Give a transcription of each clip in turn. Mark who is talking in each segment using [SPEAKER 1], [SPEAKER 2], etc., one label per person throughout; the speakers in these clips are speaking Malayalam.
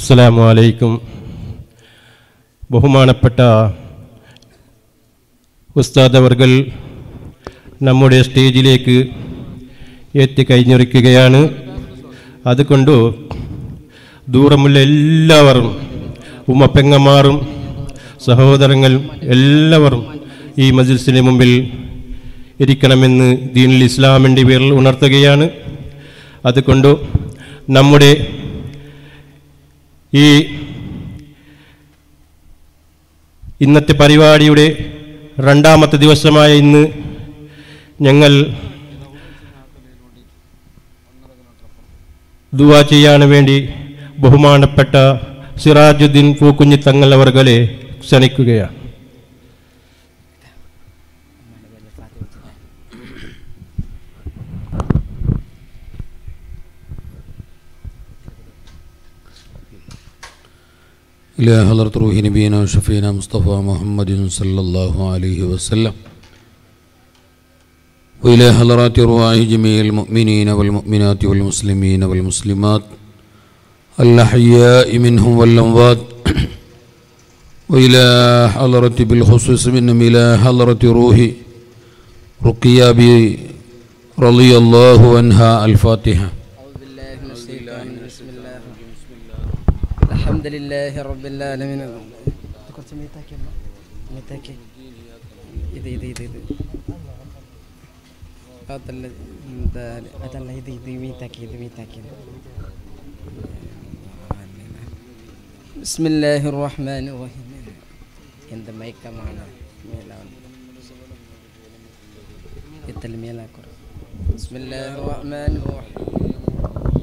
[SPEAKER 1] അസ്സലാമു അലൈക്കും ബഹുമാനപ്പെട്ട ഉസ്താദ് അവർകൾ നമ്മുടെ സ്റ്റേജിലേക്ക് എത്തിക്കഴിഞ്ഞിരിക്കുകയാണ് അതുകൊണ്ട് ദൂരമുള്ള എല്ലാവരും ഉമ്മപ്പെങ്ങന്മാരും സഹോദരങ്ങൾ എല്ലാവരും ഈ മജിൽസിന് മുമ്പിൽ ഇരിക്കണമെന്ന് ദീനുൽ ഇസ്ലാമിൻ്റെ പേരിൽ ഉണർത്തുകയാണ് അതുകൊണ്ട് നമ്മുടെ ഈ ഇന്നത്തെ പരിപാടിയുടെ രണ്ടാമത്തെ ദിവസമായ ഇന്ന് ഞങ്ങൾ ദുവാ ചെയ്യാൻ വേണ്ടി ബഹുമാനപ്പെട്ട സിറാജുദ്ദീൻ പൂക്കുഞ്ഞി തങ്ങൾ അവർകളെ ക്ഷണിക്കുകയാണ്
[SPEAKER 2] إلى حضرة روح نبينا وشفينا مصطفى محمد صلى الله عليه وسلم وإلى حضرات أرواح جميع المؤمنين والمؤمنات والمسلمين والمسلمات الأحياء منهم والأموات وإلى حضرة بالخصوص منهم إلى حضرة روح رقيا رضي الله عنها الفاتحة
[SPEAKER 3] أعوذ بالله من الشيطان بسم الله الحمد لله رب العالمين കുറച്ച് മീത്താക്കി അമ്മ. മീത്താക്കി ഇത് ഇത് ഇത് ഇത് അതല്ല എന്താ അതല്ല ഇത് ഇത് മീത്താക്കി ഇത് മീത്താക്കി ബിസ്മില്ലാഹി റഹ്മാൻ റഹീം എന്ത് മയക്കമാണ് മേലാണ് എത്തൽ മേലാക്കുറ ബിസ്മില്ലാഹി റഹ്മാൻ റഹീം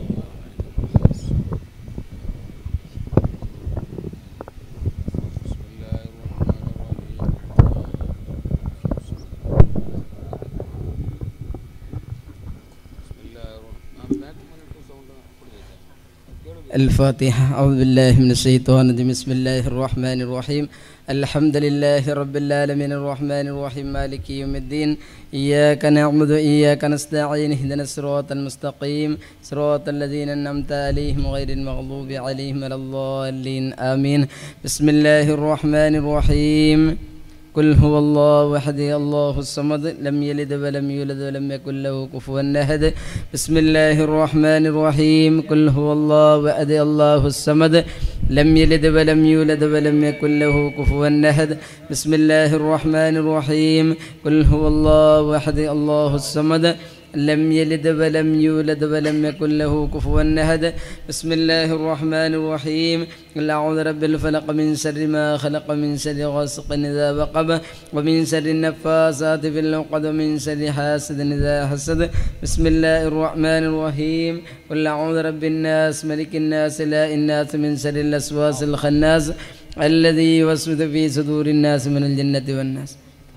[SPEAKER 3] الفاتحة أعوذ بالله من الشيطان الرجيم بسم الله الرحمن الرحيم الحمد لله رب العالمين الرحمن الرحيم مالك يوم الدين إياك نعبد وإياك نستعين اهدنا الصراط المستقيم صراط الذين أنعمت عليهم غير المغضوب عليهم ولا الضالين آمين بسم الله الرحمن الرحيم قل هو الله أحد الله الصمد لم يلد ولم يولد ولم يكن له كفوا أحد بسم الله الرحمن الرحيم قل هو الله أحد الله الصمد لم يلد ولم يولد ولم يكن له كفوا أحد بسم الله الرحمن الرحيم قل هو الله أحد الله الصمد لم يلد ولم يولد ولم يكن له كفوا أحد بسم الله الرحمن الرحيم قل أعوذ برب الفلق من شر ما خلق من شر غاسق إذا وقب ومن شر النفاثات في العقد ومن شر حاسد إذا حسد بسم الله الرحمن الرحيم قل أعوذ برب الناس ملك الناس لا الناس من شر الوسواس الخناس الذي يوسوس في صدور الناس من الجنة والناس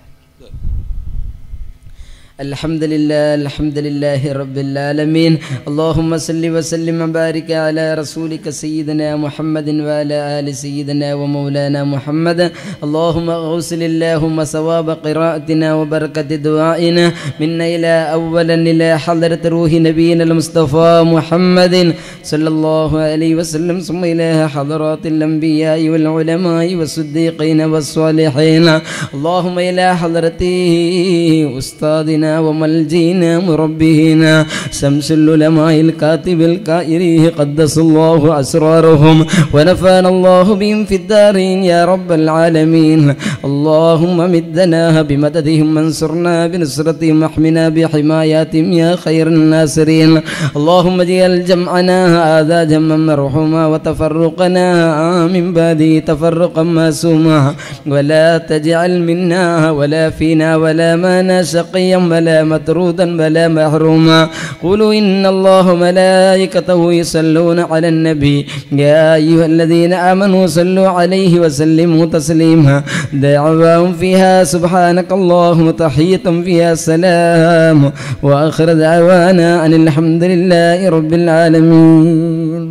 [SPEAKER 3] الحمد لله الحمد لله رب العالمين اللهم صل وسلم وبارك على رسولك سيدنا محمد وعلى آل سيدنا ومولانا محمد اللهم اغسل اللهم ثواب قراءتنا وبركة دعائنا منا إلى أولا إلى حضرة روح نبينا المصطفى محمد صلى الله عليه وسلم ثم إلى حضرات الأنبياء والعلماء والصديقين والصالحين اللهم إلى حضرة أستاذنا وملجينا مربينا شمس العلماء الكاتب الكائريه قدس الله أسرارهم ونفعنا الله بهم في الدارين يا رب العالمين اللهم مدنا بمددهم وانصرنا بنصرتهم واحمنا بحماياتهم يا خير الناصرين اللهم اجعل جمعنا هذا جمعا مرحوما وتفرقنا من بعده تفرقا معصوما ولا تجعل منا ولا فينا ولا معنا شقيا ولا مطرودا ولا محروما قولوا إن الله ملائكته يصلون على النبي يا أيها الذين آمنوا صلوا عليه وسلموا تسليما دعواهم فيها سبحانك اللهم تحية فيها سلام وآخر دعوانا أن الحمد لله رب العالمين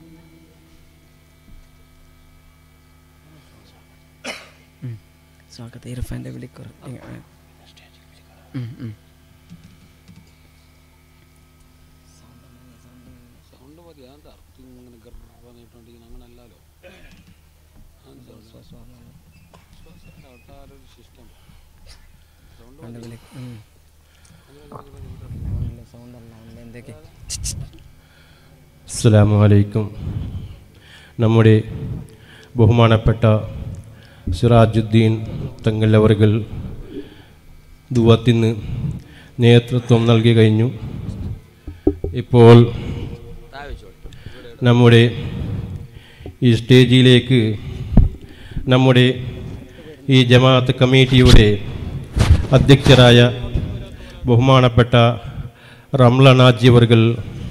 [SPEAKER 3] സ്വാഗതം ഇർഫാൻ്റെ വിളിക്കുറ ഉം, ഉം.
[SPEAKER 1] അസ്സലാമു അലൈക്കും നമ്മുടെ ബഹുമാനപ്പെട്ട സിറാജുദ്ദീൻ തങ്ങല്ലവറുകൾ ദുവത്തിന് നേതൃത്വം നൽകി കഴിഞ്ഞു ഇപ്പോൾ നമ്മുടെ ഈ സ്റ്റേജിലേക്ക് നമ്മുടെ ഈ ജമാഅത്ത് കമ്മിറ്റിയുടെ അധ്യക്ഷരായ ബഹുമാനപ്പെട്ട റംല നാജിയവർകൾ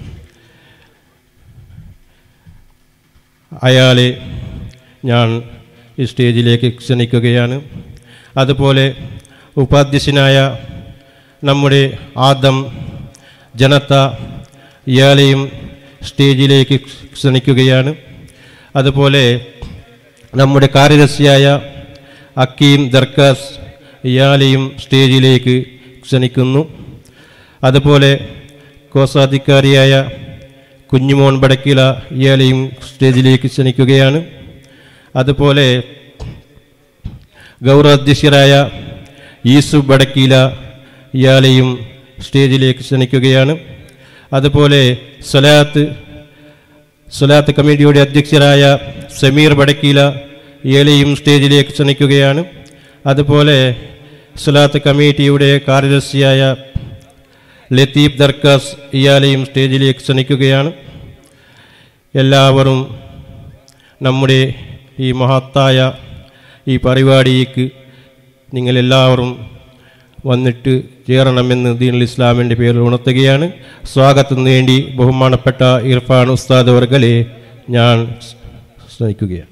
[SPEAKER 1] അയാളെ ഞാൻ ഈ സ്റ്റേജിലേക്ക് ക്ഷണിക്കുകയാണ് അതുപോലെ ഉപാധ്യക്ഷനായ നമ്മുടെ ആദം ജനത ഇയാളെയും സ്റ്റേജിലേക്ക് ക്ഷണിക്കുകയാണ് അതുപോലെ നമ്മുടെ കാര്യദർശിയായ അക്കീം ദർക്കാസ് ഇയാളെയും സ്റ്റേജിലേക്ക് ക്ഷണിക്കുന്നു അതുപോലെ കോസാധികാരിയായ കുഞ്ഞുമോൻ ബടക്കില ഇയാളെയും സ്റ്റേജിലേക്ക് ക്ഷണിക്കുകയാണ് അതുപോലെ ഗൗരവാധ്യക്ഷരായ യൂസുഫ് ബടക്കീല ഇയാളെയും സ്റ്റേജിലേക്ക് ക്ഷണിക്കുകയാണ് അതുപോലെ സ്വലാത്ത് സ്വലാത്ത് കമ്മിറ്റിയുടെ അധ്യക്ഷരായ സമീർ ബടക്കീല ഇയാളെയും സ്റ്റേജിലേക്ക് ക്ഷണിക്കുകയാണ് അതുപോലെ സ്വലാത്ത് കമ്മിറ്റിയുടെ കാര്യദർശിയായ ലത്തീഫ് ദർക്കാസ് ഇയാളെയും സ്റ്റേജിലേക്ക് ക്ഷണിക്കുകയാണ് എല്ലാവരും നമ്മുടെ ഈ മഹത്തായ ഈ പരിപാടിക്ക് നിങ്ങളെല്ലാവരും വന്നിട്ട് ചേരണമെന്ന് ദീനുൽ ഇസ്ലാമിൻ്റെ പേരിൽ ഉണർത്തുകയാണ് സ്വാഗതത്തിന് വേണ്ടി ബഹുമാനപ്പെട്ട ഇർഫാൻ ഉസ്താദ് വർഗലെ ഞാൻ ശ്രമിക്കുകയാണ്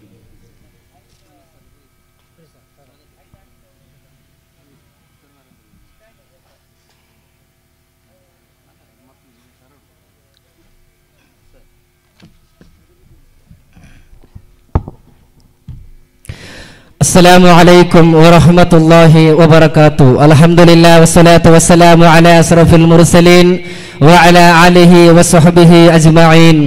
[SPEAKER 4] السلام عليكم ورحمة الله وبركاته الحمد لله والصلاة والسلام على أشرف المرسلين وعلى آله وصحبه أجمعين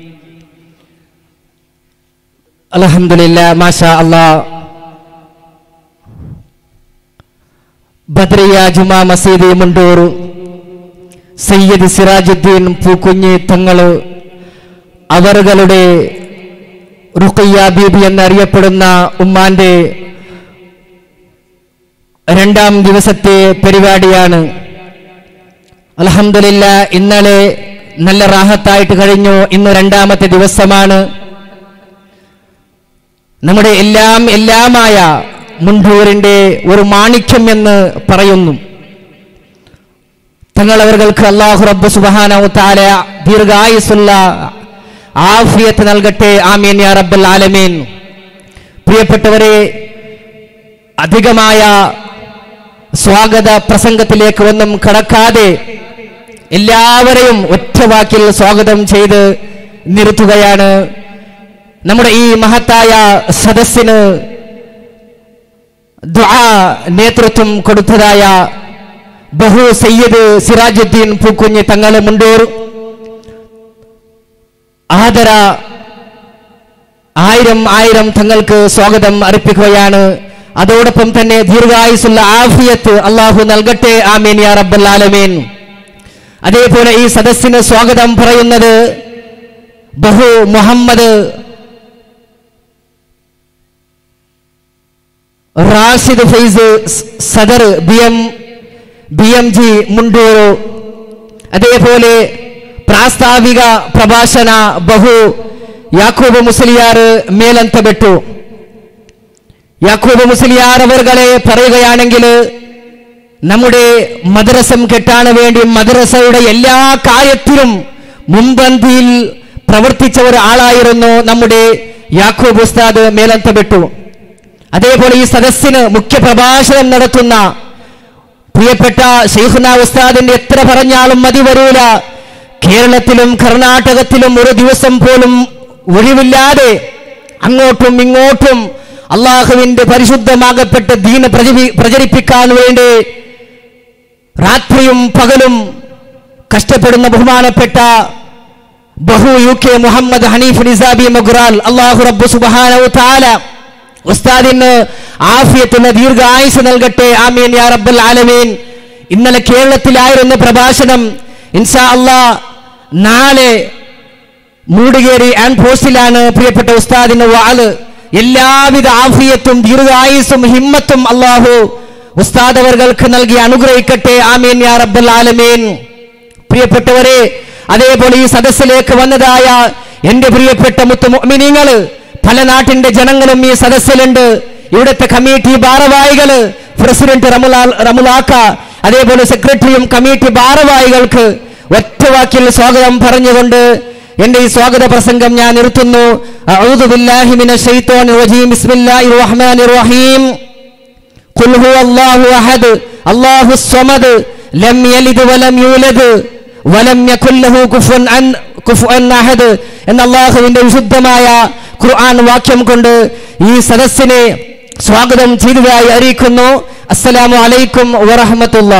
[SPEAKER 4] الحمد لله ما شاء الله ബദ്രിയ ജുമാ മസീദ് മുണ്ടൂർ സയ്യിദ് സിറാജുദ്ദീൻ പൂക്കുഞ്ഞി തങ്ങള് അവറുകളുടെ റുഖയ്യ ബീബി എന്നറിയപ്പെടുന്ന ഉമ്മാന്റെ രണ്ടാം ദിവസത്തെ പരിപാടിയാണ് അലഹമില്ല ഇന്നലെ നല്ല റാഹത്തായിട്ട് കഴിഞ്ഞു ഇന്ന് രണ്ടാമത്തെ ദിവസമാണ് നമ്മുടെ എല്ലാം എല്ലാമായ മുണ്ടൂരിന്റെ ഒരു മാണിക്യം എന്ന് പറയുന്നു തങ്ങളവർക്ക് അള്ളാഹു റബ്ബ് സുബാന താല ദീർഘായുസുള്ള ആഫിയത്ത് നൽകട്ടെ ആമീൻ യാ റബ്ബൽ ആലമീൻ പ്രിയപ്പെട്ടവരെ അധികമായ സ്വാഗത പ്രസംഗത്തിലേക്ക് ഒന്നും കടക്കാതെ എല്ലാവരെയും ഒറ്റ വാക്കിൽ സ്വാഗതം ചെയ്ത് നിർത്തുകയാണ് നമ്മുടെ ഈ മഹത്തായ സദസ്സിന് ദുആ നേതൃത്വം കൊടുത്തതായ ബഹു സയ്യിദ് സിറാജുദ്ദീൻ പൂക്കുഞ്ഞ് തങ്ങളെ മുണ്ടൂർ ആദര ആയിരം ആയിരം തങ്ങൾക്ക് സ്വാഗതം അർപ്പിക്കുകയാണ് അതോടൊപ്പം തന്നെ ദീർഘായുസുള്ള ആഫിയത്ത് അള്ളാഹു നൽകട്ടെ ആമീൻ യാ റബ്ബൽ ആലമീൻ അതേപോലെ ഈ സദസ്സിന് സ്വാഗതം പറയുന്നത് ബഹു Muhammad Rashid Faiz Sadar B M B M G Mundur അതേപോലെ പ്രാസ്താവിക പ്രഭാഷണ ബഹു യാക്കൂബ് മുസ്ലിയാർ മേലന്തപ്പെട്ടു യാക്കൂബ് മുസ്ലിയാർ അവർകളെ പറയുകയാണെങ്കിൽ നമ്മുടെ മദ്രസം കെട്ടാൻ വേണ്ടി മദ്രസയുടെ എല്ലാ കാര്യത്തിലും മുൻപന്തിയിൽ പ്രവർത്തിച്ച ഒരു ആളായിരുന്നു നമ്മുടെ യാക്കൂബ് ഉസ്താദ് മേലന്തപ്പെട്ടു അതേപോലെ ഈ സദസ്സിന് മുഖ്യ പ്രഭാഷണം നടത്തുന്ന പ്രിയപ്പെട്ട ഷെയ്ഖുന ഉസ്താദിന്റെ എത്ര പറഞ്ഞാലും മതി വരൂല കേരളത്തിലും കർണാടകത്തിലും ഒരു ദിവസം പോലും ഒഴിവില്ലാതെ അങ്ങോട്ടും ഇങ്ങോട്ടും അള്ളാഹുവിന്റെ പരിശുദ്ധമാകപ്പെട്ട ദീന പ്രചരി- പ്രചരിപ്പിക്കാൻ വേണ്ടി രാത്രിയും പകലും കഷ്ടപ്പെടുന്ന ബഹുമാനപ്പെട്ട ബഹു യു കെ മുഹമ്മദ് ഹനീഫ് നിസാബി മൊഗ്രാൽ അള്ളാഹു റബ്ബു സുബ്ഹാനഹു തആല ഉസ്താദിന് ആഫിയത്തിന് ദീർഘായുസ് നൽകട്ടെ ആമീൻ യാ റബ്ബൽ ആലമീൻ ഇന്നലെ കേരളത്തിലായിരുന്ന പ്രഭാഷണം ഇൻഷാ അള്ളാ നാളെ മൂടുകേരി ആൻഡ് പോസ്റ്റിലാണ് പ്രിയപ്പെട്ട ഉസ്താദിന് വാള് എല്ലാവിധ ആഫിയത്തും ദീർഘായുസും ഹിമ്മത്തും അള്ളാഹു ഉസ്താദ് അവർക്ക് നൽകി അനുഗ്രഹിക്കട്ടെ ആമീൻ യാ റബ്ബൽ ആലമീൻ പ്രിയപ്പെട്ടവരെ അതേപോലെ ഈ സദസ്സിലേക്ക് വന്നതായ എന്റെ പ്രിയപ്പെട്ട മുത്തു മുഅ്മിനീങ്ങള് പല നാട്ടിന്റെ ജനങ്ങളും ഈ സദസ്സിലുണ്ട് ഇവിടുത്തെ കമ്മിറ്റി ഭാരവാഹികള് പ്രസിഡന്റ് റമുലാൽ റമുലാക്ക അതേപോലെ സെക്രട്ടറിയും കമ്മിറ്റി ഭാരവാഹികൾക്ക് ഒറ്റ വാക്കിൽ സ്വാഗതം പറഞ്ഞുകൊണ്ട് എന്റെ ഈ സ്വാഗത പ്രസംഗം ഞാൻ നിർത്തുന്നു അഊദു ബില്ലാഹി മിനശ് ശൈത്വാനിർ റജീം ബിസ്മില്ലാഹിർ റഹ്മാനിർ റഹീം قل هو الله أحد الله الصمد لم يلد ولم يولد ولم يكن له كفوا عن كفوا أحد എന്ന അള്ളാഹുവിന്റെ വിശുദ്ധമായ ഖുർആൻ വാക്യം കൊണ്ട് ഈ സദസ്സിനെ സ്വാഗതം ചെയ്തതായി അറിയിക്കുന്നു അസ്സലാമു അലൈക്കും വറഹമത്തുള്ള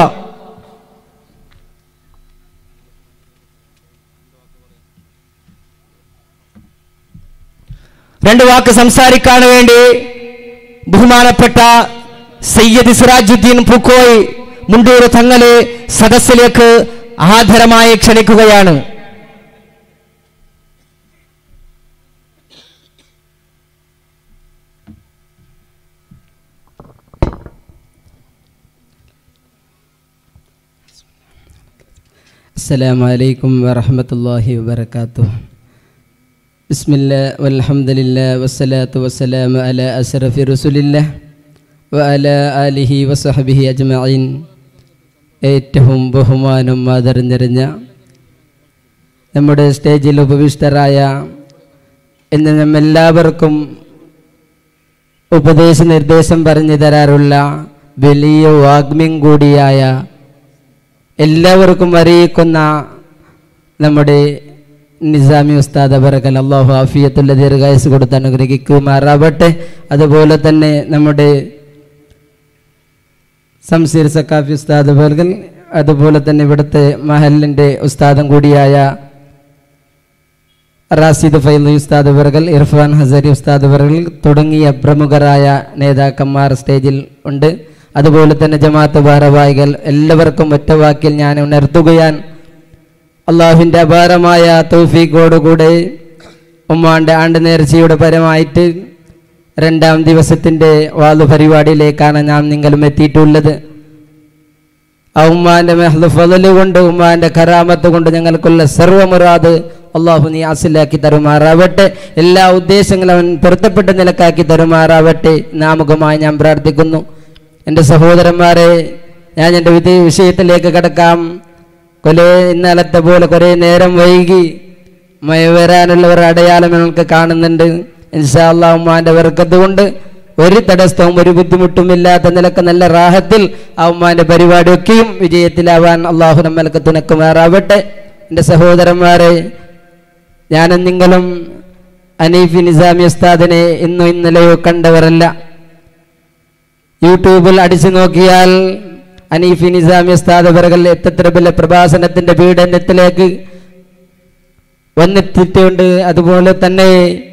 [SPEAKER 4] രണ്ട് വാക്ക് സംസാരിക്കാൻ വേണ്ടി ബഹുമാനപ്പെട്ട സയ്യദ് സിറാജുദ്ദീൻ പൂക്കോയ് മുണ്ടൂർ തങ്ങളെ സദസ്സിലേക്ക് ആദരമായി ക്ഷണിക്കുകയാണ്
[SPEAKER 3] السلام عليكم ورحمة الله وبركاته بسم الله والحمد لله والصلاة والسلام على أشرف رسول الله وعلى آله وصحبه أجمعين ഏറ്റവും ബഹുമാനം ആദരഞ്ഞെറിഞ്ഞ നമ്മുടെ സ്റ്റേജിൽ ഉപവിഷ്ടരായ ഇന്ന് നമ്മെല്ലാവർക്കും ഉപദേശ നിർദ്ദേശം പറഞ്ഞു തരാറുള്ള വലിയ വാഗ്മ്യം കൂടിയായ എല്ലാവർക്കും അറിയിക്കുന്ന നമ്മുടെ നിസാമി ഉസ്താദ് അബറക്കൽ അള്ളാഹു ആഫിയത്തുള്ള ദീർഘായുസ് കൊടുത്ത് അനുഗ്രഹിക്കുമാറാവട്ടെ അതുപോലെ തന്നെ നമ്മുടെ സംസീർ സക്കാഫി ഉസ്താദ് അബർക്കൽ അതുപോലെ തന്നെ ഇവിടുത്തെ മഹലിൻ്റെ ഉസ്താദും കൂടിയായ റാസിദ് ഫൈലി ഉസ്താദ് അബർക്കൽ ഇർഫാൻ ഹസരി ഉസ്താദ് അബർക്കൽ തുടങ്ങിയ പ്രമുഖരായ നേതാക്കന്മാർ സ്റ്റേജിൽ ഉണ്ട് അതുപോലെ തന്നെ ജമാഅത്ത് ഭാരവാഹികൾ എല്ലാവർക്കും ഒറ്റ വാക്കിൽ ഞാൻ ഉണർത്തുകയാൻ അള്ളാഹുവിൻ്റെ അപാരമായ തൗഫീഖോടുകൂടെ ഉമ്മാന്റെ ആണ്ട് നേർച്ചയുടെ പരമായിട്ട് രണ്ടാം ദിവസത്തിൻ്റെ വാതു പരിപാടിയിലേക്കാണ് നാം നിങ്ങളും എത്തിയിട്ടുള്ളത് ആ ഉമ്മാന്റെ മെഹ്ലു ഫضല് കൊണ്ട് ഉമ്മാന്റെ കരാമത്ത് കൊണ്ട് ഞങ്ങൾക്കുള്ള സർവമുറാദ് അള്ളാഹു നീ ആസിലാക്കി തരുമാറാവട്ടെ എല്ലാ ഉദ്ദേശങ്ങളും അവൻ പൊരുത്തപ്പെട്ട നിലക്കാക്കി തരുമാറാവട്ടെ നാമുഖമായി ഞാൻ പ്രാർത്ഥിക്കുന്നു എൻ്റെ സഹോദരന്മാരെ ഞാൻ എൻ്റെ വിധി വിഷയത്തിലേക്ക് കിടക്കാം കൊലേ ഇന്നലത്തെ പോലെ കുറേ നേരം വൈകി മഴ വരാനുള്ള ഒരു അടയാളം ഞങ്ങൾക്ക് കാണുന്നുണ്ട് ഇൻഷാല്ലാ ഉമ്മാന്റെ വർക്കത്ത് കൊണ്ട് ഒരു തടസ്സവും ഒരു ബുദ്ധിമുട്ടും ഇല്ലാത്ത നിലക്ക് നല്ല റാഹത്തിൽ ആ ഉമ്മാന്റെ പരിപാടിയൊക്കെയും വിജയത്തിലാവാൻ അള്ളാഹു നമ്മൾക്ക് തുണക്കുമാറാവട്ടെ എൻ്റെ സഹോദരന്മാരെ ഞാനും നിങ്ങളും അനീഫി നിസാമി ഉസ്താദിനെ ഇന്നും ഇന്നലെയോ കണ്ടവരല്ല യൂട്യൂബിൽ അടിച്ചു നോക്കിയാൽ അനീഫി നിസാമി ഉസ്താദ് അവர்கள் എത്ര വലിയ പ്രഭാഷണത്തിന്റെ പീഡനത്തിലേക്ക് വന്നെത്തിയിട്ടുണ്ട് അതുപോലെ തന്നെ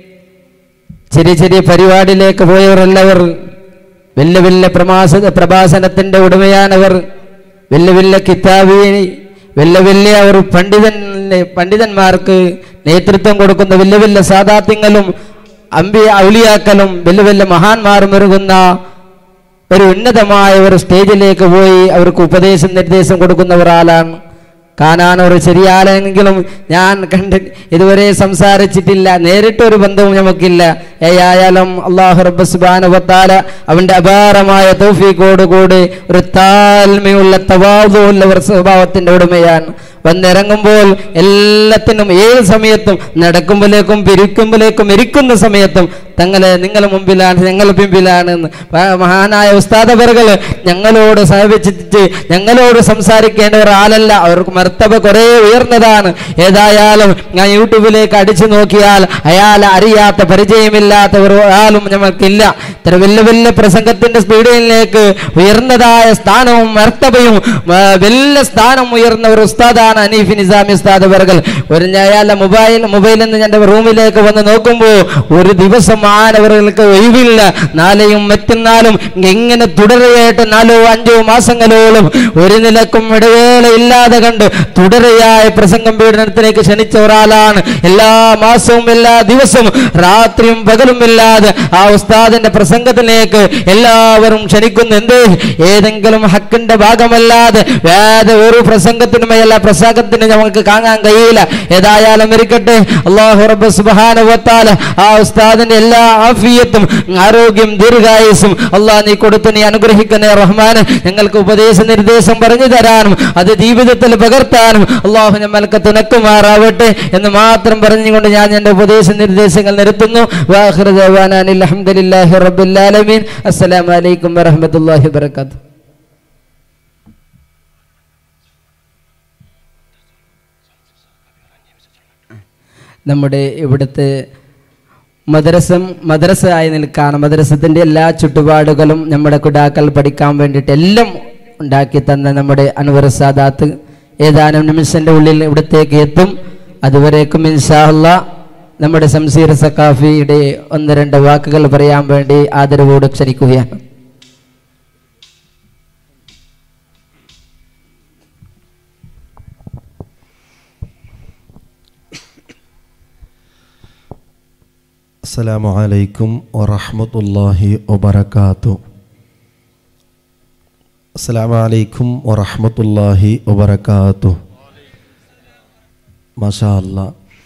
[SPEAKER 3] ചെറിയ ചെറിയ പരിപാടിയിലേക്ക് പോയവരെല്ലാവർ വലിയ വലിയ പ്രമാസ പ്രഭാഷണത്തിന്റെ ഉടമയാണവർ വലിയ വലിയ കിതാബി വലിയ വലിയ ഒരു പണ്ഡിതൻ പണ്ഡിതന്മാർക്ക് നേതൃത്വം കൊടുക്കുന്ന വലിയ വലിയ സാദാത്യങ്ങളും അമ്പി ഔലിയാക്കലും വലിയ വലിയ മഹാന്മാരും ഒരുങ്ങുന്ന ഒരു ഉന്നതമായ ഒരു സ്റ്റേജിലേക്ക് പോയി അവർക്ക് ഉപദേശം നിർദ്ദേശം കൊടുക്കുന്ന ഒരാളാണ് കാണാൻ ഒരു ചെറിയ ആളെങ്കിലും ഞാൻ കണ്ട് ഇതുവരെ സംസാരിച്ചിട്ടില്ല നേരിട്ടൊരു ബന്ധവും നമുക്കില്ല ഏയായാലും അള്ളാഹു റബ്ബസ്ബാനുവത്താല അവന്റെ അപാരമായ തൗഫീഖോടുകൂടി ഒരു താൽമയുള്ള തവാതുള്ള ഒരു സ്വഭാവത്തിന്റെ ഉടമയാണ് വന്നിറങ്ങുമ്പോൾ എല്ലാത്തിനും ഏത് സമയത്തും നടക്കുമ്പോഴേക്കും പിരിക്കുമ്പോഴേക്കും ഇരിക്കുന്ന സമയത്തും തങ്ങളെ നിങ്ങളെ മുമ്പിലാണ് ഞങ്ങൾ പിമ്പിലാണ് എന്ന് മ- മഹാനായ ഉസ്താദവറുകൾ ഞങ്ങളോട് സഹവച്ചിട്ട് ഞങ്ങളോട് സംസാരിക്കേണ്ട ഒരാളല്ല അവർക്ക് മർത്തബ കുറേ ഉയർന്നതാണ് ഏതായാലും ഞാൻ യൂട്യൂബിലേക്ക് അടിച്ചു നോക്കിയാൽ അയാൾ അറിയാത്ത പരിചയമില്ലാത്ത ഒരാളും ഞമ്മൾക്കില്ല ഇത്ര വലിയ വലിയ പ്രസംഗത്തിന്റെ സ്പീഡിലേക്ക് ഉയർന്നതായ സ്ഥാനവും മർത്തബയും ആ, വലിയ സ്ഥാനം ഉയർന്ന ഒരു ഉസ്താദാണ് ആളാണ് അനീഫ് നിസാമി ഉസ്താദ് വർഗൽ ഒരു ഞാൻ അയാളുടെ മൊബൈൽ മൊബൈലിൽ നിന്ന് എൻ്റെ റൂമിലേക്ക് വന്ന് നോക്കുമ്പോൾ ഒരു ദിവസം മാനവർക്ക് ഒഴിവില്ല നാളെയും മറ്റന്നാളും എങ്ങനെ തുടരെയായിട്ട് നാലോ അഞ്ചോ മാസങ്ങളോളം ഒരു നിലക്കും ഇടവേള ഇല്ലാതെ കണ്ട് തുടരെയായ പ്രസംഗം പീഡനത്തിലേക്ക് ക്ഷണിച്ച ഒരാളാണ് എല്ലാ മാസവും എല്ലാ ദിവസവും രാത്രിയും പകലും ഇല്ലാതെ ആ ഉസ്താദിന്റെ പ്രസംഗത്തിലേക്ക് എല്ലാവരും ക്ഷണിക്കുന്നു എന്ത് ഏതെങ്കിലും ഹക്കിന്റെ ഭാഗമല്ലാതെ വേറെ ഒരു പ്രസംഗത്തിനുമല്ല പ്രസംഗത്തിന് നമുക്ക് കാണാൻ കഴിയില്ല ഏതായാലും ഇരിക്കട്ടെ അള്ളാഹു റബ്ബ് സുബ്ഹാനഹു വ തആല ആ ഉസ്താദിന്റെ എല്ലാ ആഫിയത്തും ആരോഗ്യം ദീർഘായുസും അള്ളാഹ് നീ കൊടുത്ത് നീ അനുഗ്രഹിക്കണേ റഹ്മാൻ ഞങ്ങൾക്ക് ഉപദേശ നിർദ്ദേശം പറഞ്ഞു തരാനും അത് ജീവിതത്തിൽ പകർത്താനും അള്ളാഹു നമ്മൾക്ക് തുണക്കുമാറാവട്ടെ എന്ന് മാത്രം പറഞ്ഞുകൊണ്ട് ഞാൻ എൻ്റെ ഉപദേശ നിർദ്ദേശങ്ങൾ നിർത്തുന്നു വാഹിർ ദവാനാൻ അൽഹംദുലില്ലാഹി റബ്ബിൽ ആലമീൻ അസ്സലാമു അലൈക്കും വറഹ്മത്തുള്ളാഹി വബറകാതുഹു നമ്മുടെ ഇവിടുത്തെ മദ്രസം മദ്രസ ആയി നിൽക്കുകയാണ് മദ്രസത്തിൻ്റെ എല്ലാ ചുറ്റുപാടുകളും നമ്മുടെ കുടാക്കൾ പഠിക്കാൻ വേണ്ടിയിട്ട് എല്ലാം ഉണ്ടാക്കി തന്ന നമ്മുടെ അൻവർ സാദാത്ത് ഏതാനും നിമിഷൻ്റെ ഉള്ളിൽ ഇവിടത്തേക്ക് എത്തും അതുവരേക്കും ഇൻഷാല്ല നമ്മുടെ സംസീർ സക്കാഫിയുടെ ഒന്ന് രണ്ട് വാക്കുകൾ പറയാൻ വേണ്ടി ആദരവോട് ക്ഷണിക്കുകയാണ്
[SPEAKER 5] السلام عليكم ورحمة الله وبركاته السلام عليكم ورحمة الله وبركاته ما شاء الله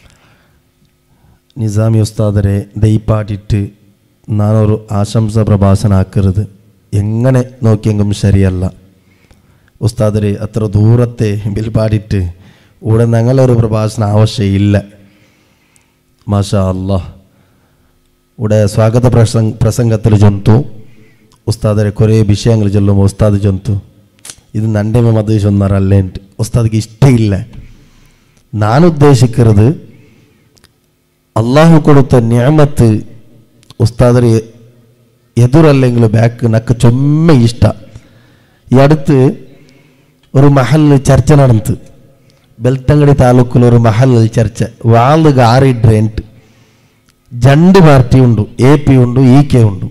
[SPEAKER 5] നിസാമി ഉസ്താദരെ ദയിപ്പാട്ടിട്ട് നാനൊരു ആശംസ പ്രഭാഷനാക്കരുത് എങ്ങനെ നോക്കിയെങ്കിലും ശരിയല്ല ഉസ്താദരെ അത്ര ദൂരത്തെ ബിൽ പാടിയിട്ട് ഇവിടെ ഞങ്ങളൊരു പ്രഭാഷണം ആവശ്യമില്ല മാഷാ അല്ലാഹ് ഇവിടെ സ്വാഗത പ്രസംഗ പ്രസംഗത്തിൽ ചൊന്തു ഉസ്താദരെ കുറേ വിഷയങ്ങൾ ചൊല്ലുമ്പോൾ ഉസ്താദ് ചൊന്തു ഇത് നൻ്റെ മത് ചൊന്നാറല്ലേണ്ട് ഉസ്താദിക്ക് ഇഷ്ടമില്ല ഞാൻ ഉദ്ദേശിക്കുന്നത് അള്ളാഹു കൊടുത്ത ന്യാമത്ത് ഉസ്താദരെ എതിരല്ലെങ്കിൽ ബാക്ക് നക്ക് ചൊമ്മ ഇഷ്ട ഈ അടുത്ത് ഒരു മഹലിൽ ചർച്ച നടന്നു ബെൽത്തങ്കടി താലൂക്കിൽ ഒരു മഹലിൽ ചർച്ച വാളുക ആറിട്ട് രണ്ട് പാർട്ടി ഉണ്ട് എ പി ഉണ്ട് ഇ കെ ഉണ്ട്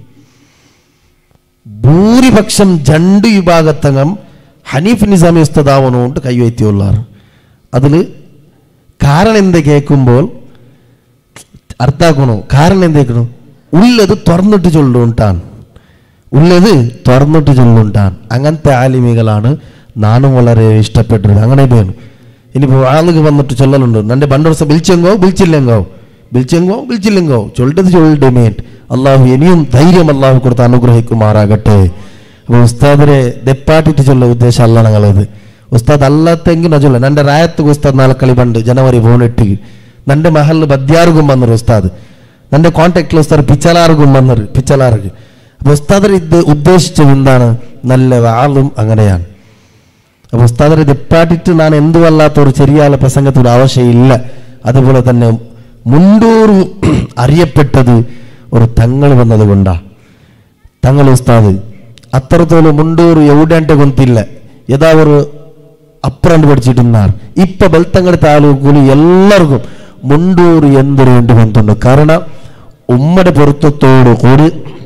[SPEAKER 5] ഭൂരിപക്ഷം രണ്ട് വിഭാഗത്തങ്ങം ഹനീഫ് നിസാമി ഉസ്തദാവനുകൊണ്ട് കൈവയ്ത്തിയുള്ളാർ അതിൽ കാരണം എന്ത് കേൾക്കുമ്പോൾ അർത്ഥാക്കണോ കാരണം എന്തേക്കണോ ഉള്ളത് തുറന്നിട്ട് ചൊല്ലുണ്ടാൻ ഉള്ളത് തുറന്നിട്ട് ചൊല്ലുണ്ടാൻ അങ്ങനത്തെ ആലിമികളാണ് നാനും വളരെ ഇഷ്ടപ്പെട്ടത് അങ്ങനെ വേണം ഇനിയിപ്പോൾ ആളുകൾ വന്നിട്ട് ചൊല്ലലുണ്ട് നന്റെ ബണ്ടോർസ വിളിച്ചെങ്കോ വിളിച്ചില്ലെങ്കോ വിളിച്ചെങ്കോ വിളിച്ചില്ലെങ്കോ ചൊല്ലത് ചൊല്ലിട്ട് മേൻ അള്ളാഹു ഇനിയും ധൈര്യം അള്ളാഹു കൊടുത്ത് അനുഗ്രഹിക്കുമാറാകട്ടെ അപ്പോൾ ഉസ്താദിനെ ദെപ്പാട്ടിട്ട് ചൊല്ല ഉദ്ദേശം അല്ല ഞങ്ങളത് ഉസ്താദ് അല്ലാത്തെങ്കിൽ ചൊല്ല നന്റെ റായത്ത് ഉസ്താദ് നാളെ കളി പണ്ട് ജനുവരി പോണിട്ട് നന്റെ മഹലിൽ ബദ്യാർഗും വന്നൊരു ഉസ്താദ് നന്റെ കോണ്ടാക്ടിൽ ഉസ്താദ് പിച്ചലാർഗും വന്നൊരു പിച്ചലാർഗ് അപ്പോൾ ഉസ്താദർ ഇത് ഉദ്ദേശിച്ചത് എന്താണ് നല്ല ആളും അങ്ങനെയാണ് അപ്പോൾ ഉസ്താദരെ ദെപ്പാട്ടിട്ട് ഞാൻ എന്തുവല്ലാത്ത ഒരു ചെറിയ പ്രസംഗത്തിൽ ആവശ്യമില്ല അതുപോലെ തന്നെ മുണ്ടൂർ അറിയപ്പെട്ടത് ഒരു തങ്ങൾ വന്നത് കൊണ്ടാ തങ്ങൾ ഉസ്താദ് അത്രത്തോളം മുണ്ടൂർ എവിടെയാണ്ട് കൊന്തില്ല ഏതാ ഒരു അപ്പുറണ്ട് പഠിച്ചിട്ടുന്നാർ ഇപ്പൊ ബെൽത്തങ്ങടി താലൂക്കിൽ എല്ലാവർക്കും മുണ്ടൂർ എന്തൊരു വേണ്ടി കൊണ്ടുണ്ട് കാരണം ഉമ്മയുടെ പൊരുത്തത്തോടു കൂടി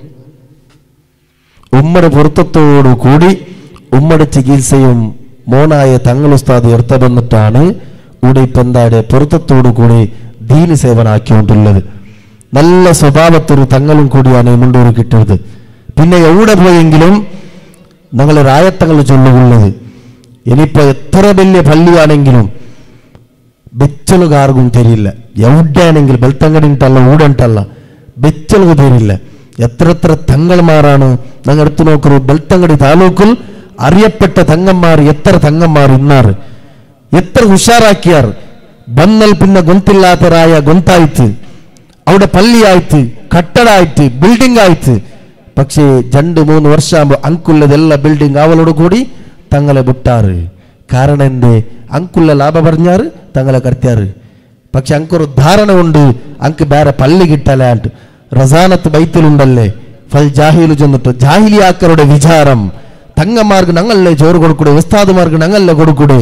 [SPEAKER 5] ഉമ്മയുടെ പൊരുത്തത്തോടു കൂടി ഉമ്മയുടെ ചികിത്സയും മോനായ തങ്ങൾ ഉസ്താദ് എടുത്തു വന്നിട്ടാണ് ഇവിടെ ഇപ്പം എന്താടെ പൊരുത്തത്തോടു കൂടി ദീനി സേവനാക്കിക്കൊണ്ടുള്ളത് നല്ല സ്വഭാവത്തൊരു തങ്ങളും കൂടിയാണ് ഈ മുണ്ടൂർ കിട്ടിയത് പിന്നെ എവിടെ പോയെങ്കിലും ഞങ്ങൾ രായത്തങ്ങൾ ചൊല്ലുള്ളത് ഇനിയിപ്പോ എത്ര വലിയ പള്ളിയാണെങ്കിലും ബെച്ചലുകാർക്കും തരില്ല എവിടെയാണെങ്കിൽ ബെൽത്തങ്കടി ഉണ്ടല്ല ഊടുണ്ടല്ല ബെച്ചലുക തരില്ല എത്ര എത്ര തങ്ങൾമാരാണ് ഞങ്ങൾ എടുത്തു നോക്കൂ ബെൽത്തങ്കടി താലൂക്കിൽ അറിയപ്പെട്ട തങ്ങന്മാർ എത്ര തങ്ങന്മാർ ഇന്നാറ് എത്ര ഉഷാറാക്കിയാർ ബന്നൽ പിന്നെ ഗൊന്തില്ലാത്തരായ ഗൊന്തായിത്ത് അവിടെ പള്ളിയായിട്ട് കട്ടടായിട്ട് ബിൽഡിംഗ് ആയിട്ട് പക്ഷേ രണ്ട് മൂന്ന് വർഷമാകുമ്പോൾ അങ്കുള്ളതെല്ല ബിൽഡിംഗ് അവളോട് കൂടി തങ്ങളെ വിട്ടാറ് കാരണം എന്തേ അങ്കുള്ള ലാഭ പറഞ്ഞാറ് തങ്ങളെ കർത്തിയാറ് പക്ഷെ അങ്കൊരു ധാരണ ഉണ്ട് അങ്ക് ಬೇರೆ പള്ളി കിട്ടലാണ്ട് റസാനത്ത് ബൈത്തിലുണ്ടല്ലേ ഫൽ ജാഹിലു ചെന്നിട്ട് ജാഹിലിയാക്കരുടെ വിചാരം തങ്ങന്മാർക്ക് ഞങ്ങളല്ലേ ചോറ് കൊടുക്കൂടെ ഉസ്താദുമാർക്ക് ഞങ്ങളല്ലേ കൊടുക്കൂടെ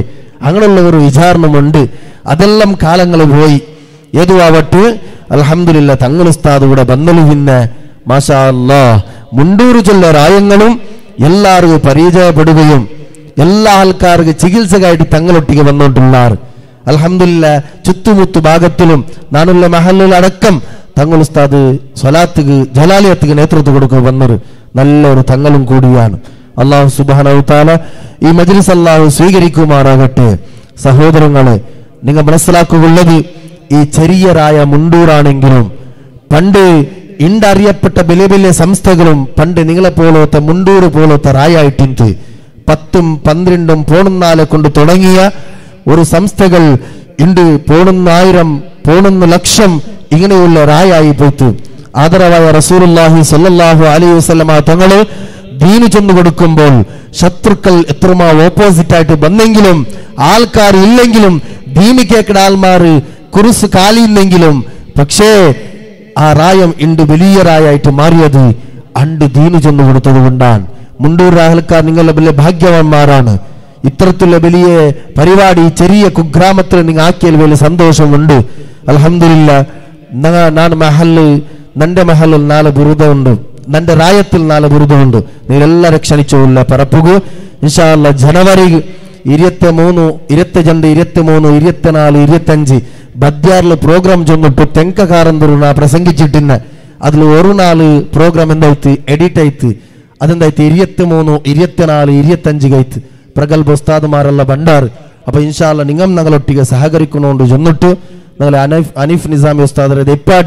[SPEAKER 5] അങ്ങനെയുള്ള ഒരു വിചാരണമുണ്ട് അതെല്ലാം കാലങ്ങൾ പോയി ഏതുവാവട്ടെ അലഹമില്ല തങ്ങൾ ഉസ്താദ് ഇവിടെ ബന്നലു പിന്നെ മാഷാ അല്ലാ മുണ്ടൂറ് ചൊല്ല രായങ്ങളും എല്ലാവർക്കും പരിചയപ്പെടുകയും എല്ലാ ആൾക്കാർക്ക് ചികിത്സകായിട്ട് തങ്ങളൊട്ടിಗೆ വന്നോണ്ടുള്ളാറ് അലഹമില്ല ചുറ്റുമുത്തു ഭാഗത്തിലും നാനുള്ള മഹലിലടക്കം തങ്ങൾ ഉസ്താദ് സ്വലാത്തുക്ക് ജലാലയത്തുക്ക് നേതൃത്വം കൊടുക്കുക വന്നത് നല്ലൊരു തങ്ങളും കൂടിയാണ് അള്ളാഹു സുബാനവുത്താല ഈ മജ്ലിസ് അള്ളാഹു സ്വീകരിക്കുമാറാകട്ടെ സഹോദരങ്ങളെ നിങ്ങൾ മനസ്സിലാക്കുകയുള്ളത് ഈ ചെറിയരായ മുണ്ടൂറാണെങ്കിലും പണ്ട് ഇണ്ടറിയപ്പെട്ട വലിയ വലിയ സംസ്ഥകളും പണ്ട് നിങ്ങളെ പോലത്തെ മുണ്ടൂറ് പോലത്തെ റായായിട്ടുണ്ട് പത്തും പന്ത്രണ്ടും പോണുന്നാലെ കൊണ്ട് തുടങ്ങിയ ഒരു സംസ്ഥകൾ ഉണ്ട് പോണുന്നായിരം പോണുന്ന ലക്ഷം ഇങ്ങനെയുള്ള റായായി പോയിട്ട് ആദരവായ റസൂലുള്ളാഹി സ്വല്ലല്ലാഹു അലൈഹി വസല്ലമ തങ്ങള് ദീന് ചെന്നു കൊടുക്കുമ്പോൾ ശത്രുക്കൾ എത്രമാ ഓപ്പോസിറ്റ് ആയിട്ട് വന്നെങ്കിലും ആൾക്കാർ ഇല്ലെങ്കിലും ദീന് കേക്കട ആൾമാര് കുറുസ് കാലിയില്ലെങ്കിലും പക്ഷേ ആ റായം ഇണ്ട് വലിയ റായായിട്ട് മാറിയത് അണ്ട് ദീനു ചെന്നു കൊടുത്തത് കൊണ്ടാണ് മുണ്ടൂർ ആൾക്കാർ നിങ്ങളുടെ വലിയ ഭാഗ്യവാന്മാരാണ് ഇത്തരത്തിലുള്ള വലിയ പരിപാടി ഈ ചെറിയ കുഗ്രാമത്തിൽ നിങ്ങൾ ആക്കിയതിൽ വലിയ സന്തോഷമുണ്ട് അലഹമില്ല ನಾನು ಮಹಲ್ ನಂಡೆ ಮಹಲ್ ನಾಳೆ ಬುರುದ ಉಂಡು ನಂಡೆ ರಾಯത്തിൽ നാളെ ബുറുദുണ്ട് നിങ്ങളെല്ലാവരും ക്ഷണിച്ചുള്ള പറപ്പുക ഇൻഷാല്ല ജനുവരി ഇരുപത്തി മൂന്ന് ഇരുപത്തി രണ്ട് ഇരുപത്തി മൂന്ന് ഇരുപത്തിനാല് ഇരുപത്തഞ്ച് ബദ്യാറിൽ പ്രോഗ്രാം ചൊന്നിട്ട് തെങ്കകാരന്തರು ನಾ പ്രസംഗിച്ചിട്ടിന്ന അതിൽ ഒരു നാല് പ്രോഗ്രാം എന്തായിട്ട് എഡിറ്റ് ആയിട്ട് അതെന്തായിട്ട് ഇരുപത്തി മൂന്ന് ഇരുപത്തിനാല് ഇരുപത്തഞ്ച് കൈത്ത് പ്രഗത്ഭ ഉസ്താദുമാരെಲ್ಲ ಬಂಡಾರು അപ്പൊ ഇൻഷാല്ല നിങ്ങൾ ഞങ്ങളൊಟ್ಟಿಗೆ സഹകരിക്കണോണ്ട് ചെന്നിട്ട് ഞങ്ങൾ അനീഫ് അനീഫ് നിസാമി ഉസ്താദരെ എപ്പാടി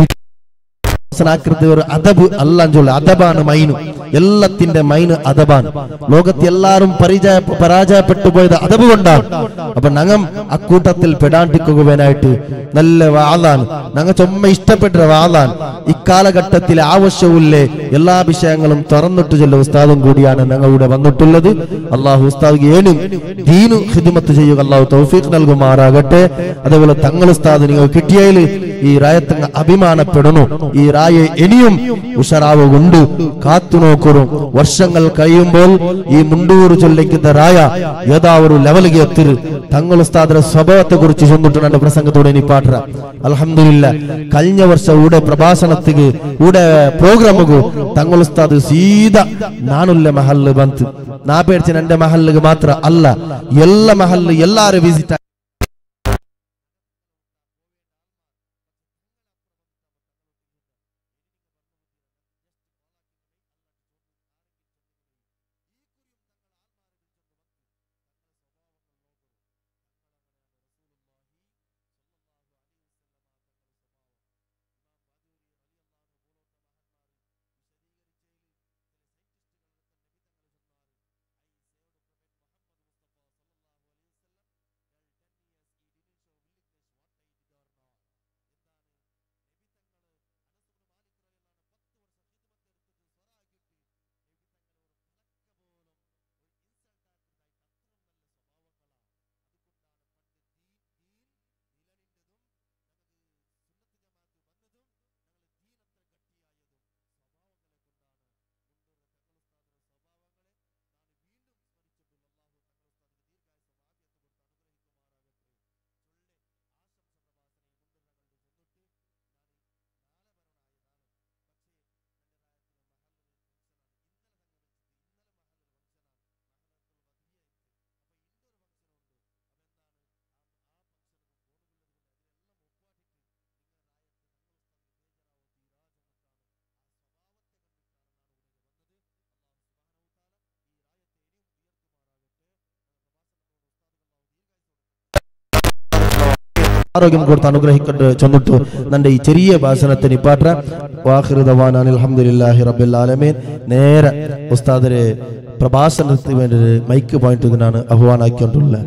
[SPEAKER 5] ആകൃതി ഒരു അതബ് അല്ല ചൊല്ല അതബാണ് മൈന് എല്ലാത്തിന്റെ മൈന് അതബാണ് ലോകത്ത് എല്ലാരും പരിചയ പരാജയപ്പെട്ടു പോയത് അതബ് കൊണ്ടാണ് അപ്പൊ ഞങ്ങം അക്കൂട്ടത്തിൽ പെടാണ്ടിക്കുവാനായിട്ട് നല്ല വാളാണ് ഞങ്ങൾ ചുമ്മ ഇഷ്ടപ്പെട്ട വാളാണ് ഇക്കാലഘട്ടത്തിൽ ആവശ്യമില്ലേ എല്ലാ വിഷയങ്ങളും തുറന്നിട്ട് ചെല്ല ഉസ്താദും കൂടിയാണ് ഞങ്ങൾ ഇവിടെ വന്നിട്ടുള്ളത് അള്ളാഹു ഉസ്താദ് ഏനും ദീനു ഹിദ്മത്ത് ചെയ്യുക അള്ളാഹു തൗഫീഖ് നൽകുമാറാകട്ടെ അതേപോലെ തങ്ങൾ ഉസ്താദ് നിങ്ങൾ കിട്ടിയതിൽ ഈ റായത്തങ്ങ അഭിമാനപ്പെടുന്നു ഈ റായെ ഇനിയും ഉഷറാവുകൊണ്ട് കാത്തു നോക്കുന്നു വർഷങ്ങൾ കഴിയുമ്പോൾ ഈ മുണ്ടൂർ ചൊല്ലിക്കുന്ന റായ ഏതാ ഒരു ലെവലിಗೆ എത്തിരു തങ്ങൾ ഉസ്താദിന്റെ സ്വഭാവത്തെ കുറിച്ച് ചെന്നിട്ടുണ്ട് എന്റെ പ്രസംഗത്തോടെ ഇനി പാട്ട അലഹമില്ല കഴിഞ്ഞ വർഷം ഇവിടെ പ്രഭാഷണത്തിക്ക് ഇവിടെ പ്രോഗ്രാമുgu തങ്ങൾ ഉസ്താദ് സീത നാനുള്ള മഹല്ല് ಬಂತು ನಾ പേടിച്ച എന്റെ മഹല്ലിಗೆ ಮಾತ್ರ ಅಲ್ಲ ಎಲ್ಲ ಮಹಲ್ಲು ಎಲ್ಲಾರು ವಿಸಿಟ್ ആരോഗ്യം കൊടുത്ത് അനുഗ്രഹിക്കട്ടെ ചെന്നിട്ട് നന്റെ ഈ ചെറിയ ഭാഷണത്തിന് ഇപ്പാട്ട വാഹൃദവാൻ അലഹമുല്ലാഹി റബ്ബിൽ ആലമീൻ നേരെ ഉസ്താദിരെ പ്രഭാഷണത്തിന് വേണ്ടി ഒരു മൈക്ക് പോയിന്റ് ഇതിനാണ് ആഹ്വാനാക്കിക്കൊണ്ടുള്ളത്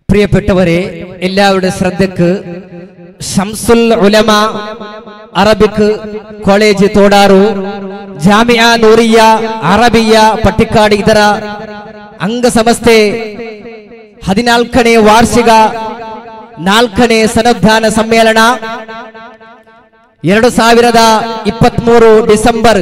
[SPEAKER 4] പ്രിയപ്പെട്ടവരെ എല്ലാവരുടെ ശ്രദ്ധക്ക് ഷംസുൽ ഉലമ അറബിക് കോളേജ് തോടാറു ജാമിയ നൂറിയ അറബിയ ಪಟ್ಟಿಕಾಡ್ ಇದರ ಅಂಗಸಂಸ್ಥೆ ಹದಿನಾಲ್ಕನೇ ವಾರ್ಷಿಕ ನಾಲ್ಕನೇ ಸನದ್ಧಾನ ಸಮ್ಮೇಳನ ಎರಡು ಸಾವಿರದ ಇಪ್ಪತ್ಮೂರು ಡಿಸೆಂಬರ್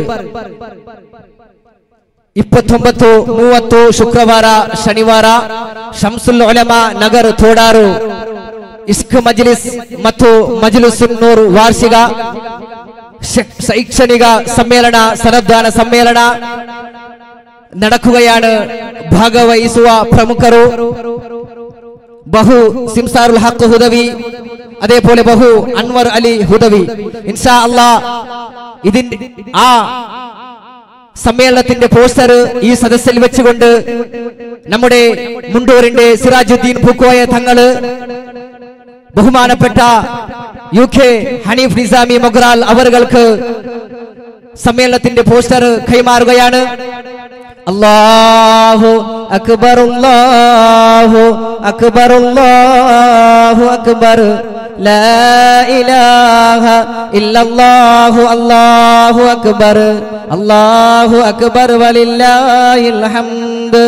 [SPEAKER 4] ಇಪ್ಪತ್ತೊಂಬತ್ತು ಮೂವತ್ತು ಶುಕ್ರವಾರ ಶನಿವಾರ ಶಂಸುಲ್ ಒಲಮ ನಗರ್ ಥೋಡಾರು ಇಸ್ಕ್ ಮಜ್ಲಿಸ್ ಮತ್ತು ಮಜ್ಲಿಸುನ್ನೂರ್ ವಾರ್ಷಿಕ ശ- ശൈക്ഷണിക സമ്മേളന സന്നദ്ധാന സമ്മേളന നടക്കുകയാണ് ഭാഗവഹിಸುವ പ്രമുഖರು ബഹു സിംസാറുൽ ഹക്ക് ഹുദവി അതേപോലെ ബഹു അൻവർ അലി ഹുദവി ഇൻഷാ അല്ലാ ഇതിന്റെ ആ സമ്മേളനത്തിന്റെ പോസ്റ്റർ ഈ സദസ്സിൽ വെച്ചുകൊണ്ട് നമ്മുടെ മുണ്ടൂരിന്റെ സിറാജുദ്ദീൻ പൂക്കോയ തങ്ങള് ബഹുമാനപ്പെട്ട യു കെ ഹനീഫ് നിസാമി മൊഗ്രാൽ അവറുകൾക്ക് സമ്മേളനത്തിന്റെ പോസ്റ്റർ കൈമാറുകയാണ് അല്ലാഹു അക്ബർ അല്ലാഹു അക്ബർ അല്ലാഹു അക്ബർ ലാ ഇലാഹ ഇല്ലല്ലാഹു അല്ലാഹു അക്ബർ അല്ലാഹു അക്ബർ വലില്ലാഹിൽ ഹംദ്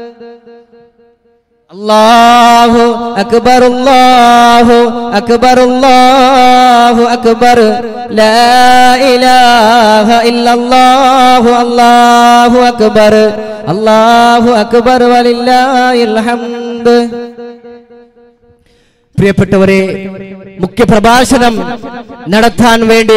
[SPEAKER 4] അല്ലാഹു അക്ബർ അല്ലാഹു അക്ബർ അല്ലാഹു അക്ബർ ലാ ഇലാഹ ഇല്ലല്ലാഹു അല്ലാഹു അക്ബർ അല്ലാഹു അക്ബർ വലില്ലാഹിൽ ഹംദ് പ്രിയപ്പെട്ടവരെ മുഖ്യപ്രഭാഷണം നടത്താൻ വേണ്ടി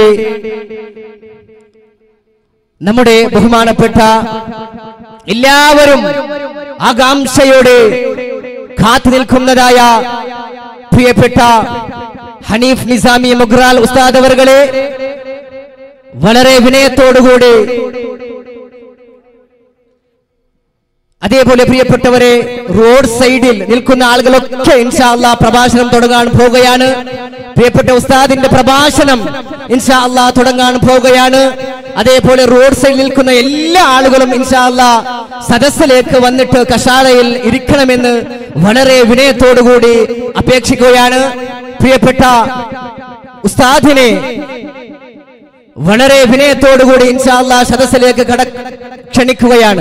[SPEAKER 4] നമ്മുടെ ബഹുമാനപ്പെട്ട എല്ലാവരും ആകാംക്ഷയോടെ കാത്തു നിൽക്കുന്നതായ പ്രിയപ്പെട്ട ഹനീഫ് നിസാമി മുഗ്രാൽ ഉസ്താദ് അവർകളെ വളരെ വിനയത്തോടുകൂടി അതേപോലെ പ്രിയപ്പെട്ടവരെ റോഡ് സൈഡിൽ നിൽക്കുന്ന ആളുകളൊക്കെ ഇൻഷാ അല്ലാ പ്രഭാഷണം തുടങ്ങാൻ പോവുകയാണ് പ്രിയപ്പെട്ട ഉസ്താദിന്റെ പ്രഭാഷണം ഇൻഷാ അല്ലാ തുടങ്ങാൻ പോവുകയാണ് അതേപോലെ റോഡ് സൈഡിൽ നിൽക്കുന്ന എല്ലാ ആളുകളും ഇൻഷാ അല്ലാ സദസ്സിലേക്ക് വന്നിട്ട് കഷാളയിൽ ഇരിക്കണമെന്ന് വളരെ വിനയത്തോടുകൂടി അപേക്ഷിക്കുകയാണ് പ്രിയപ്പെട്ട ഉസ്താദിനെ വളരെ വിനയത്തോടുകൂടി ഇൻഷാ അല്ലാ സദസ്സിലേക്ക് കട ക്ഷണിക്കുകയാണ്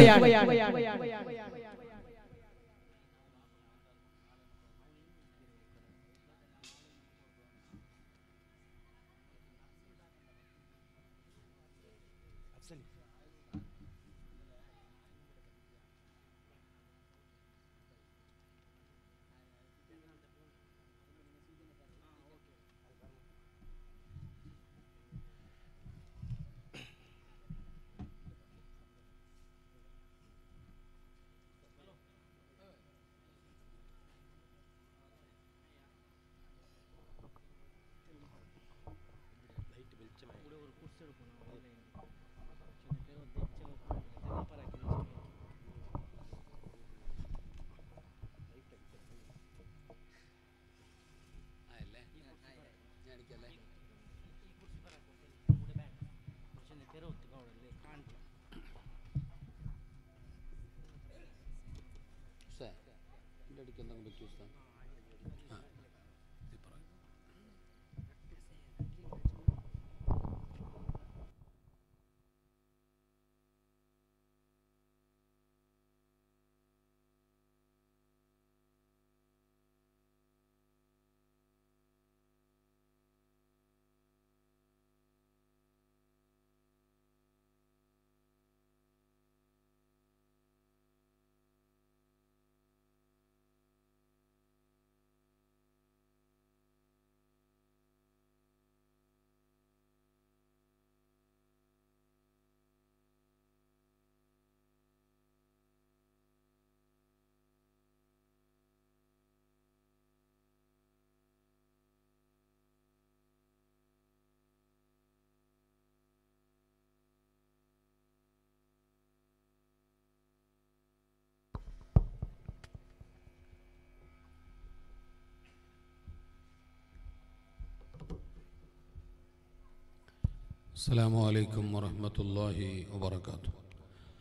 [SPEAKER 2] السلام عليكم ورحمة الله وبركاته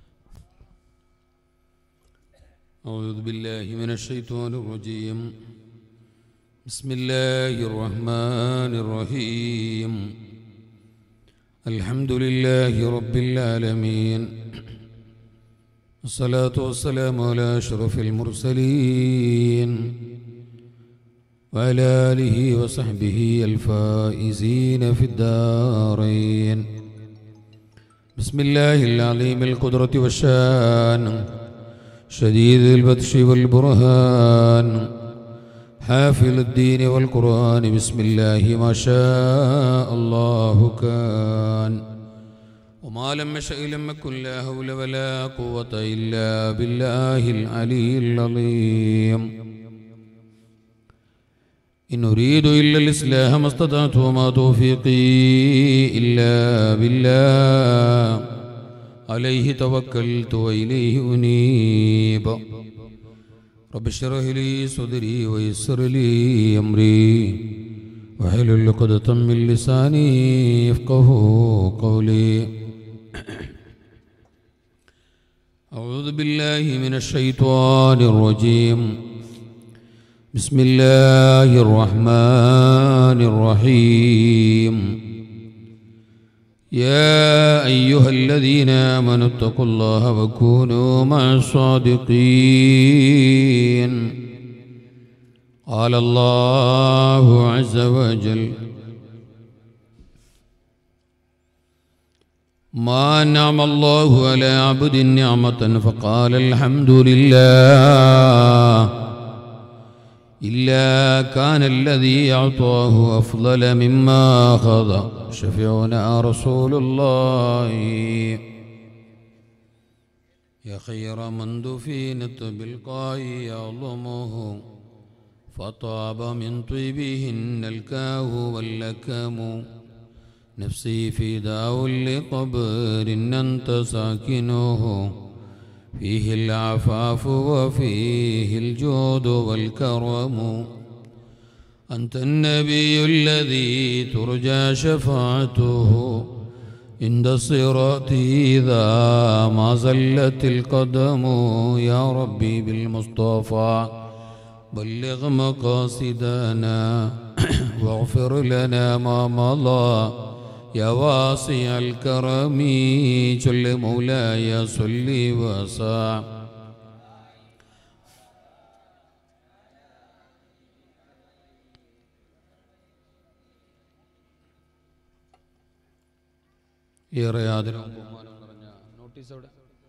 [SPEAKER 2] أعوذ بالله من الشيطان الرجيم بسم الله الرحمن الرحيم الحمد لله رب العالمين الصلاة والسلام على أشرف المرسلين وعلى آله وصحبه الفائزين في الدارين بسم الله العظيم القدرة والشان شديد البطش والبرهان حافل الدين والقرآن بسم الله ما شاء الله كان وما لم يشأ لم يكن لا حول ولا قوة إلا بالله العلي العظيم إن أريد إلا الإصلاح ما استطعت وما توفيقي إلا بالله عليه توكلت وإليه أنيب رب اشرح لي صدري ويسر لي أمري واحلل عقدة من لساني يفقه قولي أعوذ بالله من الشيطان الرجيم بسم الله الرحمن الرحيم يا أيها الذين آمنوا اتقوا الله وكونوا مع الصادقين قال الله عز وجل ما نعم الله على عبد نعمة فقال الحمد لله إلا كان الذي أعطاه أفضل مما أخذ شفيعنا رسول الله يا خير من دفينت بالقاء يعظمه فطاب من طيبهن الكاه واللكم نفسي فداء لقبر أنت ساكنه فيه العفاف وفيه الجود والكرم أنت النبي الذي ترجى شفاعته عند الصراط إذا ما زلت القدم يا ربي بالمصطفى بلغ مقاصدنا واغفر لنا ما مضى يا واسع الكرم جل مولاي صل وسع ഏറെ ആദരവും ബഹുമാനവും നിറഞ്ഞ നോട്ടീസ് എവിടെ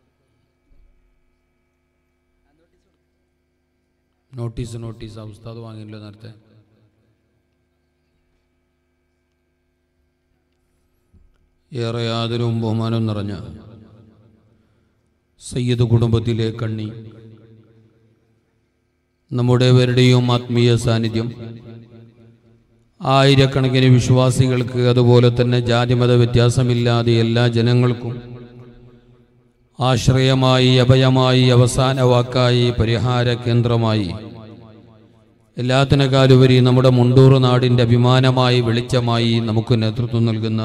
[SPEAKER 2] നോട്ടീസ് നോട്ടീസ് ആ ഉസ്താദ് വാങ്ങിയല്ലോ നേരത്തെ ഏറെ ആദരവും ബഹുമാനവും നിറഞ്ഞ സയ്യിദ് കുടുംബത്തിലെ കണ്ണി നമ്മുടെ പേരുടെയും ആത്മീയ സാന്നിധ്യം ആയിരക്കണക്കിന് വിശ്വാസികൾക്ക് അതുപോലെ തന്നെ ജാതിമത വ്യത്യാസമില്ലാതെ എല്ലാ ജനങ്ങൾക്കും ആശ്രയമായി അഭയമായി അവസാന വാക്കായി പരിഹാര കേന്ദ്രമായി എല്ലാത്തിനേക്കാളുപരി നമ്മുടെ മുണ്ടൂർ നാടിൻ്റെ അഭിമാനമായി വെളിച്ചമായി നമുക്ക് നേതൃത്വം നൽകുന്ന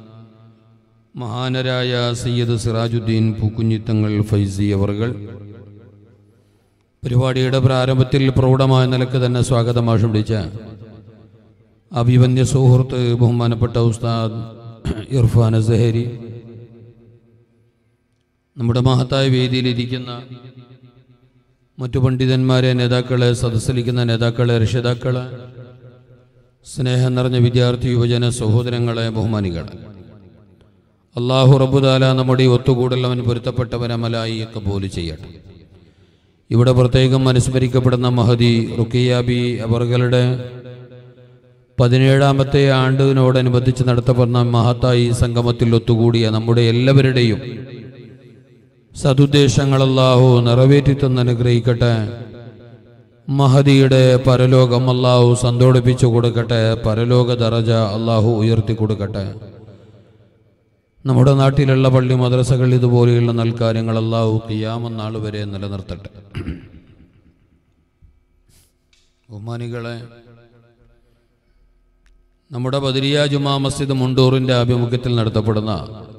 [SPEAKER 2] മഹാനരായ സയ്യിദ് സിറാജുദ്ദീൻ പൂക്കുഞ്ഞിത്തങ്ങൾ ഫൈസി അവർകൾ പരിപാടിയുടെ പ്രാരംഭത്തിൽ പ്രൗഢമായ നിലക്ക് തന്നെ സ്വാഗതം ആശംസിച്ച അഭിവന്യ സുഹൃത്ത് ബഹുമാനപ്പെട്ട ഉസ്താദ് ഇർഫാൻ സഹരി നമ്മുടെ മഹത്തായ വേദിയിലിരിക്കുന്ന മറ്റു പണ്ഡിതന്മാരെ നേതാക്കളെ സദസ്സിലിരിക്കുന്ന നേതാക്കളെ രക്ഷിതാക്കളെ സ്നേഹം നിറഞ്ഞ വിദ്യാർത്ഥി യുവജന സഹോദരങ്ങളെ ബഹുമാനികളെ അള്ളാഹു റബ്ബുദാല നമ്മുടെ ഈ ഒത്തുകൂടൽ അവൻ പൊരുത്തപ്പെട്ടവരമലായി കബൂല് ചെയ്യട്ടെ ഇവിടെ പ്രത്യേകം അനുസ്മരിക്കപ്പെടുന്ന മഹദി റുക്കിയാബി അവർകളുടെ പതിനേഴാമത്തെ ആണ്ടിനോടനുബന്ധിച്ച് നടത്തപ്പെടുന്ന മഹത്തായി സംഗമത്തിൽ ഒത്തുകൂടിയ നമ്മുടെ എല്ലാവരുടെയും സതുദ്ദേശങ്ങൾ അല്ലാഹു നിറവേറ്റി തന്ന് അനുഗ്രഹിക്കട്ടെ മഹദിയുടെ പരലോകം അല്ലാഹു സന്തോടിപ്പിച്ചു കൊടുക്കട്ടെ പരലോക ദറജ അല്ലാഹു ഉയർത്തി കൊടുക്കട്ടെ നമ്മുടെ നാട്ടിലുള്ള പള്ളി മദ്രസകൾ ഇതുപോലെയുള്ള നൽകാര്യങ്ങൾ അല്ലാഹു കിയാമന്നാൾ വരെ നിലനിർത്തട്ടെ ബഹുമാനികളെ നമ്മുടെ ബദരിയ ജുമാ മസ്ജിദ് മുണ്ടൂറിൻ്റെ ആഭിമുഖ്യത്തിൽ നടത്തപ്പെടുന്ന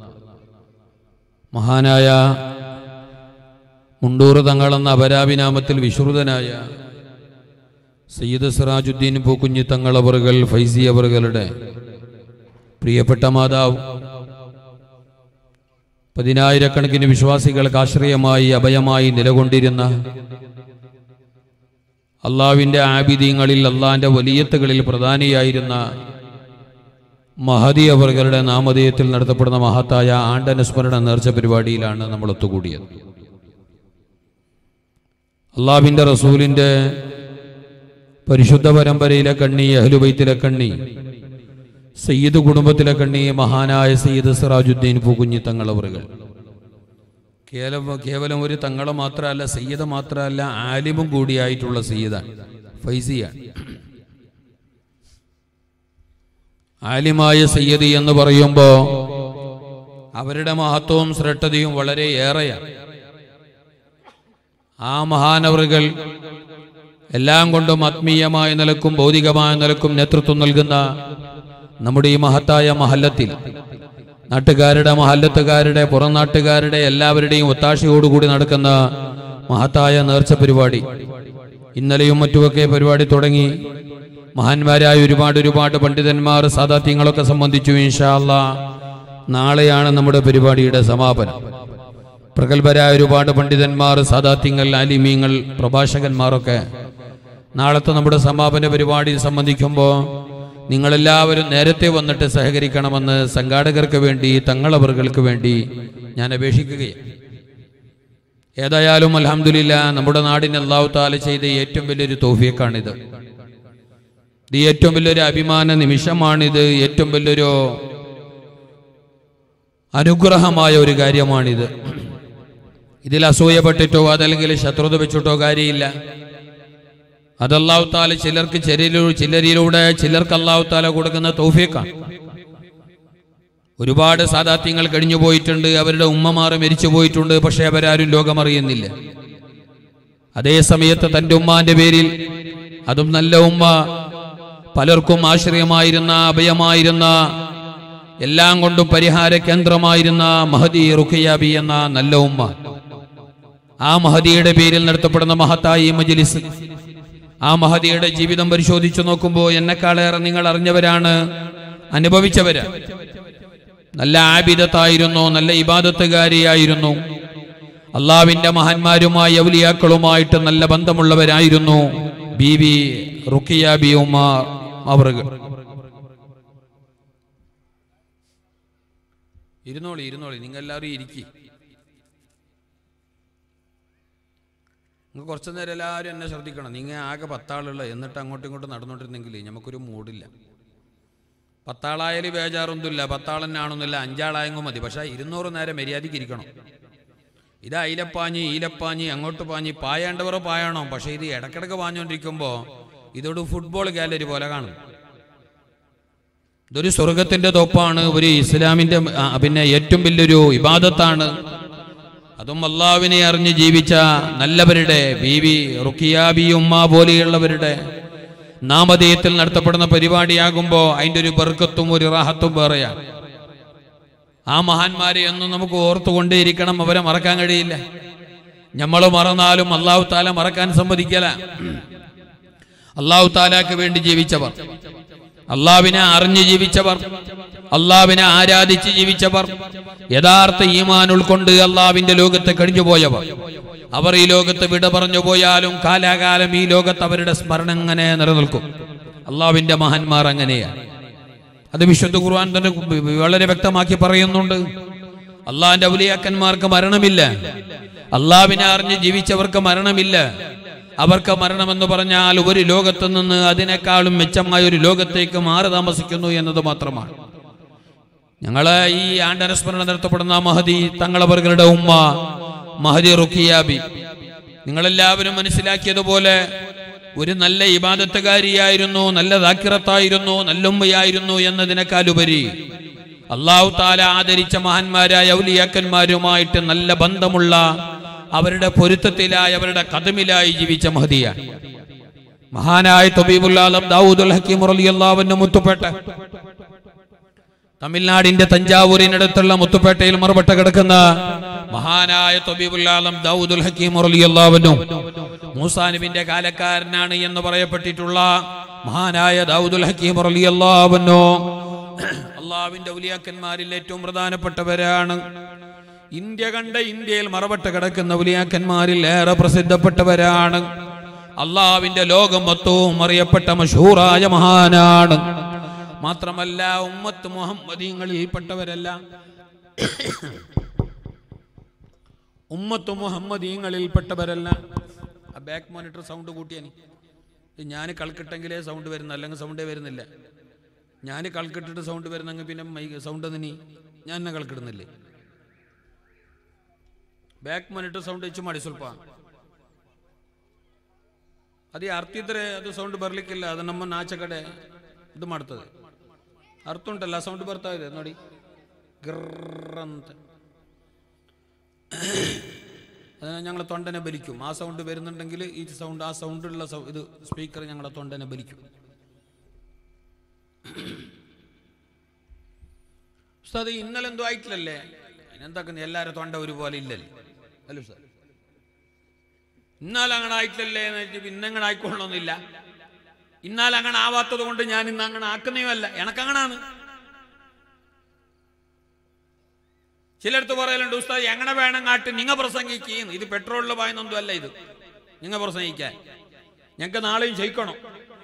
[SPEAKER 2] മഹാനായ മുണ്ടൂർ തങ്ങളെന്ന അപരാഭിനാമത്തിൽ വിശ്രുതനായ സയ്യിദ് സിറാജുദ്ദീൻ പൂക്കുഞ്ഞി തങ്ങളവറുകൾ ഫൈസി അവറുകളുടെ പ്രിയപ്പെട്ട മാതാവ് പതിനായിരക്കണക്കിന് വിശ്വാസികൾക്ക് ആശ്രയമായി അഭയമായി നിലകൊണ്ടിരുന്ന അള്ളാവിൻ്റെ ആബിദീങ്ങളിൽ അള്ളാന്റെ വലിയത്തുകളിൽ പ്രധാനിയായിരുന്ന മഹദി അവറുകളുടെ നാമധേയത്തിൽ നടത്തപ്പെടുന്ന മഹത്തായ ആണ്ടനുസ്മരണ നേർച്ച പരിപാടിയിലാണ് നമ്മൾ ഒത്തുകൂടിയത് അള്ളാവിൻ്റെ റസൂലിൻ്റെ പരിശുദ്ധ പരമ്പരയിലെ കണ്ണി അഹ്ലുബൈത്തിലെ കണ്ണി സയ്യിദ് കുടുംബത്തിലെ കണ്ണി മഹാനായ സയ്യിദ് സിറാജുദ്ദീൻ പൂക്കുഞ്ഞി തങ്ങളവറുകൾ കേവലം കേവലം ഒരു തങ്ങളെ മാത്രമല്ല സയ്യിദ് മാത്രമല്ല ആലിമും കൂടിയായിട്ടുള്ള സയ്യിദാണ് ഫൈസിയാണ് ആലിമായ സയ്യദ് എന്ന് പറയുമ്പോൾ അവരുടെ മഹത്വവും ശ്രദ്ധതയും വളരെ ഏറെയാണ് ആ മഹാനവറുകൾ എല്ലാം കൊണ്ടും ആത്മീയമായ നിലക്കും ഭൗതികമായ നിലക്കും നേതൃത്വം നൽകുന്ന നമ്മുടെ ഈ മഹത്തായ മഹല്ലത്തിൽ നാട്ടുകാരുടെ മഹല്ലത്തുകാരുടെ പുറം നാട്ടുകാരുടെ എല്ലാവരുടെയും ഒത്താശയോടുകൂടി നടക്കുന്ന മഹത്തായ നേർച്ച പരിപാടി ഇന്നലെയും മറ്റുമൊക്കെ പരിപാടി തുടങ്ങി മഹാന്മാരായ ഒരുപാട് ഒരുപാട് പണ്ഡിതന്മാർ സാദാത്യങ്ങളൊക്കെ സംബന്ധിച്ചു ഇൻഷാല്ല നാളെയാണ് നമ്മുടെ പരിപാടിയുടെ സമാപനം പ്രഗത്ഭരായ ഒരുപാട് പണ്ഡിതന്മാർ സാദാത്യങ്ങൾ ആലിമീങ്ങൾ പ്രഭാഷകന്മാരൊക്കെ നാളത്തെ നമ്മുടെ സമാപന പരിപാടി സംബന്ധിക്കുമ്പോൾ നിങ്ങളെല്ലാവരും നേരത്തെ വന്നിട്ട് സഹകരിക്കണമെന്ന് സംഘാടകർക്ക് വേണ്ടി തങ്ങളവറുകൾക്ക് വേണ്ടി ഞാൻ അപേക്ഷിക്കുകയാണ് ഏതായാലും അലഹമില്ല നമ്മുടെ നാടിന് അള്ളാഹു താല ചെയ്ത ഏറ്റവും വലിയൊരു തോഫിയക്കാണിത് ഇത് ഏറ്റവും വലിയൊരു അഭിമാന നിമിഷമാണിത് ഏറ്റവും വലിയൊരു അനുഗ്രഹമായ ഒരു കാര്യമാണിത് ഇതിൽ അസൂയപ്പെട്ടിട്ടോ അതല്ലെങ്കിൽ ശത്രുത വെച്ചിട്ടോ കാര്യമില്ല അത് അള്ളാഹു താല ചിലർക്ക് ചിലരിലൂടെ ചിലരിലൂടെ ചിലർക്ക് അള്ളാഹു താല കൊടുക്കുന്ന തൗഫീഖാണ് ഒരുപാട് സാദാത്യങ്ങൾ കഴിഞ്ഞു പോയിട്ടുണ്ട് അവരുടെ ഉമ്മമാർ മരിച്ചു പോയിട്ടുണ്ട് പക്ഷെ അവരാരും ലോകമറിയുന്നില്ല അതേ സമയത്ത് തന്റെ ഉമ്മാന്റെ പേരിൽ അതും നല്ല ഉമ്മ പലർക്കും ആശ്രയമായിരുന്ന അഭയമായിരുന്ന എല്ലാം കൊണ്ടും പരിഹാര കേന്ദ്രമായിരുന്ന മഹദി റുഖിയാബി എന്ന നല്ല ഉമ്മ ആ മഹദിയുടെ പേരിൽ നടത്തപ്പെടുന്ന മഹത്തായി മജിലിസ് ആ മഹദിയുടെ ജീവിതം പരിശോധിച്ചു നോക്കുമ്പോൾ എന്നെക്കാളേറെ നിങ്ങൾ അറിഞ്ഞവരാണ് അനുഭവിച്ചവര് നല്ല ആബിദത്തായിരുന്നു നല്ല ഇബാദത്തുകാരിയായിരുന്നു അള്ളാവിന്റെ മഹാന്മാരുമായി ഔലിയാക്കളുമായിട്ട് നല്ല ബന്ധമുള്ളവരായിരുന്നു ബീവി റുക്കിയ ബി ഉമാർ അവറുകൾ ഇരുന്നോളി ഇരുന്നോളി നിങ്ങൾ എല്ലാവരും ഇരിക്കി നിങ്ങൾ കുറച്ചു നേരം എല്ലാവരും എന്നെ ശ്രദ്ധിക്കണം നിങ്ങൾ ആകെ പത്താളുള്ള എന്നിട്ട് അങ്ങോട്ടും ഇങ്ങോട്ടും നടന്നുകൊണ്ടിരുന്നെങ്കിൽ നമുക്കൊരു മൂടില്ല പത്താളായാലും ബേജാറൊന്നുമില്ല പത്താളെന്നാണെന്നില്ല അഞ്ചാളായെങ്കിൽ മതി പക്ഷേ ഇരുന്നൂറ് നേരം മര്യാദയ്ക്ക് ഇരിക്കണം ഇത് അയിലപ്പാഞ്ഞ് ഈലപ്പാഞ്ഞ് അങ്ങോട്ട് പാഞ്ഞ് പായേണ്ടവർ പായണം പക്ഷേ ഇത് ഇടക്കിടക്ക് പാഞ്ഞുകൊണ്ടിരിക്കുമ്പോൾ ഇതോട് ഫുട്ബോൾ ഗാലറി പോലെ കാണും ഇതൊരു സ്വർഗത്തിന്റെ തൊപ്പാണ് ഒരു ഇസ്ലാമിന്റെ ആ, പിന്നെ ഏറ്റവും വലിയൊരു ഇബാദത്താണ് അതും അള്ളാവിനെ അറിഞ്ഞ് ജീവിച്ച നല്ലവരുടെ ബീവി റുക്കിയാബി ഉമ്മ പോലെയുള്ളവരുടെ നാമധേയത്തിൽ നടത്തപ്പെടുന്ന പരിപാടിയാകുമ്പോൾ അതിൻ്റെ ഒരു ബർക്കത്തും ഒരു റാഹത്തും വേറെയാണ് ആ മഹാന്മാരെ എന്നും നമുക്ക് ഓർത്തുകൊണ്ടേയിരിക്കണം അവരെ മറക്കാൻ കഴിയില്ല നമ്മൾ മറന്നാലും അള്ളാഹു താല മറക്കാൻ സമ്മതിക്കല അള്ളാഹു താലാക്ക് വേണ്ടി ജീവിച്ചവർ അള്ളാവിനെ അറിഞ്ഞ് ജീവിച്ചവർ അള്ളാവിനെ ആരാധിച്ച് ജീവിച്ചവർ യഥാർത്ഥ ഈമാൻ ഉൾക്കൊണ്ട് അള്ളാവിന്റെ ലോകത്ത് കഴിഞ്ഞുപോയവർ അവർ ഈ ലോകത്ത് വിട പറഞ്ഞു പോയാലും കാലാകാലം ഈ ലോകത്ത് അവരുടെ സ്മരണ അങ്ങനെ നിലനിൽക്കും അള്ളാവിന്റെ മഹാന്മാർ അങ്ങനെയാണ് അത് വിശുദ്ധ ഖുർആൻ തന്നെ വളരെ വ്യക്തമാക്കി പറയുന്നുണ്ട് അള്ളാഹിന്റെ ഔലിയാക്കന്മാർക്ക് മരണമില്ല അള്ളാവിനെ അറിഞ്ഞ് ജീവിച്ചവർക്ക് മരണമില്ല അവർക്ക് മരണമെന്ന് പറഞ്ഞാൽ ഒരു ലോകത്ത് നിന്ന് അതിനേക്കാളും മെച്ചമായ ഒരു ലോകത്തേക്ക് മാറി താമസിക്കുന്നു എന്നത് മാത്രമാണ് ഞങ്ങള് ഈ ആണ്ടനുസ്മരണം നടത്തപ്പെടുന്ന മഹദി തങ്ങളവറുകളുടെ ഉമ്മ മഹദി റുഖിയാബി നിങ്ങളെല്ലാവരും മനസ്സിലാക്കിയതുപോലെ ഒരു നല്ല ഇബാദത്തുകാരിയായിരുന്നു നല്ല ദാക്കിറത്തായിരുന്നു നല്ലുമ്മയായിരുന്നു എന്നതിനേക്കാളുപരി അള്ളാഹു താല ആദരിച്ച മഹാന്മാരായ ഔലിയാക്കന്മാരുമായിട്ട് നല്ല ബന്ധമുള്ള അവരുടെ പൊരുത്തത്തിലായി അവരുടെ കഥമിലായി ജീവിച്ച മഹദിയാണ് മഹാനായ തൊബീബുല്ലാലം ദാവൂദുൽ ഹക്കീം റളിയല്ലാഹുവിന് മുത്തുപെട്ട തമിഴ്നാടിന്റെ തഞ്ചാവൂരിനടുത്തുള്ള മുത്തുപേട്ടയിൽ മറുപട്ട കിടക്കുന്ന മഹാനായ തൊബീബുല്ലാലം ദൗദുൽ ഹക്കീം റളിയല്ലാഹുവിനും മൂസാ നബിന്റെ കാലക്കാരനാണ് എന്ന് പറയപ്പെട്ടിട്ടുള്ള മഹാനായ ദൗദുൽ ഹക്കീം റളിയല്ലാഹുവിനു അള്ളാഹുവിന്റെ ഉലിയാക്കന്മാരിൽ ഏറ്റവും പ്രധാനപ്പെട്ടവരാണ് ഇന്ത്യ കണ്ട ഇന്ത്യയിൽ മറവട്ട കിടക്കുന്ന ഉലിയാക്കന്മാരിൽ ഏറെ പ്രസിദ്ധപ്പെട്ടവരാണ് അള്ളാഹുവിന്റെ ലോകം മൊത്തവും അറിയപ്പെട്ട മഷൂറായ മഹാനാണ് മാത്രമല്ല ഉമ്മത്ത് മുഹമ്മദീങ്ങളിൽപ്പെട്ടവരല്ല ഉമ്മത്ത് മുഹമ്മദീങ്ങളിൽപ്പെട്ടവരല്ല ആ ബാക്ക് മോണിറ്റർ സൗണ്ട് കൂട്ടിയാനി ഞാൻ കളിക്കിട്ടെങ്കിലേ സൗണ്ട് വരുന്ന അല്ലെങ്കിൽ സൗണ്ടേ വരുന്നില്ല ഞാൻ കളിക്കിട്ടിട്ട് സൗണ്ട് വരുന്നെങ്കിൽ പിന്നെ മൈക്ക് സൗണ്ട് നീ ഞാൻ എന്നെ കളിക്കിടുന്നില്ലേ ಬ್ಯಾಕ್ ಮನಿಟರ್ ಸೌಂಡ್ ಹೆಚ್ಚು ಮಾಡಿ ಸ್ವಲ್ಪ ಅದೇ ಅರ್ಥ ಇದ್ರೆ ಅದು ಸೌಂಡ್ ಬರ್ಲಿಕ್ಕಿಲ್ಲ ಅದು ನಮ್ಮನ್ನ ಆಚೆ ಕಡೆ ಇದು ಮಾಡ್ತದೆ ಅರ್ಥ ಉಂಟಲ್ಲ ಸೌಂಡ್ ಬರ್ತಾ ಇದೆ ನೋಡಿ ಗ್ರರ್ ಅಂತ അതിനെ ഞങ്ങളെ തൊണ്ടനെ ബലിക്കും ആ സൗണ്ട് വരുന്നുണ്ടെങ്കിൽ ഈ സൗണ്ട് ആ സൗണ്ടുള്ള സൗ ഇത് സ്പീക്കർ ഞങ്ങളെ തൊണ്ടനെ ബലിക്കും ഉസ്താദ് ഇന്നലെ എന്തോ ആയിട്ടില്ലല്ലേ അതിനെന്താക്കുന്നു എല്ലാവരും തൊണ്ട ഒരുപോലെ ഇല്ലല്ലേ അല്ലേ ഉസ്താദ് ഇന്നാലും അങ്ങനെ ആയിട്ടില്ലല്ലേ എന്ന് വെച്ചാൽ ഇന്നങ്ങനെ ആയിക്കൊള്ളണമെന്നില്ല ഇന്നാലും അങ്ങനെ ആവാത്തത് കൊണ്ട് ഞാൻ ഇന്ന് അങ്ങനെ ആക്കുന്നതുമല്ല എനക്കങ്ങനാണ് ചിലടത്ത് പറയലുണ്ട് ഉസ്താദ് എങ്ങനെ വേണം കാട്ട് നിങ്ങ പ്രസംഗിക്കുകയും ഇത് പെട്രോളിൽ പായുന്നൊന്നും അല്ല ഇത് നിങ്ങ പ്രസംഗിക്കാൻ ഞങ്ങൾക്ക് നാളെയും ജയിക്കണം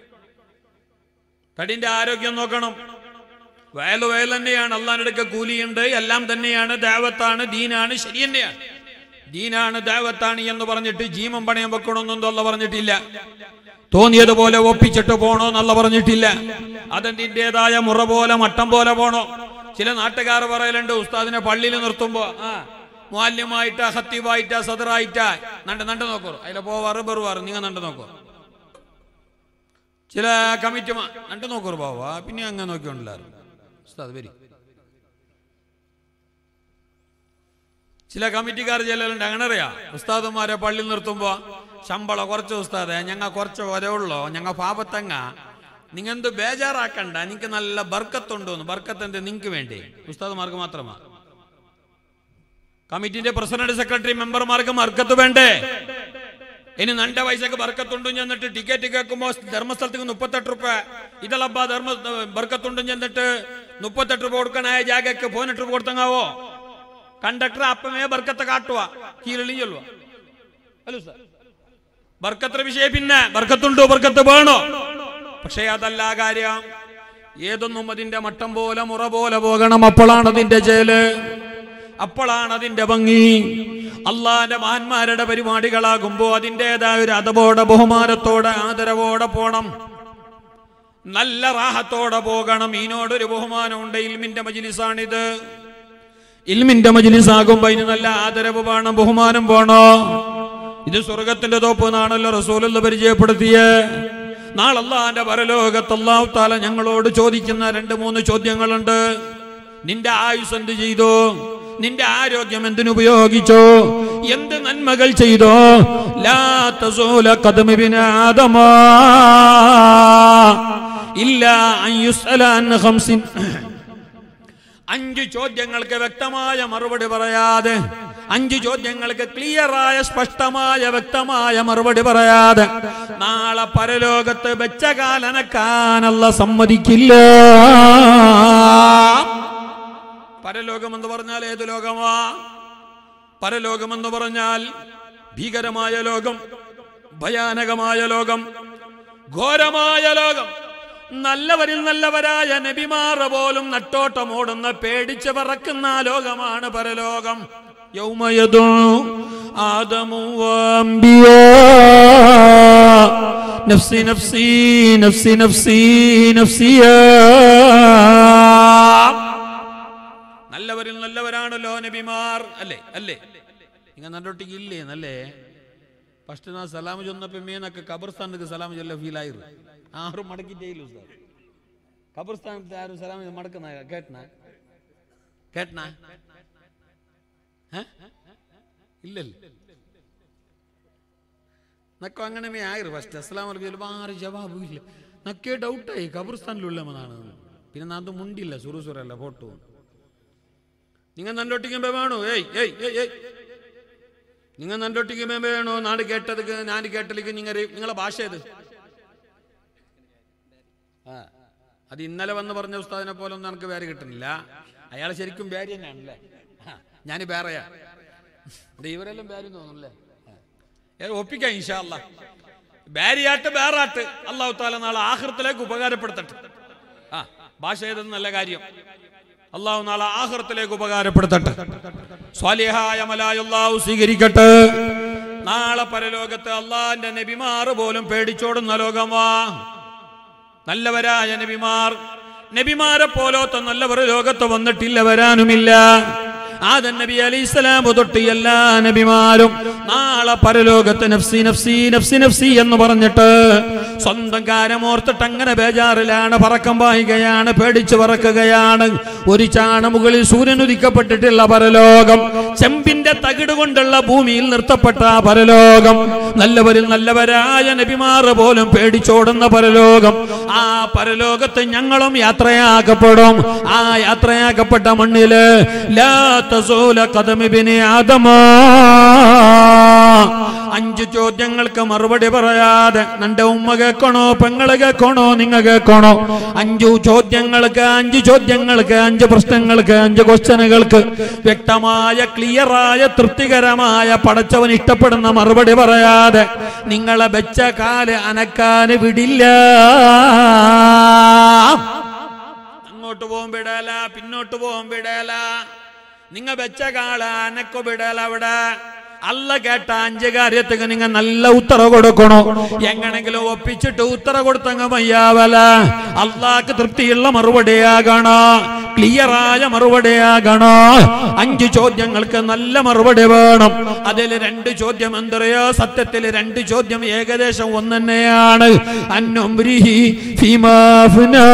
[SPEAKER 2] തടിന്റെ ആരോഗ്യം നോക്കണം വയല് വയൽ തന്നെയാണ് അള്ളാഹിനടുക്ക കൂലിയുണ്ട് എല്ലാം തന്നെയാണ് ദേവത്താണ് ദീനാണ് ശരി തന്നെയാണ് ദീനാണ് ദേവത്താണ് എന്ന് പറഞ്ഞിട്ട് ജീവൻ പണയം വെക്കണമെന്നൊന്നും അല്ല പറഞ്ഞിട്ടില്ല തോന്നിയതുപോലെ ഒപ്പിച്ചിട്ട് പോണോ എന്നല്ല പറഞ്ഞിട്ടില്ല അതെന്തിൻ്റെതായ മുറ പോലെ മട്ടം പോലെ പോണോ ചില നാട്ടുകാർ പറയലുണ്ട് ഉസ്താദിനെ പള്ളിയിൽ നിർത്തുമ്പോ ആ മാല്യമായിട്ടാ ഹത്തീബായിട്ടാ സദറായിട്ടാ നണ്ട് നണ്ട് നോക്കൂ അതിലെ പോവാറ് ബെറുവാറ് നിങ്ങൾ നണ്ട് നോക്കൂ ചില കമ്മിറ്റി നണ്ട് നോക്കൂ പോവാ പിന്നെ അങ്ങനെ നോക്കിക്കൊണ്ടില്ലായിരുന്നു ഉസ്താദ് വരി ചില കമ്മിറ്റിക്കാർ ചിലരുണ്ട് അങ്ങനെ അറിയാം ഉസ്താദന്മാരെ പള്ളി നിർത്തുമ്പോ ശമ്പളം കുറച്ച് ഉസ്താദെ ഞങ്ങ കുറച്ച് വരവുള്ളോ ഞങ്ങ പാപത്തങ്ങ നിങ്ങ എന്ത് ബേജാറാക്കണ്ട നിങ്ങക്ക് നല്ല ബർക്കത്തുണ്ടോന്ന് ബർക്കത്ത് എന്ത് നിങ്ങക്ക് വേണ്ടി ഉസ്താദന്മാർക്ക് മാത്രമാ കമ്മിറ്റിന്റെ പ്രസിഡന്റ് സെക്രട്ടറി മെമ്പർമാർക്ക് ബർക്കത്ത് വേണ്ടേ ഇനി നണ്ട പൈസക്ക് ബർക്കത്തുണ്ടും ചെന്നിട്ട് ടിക്കറ്റ് കേൾക്കുമ്പോ ധർമ്മസ്ഥലത്തേക്ക് മുപ്പത്തെട്ട് റുപ്യ ഇതളബ്ബ ധർമ്മ ബർക്കത്തുണ്ടും ചെന്നിട്ട് മുപ്പത്തെട്ട് രൂപ കൊടുക്കണായ ജാഗക്ക് പതിനെട്ട് രൂപ കൊടുത്തങ്ങാവോ കണ്ടക്ടർ അപ്പമേ ബർക്കത്ത് കാട്ടുക കീഴളി ചൊല്ലുക അല്ലോ സാർ ബർക്കത്ര വിഷയം പിന്നെ ബർക്കത്തുണ്ടോ ബർക്കത്ത് വേണോ പക്ഷേ അതല്ല കാര്യം ഏതൊന്നും അതിന്റെ മട്ടം പോലെ മുറ പോലെ പോകണം അപ്പോഴാണ് അതിന്റെ ചേല് അപ്പോഴാണ് അതിന്റെ ഭംഗി അള്ളാന്റെ മഹാന്മാരുടെ പരിപാടികളാകുമ്പോ അതിൻ്റെതായ ഒരു അതപോടെ ബഹുമാനത്തോടെ ആദരവോടെ പോണം നല്ല റാഹത്തോടെ പോകണം ഈനോടൊരു ബഹുമാനമുണ്ട് ഇൽമിന്റെ മജിലിസാണിത് ഇൽമിന്റെ മജിലിസ് ആകുമ്പോ അതിന് നല്ല ആദരവ് വേണം ബഹുമാനം വേണോ ഇത് സ്വർഗത്തിന്റെ തോപ്പ് എന്നാണല്ലോ റസൂലെന്ന് പരിചയപ്പെടുത്തിയ നാളല്ലാന്റെ പരലോകത്ത് അല്ലാഹു താല ഞങ്ങളോട് ചോദിക്കുന്ന രണ്ട് മൂന്ന് ചോദ്യങ്ങളുണ്ട് നിന്റെ ആയുസ് എന്ത് ചെയ്തു നിന്റെ ആരോഗ്യം എന്തിനുപയോഗിച്ചോ എന്ത് നന്മകൾ ചെയ്തോ ലാ തസൂല ഖദമിബിന ആദമാ ഇല്ലാ അൻ യുസ്അല അൻ ഖംസിൻ അഞ്ച് ചോദ്യങ്ങൾക്ക് വ്യക്തമായ മറുപടി പറയാതെ അഞ്ച് ചോദ്യങ്ങൾക്ക് ക്ലിയറായ സ്പഷ്ടമായ വ്യക്തമായ മറുപടി പറയാതെ നാളെ പരലോകത്ത് വെച്ച കാലനക്കാനല്ല സമ്മതിക്കില്ല പരലോകം എന്ന് പറഞ്ഞാൽ ഏത് ലോകമാ പരലോകം എന്ന് പറഞ്ഞാൽ ഭീകരമായ ലോകം ഭയാനകമായ ലോകം ഘോരമായ ലോകം നല്ലവരിൽ നല്ലവരായ നബിമാറ പോലും നട്ടോട്ടമോടുന്ന പേടിച്ച് പറക്കുന്ന ലോകമാണ് പരലോകം യൗമയദോ ആദമു വഅംബിയാ. നഫ്സി നഫ്സി നഫ്സി നഫ്സി നഫ്സിയാ നല്ലവരിൽ നല്ലവരാണല്ലോ നബിമാർ അല്ലേ അല്ലേ നിങ്ങൾ നണ്ടൊട്ടിക്ക് ഇല്ലേ നല്ലേ ഫസ്റ്റ് നാ സലാം ചൊന്നപ്പോ മേനൊക്കെ ഖബർസ്ഥാനക്ക് സലാം ചൊല്ല ഫീൽ ആയിരുന്നു ആറും മടക്കിട്ടേയില്ല ഉസ്താദ് ഖബർസ്ഥാനത്ത് ആരും സലാം ചൊല്ലി മടക്കുന്ന കേട്ടന കേട്ടന ഇല്ലല്ല നക്കോ അങ്ങനെ മേ ആയിരു ഫസ്റ്റ് അസ്സലാം വലൈക്കും ചിലപ്പോൾ ആരും ജവാബും ഇല്ല നക്കേ ഡൗട്ടായി ഖബർസ്ഥാനിലുള്ളവനാണ് പിന്നെ നാന്ത് മുണ്ടില്ല സുറു സുറല്ല ഫോട്ടോ നിങ്ങൾ നണ്ടൊട്ടിക്കുമ്പോ വേണോ ഏയ് ഏയ് ഏയ് ഏയ് നിങ്ങൾ നണ്ടൊട്ടിക്കുമ്പോ വേണോ നാട് കേട്ടത് ഞാൻ കേട്ടലേക്ക് നിങ്ങൾ നിങ്ങളെ ഭാഷ ഏത് ആ അത് ഇന്നലെ വന്ന് പറഞ്ഞ ഉസ്താദിനെ പോലെ ഒന്നും എനിക്ക് പേര് കിട്ടുന്നില്ല അയാൾ ശരിക്കും പേര് തന്നെയാണല്ലേ ഞാൻ വേറെയാ ഇത് ഇവരെല്ലാം പേര് തോന്നുന്നല്ലേ ഏ, ഒപ്പിക്കാം ഇൻഷാല്ല ബാരിയാട്ട് വേറാട്ട് അള്ളാഹു താല നാളെ ആഹൃത്തിലേക്ക് ഉപകാരപ്പെടുത്തട്ടെ ആ ഭാഷ ഏതെന്ന് നല്ല കാര്യം അള്ളാഹു നാളെ ആഹൃത്തിലേക്ക് ഉപകാരപ്പെടുത്തട്ടെ സ്വാലിഹായ മലായ അള്ളാഹു സ്വീകരിക്കട്ടെ നാളെ പരലോകത്ത് അള്ളാഹിന്റെ നബിമാർ പോലും പേടിച്ചോടുന്ന ലോകമാ നല്ലവരായ നബിമാർ നബിമാരെ പോലോത്ത നല്ലവർ ലോകത്ത് വന്നിട്ടില്ല വരാനുമില്ല ആദൻ നബി അലൈഹി സ്വലാം തൊട്ട് എല്ലാ നബിമാരും നാളെ പരലോകത്ത് നഫ്സി നഫ്സി നഫ്സി നഫ്സി എന്ന് പറഞ്ഞിട്ട് സ്വന്തം കാരമോർത്തിട്ട് അങ്ങനെ ബേജാറിലാണ് പറക്കം പായുകയാണ് പേടിച്ചു പറക്കുകയാണ് ഒരു ചാണ മുകളിൽ സൂര്യൻ ഉദിക്കപ്പെട്ടിട്ടുള്ള പരലോകം ചെമ്പിന്റെ തകിട് കൊണ്ടുള്ള ഭൂമിയിൽ നിർത്തപ്പെട്ട ആ പരലോകം നല്ലവരിൽ നല്ലവരായ നബിമാർ പോലും പേടിച്ചോടുന്ന പരലോകം ആ പരലോകത്ത് ഞങ്ങളും യാത്രയാക്കപ്പെടും ആ യാത്രയാക്കപ്പെട്ട മണ്ണില് ലാ തസൂല ഖദമിബിനി ആദമാ അഞ്ചു ചോദ്യങ്ങൾക്ക് മറുപടി പറയാതെ നിന്റെ ഉമ്മ കേൾക്കണോ പെങ്ങള് കേൾക്കണോ നിങ്ങ കേൾക്കണോ അഞ്ചു ചോദ്യങ്ങൾക്ക് അഞ്ചു ചോദ്യങ്ങൾക്ക് അഞ്ച് പ്രശ്നങ്ങൾക്ക് അഞ്ച് ക്വസ്റ്റ്യനുകൾക്ക് വ്യക്തമായ ക്ലിയറായ തൃപ്തികരമായ പടച്ചവൻ ഇഷ്ടപ്പെടുന്ന മറുപടി പറയാതെ നിങ്ങളെ വെച്ച കാല് അനക്കാന് വിടില്ല അങ്ങോട്ട് പോകാൻ വിടല പിന്നോട്ട് പോകാൻ വിടല നിങ്ങ വെച്ച കാള അനക്കോ വിടല അവിടെ അല്ല കേട്ട അഞ്ച് കാര്യത്തിന് നിങ്ങ നല്ല ഉത്തര കൊടുക്കണോ എങ്ങനെങ്കിലും ഒപ്പിച്ചിട്ട് ഉത്തര കൊടുത്തങ്ങ മയ്യാവല അള്ളാക്ക് തൃപ്തിയുള്ള മറുപടിയാകണോ ക്ലിയറായ മറുപടിയാകണോ അഞ്ച് ചോദ്യങ്ങൾക്ക് നല്ല മറുപടി വേണം അതിൽ രണ്ട് ചോദ്യം എന്തറിയോ സത്യത്തിൽ രണ്ട് ചോദ്യം ഏകദേശം ഒന്ന് തന്നെയാണ് അന്നുംരിഹി ഫിമാഫ്നാ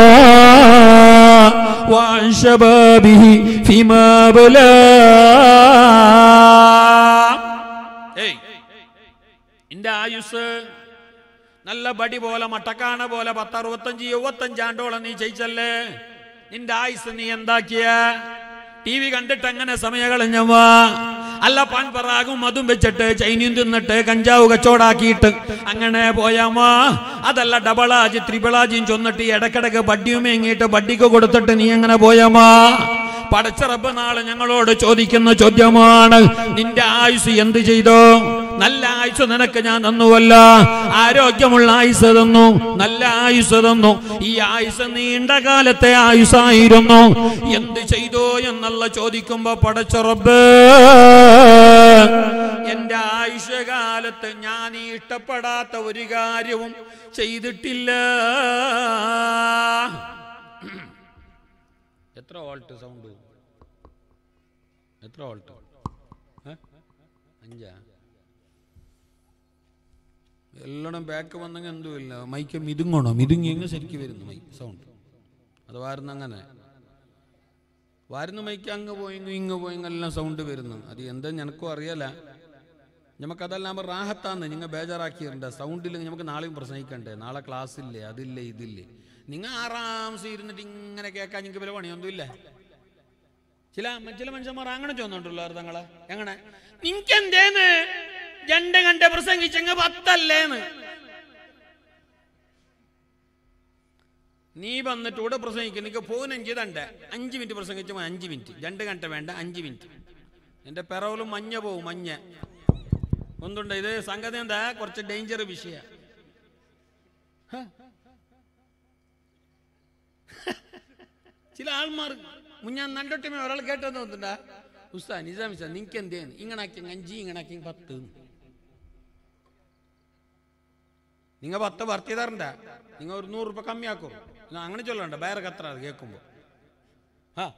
[SPEAKER 2] وعن شبابه فيما بلا ഏയ് എന്റെ ആയുസ് നല്ല ബടി പോലെ മട്ടക്കാണ പോലെ പത്തറുപത്തഞ്ച് എഴുപത്തഞ്ചാണ്ടോളം നീ ജയിച്ചല്ലേ നിന്റെ ആയുസ് നീ എന്താക്കിയ ടി വി കണ്ടിട്ട് അങ്ങനെ സമയ കളഞ്ഞവാ അല്ല പാൻപറാകും അതും വെച്ചിട്ട് ചൈനയും തിന്നിട്ട് കഞ്ചാവ് കച്ചവടാക്കിയിട്ട് അങ്ങനെ പോയാമാ അതല്ല ഡബിളാജ് ത്രിപിളാജിയും ചൊന്നിട്ട് ഇടക്കിടക്ക് ബഡ്ഡിയും മേങ്ങിയിട്ട് ബഡ്ഡിക്ക് കൊടുത്തിട്ട് നീ അങ്ങനെ പോയാമാ പടച്ചറബ് നാളെ ഞങ്ങളോട് ചോദിക്കുന്ന ചോദ്യമാണ് നിന്റെ ആയുസ് എന്ത് ചെയ്തോ നല്ല ആയുസ് നിനക്ക് ഞാൻ തന്നുവല്ല ആരോഗ്യമുള്ള ആയുസ് തന്നു നല്ല ആയുസ് തന്നു ഈ ആയുസ് നീണ്ട കാലത്തെ ആയുസായിരുന്നു എന്ത് ചെയ്തോ എന്നുള്ള ചോദിക്കുമ്പോ പടച്ചറബ് എന്റെ ആയുഷ്യകാലത്ത് ഞാൻ ഈ ഇഷ്ടപ്പെടാത്ത ഒരു കാര്യവും ചെയ്തിട്ടില്ല എത്ര വോൾട്ട് സൗണ്ട് എത്ര വോൾട്ട് അഞ്ചാ എല്ലാം ബാക്ക് വന്നെങ്കിൽ എന്തുമില്ല മൈക്ക് മിതുങ്ങണോ മിതുങ്ങിയെങ്കിൽ ശരിക്കും വരുന്നു മൈക്ക് സൗണ്ട് അത് വാരുന്ന അങ്ങനെ വാരുന്ന മൈക്ക് അങ്ങ് പോയെങ്കിൽ ഇങ്ങ് പോയെങ്കിൽ എല്ലാം സൗണ്ട് വരുന്നു അത് എന്താ ഞനക്കും അറിയല നമുക്കതെല്ലാം റാഹത്താന്ന് നിങ്ങൾ ബേജാറാക്കിയിട്ടുണ്ട് സൗണ്ടിൽ നമുക്ക് നാളെയും പ്രസംഗിക്കണ്ടേ നാളെ ക്ലാസ് ഇല്ലേ അതില്ലേ ഇതില്ലേ നിങ്ങൾ ആറാംസം ഇരുന്നിട്ട് ഇങ്ങനെ കേൾക്കാൻ നിങ്ങൾക്ക് വില പണിയൊന്നുമില്ല ചില ചില മനുഷ്യന്മാർ അങ്ങനെ ചോന്നുണ്ടല്ലോ അർത്ഥങ്ങളെ എങ്ങനെ നിനക്ക് എന്തേന്ന് രണ്ട് കണ്ട പ്രസംഗിച്ചങ്ങ് പത്തല്ലേന്ന് നീ വന്നിട്ട് ഇവിടെ പ്രസംഗിക്കും നിനക്ക് പതിനഞ്ച് തണ്ട അഞ്ച് മിനിറ്റ് പ്രസംഗിച്ച അഞ്ച് മിനിറ്റ് രണ്ട് കണ്ട വേണ്ട അഞ്ച് മിനിറ്റ് എന്റെ പിറവിലും മഞ്ഞ പോവും മഞ്ഞ ഒന്നുണ്ട് ഇത് സംഗതി എന്താ കുറച്ച് ഡേഞ്ചർ വിഷയ ചില ആൾമാർ മുഞ്ഞാൻ നണ്ടൊട്ടിമേ ഒരാൾ കേട്ടെന്ന് തോന്നുന്നുണ്ടാ ഉസ്താ നിസാമിച്ച നിനക്ക് എന്തേന്ന് ഇങ്ങനാക്കി അഞ്ച് ഇങ്ങനാക്കി പത്ത് നിങ്ങൾ പത്ത് ഭർത്തി തരണ്ട നിങ്ങൾ ഒരു നൂറ് രൂപ കമ്മിയാക്കും ഞാൻ അങ്ങനെ ചൊല്ലണ്ട വേറെ കത്ര അത് കേൾക്കുമ്പോ ആ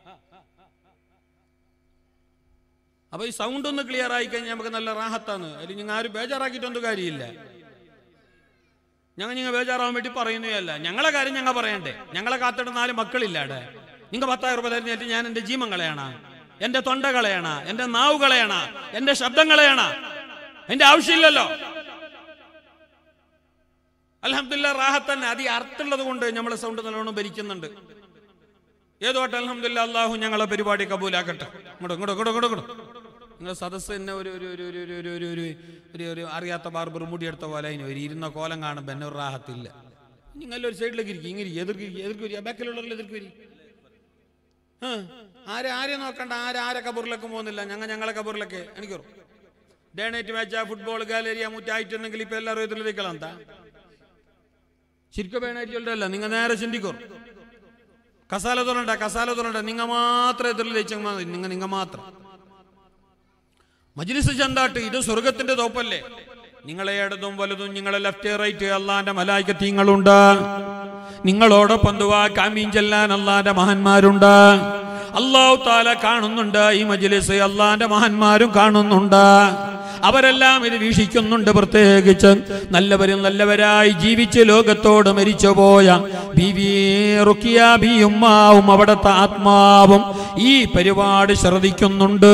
[SPEAKER 2] അപ്പൊ ഈ സൗണ്ട് ഒന്ന് ക്ലിയർ ആയി കഴിഞ്ഞാൽ നമുക്ക് നല്ല റാഹത്താണ് അതിൽ നിങ്ങൾ ആരും ബേജാറാക്കിയിട്ടൊന്നും കാര്യമില്ല ഞങ്ങൾ നിങ്ങൾ ബേജാറാവാൻ വേണ്ടി പറയുന്നതല്ല ഞങ്ങളെ കാര്യം ഞങ്ങൾ പറയണ്ടേ ഞങ്ങളെ കാത്തിട്ട് നാല് മക്കളില്ലാടെ നിങ്ങൾ പത്തായിരം രൂപ തരുന്നിട്ട് ഞാൻ എന്റെ ജീവൻ കളയണ എന്റെ തൊണ്ട കളയണ എന്റെ നാവ് കളയണ എന്റെ ശബ്ദം കളയണ എന്റെ ആവശ്യമില്ലല്ലോ അലഹമില്ല റാഹത്ത് തന്നെ അത് ഈ അർത്ഥമുള്ളത് കൊണ്ട് നമ്മൾ സൗണ്ട് നല്ലോണം ഭരിക്കുന്നുണ്ട് ഏതോട്ടെ അലഹമില്ല അള്ളാഹു ഞങ്ങളെ പരിപാടി കബൂലാക്കട്ടെ ഇങ്ങോട്ട് ഇങ്ങോട്ട് ഇങ്ങോട്ട് ഇങ്ങോട്ട് ഇങ്ങോട്ട് നിങ്ങൾ സദസ്സ് തന്നെ ഒരു ഒരു ഒരു ഒരു ഒരു ഒരു ഒരു ഒരു ഒരു ഒരു അറിയാത്ത ബാർബർ മുടിയെടുത്ത പോലെ അതിന് ഒരു ഇരുന്ന കോലം കാണുമ്പോൾ എന്നെ ഒരു റാഹത്തില്ല നിങ്ങൾ ഒരു സൈഡിലേക്ക് ഇരിക്കും ഇങ്ങനെ ഇരിക്കും. എതിർക്ക് ഇരിക്കും, എതിർക്ക് വരിക ബാക്കിലുള്ളവരിൽ എതിർക്ക് വരി ആ ആരെ ആരെ നോക്കണ്ട ആരെ ആരെ കബറിലേക്ക് പോകുന്നില്ല ഞങ്ങൾ ഞങ്ങളെ കബറിലൊക്കെ എനിക്ക് ഡേ നൈറ്റ് മാച്ച് ഫുട്ബോൾ ഗാലറിയ മുറ്റായിട്ടുണ്ടെങ്കിൽ ഇപ്പൊ എല്ലാവരും എതിരിലേക്കണം എന്താ ശരിക്കും വേണമായിട്ടല്ല നിങ്ങൾ നേരെ ചിന്തിക്കോ കസാല തുറണ്ട കസാല തുറണ്ട നിങ്ങ മാത്രം എതിരിലേക്ക് നിങ്ങ നിങ്ങ മാത്രം മജ്ലിസ് ചന്താട്ട് ഇത് സ്വർഗത്തിന്റെ തോപ്പല്ലേ നിങ്ങളെ ഇടതും വലുതും നിങ്ങളെ ലെഫ്റ്റ് റൈറ്റ് അള്ളാന്റെ മലായിക്കത്തീങ്ങളുണ്ട് നിങ്ങളോടൊപ്പം ദുവാ കാമീൻ ചെല്ലാൻ അള്ളാന്റെ മഹാന്മാരുണ്ട് അള്ളാഹു താല കാണുന്നുണ്ട് ഈ മജ്ലിസ് അള്ളാന്റെ മഹാന്മാരും കാണുന്നുണ്ട് അവരെല്ലാം ഇത് വീക്ഷിക്കുന്നുണ്ട് പ്രത്യേകിച്ച് നല്ലവരും നല്ലവരായി ജീവിച്ച് ലോകത്തോട് മരിച്ചുപോയ ബീവി റുക്കിയ ബിയുമ്മാവും അവിടുത്തെ ആത്മാവും ഈ പരിപാടി ശ്രദ്ധിക്കുന്നുണ്ട്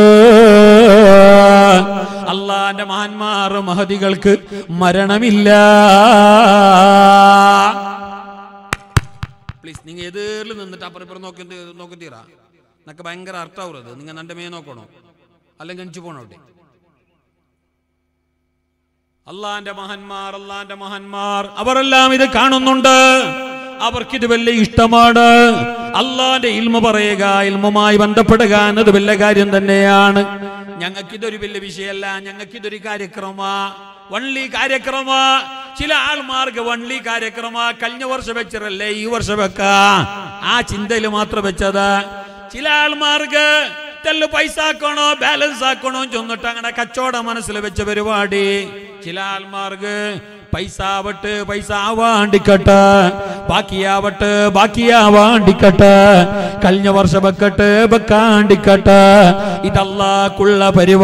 [SPEAKER 2] അള്ളാന്റെ മഹാന്മാർ മഹതികൾക്ക് മരണമില്ല പ്ലീസ് നിങ്ങൾ എതിരിൽ നിന്നിട്ട് അപ്പുറം ഇപ്പുറം നോക്കി നോക്കി തീറാ എന്നൊക്കെ ഭയങ്കര അർത്ഥമാവുന്നത് നിങ്ങൾ എൻ്റെ മേ നോക്കണോ അല്ലെങ്കിൽ എനിക്ക് പോണോട്ടെ അള്ളാന്റെ മഹാന്മാർ അള്ളാന്റെ മഹാന്മാർ അവരെല്ലാം ഇത് കാണുന്നുണ്ട് അവർക്കിത് വലിയ ഇഷ്ടമാണ് അള്ളാന്റെ ഇൽമ പറയുക ഇൽമുമായി ബന്ധപ്പെടുക എന്നത് വലിയ കാര്യം തന്നെയാണ് ഞങ്ങൾക്കിതൊരു വലിയ വിഷയമല്ല ഞങ്ങൾക്കിതൊരു കാര്യക്രമ വൺലി കാര്യക്രമ ചില ആൾമാർക്ക് വൺലി കാര്യക്രമ കഴിഞ്ഞ വർഷം വെച്ചതല്ലേ ഈ വർഷം വെക്ക ആ ചിന്തയിൽ മാത്രം വെച്ചത് ചില ആൾമാർക്ക് തെല്ല് പൈസ ആക്കണോ ബാലൻസ് ആക്കണോ ചൊന്നിട്ട് അങ്ങനെ കച്ചവടം മനസ്സിൽ വെച്ച പരിപാടി ചില ആൾമാർക്ക് പൈസ ആവട്ടെ പൈസ ആവാണ്ടിക്കട്ടെ ബാക്കിയാവട്ടെ ബാക്കിയാവാണ്ടിക്കട്ടെ കഴിഞ്ഞ വർഷം വെക്കട്ടെ വെക്കാണ്ടിക്കട്ടെ ഇതല്ലാക്കുള്ള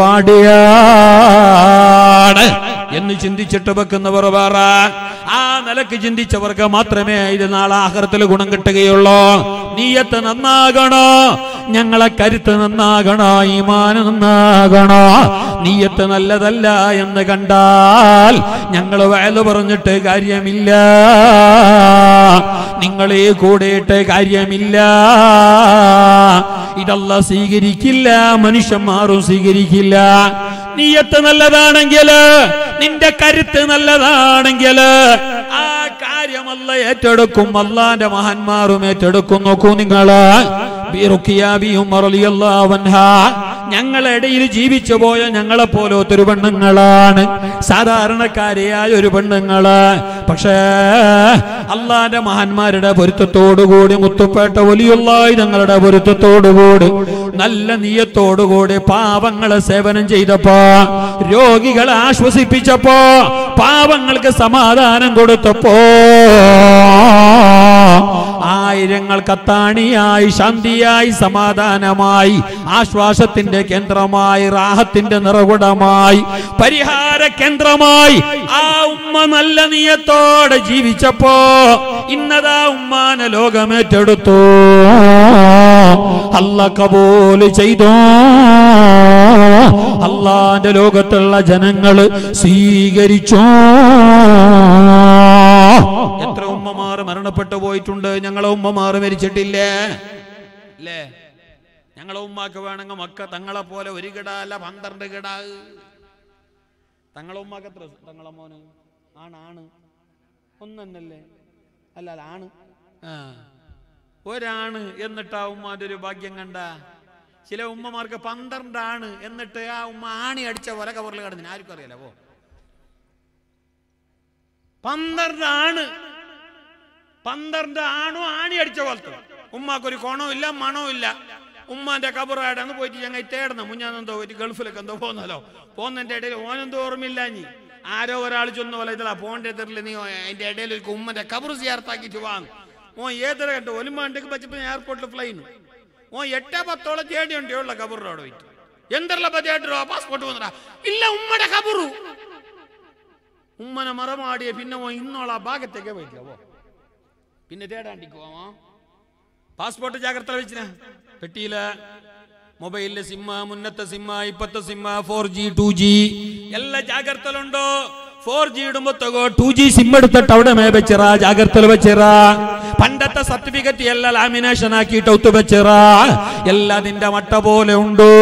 [SPEAKER 2] പരിപാടിയാണ് എന്ന് ചിന്തിച്ചിട്ട് വെക്കുന്നവർ വേറെ ആ നിലക്ക് ചിന്തിച്ചവർക്ക് മാത്രമേ ഇത് നാളെ ആഹ്റത്തിൽ ഗുണം കിട്ടുകയുള്ളൂ നീയത്ത് നന്നാകണോ ഞങ്ങളെ കരുത്ത് നന്നാകണോ ഈമാന് നന്നാകണോ നീയത്ത് നല്ലതല്ല എന്ന് കണ്ടാൽ ഞങ്ങൾ വയല് പറഞ്ഞിട്ട് കാര്യമില്ല നിങ്ങളെ കൂടെയിട്ട് കാര്യമില്ല ഇതല്ല സ്വീകരിക്കില്ല മനുഷ്യന്മാരും സ്വീകരിക്കില്ല നീയത്ത് നല്ലതാണെങ്കിൽ നിന്റെ കരുത്ത് നല്ലതാണെങ്കിൽ ആ കാര്യമല്ല ഏറ്റെടുക്കും അള്ളാന്റെ മഹാന്മാരും ഏറ്റെടുക്കും നോക്കൂ നിങ്ങള് ഞങ്ങളെ ഇടയിൽ ജീവിച്ചു പോയ ഞങ്ങളെ പോലത്തൊരു പെണ്ണുങ്ങളാണ് സാധാരണക്കാരിയായ ഒരു പെണ്ണുങ്ങള് പക്ഷേ അള്ളാന്റെ മഹാന്മാരുടെ പൊരുത്തത്തോടുകൂടി മുത്തുപ്പേട്ട വലിയുള്ളായി ഞങ്ങളുടെ പൊരുത്തത്തോടുകൂടി നല്ല നീയത്തോടുകൂടി പാവങ്ങളെ സേവനം ചെയ്തപ്പോ രോഗികളെ ആശ്വസിപ്പിച്ചപ്പോ പാവങ്ങൾക്ക് സമാധാനം കൊടുത്തപ്പോ ആയിരങ്ങൾ കത്താണിയായി ശാന്തിയായി സമാധാനമായി ആശ്വാസത്തിന്റെ കേന്ദ്രമായി റാഹത്തിന്റെ നിറകുടമായി പരിഹാര കേന്ദ്രമായി ആ ഉമ്മ നല്ല നീയത്തോടെ ജീവിച്ചപ്പോ ഇന്നതാ ഉമ്മാനെ ലോകമേറ്റെടുത്തു അല്ല കബൂല് ചെയ്തോ അള്ളാന്റെ ലോകത്തുള്ള ജനങ്ങള് സ്വീകരിച്ചോ എത്ര ഉമ്മമാർ മരണപ്പെട്ടു പോയിട്ടുണ്ട് ഞങ്ങളെ ഉമ്മമാർ മരിച്ചിട്ടില്ലേ അല്ലേ ഞങ്ങളെ ഉമ്മാക്ക് വേണമെങ്കിൽ മക്ക തങ്ങളെ പോലെ ഒരു കിട അല്ല പന്ത്രണ്ട് കിട തങ്ങളെ ഉമ്മാക്ക് എത്ര തങ്ങളെ മോന് ആണാണ് ഒന്നല്ലേ അല്ല അല്ല ആണ് ആ ഒരാണ് എന്നിട്ട് ആ ഉമ്മാന്റെ ഒരു ഭാഗ്യം കണ്ട ചില ഉമ്മമാർക്ക് പന്ത്രണ്ടാണ് എന്നിട്ട് ആ ഉമ്മ ആണി അടിച്ച പോലെ കവറിൽ കിടന്നിന് ആർക്കും അറിയാലോ പോ പന്ത്രണ്ടാണ് പന്ത്രണ്ട് ആണും ആണി അടിച്ച പോലത്തെ ഉമ്മാക്കൊരു കോണവും ഇല്ല മണവും ഇല്ല ഉമ്മാന്റെ കബറായിട്ടാണ് പോയിട്ട് ഞങ്ങൾ തേടണം മുഞ്ഞാന്നെന്തോ ഒരു ഗൾഫിലൊക്കെ എന്തോ പോകുന്നല്ലോ പോകുന്നതിന്റെ ഇടയിൽ ഓനെന്തോ ഓർമ്മയില്ല നീ ആരോ ഒരാൾ ചൊന്ന പോലെ ഇതല്ല പോണ്ടേ തെറില്ല നീ അതിന്റെ ഇടയിൽ ഒരു ഉമ്മന്റെ കബർ ചേർത്താക്കിട്ട് വാങ്ങും ഓ ഏതൊര കണ്ടു ഒലുമാണ്ടേക്ക് പച്ചപ്പോ എയർപോർട്ടിൽ ഫ്ലൈന് ഓ എട്ടേ പത്തോളം ചേടി ഉണ്ട് ഉള്ള കബറിനോട് പോയിട്ട് എന്തെല്ലാം പതിയായിട്ടോ പാസ്പോർട്ട് വന്നടാ ഇല്ല ഉമ്മയുടെ കബറു ഉമ്മനെ മറമാടിയ പിന്നെ ഓ ഇന്നോളാ ഭാഗത്തേക്ക് പോയിട്ടില്ല ഓ പിന്നെ തേടാണ്ടിക്ക് പോവാ പാസ്പോർട്ട് ജാഗ്രത വെച്ചിന പെട്ടിയില് മൊബൈലിലെ സിമ്മ മുന്നത്തെ സിമ്മ ഇപ്പത്തെ സിമ്മ ഫോർ ജി ടു ജി എല്ലാ ജാഗ്രതയിലുണ്ടോ ഫോർ ജി ഇടുമ്പോ ടു ജി സിം എടുത്തിട്ട് അവിടെ മേ വെച്ചിറ ജാഗ്രതയിൽ വെച്ചിറ പണ്ടത്തെ സർട്ടിഫിക്കറ്റ് എല്ലാം ലാമിനേഷൻ ആക്കിയിട്ട് ഒത്തുവെച്ചിറ എല്ലാം നിന്റെ മട്ട പോലെ ഉണ്ടോ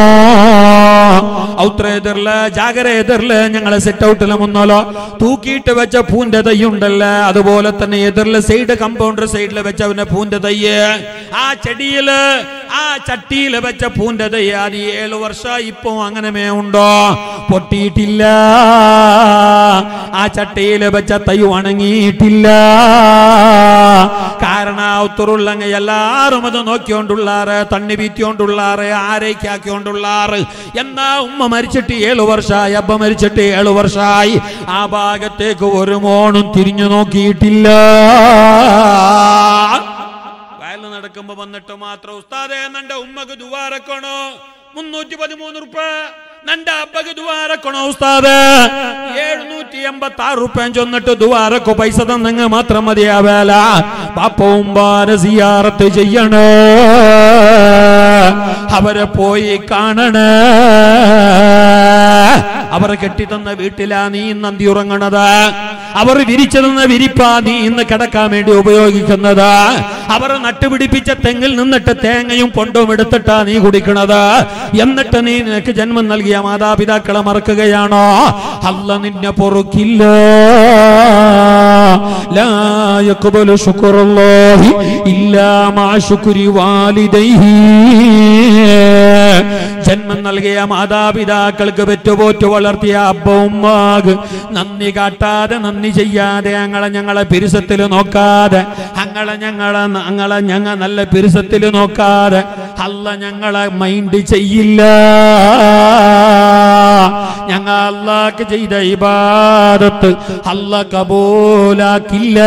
[SPEAKER 2] ഔത്രേതറില് ജാഗരേതറില് ഞങ്ങളെ സെറ്റ് ഔട്ടില് മുന്നോലോ തൂക്കിയിട്ട് വെച്ച പൂന്റെ തൈ ഉണ്ടല്ലോ അതുപോലെ തന്നെ എതിരില് സൈഡ് കമ്പൗണ്ടർ സൈഡിൽ വെച്ച അവന്റെ പൂന്റെ തയ്യ് ആ ചെടിയില് ആ ചട്ടിയില് വെച്ച പൂന്റെ തൈ അത് ഏഴു വർഷം ഇപ്പൊ അങ്ങനമേ ഉണ്ടോ പൊട്ടിയിട്ടില്ല ആ ചട്ടിയില് വെച്ച തൈ ഉണങ്ങിയിട്ടില്ല കാരണം ഒത്തുറുള്ളങ്ങ എല്ലാരും അത് നോക്കിയോണ്ടുള്ളാറ് തണ്ണി വീത്തിയോണ്ടുള്ളാറ് ആരേക്കാക്കിയോണ്ടുള്ളാറ് എന്നാ ഉമ്മ മരിച്ചിട്ട് ഏഴു വർഷമായി അബ്ബ മരിച്ചിട്ട് ഏഴു വർഷമായി ആ ഭാഗത്തേക്ക് ഒരു മോണും തിരിഞ്ഞു നോക്കിയിട്ടില്ല വയലിൽ നടക്കുമ്പോ വന്നിട്ട് മാത്രം ഉസ്താദേ നന്റെ ഉമ്മക്ക് ദുവാരക്കണോ മുന്നൂറ്റി പതിമൂന്ന് ഉറുപ്പ നന്റെ അബ്ബക്ക് ദുവാരക്കണോ ഉസ്താദ് എഴുന്നൂറ്റി എൺപത്തി ആറ് റുപ്യ ചൊന്നിട്ട് ദുവാരക്കോ പൈസ തന്നെങ്ങ് മാത്രം മതിയാവേല പാപ്പവും ബാര സിയാറത്ത് ചെയ്യണേ അവരെ പോയി കാണണേ അവർ കെട്ടിത്തന്ന വീട്ടിലാ നീ ഇന്ന് അന്തി ഉറങ്ങണത് അവർ വിരിച്ചു തന്ന വിരിപ്പാ നീ ഇന്ന് കിടക്കാൻ വേണ്ടി ഉപയോഗിക്കുന്നത് അവർ നട്ടുപിടിപ്പിച്ച തെങ്ങിൽ നിന്നിട്ട് തേങ്ങയും പൊണ്ടും എടുത്തിട്ടാ നീ കുടിക്കണത് എന്നിട്ട് നീ നിനക്ക് ജന്മം നൽകിയ മാതാപിതാക്കളെ മറക്കുകയാണോ അല്ല നിന്നെ പൊറുക്കില്ല ലാ യഖ്ബലു ശുക്റുല്ലാഹി ഇല്ലാ മാ ശുക്രി വാലിദൈഹി ജന്മം നൽകിയ മാതാപിതാക്കൾക്ക് പെറ്റുപോറ്റു വളർത്തിയ അബ്ബവുമ്മാക് നന്ദി കാട്ടാതെ നന്ദി ചെയ്യാതെ ഞങ്ങളെ ഞങ്ങളെ പിരുസത്തിൽ നോക്കാതെ ഞങ്ങളെ ഞങ്ങളെ ഞങ്ങളെ ഞങ്ങൾ നല്ല പിരുസത്തിൽ നോക്കാതെ അല്ല ഞങ്ങളെ മൈൻഡ് ചെയ്യില്ല ഞങ്ങൾ അള്ളാക്ക് ചെയ്ത ഇബാദത്ത് അല്ല കബൂലാക്കില്ല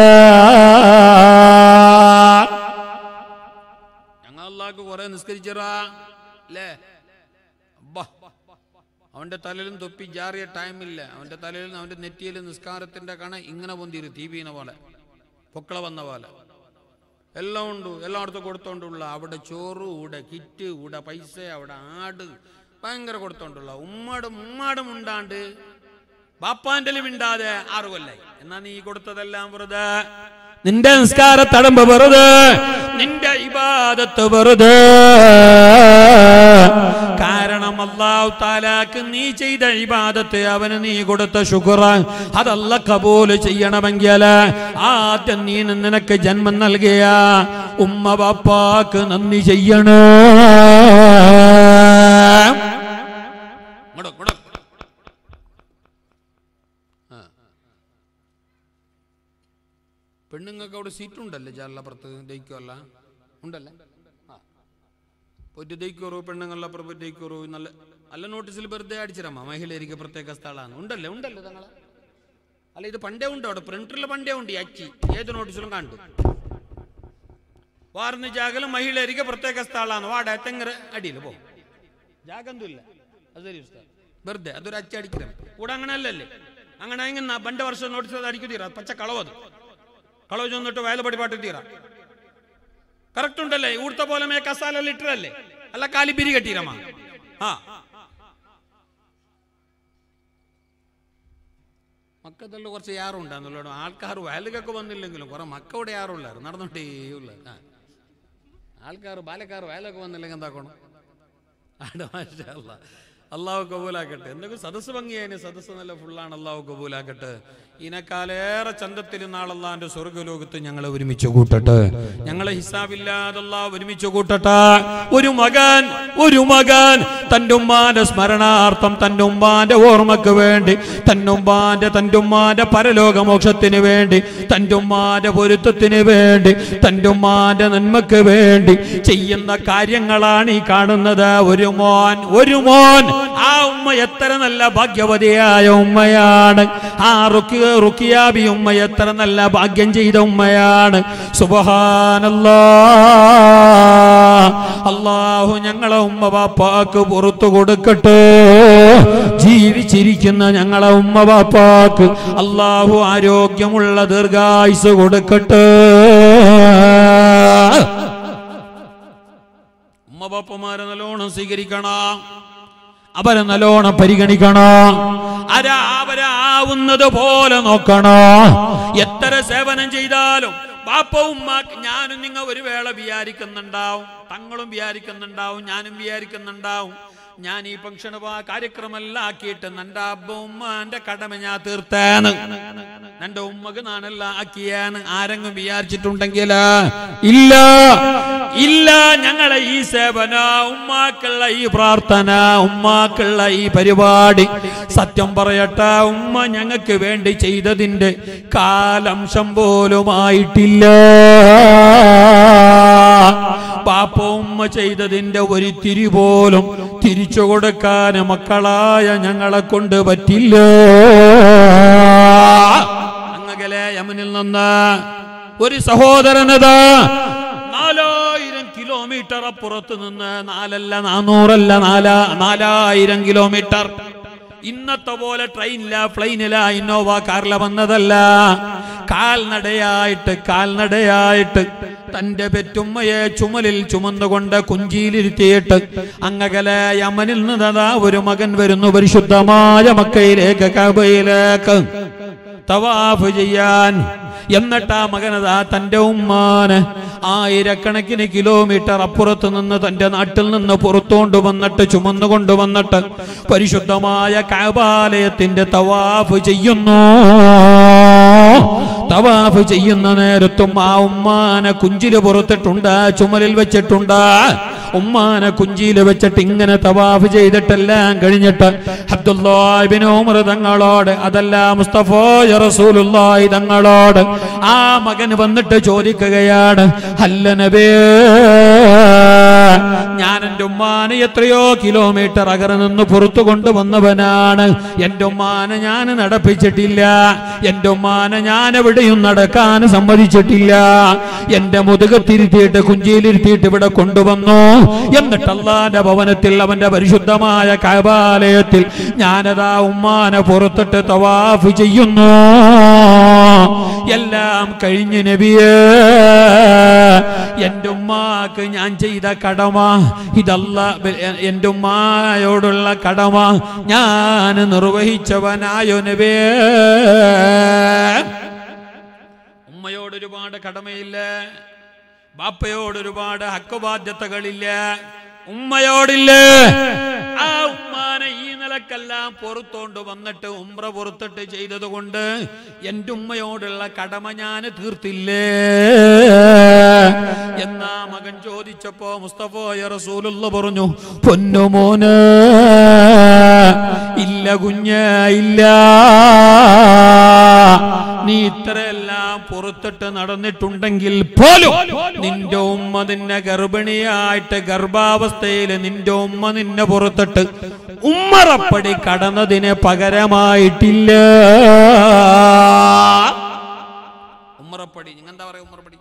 [SPEAKER 2] ഞങ്ങൾ അള്ളാക്ക് കുറെ നിസ്കരിച്ചറാ അല്ലേ അബ്ബാ. അവന്റെ തലയിലും തൊപ്പി ജാറിയ ടൈമില്ല അവന്റെ തലയിലും അവന്റെ നെറ്റിയിലും നിസ്കാരത്തിന്റെ കണ ഇങ്ങനെ പൊന്തിരു തീ വീണ പോലെ പൊക്കള വന്ന പോലെ എല്ലാം ഉണ്ട് എല്ലായിടത്തും കൊടുത്തോണ്ടുള്ള അവിടെ ചോറ് ഇവിടെ കിറ്റ് ഇവിടെ പൈസ അവിടെ ആട് ഭയങ്കര കൊടുത്തോണ്ടുള്ള ഉമ്മാടും ഉമ്മാടും ഉണ്ടാണ്ട് ബാപ്പാന്റെ മിണ്ടാതെ ആറു കൊല്ലായി എന്നാ നീ കൊടുത്തതെല്ലാം വെറുതെ നിന്റെ നിസ്കാര തടമ്പ് വെറുതെ നിന്റെ ഇബാദത്ത് വെറുതെ കാരണം അള്ളാഹു താലാക്ക് നീ ചെയ്ത ഇബാദത്ത് അവന് നീ കൊടുത്ത ശുക്ര അതല്ല കബൂല് ചെയ്യണമെങ്കിൽ ആദ്യം നീ നിനക്ക് ജന്മം നൽകിയ ഉമ്മ ബാപ്പാക്ക് നന്ദി ചെയ്യണേ ഇങ്ങോട്ട്, ഇങ്ങോട്ട്. ആ. പെണ്ണുങ്ങൾക്ക് അവിടെ സീറ്റ് ഉണ്ടല്ലേ ജാലപ്പുറത്ത് ദഹിക്കുമല്ല ഉണ്ടല്ലേ ആ പോയിട്ട് ദഹിക്കോറു പെണ്ണുങ്ങളുടെ അപ്പുറം പോയിട്ട് ദഹിക്കോറു നല്ല നല്ല നോട്ടീസിൽ വെറുതെ അടിച്ചിരമ്മ മഹിളേരിക്ക് പ്രത്യേക സ്ഥലമാണ് ഉണ്ടല്ലേ ഉണ്ടല്ലേ തങ്ങളെ അല്ല ഇത് പണ്ടേ ഉണ്ട് അവിടെ പ്രിന്ററിൽ പണ്ടേ ഉണ്ട് ഈ അച്ചി ഏത് നോട്ടീസിലും കണ്ടു വാർന്ന് ജാഗലും മഹിളേരിക്ക് പ്രത്യേക സ്ഥലമാണ് വാട തെങ്ങര അടിയിൽ പോ ജാഗന്തുമില്ല അത് ശരി ഉസ്താദ്. വെറുതെ അതൊരു അച്ചി അടിക്കണം ഇവിടെ അങ്ങനെ അല്ലല്ലേ അങ്ങനെ ഇങ്ങനെ പണ്ട് വർഷം നോട്ടീസ് അടിക്കു തീരാ പച്ച കളവത് കളവ് ചെന്നിട്ട് വയൽ പടിപാട്ട് തീരാ കറക്റ്റ് ഉണ്ടല്ലേ ഇവിടുത്തെ പോലെ മേ കസാല ലിറ്റർ അല്ലേ അല്ല കാലി പിരി കെട്ടിരമ്മ ആ മക്കത്തെല്ലാം കുറച്ച് യാറുണ്ടാന്നല്ലോ ആൾക്കാർ വയലുകൊക്കെ വന്നില്ലെങ്കിലും കുറെ മക്കവിടെ യാറുള്ളാറ് നടന്നോട്ടേ ഉള്ള ആൾക്കാർ ബാലക്കാർ വയലൊക്കെ വന്നില്ലെങ്കിൽ എന്താക്കണം ആടെ മാഷാ അല്ലാ. അള്ളാഹു കബൂലാക്കട്ടെ എന്തെങ്കിലും സദസ്സ് ഭംഗിയായതിന് സദസ്സ് നല്ല ഫുള്ളാണ് അള്ളാഹു കബൂലാക്കട്ടെ ഇതിനേക്കാളേറെ ചന്തത്തിൽ നാളല്ലാന്റെ സ്വർഗ്ഗലോകത്ത് ഞങ്ങളെ ഒരുമിച്ച് കൂട്ടട്ടെ ഞങ്ങളെ ഹിസാബില്ലാതെ അള്ളാഹ് ഒരുമിച്ച് കൂട്ടട്ടെ ഒരു മകൻ ഒരു മകൻ തന്റെ ഉമ്മാന്റെ സ്മരണാർത്ഥം തന്റെ ഉമ്മാന്റെ ഓർമ്മക്ക് വേണ്ടി തന്റെ ഉമ്മാന്റെ തന്റെ ഉമ്മാന്റെ പരലോകമോക്ഷത്തിന് വേണ്ടി തന്റെ ഉമ്മാന്റെ പൊരുത്തത്തിന് വേണ്ടി തന്റെ ഉമ്മാന്റെ നന്മക്ക് വേണ്ടി ചെയ്യുന്ന കാര്യങ്ങളാണ് ഈ കാണുന്നത് ഒരു മോൻ ഒരു മോൻ ആ ഉമ്മ എത്ര നല്ല ഭാഗ്യവതിയായ ഉമ്മയാണ് ആ റുക്കി റുക്കിയാബി ഉമ്മ എത്ര നല്ല ഭാഗ്യം ചെയ്ത ഉമ്മയാണ് സുബഹാനല്ലാ അള്ളാഹു ഞങ്ങളെ ഉമ്മ ബാപ്പാക്ക് പുറത്തു കൊടുക്കട്ടെ ജീവിച്ചിരിക്കുന്ന ഞങ്ങളെ ഉമ്മ ബാപ്പാക്ക് അള്ളാഹു ആരോഗ്യമുള്ള ദീർഘായുസ് കൊടുക്കട്ടെ ഉമ്മ ബാപ്പമാരെ നല്ലോണം സ്വീകരിക്കണം അവരെ നല്ലോണം പരിഗണിക്കണം അരാ അവരാവുന്നത് പോലെ നോക്കണോ എത്ര സേവനം ചെയ്താലും ബാപ്പ ഉമ്മ ഞാനും നിങ്ങ ഒരു വേള വിചാരിക്കുന്നുണ്ടാവും തങ്ങളും വിചാരിക്കുന്നുണ്ടാവും ഞാനും വിചാരിക്കുന്നുണ്ടാവും ഞാൻ ഈ ഫംഗ്ഷൻ കാര്യക്രമെല്ലാം ആക്കിയിട്ട് നിന്റെ അബ്ബ ഉമ്മാന്റെ കടമ ഞാൻ തീർത്തേന്ന് നിന്റെ ഉമ്മക്ക് നാണെല്ലാം ആക്കിയാണ് ആരെങ്കിലും വിചാരിച്ചിട്ടുണ്ടെങ്കിൽ ഇല്ല ഇല്ല ഞങ്ങളെ ഈ സേവന ഉമ്മാക്കുള്ള ഈ പ്രാർത്ഥന ഉമ്മാക്കുള്ള ഈ പരിപാടി സത്യം പറയട്ടെ ഉമ്മ ഞങ്ങൾക്ക് വേണ്ടി ചെയ്തതിന്റെ കാലംശം പോലുമായിട്ടില്ല പാപ്പ ഉമ്മ ചെയ്തതിന്റെ ഒരു തിരി പോലും തിരിച്ചു കൊടുക്കാൻ മക്കളായ ഞങ്ങളെ കൊണ്ട് പറ്റില്ല അങ്ങകലെ യമനിൽ നിന്ന് ഒരു സഹോദരനതാ നാലായിരം കിലോമീറ്റർ അപ്പുറത്ത് നിന്ന് നാലല്ല നാനൂറല്ല നാലാ നാലായിരം കിലോമീറ്റർ ഇന്നത്തെ പോലെ ട്രെയിനില പ്ലെയിനില ഇന്നോവ കാറില വന്നതല്ല കാൽനടയായിട്ട് കാൽനടയായിട്ട് തന്റെ പെറ്റുമ്മയെ ചുമലിൽ ചുമന്നുകൊണ്ട് കുഞ്ചിയിലിരുത്തിയിട്ട് അങ്ങകലെ യമനിൽ നിന്നതാ ഒരു മകൻ വരുന്നു പരിശുദ്ധമായ മക്കയിലേക്ക് കബയിലേക്ക് തവാഫ് ചെയ്യാൻ എന്നിട്ട് ആ മകനതാ തന്റെ ഉമ്മാന് ആയിരക്കണക്കിന് കിലോമീറ്റർ അപ്പുറത്ത് നിന്ന് തന്റെ നാട്ടിൽ നിന്ന് പുറത്തോണ്ട് വന്നിട്ട് ചുമന്നുകൊണ്ട് വന്നിട്ട് പരിശുദ്ധമായ കാബാലയത്തിന്റെ തവാഫ് ചെയ്യുന്നു തവാഫ് ചെയ്യുന്ന നേരത്തും ആ ഉമ്മാനെ കുഞ്ചില് പുറത്തിട്ടുണ്ട് ചുമലിൽ വെച്ചിട്ടുണ്ട് ഉമ്മാനെ കുഞ്ചിയിൽ വെച്ചിട്ട് ഇങ്ങനെ തവാഫ് ചെയ്തിട്ടെല്ലാം കഴിഞ്ഞിട്ട് അബ്ദുല്ലാഹിബിൻ ഉമർ തങ്ങളോട് അതല്ല മുസ്തഫോയ റസൂലുള്ളാഹി തങ്ങളോട് ആ മകൻ വന്നിട്ട് ചോദിക്കുകയാണ് അല്ല നബേ ഞാൻ എൻ്റെ ഉമ്മാനെ എത്രയോ കിലോമീറ്റർ അകറെ നിന്ന് പുറത്തു കൊണ്ടുവന്നവനാണ് എൻ്റെ ഉമ്മാനെ ഞാൻ നടപ്പിച്ചിട്ടില്ല എൻ്റെ ഉമ്മാനെ ഞാൻ എവിടെയും നടക്കാൻ സമ്മതിച്ചിട്ടില്ല എൻ്റെ മുതുകത്തിരുത്തിയിട്ട് കുഞ്ചിയിലിരുത്തിയിട്ട് ഇവിടെ കൊണ്ടുവന്നു എന്നിട്ട് അള്ളാന്റെ ഭവനത്തിൽ അവന്റെ പരിശുദ്ധമായ കൈബാലയത്തിൽ ഞാനതാ ഉമ്മാനെ പുറത്തിട്ട് തവാഫ് ചെയ്യുന്നു എല്ലാം കഴിഞ്ഞു നബിയേ എൻ്റെ ഉമ്മാക്ക് ഞാൻ ചെയ്ത കടമ ഇതല്ല എൻ്റെ ഉമ്മായോടുള്ള കടമ ഞാൻ നിർവഹിച്ചവനായോ നബിയേ ഉമ്മയോട് ഒരുപാട് കടമയില്ല ബാപ്പയോട് ഒരുപാട് ഹക്കുബാധ്യതകളില്ല ഉമ്മയോടില്ല ആ ഉമ്മാനെ ഈ നിലക്കെല്ലാം പുറത്തോണ്ട് വന്നിട്ട് ഉമ്ര പുറത്തിട്ട് ചെയ്തത് കൊണ്ട് എൻ്റെ ഉമ്മയോടുള്ള കടമ ഞാൻ തീർത്തില്ലേ എന്നാ മകൻ ചോദിച്ചപ്പോ മുസ്തഫോയ റസൂലുള്ള പറഞ്ഞു പൊന്നുമോന് ഇല്ല കുഞ്ഞ ഇല്ല നീ ഇത്രയെല്ലാം പുറത്തിട്ട് നടന്നിട്ടുണ്ടെങ്കിൽ പോലും നിന്റെ ഉമ്മ നിന്നെ ഗർഭിണിയായിട്ട് ഗർഭാവസ്ഥയിൽ നിന്റെ ഉമ്മ നിന്നെ പുറത്തിട്ട് ഉമ്മറപ്പടി കടന്നതിന് പകരമായിട്ടില്ല ഉമ്മറപ്പടി നിങ്ങൾ എന്താ പറയാ ഉമ്മറപ്പടി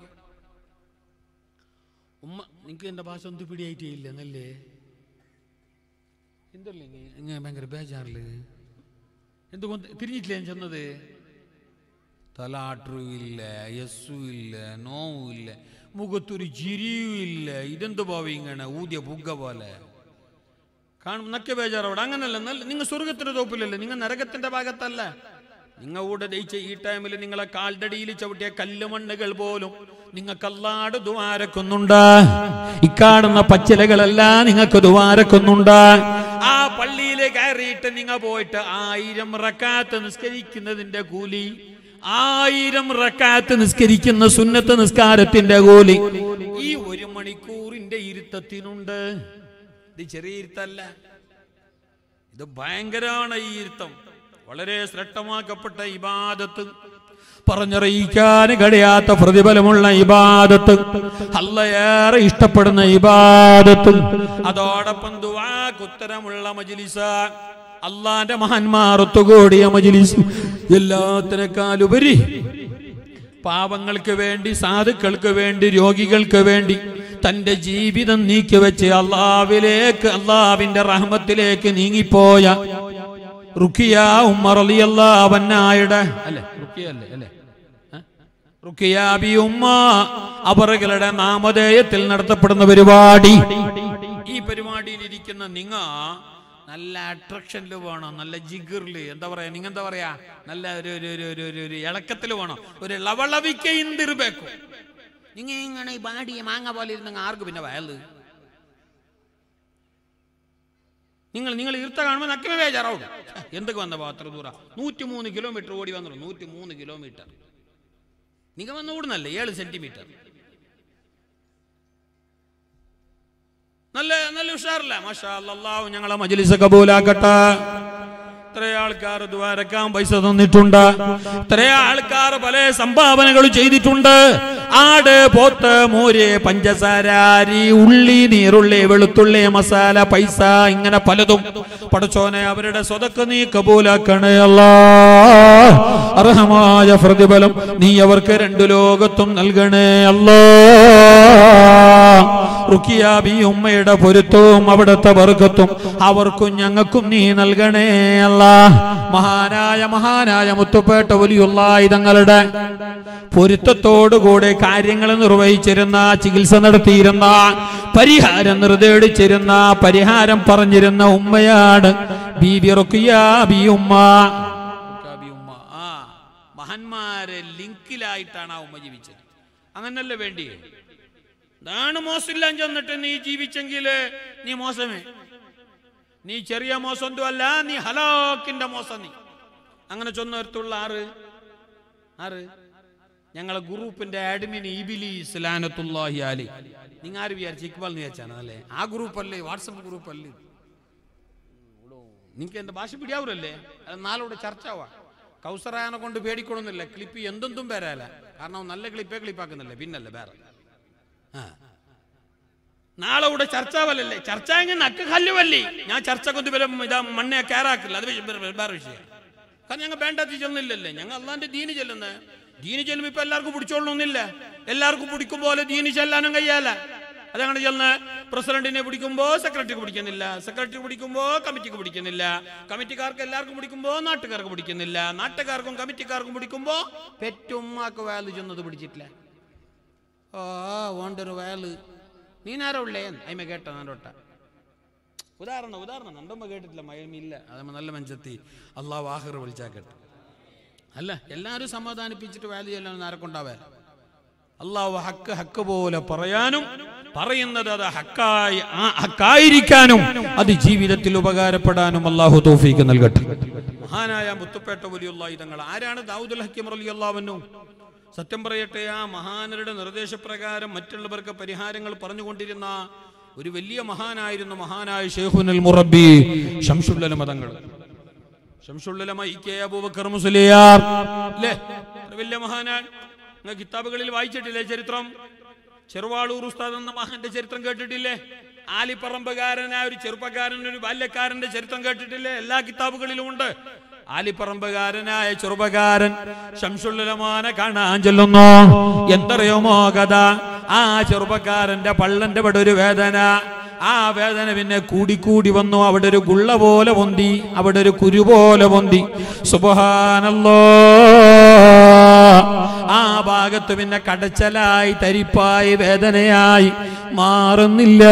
[SPEAKER 2] ഉമ്മ നിനക്ക് എന്റെ ഭാഷ ഒന്നും പിടിയായിട്ടേ ഇല്ല എന്നല്ലേ എന്തല്ലേ ഇങ്ങനെ ഭയങ്കര ബേജാറില് എന്തുകൊണ്ട് തിരിഞ്ഞിട്ടില്ല ഞാൻ ചെന്നത് തലാട്ടറും ഇല്ല യസ്സും ഇല്ല നോവും ഇല്ല മുഖത്തൊരു ചിരിയും ഇല്ല ഇതെന്ത് ഭാവം ഇങ്ങനെ ഊതിയ പുക പോലെ കാണും നക്കെ ബേജാറവിടെ അങ്ങനല്ല നല്ല നിങ്ങൾ സ്വർഗത്തിന്റെ തോപ്പിലല്ലേ നിങ്ങൾ നരകത്തിന്റെ ഭാഗത്തല്ല നിങ്ങൾ കൂടെ ദയിച്ച ഈ ടൈമിൽ നിങ്ങളെ കാൽതടിയിൽ ചവിട്ടിയ കല്ലുമണ്ണുകൾ പോലും നിങ്ങൾക്ക് അല്ലാട് ദ്വാരക്കുന്നുണ്ട് ഇക്കാടുന്ന പച്ചിലകളെല്ലാം നിങ്ങൾക്ക് ദ്വാരക്കുന്നുണ്ട് ആ പള്ളിയിൽ കയറിയിട്ട് നിങ്ങൾ പോയിട്ട് ആയിരം റക്കാത്ത് നിസ്കരിക്കുന്നതിന്റെ കൂലി ആയിരം റക്കാത്ത് നിസ്കരിക്കുന്ന സുന്നത്ത് നിസ്കാരത്തിന്റെ കൂലി ഈ ഒരു മണിക്കൂറിന്റെ ഇരുത്തത്തിനുണ്ട് ഇത് ചെറിയ ഇരുത്തല്ല ഇത് ഭയങ്കരമാണ് ഈ ഇരുത്തം വളരെ ശ്രദ്ധമാക്കപ്പെട്ട ഇബാദത്ത് പറഞ്ഞറിയിക്കാൻ കഴിയാത്ത പ്രതിഫലമുള്ള ഇബാദത്ത് അല്ലയേറെ ഇഷ്ടപ്പെടുന്ന ഇബാദത്ത് അതോടൊപ്പം ദുവാക്കുത്തരമുള്ള മജിലിസ അള്ളാന്റെ മഹാന്മാർ ഒത്തുകൂടിയ മജിലിസ് എല്ലാത്തിനേക്കാളുപരി പാവങ്ങൾക്ക് വേണ്ടി സാധുക്കൾക്ക് വേണ്ടി രോഗികൾക്ക് വേണ്ടി തന്റെ ജീവിതം നീക്കിവെച്ച് അള്ളാവിലേക്ക് അള്ളാവിന്റെ റഹ്മത്തിലേക്ക് നീങ്ങിപ്പോയ റുക്കിയ ഉമ്മർ അലിയല്ലാവന്നായുടെ അല്ലേ റുക്കിയ അല്ലേ അല്ലേ ഏ? റുക്കിയ ബി ഉമ്മ അവറുകളുടെ നാമധേയത്തിൽ നടത്തപ്പെടുന്ന പരിപാടി ഈ പരിപാടിയിൽ ഇരിക്കുന്ന നിങ്ങ നല്ല അട്രാക്ഷനിൽ വേണം നല്ല ജിഗറിൽ എന്താ പറയാ നിങ്ങ എന്താ പറയാ നല്ല ഒരു ഒരു ഒരു ഒരു ഒരു ഒരു ഇളക്കത്തിൽ വേണം ഒരു ലവളവിക്കയിന്തിർಬೇಕು നിങ്ങ ഇങ്ങനെ ഈ ബാടി മാങ്ങ പോലെ ഇരുന്ന ആർക്ക് പിന്നെ വയല് നിങ്ങൾ നിങ്ങൾ ഈർത്ത കാണുമ്പോൾ നക്കമേ ബേജാറാവും എന്തൊക്കെ വന്ന അത്ര ദൂരം നൂറ്റി മൂന്ന് കിലോമീറ്റർ ഓടി വന്നു നൂറ്റി മൂന്ന് കിലോമീറ്റർ നിങ്ങൾ വന്ന് ഓടുന്നല്ലേ ഏഴ് സെന്റിമീറ്റർ നല്ല നല്ല ഉഷാറില്ല മാഷാ അല്ലാഹു ഞങ്ങളെ മജ്ലിസ് കബൂലാക്കട്ടെ ഇത്ര ആൾക്കാർ ദ്വാരക്കാൻ പൈസ തന്നിട്ടുണ്ട് ഇത്ര ആൾക്കാർ പല സംഭാവനകൾ ചെയ്തിട്ടുണ്ട് ആട് പോത്ത് മോര് പഞ്ചസാര അരി ഉള്ളി നീറുള്ളി വെളുത്തുള്ളി മസാല പൈസ ഇങ്ങനെ പലതും പടച്ചോനെ അവരുടെ സ്വതക്ക് നീ കബൂലാക്കണേ അല്ലാ അർഹമായ പ്രതിഫലം നീ അവർക്ക് രണ്ടു ലോകത്തും നൽകണേ അല്ലാ റുക്കിയാബി ഉമ്മയുടെ പൊരുത്തവും അവിടുത്തെ വർഗത്തും അവർക്കും ഞങ്ങൾക്കും നീ നൽകണേ അല്ല മഹാനായ മഹാനായ മുത്തുപേട്ട വലിയുള്ളായി തങ്ങളുടെ പൊരുത്തത്തോടുകൂടെ കാര്യങ്ങൾ നിർവഹിച്ചിരുന്ന ചികിത്സ നടത്തിയിരുന്ന പരിഹാരം നിർദ്ദേശിച്ചിരുന്ന പരിഹാരം പറഞ്ഞിരുന്ന ഉമ്മയാണ് ബീബി റുക്കിയാബി ഉമ്മ റുക്കിയാബി ഉമ്മ ആ മഹാന്മാരെ ലിങ്കിലായിട്ടാണ് ആ ഉമ്മ ജീവിച്ചത് അങ്ങനല്ലേ വേണ്ടിയേ ഇതാണ് മോശമില്ലാൻ ചെന്നിട്ട് നീ ജീവിച്ചെങ്കിൽ നീ മോശമേ നീ ചെറിയ മോശം അല്ല നീ ഹലാക്കിന്റെ മോശം നീ അങ്ങനെ ചൊന്നേർത്തുള്ള ആറ് ആറ് ഞങ്ങളെ ഗ്രൂപ്പിന്റെ അഡ്മിൻ ഇബിലി ഇസ്ലാനത്തുല്ലാഹി അലി നിങ്ങൾ ആര് വിചാരിച്ചു ഇക്ബാൽ വിചാരിച്ചാണ് അല്ലേ ആ ഗ്രൂപ്പ് അല്ലേ വാട്സപ്പ് ഗ്രൂപ്പ് അല്ലേ നിങ്ങൾക്ക് എന്റെ ഭാഷ പിടിയാവൂരല്ലേ അത് നാളോട് ചർച്ച ആവാ കൗസറായനെ കൊണ്ട് പേടിക്കൊള്ളുന്നില്ല ക്ലിപ്പ് എന്തെന്തും പേരാല കാരണം നല്ല ക്ലിപ്പേ ക്ലിപ്പാക്കുന്നില്ല പിന്നല്ലേ വേറെ ആ. നാളെ ഇവിടെ ചർച്ചാവല്ലേ ചർച്ച എങ്ങനെ നക്ക് കല്ലുവല്ലേ ഞാൻ ചർച്ച കൊണ്ട് വരും ഇതാ മണ്ണെ കയറാക്കില്ല അത് വിഷയം- വേറെ വേറെ വിഷയം കാരണം ഞങ്ങൾ വേണ്ടത് ചെന്നില്ലല്ലേ ഞങ്ങൾ അള്ളാന്റെ ദീന് ചെല്ലുന്നത് ദീന് ചെല്ലുമ്പോ ഇപ്പൊ എല്ലാവർക്കും പിടിച്ചോളണമെന്നില്ല എല്ലാവർക്കും പിടിക്കും പോലെ ദീന് ചെല്ലാനും കഴിയാല അതങ്ങനെ ചെന്ന് പ്രസിഡന്റിനെ പിടിക്കുമ്പോ സെക്രട്ടറിക്ക് പിടിക്കുന്നില്ല സെക്രട്ടറി പിടിക്കുമ്പോ കമ്മിറ്റിക്ക് പിടിക്കുന്നില്ല കമ്മിറ്റിക്കാർക്ക് എല്ലാവർക്കും പിടിക്കുമ്പോ നാട്ടുകാർക്ക് പിടിക്കുന്നില്ല നാട്ടുകാർക്കും കമ്മിറ്റിക്കാർക്കും പിടിക്കുമ്പോ പെറ്റുമ്മാക്ക് വേല ചെന്നത് പിടിച്ചിട്ടില്ല ഓ ഓണ്ടൊരു വയല് നീനാരോ ഉള്ളേ അയിമ കേട്ട നാടോട്ട ഉദാഹരണം ഉദാഹരണം നണ്ടമ്മ കേട്ടിട്ടില്ല മയമില്ല അതമ്മ നല്ല മഞ്ചത്തി അള്ളാഹ് വാഹിർ വിളിച്ചാ കേട്ട് അല്ല എല്ലാവരും സമാധാനിപ്പിച്ചിട്ട് വാല്യൂ ചെല്ലാൻ ആരെക്കൊണ്ടാവാൻ അള്ളാഹു ഹക്ക് ഹക്ക് പോലെ പറയാനും പറയുന്നത് അത് ഹക്കായി ആ ഹക്കായിരിക്കാനും അത് ജീവിതത്തിൽ ഉപകാരപ്പെടാനും അള്ളാഹു തോഫീക്ക് നൽകട്ടെ മഹാനായ മുത്തുപ്പേട്ട വലിയുള്ള തങ്ങൾ ആരാണ് ദാവൂദുൽ ഹക്കീം റലിയല്ലാവന്നു സത്യം പറയട്ടെ ആ മഹാനരുടെ നിർദ്ദേശപ്രകാരം മറ്റുള്ളവർക്ക് പരിഹാരങ്ങൾ പറഞ്ഞുകൊണ്ടിരുന്ന ഒരു വലിയ മഹാനായിരുന്നു മഹാനായ ഷെയ്ഖുൽ മുറബി ഷംസുല്ലല മതങ്ങൾ ഷംസുല്ലമ ഇ കെ അബൂബക്കർ മുസ്ലിയാർ അല്ലേ ഒരു വലിയ മഹാനാൻ നിങ്ങൾ കിതാബുകളിൽ വായിച്ചിട്ടില്ലേ ചരിത്രം ചെറുവാളൂർ ഉസ്താദ് എന്ന മഹാന്റെ ചരിത്രം കേട്ടിട്ടില്ലേ ആലിപ്പറമ്പുകാരനായ ഒരു ചെറുപ്പക്കാരൻ ഒരു ബാല്യക്കാരന്റെ ചരിത്രം കേട്ടിട്ടില്ലേ എല്ലാ കിതാബുകളിലും ഉണ്ട് ആലിപ്പറമ്പുകാരനായ ചെറുപ്പക്കാരൻ ശംസുല്ലമാനെ കാണാൻ ചെല്ലുന്നു എന്തറിയുമോ കഥ ആ ചെറുപ്പക്കാരന്റെ പള്ളന്റെ അവിടെ ഒരു വേദന ആ വേദന പിന്നെ കൂടിക്കൂടി വന്നു അവിടെ ഒരു ഗുള്ള പോലെ പൊന്തി അവിടെ ഒരു കുരു പോലെ പൊന്തി സുബഹാനല്ലോ ആ ഭാഗത്ത് പിന്നെ കടച്ചലായി തരിപ്പായി വേദനയായി മാറുന്നില്ല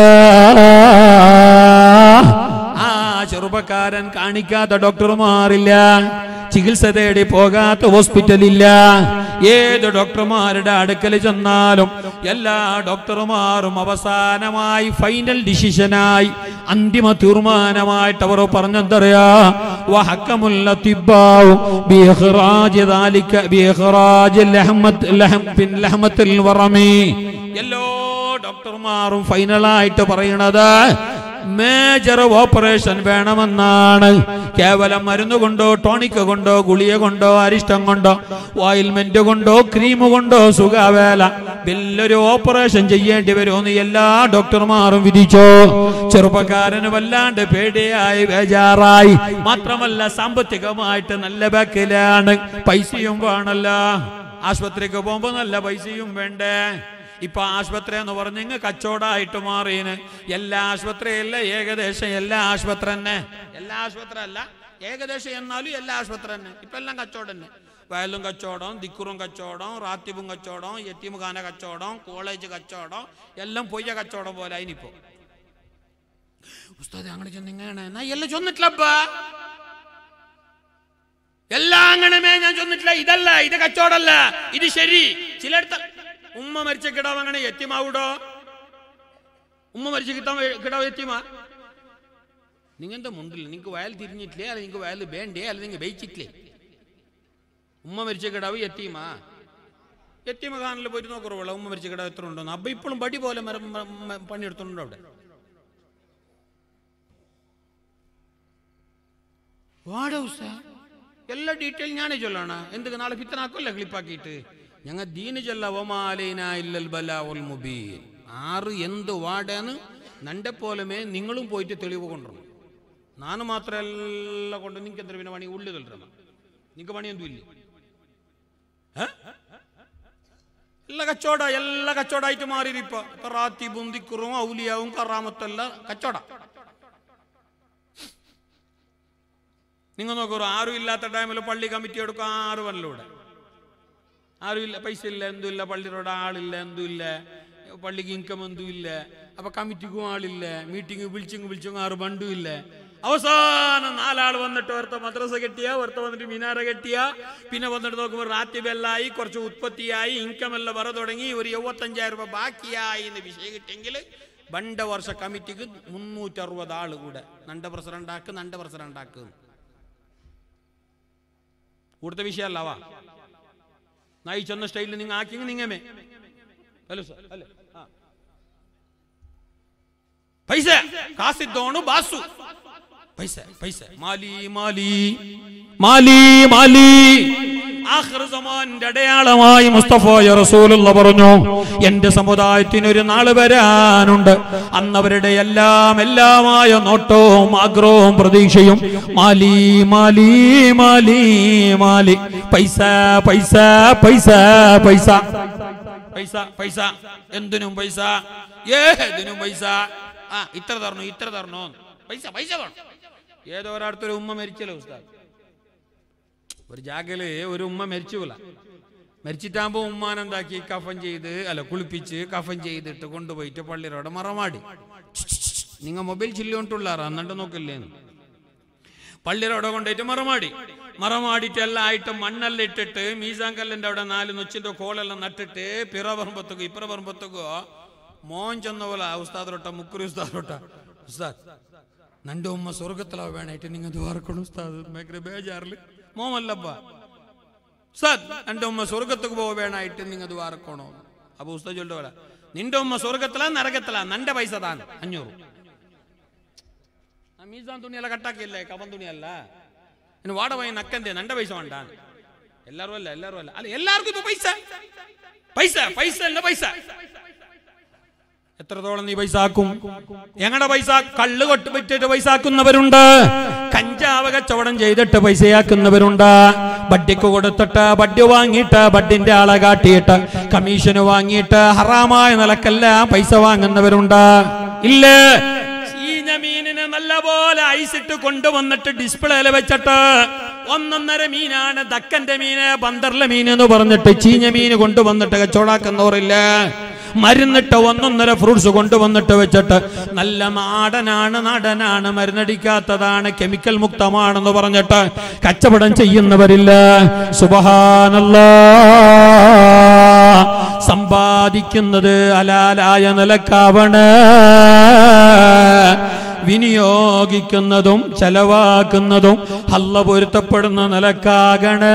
[SPEAKER 2] ആ ചെറുപ്പക്കാരൻ കാണിക്കാത്ത ഡോക്ടർമാരില്ല ചികിത്സ തേടി പോകാത്ത ഹോസ്പിറ്റലില്ല ഏത് ഡോക്ടർമാരുടെ അടുക്കൽ ചെന്നാലും എല്ലാ ഡോക്ടർമാരും അവസാനമായി ഫൈനൽ ഡിസിഷനായി അന്തിമ തീർമാനമായിട്ട് അവർ പറഞ്ഞെന്തറിയാ വഹക്കമുല്ല തിബ്ബാവും ബിഇഖ്റാജ് ദാലിക ബിഇഖ്റാജ് ലഹമത്ത് ലഹം ബിൻ ലഹമത്തിൽ വറമി എല്ലാ ഡോക്ടർമാരും ഫൈനലായിട്ട് പറയണത് മേജർ ഓപ്പറേഷൻ വേണമെന്നാണ് കേവലം മരുന്ന് കൊണ്ടോ ടോണിക് കൊണ്ടോ ഗുളിക കൊണ്ടോ അരിഷ്ടം കൊണ്ടോ ഓയിൽമെന്റ് കൊണ്ടോ ക്രീം കൊണ്ടോ സുഖവേല വലിയൊരു ഓപ്പറേഷൻ ചെയ്യേണ്ടി വരുമെന്ന് എല്ലാ ഡോക്ടർമാരും വിധിച്ചോ ചെറുപ്പക്കാരന് വല്ലാണ്ട് പേടിയായി ബേജാറായി മാത്രമല്ല സാമ്പത്തികമായിട്ട് നല്ല ബാക്കിലാണ് പൈസയും വേണല്ലോ ആശുപത്രിക്ക് പോകുമ്പോ നല്ല പൈസയും വേണ്ടേ ഇപ്പൊ ആശുപത്രി എന്ന് പറഞ്ഞ് ഇങ്ങ് കച്ചവടമായിട്ട് മാറിയന് എല്ലാ ആശുപത്രിയല്ല ഏകദേശം എല്ലാ ആശുപത്രി തന്നെ എല്ലാ ആശുപത്രി അല്ല ഏകദേശം എന്നാലും എല്ലാ ആശുപത്രി തന്നെ ഇപ്പൊ എല്ലാം കച്ചവടം തന്നെ വയലും കച്ചവടം ദിക്കുറും കച്ചവടം റാത്തിബും കച്ചവടം യത്തീമുഖാന കച്ചവടം കോളേജ് കച്ചവടം എല്ലാം പൊയ്യ കച്ചവടം പോലെ അതിനിപ്പോ ഉസ്താദ് അങ്ങനെ ചെന്നിങ്ങനെ എന്നാ എല്ലാം ചൊന്നിട്ടില്ലപ്പ എല്ലാം അങ്ങനമേ ഞാൻ ചൊന്നിട്ടില്ല ഇതല്ല ഇത് കച്ചവടല്ല ഇത് ശരി ചിലടത്ത് ഉമ്മ മരിച്ച കിടാവ് അങ്ങനെ എത്തിമാവൂടോ ഉമ്മ മരിച്ച കിട്ടാൻ കിടാവ് എത്തിമാ നിങ്ങന്റെ മുണ്ടില്ല നിങ്ങൾക്ക് വയൽ തിരിഞ്ഞിട്ടില്ലേ അല്ല നിങ്ങൾക്ക് വയൽ വേണ്ടേ അല്ല നിങ്ങൾ വെയിച്ചിട്ടില്ലേ ഉമ്മ മരിച്ച കിടാവ് എത്തിമാ എത്തിമ ഖാനിൽ പോയിട്ട് നോക്കുറവുള്ള ഉമ്മ മരിച്ച കിടാവ് എത്ര ഉണ്ടോ അപ്പൊ ഇപ്പോഴും പടി പോലെ മരം മ- മ- പണിയെടുത്തുണ്ടോ അവിടെ വാട ഉസ്താ എല്ലാ ഡീറ്റെയിൽ ഞാനേ ചൊല്ലാണ് എന്തൊക്കെ നാളെ ഫിത്തനാക്കുമല്ലേ ക്ലിപ്പാക്കിയിട്ട് ഞങ്ങൾ ദീന് ചൊല്ല ഒമാലൈന ഇല്ലൽ ബലാഉൽ മുബീൻ ആറ് എന്ത് വാടേന്ന് നന്റെ പോലമേ നിങ്ങളും പോയിട്ട് തെളിവ് കൊണ്ടുവരണം ನಾನು ಮಾತ್ರ ಎಲ್ಲ ಕೊಂಡು ನಿಂಗೆ ಅಂದ್ರೆ ವಿನ ಪಣಿ ಉಳ್ಳಿದಲ್ರಮ್ಮ ನಿಂಗೆ ಪಣಿ ಒಂದು ಇಲ್ಲಿ ಹ? ಎಲ್ಲ കച്ചവട ಎಲ್ಲ കച്ചവട ആയിട്ട് മാറിയിരിപ്പ റാത്തി ബുന്തിക്കുറും ഔലിയാവും കറാമത്തല്ല കച്ചവട നിങ്ങൾ നോക്കൂ ആരും ഇല്ലാത്ത ടൈമിൽ പള്ളി കമ്മിറ്റി എടുക്കും ആറ് വല്ലൂടെ ആരും ഇല്ല പൈസ ഇല്ല എന്തും ഇല്ല പള്ളിയുടെ ആളില്ല എന്തും ഇല്ല പള്ളിക്ക് ഇൻകം എന്തും ഇല്ല അപ്പൊ കമ്മിറ്റിക്കും ആളില്ല മീറ്റിംഗ് വിളിച്ചും വിളിച്ചും ആറ് ബണ്ടും ഇല്ല അവസാനം നാലാൾ വന്നിട്ട് ഒരുത്ത മദ്രസ കെട്ടിയ ഒരുത്ത വന്നിട്ട് മിനാര കെട്ടിയ പിന്നെ വന്നിട്ട് നോക്കുമ്പോൾ റാത്തി ബെല്ലായി കുറച്ച് ഉത്പത്തിയായി ഇൻകം എല്ലാം വര തുടങ്ങി ഒരു എഴുപത്തഞ്ചായിരം രൂപ ബാക്കിയായി എന്ന് വിഷയം കിട്ടിയെങ്കിൽ ബണ്ട വർഷ കമ്മിറ്റിക്ക് മുന്നൂറ്ററുപത് ആള് കൂടെ നണ്ട പ്രസിഡന്റ് ആക്ക് നണ്ട പ്രസിഡന്റ് ആക്ക് കൂടുതൽ വിഷയമല്ലവാ നായി ചെന്ന സ്റ്റൈലിൽ നിങ്ങൾ ആക്കിയെങ്കിൽ നിങ്ങമേ ഹലോ സർ അല്ലേ ആ. പൈസ കാസിദ്ദോണു ബാസു പൈസ പൈസ മാലി മാലി മാലി മാലി ആഖിർ സമാന്റെ അടയാളമായി മുസ്തഫായ റസൂലുള്ള പറഞ്ഞു എന്റെ സമുദായത്തിന് ഒരു നാള് വരാനുണ്ട് അന്നവരുടെ എല്ലാം എല്ലാമായ നോട്ടവും ആഗ്രഹവും പ്രതീക്ഷയും മാലി മാലി മാലി മാലി പൈസ പൈസ പൈസ പൈസ പൈസ പൈസ എന്തിനും പൈസ ഏതിനും പൈസ ആ ഇത്ര തരണോ ഇത്ര തരണോ പൈസ പൈസ വേണം ഏതോ ഒരാടത്തൊരു ഉമ്മ മരിച്ചല്ലോ ഉസ്താദ് ഒരു ജാഗല് ഒരു ഉമ്മ മരിച്ചു പോല മരിച്ചിട്ടാകുമ്പോ ഉമ്മാനെന്താക്കി കഫൻ ചെയ്ത് അല്ല കുളിപ്പിച്ച് കഫൻ ചെയ്തിട്ട് കൊണ്ടുപോയിട്ട് പള്ളിയുടെ മറമാടി നിങ്ങൾ മൊബൈൽ ചില്ലോണ്ടുള്ളാറാ എന്നിട്ട് നോക്കില്ലേന്ന് പള്ളിയുടെ കൊണ്ടുപോയിട്ട് മറമാടി മറമാടിയിട്ട് എല്ലാം ആയിട്ട് മണ്ണെല്ലാം ഇട്ടിട്ട് മീസാൻ കല്ലിന്റെ അവിടെ നാല് നൊച്ചിന്റെ കോളെല്ലാം നട്ടിട്ട് പിറ പറമ്പത്തുക്കോ ഇപ്പറ പറമ്പത്തുക്കോ മോൻ ചെന്ന പോലെ ഉസ്താദൊട്ട മുക്കുറി ഉസ്താദൊട്ട ഉസ്താദ് നന്റെ ഉമ്മ സ്വർഗത്തിലാ വേണായിട്ട് നിങ്ങൾ ദ്വാരക്കണം ഉസ്താദ് ഭയങ്കര ബേജാറില് മോമല്ലപ്പ ഉസ്താദ് എന്റെ ഉമ്മ സ്വർഗത്തേക്ക് പോക വേണായിട്ട് നിങ്ങൾ ദ്വാരക്കണോ അപ്പൊ ഉസ്താദ് ചൊല്ലുക പോലെ നിന്റെ ഉമ്മ സ്വർഗത്തിലാ നരകത്തിലാ നന്റെ പൈസ താൻ അഞ്ഞൂറ് ಆ ಮೀಸಾನ್ ತುಣಿ ಎಲ್ಲ ಕಟ್ಟಾಕಿಲ್ಲ ಕಬನ್ ತುಣಿ ಅಲ್ಲ ಇನ್ನು ವಾಡವೈ ನಕ್ಕಂದೆ ನಂಡ ಪೈಸೆ ಉಂಟ ಎಲ್ಲರೂ ಅಲ್ಲ ಎಲ್ಲರೂ ಅಲ್ಲ ಅಲ್ಲ ಎಲ್ಲಾರ್ಗೂ ಇಪ್ಪ പൈസ പൈസ പൈസ അല്ല പൈസ എത്രത്തോളം നീ പൈസ ആക്കും ഞങ്ങളുടെ പൈസ കള്ള് കൊട്ട് വിറ്റിട്ട് പൈസ ആക്കുന്നവരുണ്ട് കഞ്ചാവ് കച്ചവടം ചെയ്തിട്ട് പൈസയാക്കുന്നവരുണ്ട് ബഡ്ഡിക്ക് കൊടുത്തിട്ട് ബഡ്ഡി വാങ്ങിയിട്ട് ബഡ്ഡിന്റെ ആളെ കാട്ടിയിട്ട് കമ്മീഷന് വാങ്ങിയിട്ട് ഹറാമായ നിലക്കെല്ലാം പൈസ വാങ്ങുന്നവരുണ്ട് ഇല്ല ചീഞ്ഞ മീനിനെ നല്ലപോലെ ഐസിട്ട് കൊണ്ടുവന്നിട്ട് ഡിസ്പ്ലേയിൽ വെച്ചിട്ട് ഒന്നൊന്നര മീനാണ് ദക്കന്റെ മീന് ബന്ദറിലെ മീൻ എന്ന് പറഞ്ഞിട്ട് ചീഞ്ഞ മീൻ കൊണ്ടുവന്നിട്ട് കച്ചവടാക്കുന്നവരില്ല മരുന്നിട്ട് ഒന്നൊന്നര ഫ്രൂട്ട്സ് കൊണ്ടുവന്നിട്ട് വെച്ചിട്ട് നല്ല നാടനാണ് നടനാണ് മരുന്നടിക്കാത്തതാണ് കെമിക്കൽ മുക്തമാണെന്ന് പറഞ്ഞിട്ട് കച്ചവടം ചെയ്യുന്നവരില്ല സുബഹാനല്ലാ സമ്പാദിക്കുന്നത് അലാലായ നിലക്കാവണ് വിനിയോഗിക്കുന്നതും ചെലവാക്കുന്നതും ഹല്ല പൊരുത്തപ്പെടുന്ന നിലക്കാകണ്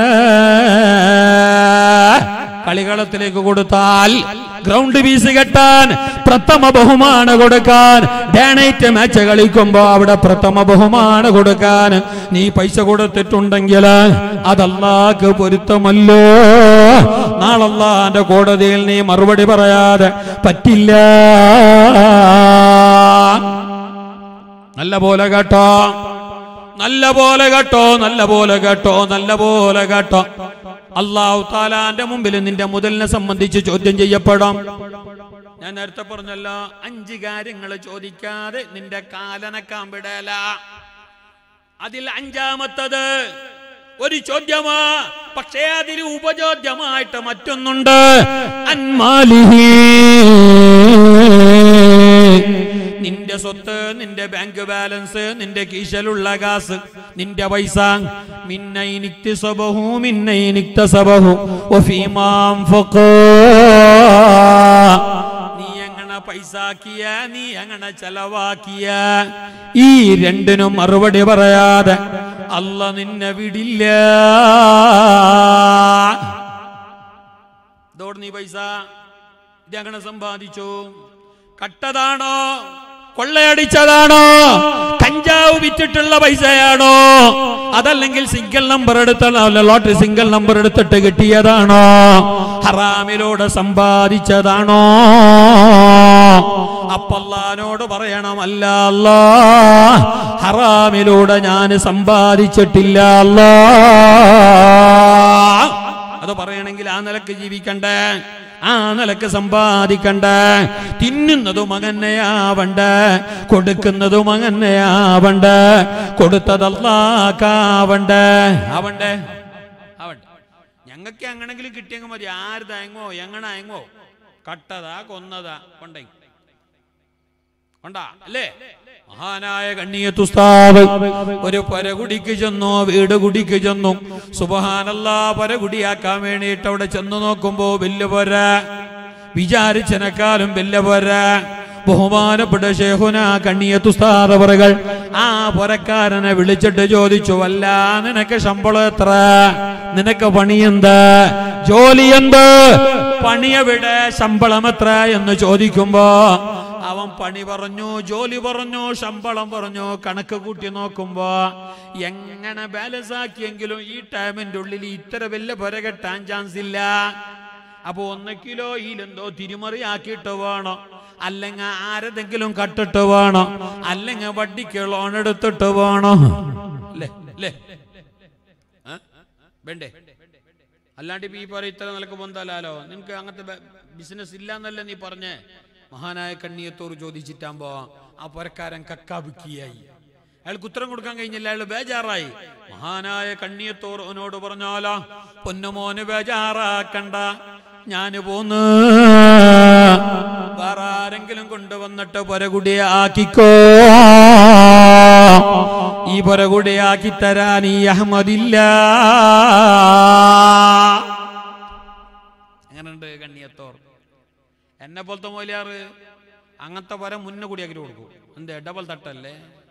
[SPEAKER 2] കളികളത്തിലേക്ക് കൊടുത്താൽ ഗ്രൗണ്ട് പീസ് കെട്ടാൻ പ്രഥമ ബഹുമാന കൊടുക്കാൻ ഡേണൈറ്റ് മാച്ച് കളിക്കുമ്പോ അവിടെ പ്രഥമ ബഹുമാന കൊടുക്കാൻ നീ പൈസ കൊടുത്തിട്ടുണ്ടെങ്കിൽ അതല്ലാക്ക് പൊരുത്തമല്ലോ നാളല്ലാന്റെ കോടതിയിൽ നീ മറുപടി പറയാതെ പറ്റില്ല നല്ല പോലെ കേട്ടോ നല്ല പോലെ കേട്ടോ നല്ല പോലെ കേട്ടോ നല്ല പോലെ കേട്ടോ അള്ളാഹു താലാന്റെ മുമ്പിൽ നിന്റെ മുതലിനെ സംബന്ധിച്ച് ചോദ്യം ചെയ്യപ്പെടാം ഞാൻ നേരത്തെ പറഞ്ഞല്ലോ അഞ്ച് കാര്യങ്ങൾ ചോദിക്കാതെ നിന്റെ കാലനക്കാൻ വിടല അതിൽ അഞ്ചാമത്തത് ഒരു ചോദ്യമാ പക്ഷേ അതിൽ ഉപചോദ്യമായിട്ട് മറ്റൊന്നുണ്ട് അന്മാലിഹി നിന്റെ സ്വത്ത് നിന്റെ ബാങ്ക് ബാലൻസ് നിന്റെ കീശലുള്ള കാസ് നിന്റെ പൈസ മിന്നൈനിക്തി സ്വബഹു മിന്നൈനിക്ത സബഹു ഒഫീമാം നീ എങ്ങനെ പൈസാക്കിയ നീ എങ്ങനെ ചെലവാക്കിയ ഈ രണ്ടിനും മറുപടി പറയാതെ അല്ല നിന്നെ വിടില്ല ഇതോട് നീ പൈസ ഇതങ്ങനെ സമ്പാദിച്ചു കട്ടതാണോ കൊള്ളയടിച്ചതാണോ കഞ്ചാവ് വിറ്റിട്ടുള്ള പൈസയാണോ അതല്ലെങ്കിൽ സിംഗിൾ നമ്പർ എടുത്ത ലോട്ടറി സിംഗിൾ നമ്പർ എടുത്തിട്ട് കിട്ടിയതാണോ ഹറാമിലൂടെ സമ്പാദിച്ചതാണോ അപ്പല്ലാനോട് പറയണം അല്ല അല്ലാ ഹറാമിലൂടെ ഞാൻ സമ്പാദിച്ചിട്ടില്ല അല്ലാ അത് പറയണമെങ്കിൽ ആ നിലക്ക് ജീവിക്കണ്ടേ ആ നിലക്ക് സമ്പാദിക്കണ്ടേ തിന്നുന്നതും അങ്ങനെയാവണ്ടേ കൊടുക്കുന്നതും അങ്ങനെയാവണ്ടേ കൊടുത്തതല്ലാക്കാവണ്ടേ ആവണ്ടേ ആവണ്ടേ ഞങ്ങൾക്ക് എങ്ങനെങ്കിലും കിട്ടിയെങ്കിൽ മതി ആര് തയങ്ങോ എങ്ങനെ അയങ്ങോ കട്ടതാ കൊന്നതാ കൊണ്ടേ ഉണ്ടാ അല്ലേ മഹാനായ കണ്ണിയത്തുസ്താവ് ഒരു പരകുടിക്ക് ചെന്നു വീട് കുടിക്ക് ചെന്നു സുബഹാനല്ല പരകുടിയാക്കാൻ വേണ്ടിയിട്ട് അവിടെ ചെന്നു നോക്കുമ്പോ വലിയ പോര വിചാരിച്ചനക്കാലും വലിയ പോര ബഹുമാനപ്പെട്ട ഷേഹുന കണ്ണിയത്തുസ്താദവറുകൾ ആ പുരക്കാരനെ വിളിച്ചിട്ട് ചോദിച്ചു അല്ല നിനക്ക് ശമ്പളം എത്ര നിനക്ക് പണിയെന്ത് ജോലി എന്ത് പണിയെവിടെ ശമ്പളം എത്ര എന്ന് ചോദിക്കുമ്പോ അവൻ പണി പറഞ്ഞു ജോലി പറഞ്ഞു ശമ്പളം പറഞ്ഞു കണക്ക് കൂട്ടി നോക്കുമ്പോ എങ്ങനെ ബാലൻസ് ആക്കിയെങ്കിലും ഈ ടൈമിന്റെ ഉള്ളിൽ ഇത്ര വലിയ പുര കെട്ടാൻ ചാൻസ് ഇല്ല അപ്പൊ ഒന്ന് കിലോയിലെന്തോ തിരിമറി ആക്കിയിട്ട് വേണോ അല്ലെങ്കിൽ ആരതെങ്കിലും കട്ടിട്ട് വേണോ അല്ലെങ്കിൽ വട്ടിക്ക് ലോൺ എടുത്തിട്ട് വേണോ അല്ലേ അല്ലേ ആ? വേണ്ടേ അല്ലാണ്ട് ഇപ്പൊ ഈ പറ ഇത്ര നിലക്ക് പൊന്താലോ നിനക്ക് അങ്ങനത്തെ ബിസിനസ് ഇല്ല എന്നല്ലേ നീ പറഞ്ഞേ മഹാനായ കണ്ണിയത്തോട് ചോദിച്ചിട്ടാകുമ്പോ ആ പുരക്കാരൻ കക്കാബുക്കിയായി അയാൾക്ക് ഉത്തരം കൊടുക്കാൻ കഴിഞ്ഞില്ല അയാൾ ബേജാറായി മഹാനായ കണ്ണിയത്തോർ അവനോട് പറഞ്ഞാലോ പൊന്നുമോന് ബേജാറാക്കണ്ട ഞാന് പോന്ന് വേറെ ആരെങ്കിലും കൊണ്ടുവന്നിട്ട് പുരകുടിയെ ആക്കിക്കോ ഈ പുരകുടിയെ ആക്കി തരാൻ ഈ അഹമ്മദില്ല എങ്ങനെയുണ്ട് കണ്ണിയത്തോർ എന്നെ പോലത്തെ മൊലിയാറ് അങ്ങനത്തെ വര മുന്നേ കൂടി ആക്കി കൊടുക്കും എന്തേ ഡബിൾ തട്ടല്ലേ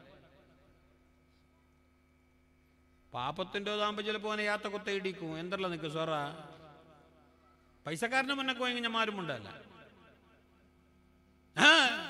[SPEAKER 2] പാപ്പത്തിൻ്റെ താകുമ്പോ ചിലപ്പോ അവനെ യാത്ര കൊത്ത ഇടിക്കും എന്തല്ല നിക്ക് സോറ പൈസക്കാരന് മുന്നേ പോയി ഞാൻ മാരും ഉണ്ടല്ല ആ.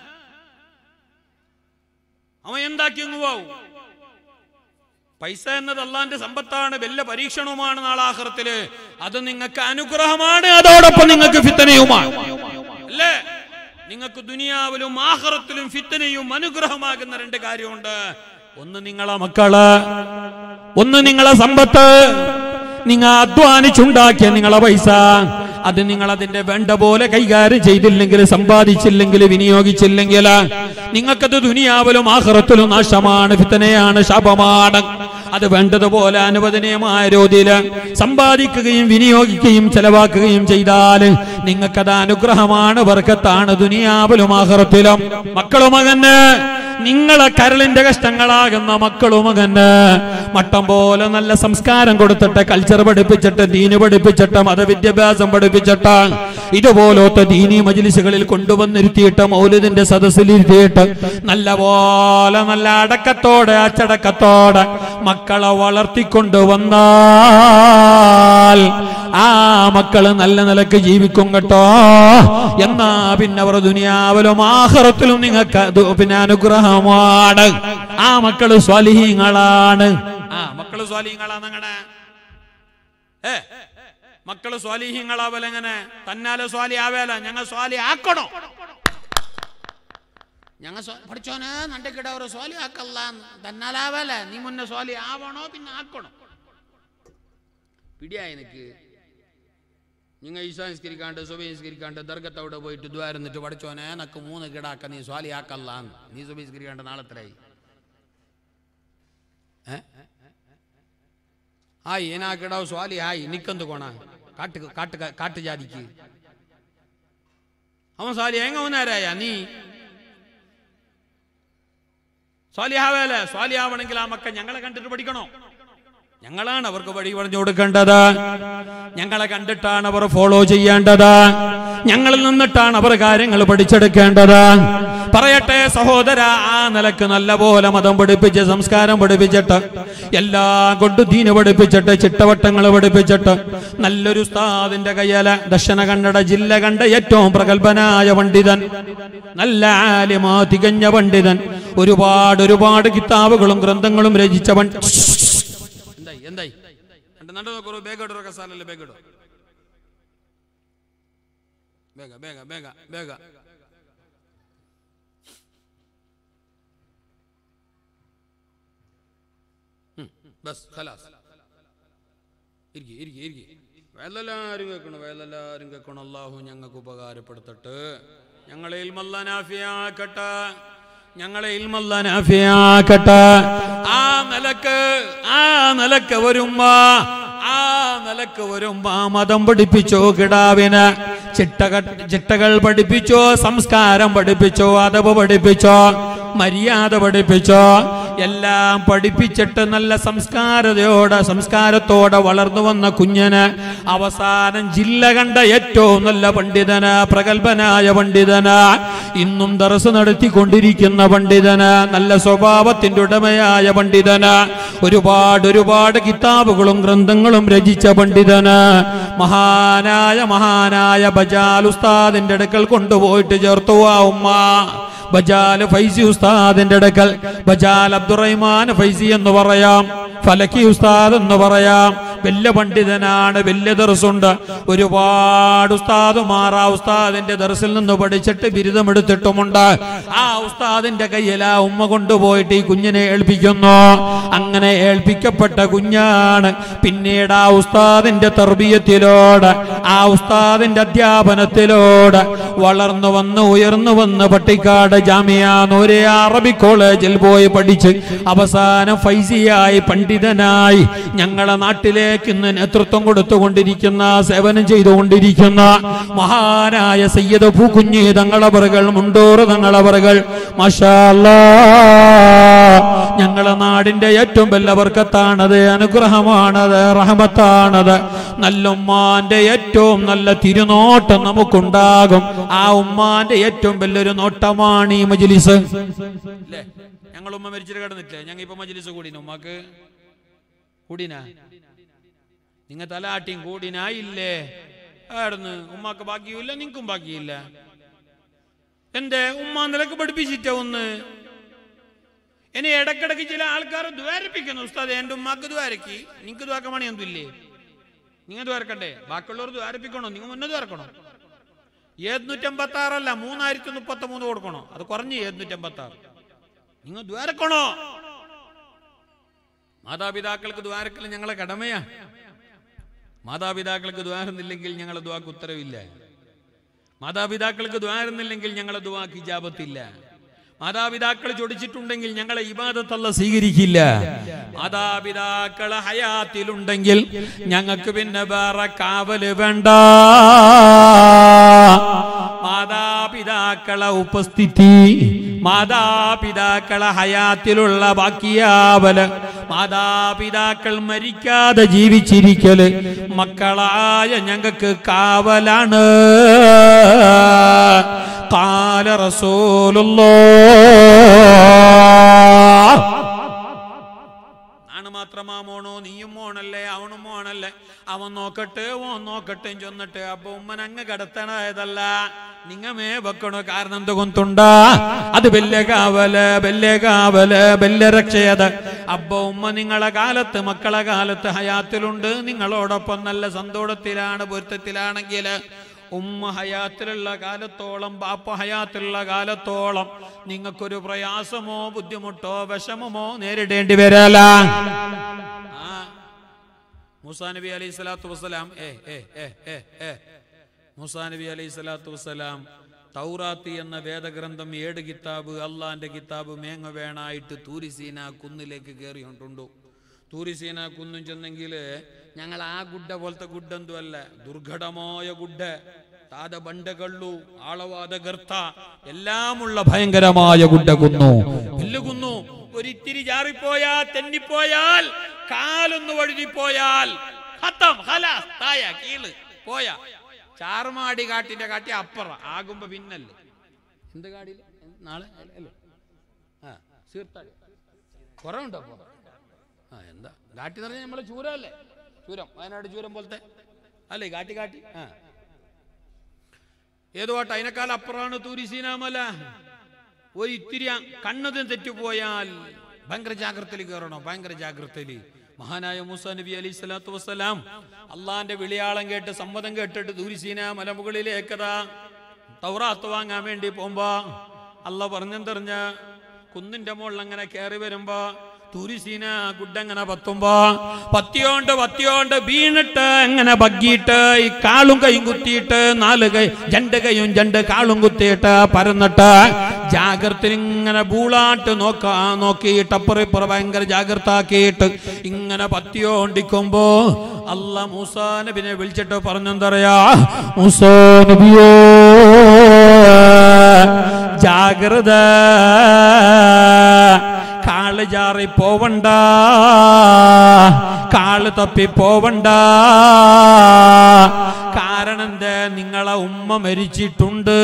[SPEAKER 2] അവൻ എന്താക്കി അങ്ങ് പോവും പൈസ എന്നത് അള്ളാന്റെ സമ്പത്താണ് വലിയ പരീക്ഷണവുമാണ് നാളാഹൃത്തില് അത് നിങ്ങൾക്ക് അനുഗ്രഹമാണ് അതോടൊപ്പം നിങ്ങൾക്ക് ഫിത്തനയുമാണ് അല്ലേ നിങ്ങൾക്ക് ദുനിയാവിലും ആഹ്റത്തിലും ഫിത്തനയും അനുഗ്രഹമാകുന്ന രണ്ട് കാര്യമുണ്ട് ഒന്ന് നിങ്ങളെ മക്കള് ഒന്ന് നിങ്ങളെ സമ്പത്ത് നിങ്ങൾ അധ്വാനിച്ചുണ്ടാക്കിയ നിങ്ങളെ പൈസ അത് നിങ്ങൾ അതിന്റെ വേണ്ട പോലെ കൈകാര്യം ചെയ്തില്ലെങ്കിൽ സമ്പാദിച്ചില്ലെങ്കിൽ വിനിയോഗിച്ചില്ലെങ്കിൽ നിങ്ങൾക്കത് ദുനിയാവിലും ആഹ്റത്തിലും നാശമാണ് ഫിത്തനയാണ് ശാപമാണ് അത് വേണ്ടതുപോലെ അനുവദനീയമായ രീതിയിൽ സമ്പാദിക്കുകയും വിനിയോഗിക്കുകയും ചെലവാക്കുകയും ചെയ്താൽ നിങ്ങൾക്കത് അനുഗ്രഹമാണ് വർക്കത്താണ് ദുനിയാവിലും ആഹ്റത്തിലും മക്കളും മകന് നിങ്ങളെ കരളിന്റെ കഷ്ടങ്ങളാകുന്ന മക്കളും മകന് മട്ടം പോലെ നല്ല സംസ്കാരം കൊടുത്തിട്ട് കൾച്ചർ പഠിപ്പിച്ചിട്ട് ദീന് പഠിപ്പിച്ചിട്ട് മതവിദ്യാഭ്യാസം പഠിപ്പിച്ചിട്ട് ഇതുപോലത്തെ ദീനി മജിലിസുകളിൽ കൊണ്ടുവന്നിരുത്തിയിട്ട് മൗലിദിന്റെ സദസ്സിലിരുത്തിയിട്ട് നല്ല പോലെ നല്ല അടക്കത്തോടെ അച്ചടക്കത്തോടെ മക്കളെ വളർത്തിക്കൊണ്ടുവന്നാൽ ആ മക്കള് നല്ല നിലക്ക് ജീവിക്കും കേട്ടോ എന്നാ പിന്നെ അവർ ദുനിയാവിലും ആഹ്റത്തിലും നിങ്ങൾക്ക് അത് പിന്നെ അനുഗ്രഹമാണ് ആ മക്കള് സ്വാലിഹീങ്ങളാണ് ആ മക്കള് സ്വാലിഹീങ്ങളാണ് അങ്ങനെ ഏ മക്കള് സ്വാലിഹീങ്ങളാവല എങ്ങനെ തന്നാലെ സ്വാലി ആവേല ഞങ്ങൾ സ്വാലി ആക്കണോ ഞങ്ങൾ പഠിച്ചോനെ നണ്ടക്കിട ഒരു സ്വാലി ആക്കല്ല തന്നാലാവല നീ മുന്നേ സ്വാലി ആവണോ പിന്നെ ആക്കണോ പിടിയായി എനിക്ക് നിങ്ങൾ ഈശോ നിസ്കരിക്കാണ്ട് സുബൈ നിസ്കരിക്കാണ്ട് ദർഗത്തവിടെ പോയിട്ട് ദ്വാരന്നിട്ട് പഠിച്ചോനെ നക്ക് മൂന്ന് കിടാക്ക നീ സ്വാലി ആക്കല്ല നീ സുബൈ നിസ്കരിക്കാണ്ട് നാളെ എത്രയായി ഏ ആയി ഏനാ കിടാവ് സ്വാലി ആയി നിക്കെന്ത് കോണ കാട്ട് കാട്ട് കാട്ട് ജാതിക്ക് അവൻ സ്വാലി എങ്ങ അവനാരായ നീ സ്വാലിയാവല്ലേ സ്വാലിയാവണമെങ്കിൽ ആ മക്ക ഞങ്ങളെ കണ്ടിട്ട് പഠിക്കണോ ഞങ്ങളാണ് അവർക്ക് വഴി പറഞ്ഞു കൊടുക്കേണ്ടത് ഞങ്ങളെ കണ്ടിട്ടാണ് അവർ ഫോളോ ചെയ്യേണ്ടത് ഞങ്ങളിൽ നിന്നിട്ടാണ് അവർ കാര്യങ്ങൾ പഠിച്ചെടുക്കേണ്ടത് പറയട്ടെ സഹോദര ആ നിലക്ക് നല്ല പോലെ മതം പഠിപ്പിച്ച് സംസ്കാരം പഠിപ്പിച്ചിട്ട് എല്ലാം കൊണ്ട് ദീന് പഠിപ്പിച്ചിട്ട് ചിട്ടവട്ടങ്ങൾ പഠിപ്പിച്ചിട്ട് നല്ലൊരു ഉസ്താദിന്റെ കയ്യല ദക്ഷിണ കന്നഡ ജില്ല കണ്ട ഏറ്റവും പ്രഗത്ഭനായ പണ്ഡിതൻ നല്ല ആലിമ തികഞ്ഞ പണ്ഡിതൻ ഒരുപാട് ഒരുപാട് കിതാബുകളും ഗ്രന്ഥങ്ങളും രചിച്ച പണ്ഡിതൻ എന്തായി എന്തായി എന്റെ നടു നോക്കൂ ಬೇಗ കസാലല്ലേ ಬೇಗ ಇಡು. ಬೇಗ ಬೇಗ ಬೇಗ ಬೇಗ ಹ್ಮ್ ಬಸ್ ಖಲಾಸ್ ഇരിക്കി ഇരിക്കി ഇരിക്കി വയലെല്ലാരും കേൾക്കണം വയലെല്ലാരും കേൾക്കണം അള്ളാഹു ഞങ്ങൾക്ക് ഉപകാരപ്പെടുത്തട്ട് ഞങ്ങളെ ഇൽമല്ലാനാഫിയാക്കട്ടെ ഞങ്ങളെ ഇൽമല്ലാനാഫിയാക്കട്ടെ ആ നിലക്ക് ആ നിലക്ക് വരുമ്പോ ആ നിലക്ക് വരുമ്പോ മതം പഠിപ്പിച്ചോ കിടാവിന് ചിട്ടക ചിട്ടകൾ പഠിപ്പിച്ചോ സംസ്കാരം പഠിപ്പിച്ചോ അതവ് പഠിപ്പിച്ചോ മര്യാദ പഠിപ്പിച്ചോ എല്ലാം പഠിപ്പിച്ചിട്ട് നല്ല സംസ്കാരതയോടെ സംസ്കാരത്തോടെ വളർന്നു വന്ന കുഞ്ഞന് അവസാനം ജില്ല കണ്ട ഏറ്റവും നല്ല പണ്ഡിതന് പ്രഗത്ഭനായ പണ്ഡിതന് ഇന്നും ദറസ് നടത്തിക്കൊണ്ടിരിക്കുന്ന പണ്ഡിതന് നല്ല സ്വഭാവത്തിന്റെ ഉടമയായ പണ്ഡിതന് ഒരുപാട് ഒരുപാട് കിതാബുകളും ഗ്രന്ഥങ്ങളും രചിച്ച പണ്ഡിതന് മഹാനായ മഹാനായ ബജാൽ ഉസ്താദിന്റെ അടുക്കൽ കൊണ്ടുപോയിട്ട് ചേർത്തു ആ ഉമ്മ ബജാൽ ഫൈസി ഉസ്താദിന്റെ അടുക്കൽ ബജാൽ അബ്ദുറഹ്മാൻ ഫൈസി എന്ന് പറയാം ഫലക്കി ഉസ്താദ് എന്ന് പറയാം വലിയ പണ്ഡിതനാണ് വലിയ ദർസുണ്ട് ഒരുപാട് ഉസ്താദുമാർ ആ ഉസ്താദിന്റെ ദർസിൽ നിന്ന് പഠിച്ചിട്ട് ബിരുദമെടുത്തിട്ടുമുണ്ട് ആ ഉസ്താദിന്റെ കയ്യിൽ ആ ഉമ്മ കൊണ്ടുപോയിട്ട് ഈ കുഞ്ഞിനെ ഏൽപ്പിക്കുന്നു അങ്ങനെ ഏൽപ്പിക്കപ്പെട്ട കുഞ്ഞാണ് പിന്നീട് ആ ഉസ്താദിന്റെ തർബീയത്തിലോട് ആ ഉസ്താദിന്റെ അധ്യാപനത്തിലോട് വളർന്നു വന്ന് ഉയർന്നു വന്ന് പട്ടിക്കാട് ജാമിയ നൂരെ അറബി കോളേജിൽ പോയി പഠിച്ച് അവസാനം ഫൈസിയായി പണ്ഡിതനായി ഞങ്ങളെ നാട്ടിലേക്ക് ഇന്ന് നേതൃത്വം കൊടുത്തുകൊണ്ടിരിക്കുന്ന സേവനം ചെയ്തുകൊണ്ടിരിക്കുന്ന മഹാനായ സയ്യദ് പൂക്കുഞ്ഞി തങ്ങളവറുകൾ മുണ്ടൂറ് തങ്ങളവറുകൾ മഷാല്ലാ ഞങ്ങളെ നാടിന്റെ ഏറ്റവും വലിയ വർക്കത്താണത് അനുഗ്രഹമാണത് റഹമത്താണത് നല്ല ഉമ്മാന്റെ ഏറ്റവും നല്ല തിരുനോട്ടം നമുക്കുണ്ടാകും ആ ഉമ്മാന്റെ ഏറ്റവും വലിയൊരു നോട്ടമാണ് ഈ മജിലിസ് അല്ലേ ഞങ്ങൾ ഉമ്മ മരിച്ചിട്ട് കിടന്നിട്ടില്ലേ ഞങ്ങൾ ഇപ്പൊ മജിലിസ് കൂടിന ഉമ്മാക്ക് കൂടിനാ നിങ്ങ തലാട്ടിയും കൂടിനായില്ലേ ആടുന്ന് ഉമ്മാക്ക് ബാക്കിയുമില്ല നിങ്ങൾക്കും ബാക്കിയില്ല എന്തേ ഉമ്മ നിലക്ക് പഠിപ്പിച്ചിട്ട ഒന്ന് ഇനി ഇടക്കിടക്ക് ചില ആൾക്കാർ ദ്വാരിപ്പിക്കുന്നു ഉസ്താദ് എന്റെ ഉമ്മാക്ക് ദ്വാരക്കി നിങ്ങൾക്ക് ദ്വാരക്കാൻ പണിയൊന്നും ഇല്ലേ നിങ്ങൾ ദ്വാരക്കണ്ടേ ബാക്കിയുള്ളവർ ദ്വാരപ്പിക്കണോ നിങ്ങൾ മുന്നേ ദ്വാരക്കണോ ഏഴുന്നൂറ്റമ്പത്തി ആറല്ല മൂന്നായിരത്തി മുപ്പത്തി മൂന്ന് കൊടുക്കണോ അത് കുറഞ്ഞ് ഏഴുന്നൂറ്റമ്പത്തി ആറ് നിങ്ങൾ ദ്വാരക്കണോ മാതാപിതാക്കൾക്ക് ദ്വാരക്കൽ ഞങ്ങളെ കടമയാ മാതാപിതാക്കൾക്ക് ദ്വാരുന്നില്ലെങ്കിൽ ഞങ്ങളെ ദ്വാക്ക് ഉത്തരവില്ല മാതാപിതാക്കൾക്ക് ദ്വാരുന്നില്ലെങ്കിൽ ഞങ്ങളെ ദ്വാക്ക് ഇജാബത്തില്ല മാതാപിതാക്കൾ ചൊടിച്ചിട്ടുണ്ടെങ്കിൽ ഞങ്ങളെ ഇബാദത്തല്ല സ്വീകരിക്കില്ല മാതാപിതാക്കളെ ഹയാത്തിലുണ്ടെങ്കിൽ ഞങ്ങൾക്ക് പിന്നെ വേറെ കാവല് വേണ്ട മാതാപിതാക്കളെ ഉപസ്ഥിതി മാതാപിതാക്കളെ ഹയാത്തിലുള്ള ബാക്കിയാവല് മാതാപിതാക്കൾ മരിക്കാതെ ജീവിച്ചിരിക്കല് മക്കളായ ഞങ്ങൾക്ക് കാവലാണ് കാല റസൂലുള്ളോ ആണ് മാത്രമാ മോണോ നീയും മോണല്ലേ അവനും മോണല്ലേ അവൻ നോക്കട്ടെ ഓൻ നോക്കട്ടെ ചൊന്നിട്ട് അപ്പൊ ഉമ്മൻ അങ്ങ് കടത്തണായതല്ല നിങ്ങമേ വെക്കണോ കാരണം എന്തുകൊണ്ടുണ്ട അത് വലിയ കാവല് വലിയ കാവല് വലിയ രക്ഷയത് അപ്പൊ ഉമ്മ നിങ്ങളെ കാലത്ത് മക്കളെ കാലത്ത് ഹയാത്തിലുണ്ട് നിങ്ങളോടൊപ്പം നല്ല സന്തോഷത്തിലാണ് പൊരുത്തത്തിലാണെങ്കിൽ ഉമ്മ ഹയാത്തിലുള്ള കാലത്തോളം ബാപ്പ ഹയാത്തിലുള്ള കാലത്തോളം നിങ്ങൾക്കൊരു പ്രയാസമോ ബുദ്ധിമുട്ടോ വിഷമമോ നേരിടേണ്ടി വരല ആ മൂസാ നബി അലൈഹി സ്വലാത്തു വസ്സലാം ഏ ഏ ഏ ഏ ഏ മൂസാ നബി അലൈഹി സ്വലാത്തു വസ്സലാം തൗറാത്തി എന്ന വേദഗ്രന്ഥം ഏഴ് കിതാബ് അള്ളാന്റെ കിതാബ് മേങ്ങ വേണായിട്ട് തൂരിസീന കുന്നിലേക്ക് കയറിയിട്ടുണ്ടു തൂരിസീന കുന്നും ചെന്നെങ്കിൽ ഞങ്ങൾ ആ ഗുഡ പോലത്തെ ഗുഡ എന്തുമല്ല ദുർഘടമായ ഗുഡ താത ബണ്ടകള്ളു ആളവാദ ഗർത്ത എല്ലാമുള്ള ഭയങ്കരമായ കുണ്ടകുന്നു പുല്ലുകുന്നു ഒരിത്തിരി ജാറിപ്പോയാ തെന്നിപ്പോയാൽ കാലൊന്ന് വഴുതിപ്പോയാൽ ഹത്തം ഹലാസ് തായ കീള് പോയ ചാർമാടി കാട്ടിന്റെ കാട്ടി അപ്പുറ ആകുമ്പോ പിന്നല്ലേ എന്ത് കാടിയില് നാളെ അല്ലേ ആ സീർത്താടി കുറവുണ്ടോ അപ്പൊ ആ എന്താ കാട്ടി എന്ന് പറഞ്ഞാൽ നമ്മളെ ചൂരല്ലേ ചൂരം വയനാട് ചൂരം പോലത്തെ അല്ലേ കാട്ടി കാട്ടി ആ ഏതോ ആട്ടെ അതിനേക്കാൾ അപ്പുറമാണ് തൂരിസീനാമല ഒരു ഇത്തിരി കണ്ണത് തെറ്റുപോയാൽ ഭയങ്കര ജാഗ്രതയിൽ കയറണോ ഭയങ്കര ജാഗ്രതയിൽ മഹാനായ മൂസ നബി അലൈഹി സ്വലാത്തു വസ്സലാം അള്ളാന്റെ വിളിയാളം കേട്ട് സമ്മതം കേട്ടിട്ട് ദൂരിസീന മലമുകളിലേക്കതാ തൗറാത്ത് വാങ്ങാൻ വേണ്ടി പോകുമ്പോ അല്ല പറഞ്ഞെന്തറിഞ്ഞ കുന്നിന്റെ മുകളിൽ അങ്ങനെ കയറി വരുമ്പോ തുരിസീന ഗുഡങ്ങനെ പത്തുമ്പോ പത്തിയോണ്ട് പത്തിയോണ്ട് വീണിട്ട് അങ്ങനെ ബഗ്ഗിയിട്ട് ഈ കാളും കൈയും കുത്തിയിട്ട് നാല് കൈ രണ്ട് കൈയും രണ്ട് കാളും കുത്തിയിട്ട് പരന്നിട്ട് ജാഗ്രത ഇങ്ങനെ ബൂളാട്ട് നോക്കാ നോക്കിയിട്ട് അപ്പുറപ്പുറ ഭയങ്കര ജാഗ്രത ആക്കിയിട്ട് ഇങ്ങനെ പത്തിയോണ്ടിക്കുമ്പോ അല്ല മൂസാ നബിനെ വിളിച്ചിട്ട് പറഞ്ഞെന്തറിയാ മൂസാ നബിയോ ജാഗ്രത കാള് ജാറി പോവണ്ട കാള് തപ്പി പോവണ്ട കാരണം എന്താ നിങ്ങളെ ഉമ്മ മരിച്ചിട്ടുണ്ട്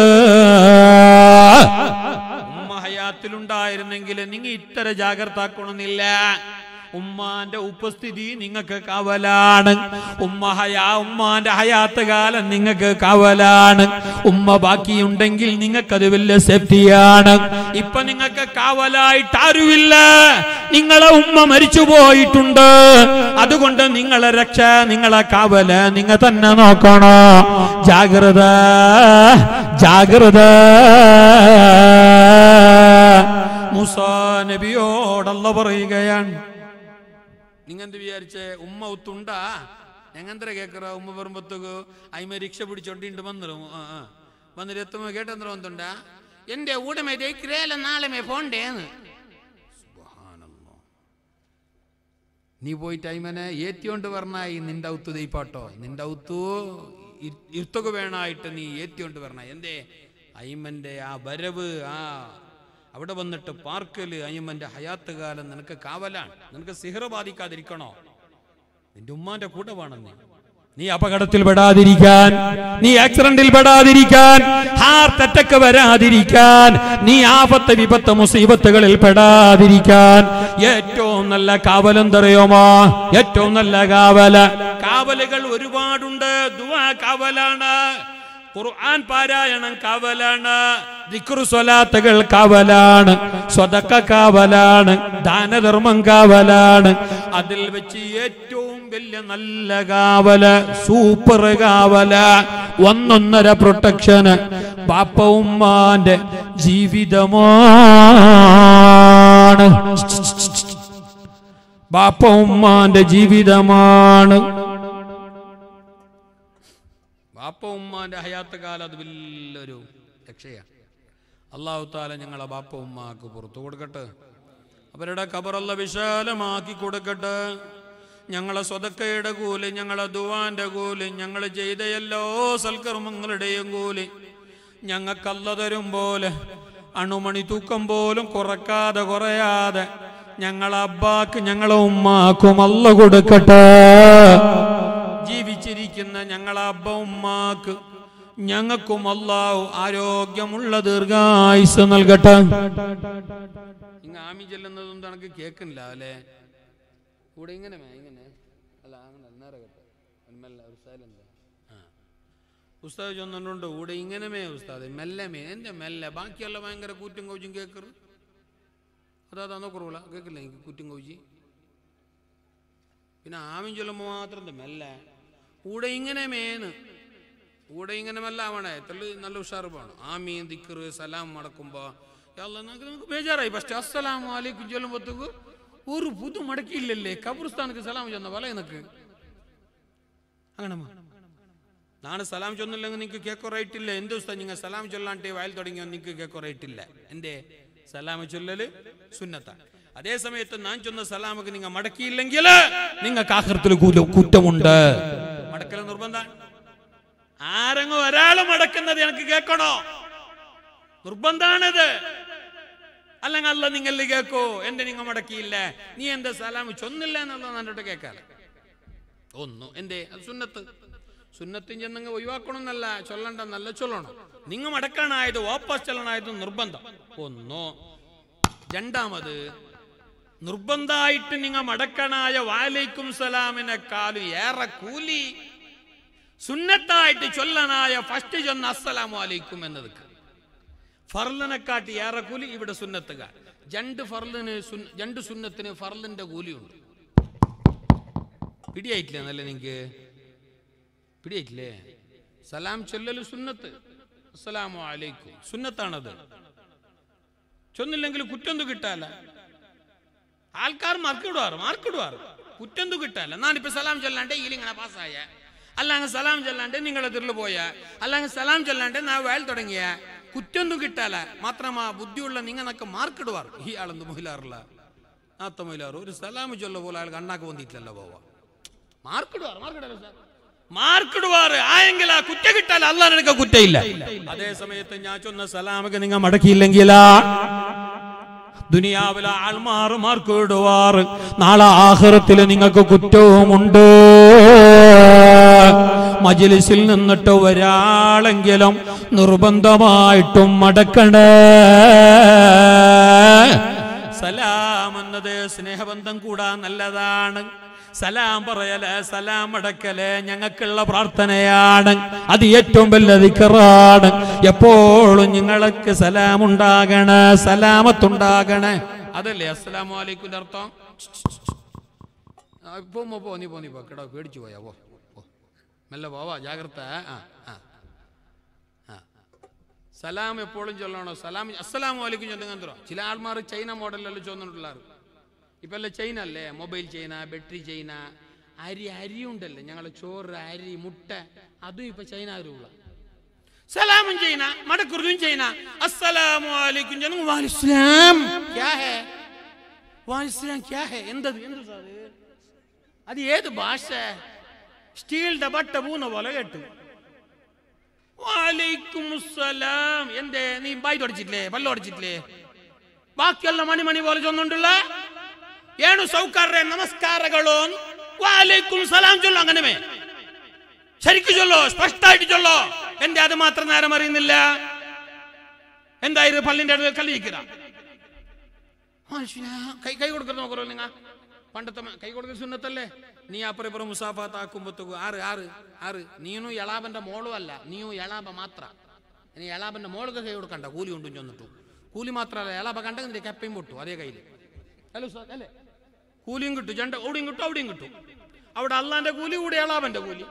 [SPEAKER 2] ഉമ്മ ഹയാത്തിലുണ്ടായിരുന്നെങ്കിൽ നിങ്ങൾ ഇത്തര ജാഗ്രത ആക്കണമെന്നില്ല ഉമ്മാന്റെ ഉപസ്ഥിതി നിങ്ങൾക്ക് കവലാണ് ഉമ്മ ഹയാ ഉമ്മാന്റെ ഹയാത്ത് കാലം നിങ്ങൾക്ക് കവലാണ് ഉമ്മ ബാക്കിയുണ്ടെങ്കിൽ നിങ്ങൾക്കത് വലിയ സേഫ്റ്റിയാണ് ഇപ്പൊ നിങ്ങൾക്ക് കാവലായിട്ട് ആരുമില്ല നിങ്ങളെ ഉമ്മ മരിച്ചു പോയിട്ടുണ്ട് അതുകൊണ്ട് നിങ്ങളെ രക്ഷ നിങ്ങളെ കാവല് നിങ്ങൾ തന്നെ നോക്കണോ ജാഗ്രത ജാഗ്രത മുസാ നബിയോടല്ല പറയുകയാണ് നിങ്ങന്ത് വിചാരിച്ചേ ഉമ്മ ഒത്തുണ്ടാ ഞങ്ങന്തര കേക്കറ ഉമ്മ പറയുമ്പത്തേക്ക് അയിമ രക്ഷ പിടിച്ചോണ്ടിണ്ട് വന്നിരു വന്നിട്ട് എത്തുമ്പോ കേട്ടെന്തര വന്നുണ്ടാ എന്റെ ഊടമേ ദൈക്രേല നാളെ പോണ്ടേന്ന് സുബ്ഹാനല്ലാ. നീ പോയിട്ട് അയിമനെ ഏറ്റിയോണ്ട് പറഞ്ഞായി നിന്റെ ഔത്ത് ദൈപ്പാട്ടോ നിന്റെ ഔത്തു ഇരുത്തുക വേണായിട്ട് നീ ഏറ്റിയോണ്ട് പറഞ്ഞ എന്തേ അയ്മന്റെ ആ വരവ് ആ അവിടെ വന്നിട്ട് പാർക്കല് അയ്യമ്മന്റെ ഹയാത്ത് കാലം നിനക്ക് കാവലാണ് നിനക്ക് സിഹറ ബാധിക്കാതിരിക്കണോ നിന്റെ ഉമ്മാന്റെ കൂടെ വേണം നീ നീ അപകടത്തിൽ പെടാതിരിക്കാൻ നീ ആക്സിഡന്റിൽ പെടാതിരിക്കാൻ ഹാർട്ട് അറ്റക്ക് വരാതിരിക്കാൻ നീ ആപത്ത് വിപത്ത് മുസീബത്തുകളിൽ പെടാതിരിക്കാൻ ഏറ്റവും നല്ല കാവലെന്തറിയോമോ ഏറ്റവും നല്ല കാവല് കാവലുകൾ ഒരുപാടുണ്ട് ദുആ കാവലാണ് ഖുർആൻ പാരായണം കാവലാണ് ദിക്റു സ്വലാത്തുകൾ കാവലാണ് സ്വതക്ക കാവലാണ് ദാനധർമ്മം കാവലാണ് അതിൽ വെച്ച് ഏറ്റവും വലിയ നല്ല കാവല് സൂപ്പർ കാവല് ഒന്നൊന്നര പ്രൊട്ടക്ഷന് ബാപ്പ ഉമ്മാന്റെ ജീവിതമാണ് ബാപ്പ ഉമ്മാന്റെ ജീവിതമാണ് ബാപ്പ ഉമ്മാന്റെ ഹയാത്ത് കാലം അത് വലിയൊരു രക്ഷയാണ് അള്ളാഹു താല ഞങ്ങളെ ബാപ്പ ഉമ്മാക്ക് പുറത്തു കൊടുക്കട്ടെ അവരുടെ കബറല്ല വിശാലമാക്കി കൊടുക്കട്ടെ ഞങ്ങളെ സ്വതക്കയുടെ കൂലി ഞങ്ങളെ ദുവാന്റെ കൂലി ഞങ്ങൾ ചെയ്ത എല്ലാ സൽക്കർമ്മങ്ങളുടെയും കൂലി ഞങ്ങൾക്കല്ല തരും പോലെ അണുമണി തൂക്കം പോലും കുറക്കാതെ കുറയാതെ ഞങ്ങളെ അബ്ബാക്ക് ഞങ്ങളെ ഉമ്മാക്കും അല്ല കൊടുക്കട്ടെ ജീവിച്ചിരിക്കുന്ന ഞങ്ങളെ അബ്ബ ഉമ്മാക്ക് ഞങ്ങൾക്കും അല്ലാഹു ആരോഗ്യമുള്ള ദീർഘായുസ് നൽകട്ടെ ഇങ്ങ ആമി ചെല്ലുന്നതും തനക്ക് കേൾക്കുന്നില്ല അല്ലേ കൂടെ ഇങ്ങനെ മേ, ഇങ്ങനെ അല്ല അങ്ങനെ നേരെ കേട്ടോ ഒരു മെല്ലെ ഒരു സൈലന്റ് ആ ഉസ്താദ് ചൊന്നുണ്ട് കൂടെ ഇങ്ങനെ മേ ഉസ്താദ് മെല്ലെ മേ എന്റെ മെല്ലെ ബാക്കിയുള്ള ഭയങ്കര കൂറ്റും കൗച്ചും കേക്കറ് അതാ തന്നോ കുറവില്ല കേൾക്കില്ല എനിക്ക് കൂറ്റും കൗച്ചി പിന്നെ ആമീൻ ചൊല്ലുമ്പോൾ മാത്രം ഇത് മെല്ലെ കൂടെ ഇങ്ങനെ മേന്ന് കൂടെ ഇങ്ങനെ മെല്ലെ ആവണേ തെള്ളി നല്ല ഉഷാറ് പോകണം ആമീൻ ദിക്കറ് സലാം മടക്കുമ്പോ യാ അല്ലാ, നമുക്ക് നമുക്ക് ബേജാറായി ഫസ്റ്റ് അസ്സലാമു അലൈക്കും ചൊല്ലുമ്പോഴത്തേക്ക് ഒരു പുതു മടക്കിയില്ലല്ലേ കബർസ്ഥാനക്ക് സലാം ചെന്ന പോലെ എനക്ക് അങ്ങനെ നാളെ സലാം ചൊന്നില്ലെങ്കിൽ നിങ്ങൾക്ക് കേക്കോ റൈറ്റ് ഇല്ല എന്ത് ദിവസം നിങ്ങൾ സലാം ചൊല്ലാണ്ട് വയൽ തുടങ്ങിയോ നിങ്ങൾക്ക് കേക്കോ റൈറ്റ് ഇല്ല എന്തേ സലാം ചൊല്ലല് സുന്നത്താണ് അതേ സമയത്ത് ഞാൻ ചൊന്ന സലാമക്ക് നിങ്ങൾ മടക്കിയില്ലെങ്കിൽ നിങ്ങൾക്ക് ആഹൃത്തിൽ കുറ്റമുണ്ട് മടക്കൽ നിർബന്ധമാണ് ആരെങ്കിലും ഒരാൾ മടക്കുന്നത് എനിക്ക് കേൾക്കണോ നിർബന്ധാണത് അല്ലെങ്കിൽ അല്ല നിങ്ങൾ കേൾക്കോ എന്റെ നിങ്ങൾ മടക്കിയില്ല നീ എന്റെ സലാം ചൊന്നില്ല എന്നുള്ളത് എന്നോട്ട് കേൾക്കാറ് ഒന്നു എന്തേ അത് സുന്നത്ത് സുന്നത്തും ചെന്നങ്ങ് ഒഴിവാക്കണമെന്നല്ല ചൊല്ലണ്ടെന്നല്ല ചൊല്ലണം നിങ്ങൾ മടക്കാനായത് വാപ്പസ് ചൊല്ലണായത് നിർബന്ധം ഒന്നോ രണ്ടാമത് നിർബന്ധമായിട്ട് നിങ്ങൾ മടക്കണായ വാലൈക്കും സലാമിനെക്കാളും ഏറെ കൂലി സുന്നത്തായിട്ട് ചൊല്ലനായ ഫസ്റ്റ് ചൊന്ന അസ്സലാമു അലൈക്കും എന്നത് ഫർലിനെക്കാട്ടി ഏറെ കൂലി ഇവിടെ സുന്നത്തുക രണ്ട് ഫർലിന് സുന്ന- രണ്ട് സുന്നത്തിന് ഫർലിന്റെ കൂലിയുണ്ട് പിടിയായിട്ടില്ലേ നല്ല നിങ്ങക്ക് പിടിയായിട്ടില്ലേ സലാം ചൊല്ലല് സുന്നത്ത് അസ്സലാമു അലൈക്കും സുന്നത്താണത് ചൊന്നില്ലെങ്കിൽ കുറ്റൊന്നും കിട്ടാല ആൾക്കാർ മാർക്കിടുവാറ് മാർക്കിടുവാറ് കുറ്റൊന്നും കിട്ടാല ഞാനിപ്പോ സലാം ചൊല്ലാണ്ട് ഇങ്ങനെ പാസ്സായ അല്ലാങ്ങ് സലാം ചൊല്ലാണ്ട് നിങ്ങളെ തിരില് പോയ അല്ലാങ്ങ് സലാം ചൊല്ലാണ്ട് നാ വേൽ തുടങ്ങിയ കുറ്റൊന്നും കിട്ടാല മാത്രമാ ബുദ്ധിയുള്ള നിങ്ങനൊക്കെ മാർക്കിടുവാർ ഈ ആളെന്ത് മൊഹിലാറില്ല നാത്ത മൊഹിലാറ് ഒരു സലാം ചൊല്ല പോലെ അയാൾ കണ്ണാക്ക് വന്നിട്ടില്ലല്ലോ പോവാ മാർക്കിടുവാർ മാർക്കിടല്ലോ സാർ മാർക്കിടുവാറ് ആയെങ്കിൽ ആ കുറ്റ കിട്ടാൽ അല്ലാതെ എനിക്ക് കുറ്റയില്ല അതേ സമയത്ത് ഞാൻ ചൊന്ന സലാമൊക്കെ നിങ്ങൾ മടക്കിയില്ലെങ്കിലാ ദുനിയാവിലെ ആൾമാർ മാർക്കിടുവാറ് നാളെ ആഹ്റത്തിൽ നിങ്ങൾക്ക് കുറ്റവുമുണ്ട് മജിലിസിൽ നിന്നിട്ട് ഒരാളെങ്കിലും നിർബന്ധമായിട്ടും മടക്കണേ സലാം എന്നത് സ്നേഹബന്ധം കൂടാൻ നല്ലതാണ് സലാം പറയല് സലാം അടക്കല് ഞങ്ങൾക്കുള്ള പ്രാർത്ഥനയാണ് അത് ഏറ്റവും വലിയ ദിക്കറാണ് എപ്പോഴും നിങ്ങൾക്ക് സലാം ഉണ്ടാകണേ സലാമത്തുണ്ടാകണേ അതല്ലേ അസ്സലാമു അലൈക്കും അർത്ഥം ആ, പോ മോ, പോ നീ പോ നീ പോ കേട്ടോ പേടിച്ചു പോയാ പോ പോ. മെല്ലെ പോവാ ജാഗ്രത ആ ആ ആ സലാം എപ്പോഴും ചൊല്ലണോ സലാം അസ്സലാമു അലൈക്കും ചൊല്ലുക എന്തോ ചില ആൾമാർ ചൈന മോഡലിലെല്ലാം ചൊന്നിട്ടുള്ളാറ് ഇപ്പൊ എല്ലാം ചൈന അല്ലേ മൊബൈൽ ചൈന ബാറ്ററി ചൈന അരി അരി ഉണ്ടല്ലേ ഞങ്ങളെ ചോറ് അരി മുട്ട അതും ഇപ്പൊ ചൈന ആരുള്ള സലാമും ചൈന മടക്കുറുതും ചൈന അസ്സലാമു അലൈക്കും ജനം വാലിസ്ലാം ക്യാ ഹേ വാലിസ്ലാം ക്യാ ഹേ എന്തത് എന്ത് സാർ അത് ഏത് ഭാഷ സ്റ്റീലിന്റെ ബട്ട പൂന്ന പോലെ കേട്ടു വാലൈക്കും അസ്സലാം എന്തേ നീ ബായ് തുടച്ചിട്ടില്ലേ പല്ലൊടച്ചിട്ടില്ലേ ബാക്കിയെല്ലാം മണി മണി പോലെ ചൊന്നുണ്ടല്ല ಏನು ಸೌಕರ್ಯ ನಮಸ್ಕಾರಗಳು ವಾಲೇಕುಂ ಸಲಾಂ ಚೊಲ್ಲೋ അങ്ങനെ ശരിക്കും ചൊല്ലോ സ്പഷ്ടമായിട്ട് ചൊല്ലോ എന്റെ അത് മാത്രം നേരം അറിയുന്നില്ല എന്തായിരുന്നു പള്ളിന്റെ അടുത്ത് കല്ലിരിക്കുക കൈ കൈ കൊടുക്കുന്ന നോക്കറോ നിങ്ങ പണ്ടത്തെ മ- കൈ കൊടുക്കുന്ന സുന്നത്തല്ലേ നീ അപ്പുറം ഇപ്പുറം മുസാഫാത്ത് ആക്കുമ്പോഴത്തേക്കും ആറ് ആറ് ആറ് നീനും എളാബന്റെ മോളും അല്ല നീയും എളാബ മാത്ര ഇനി എളാബന്റെ മോൾക്ക് കൈ കൊടുക്കണ്ട കൂലി കൊണ്ടും ചെന്നിട്ടു കൂലി മാത്രമല്ല എളാബ കണ്ടെങ്കിൽ കപ്പയും പൊട്ടു അതേ കയ്യിൽ ഹലോ സാർ അല്ലേ കൂലിയും കിട്ടും രണ്ട് അവിടെയും കിട്ടും അവിടെയും കിട്ടും അവിടെ അള്ളാന്റെ കൂലി കൂടി എളാബന്റെ കൂലി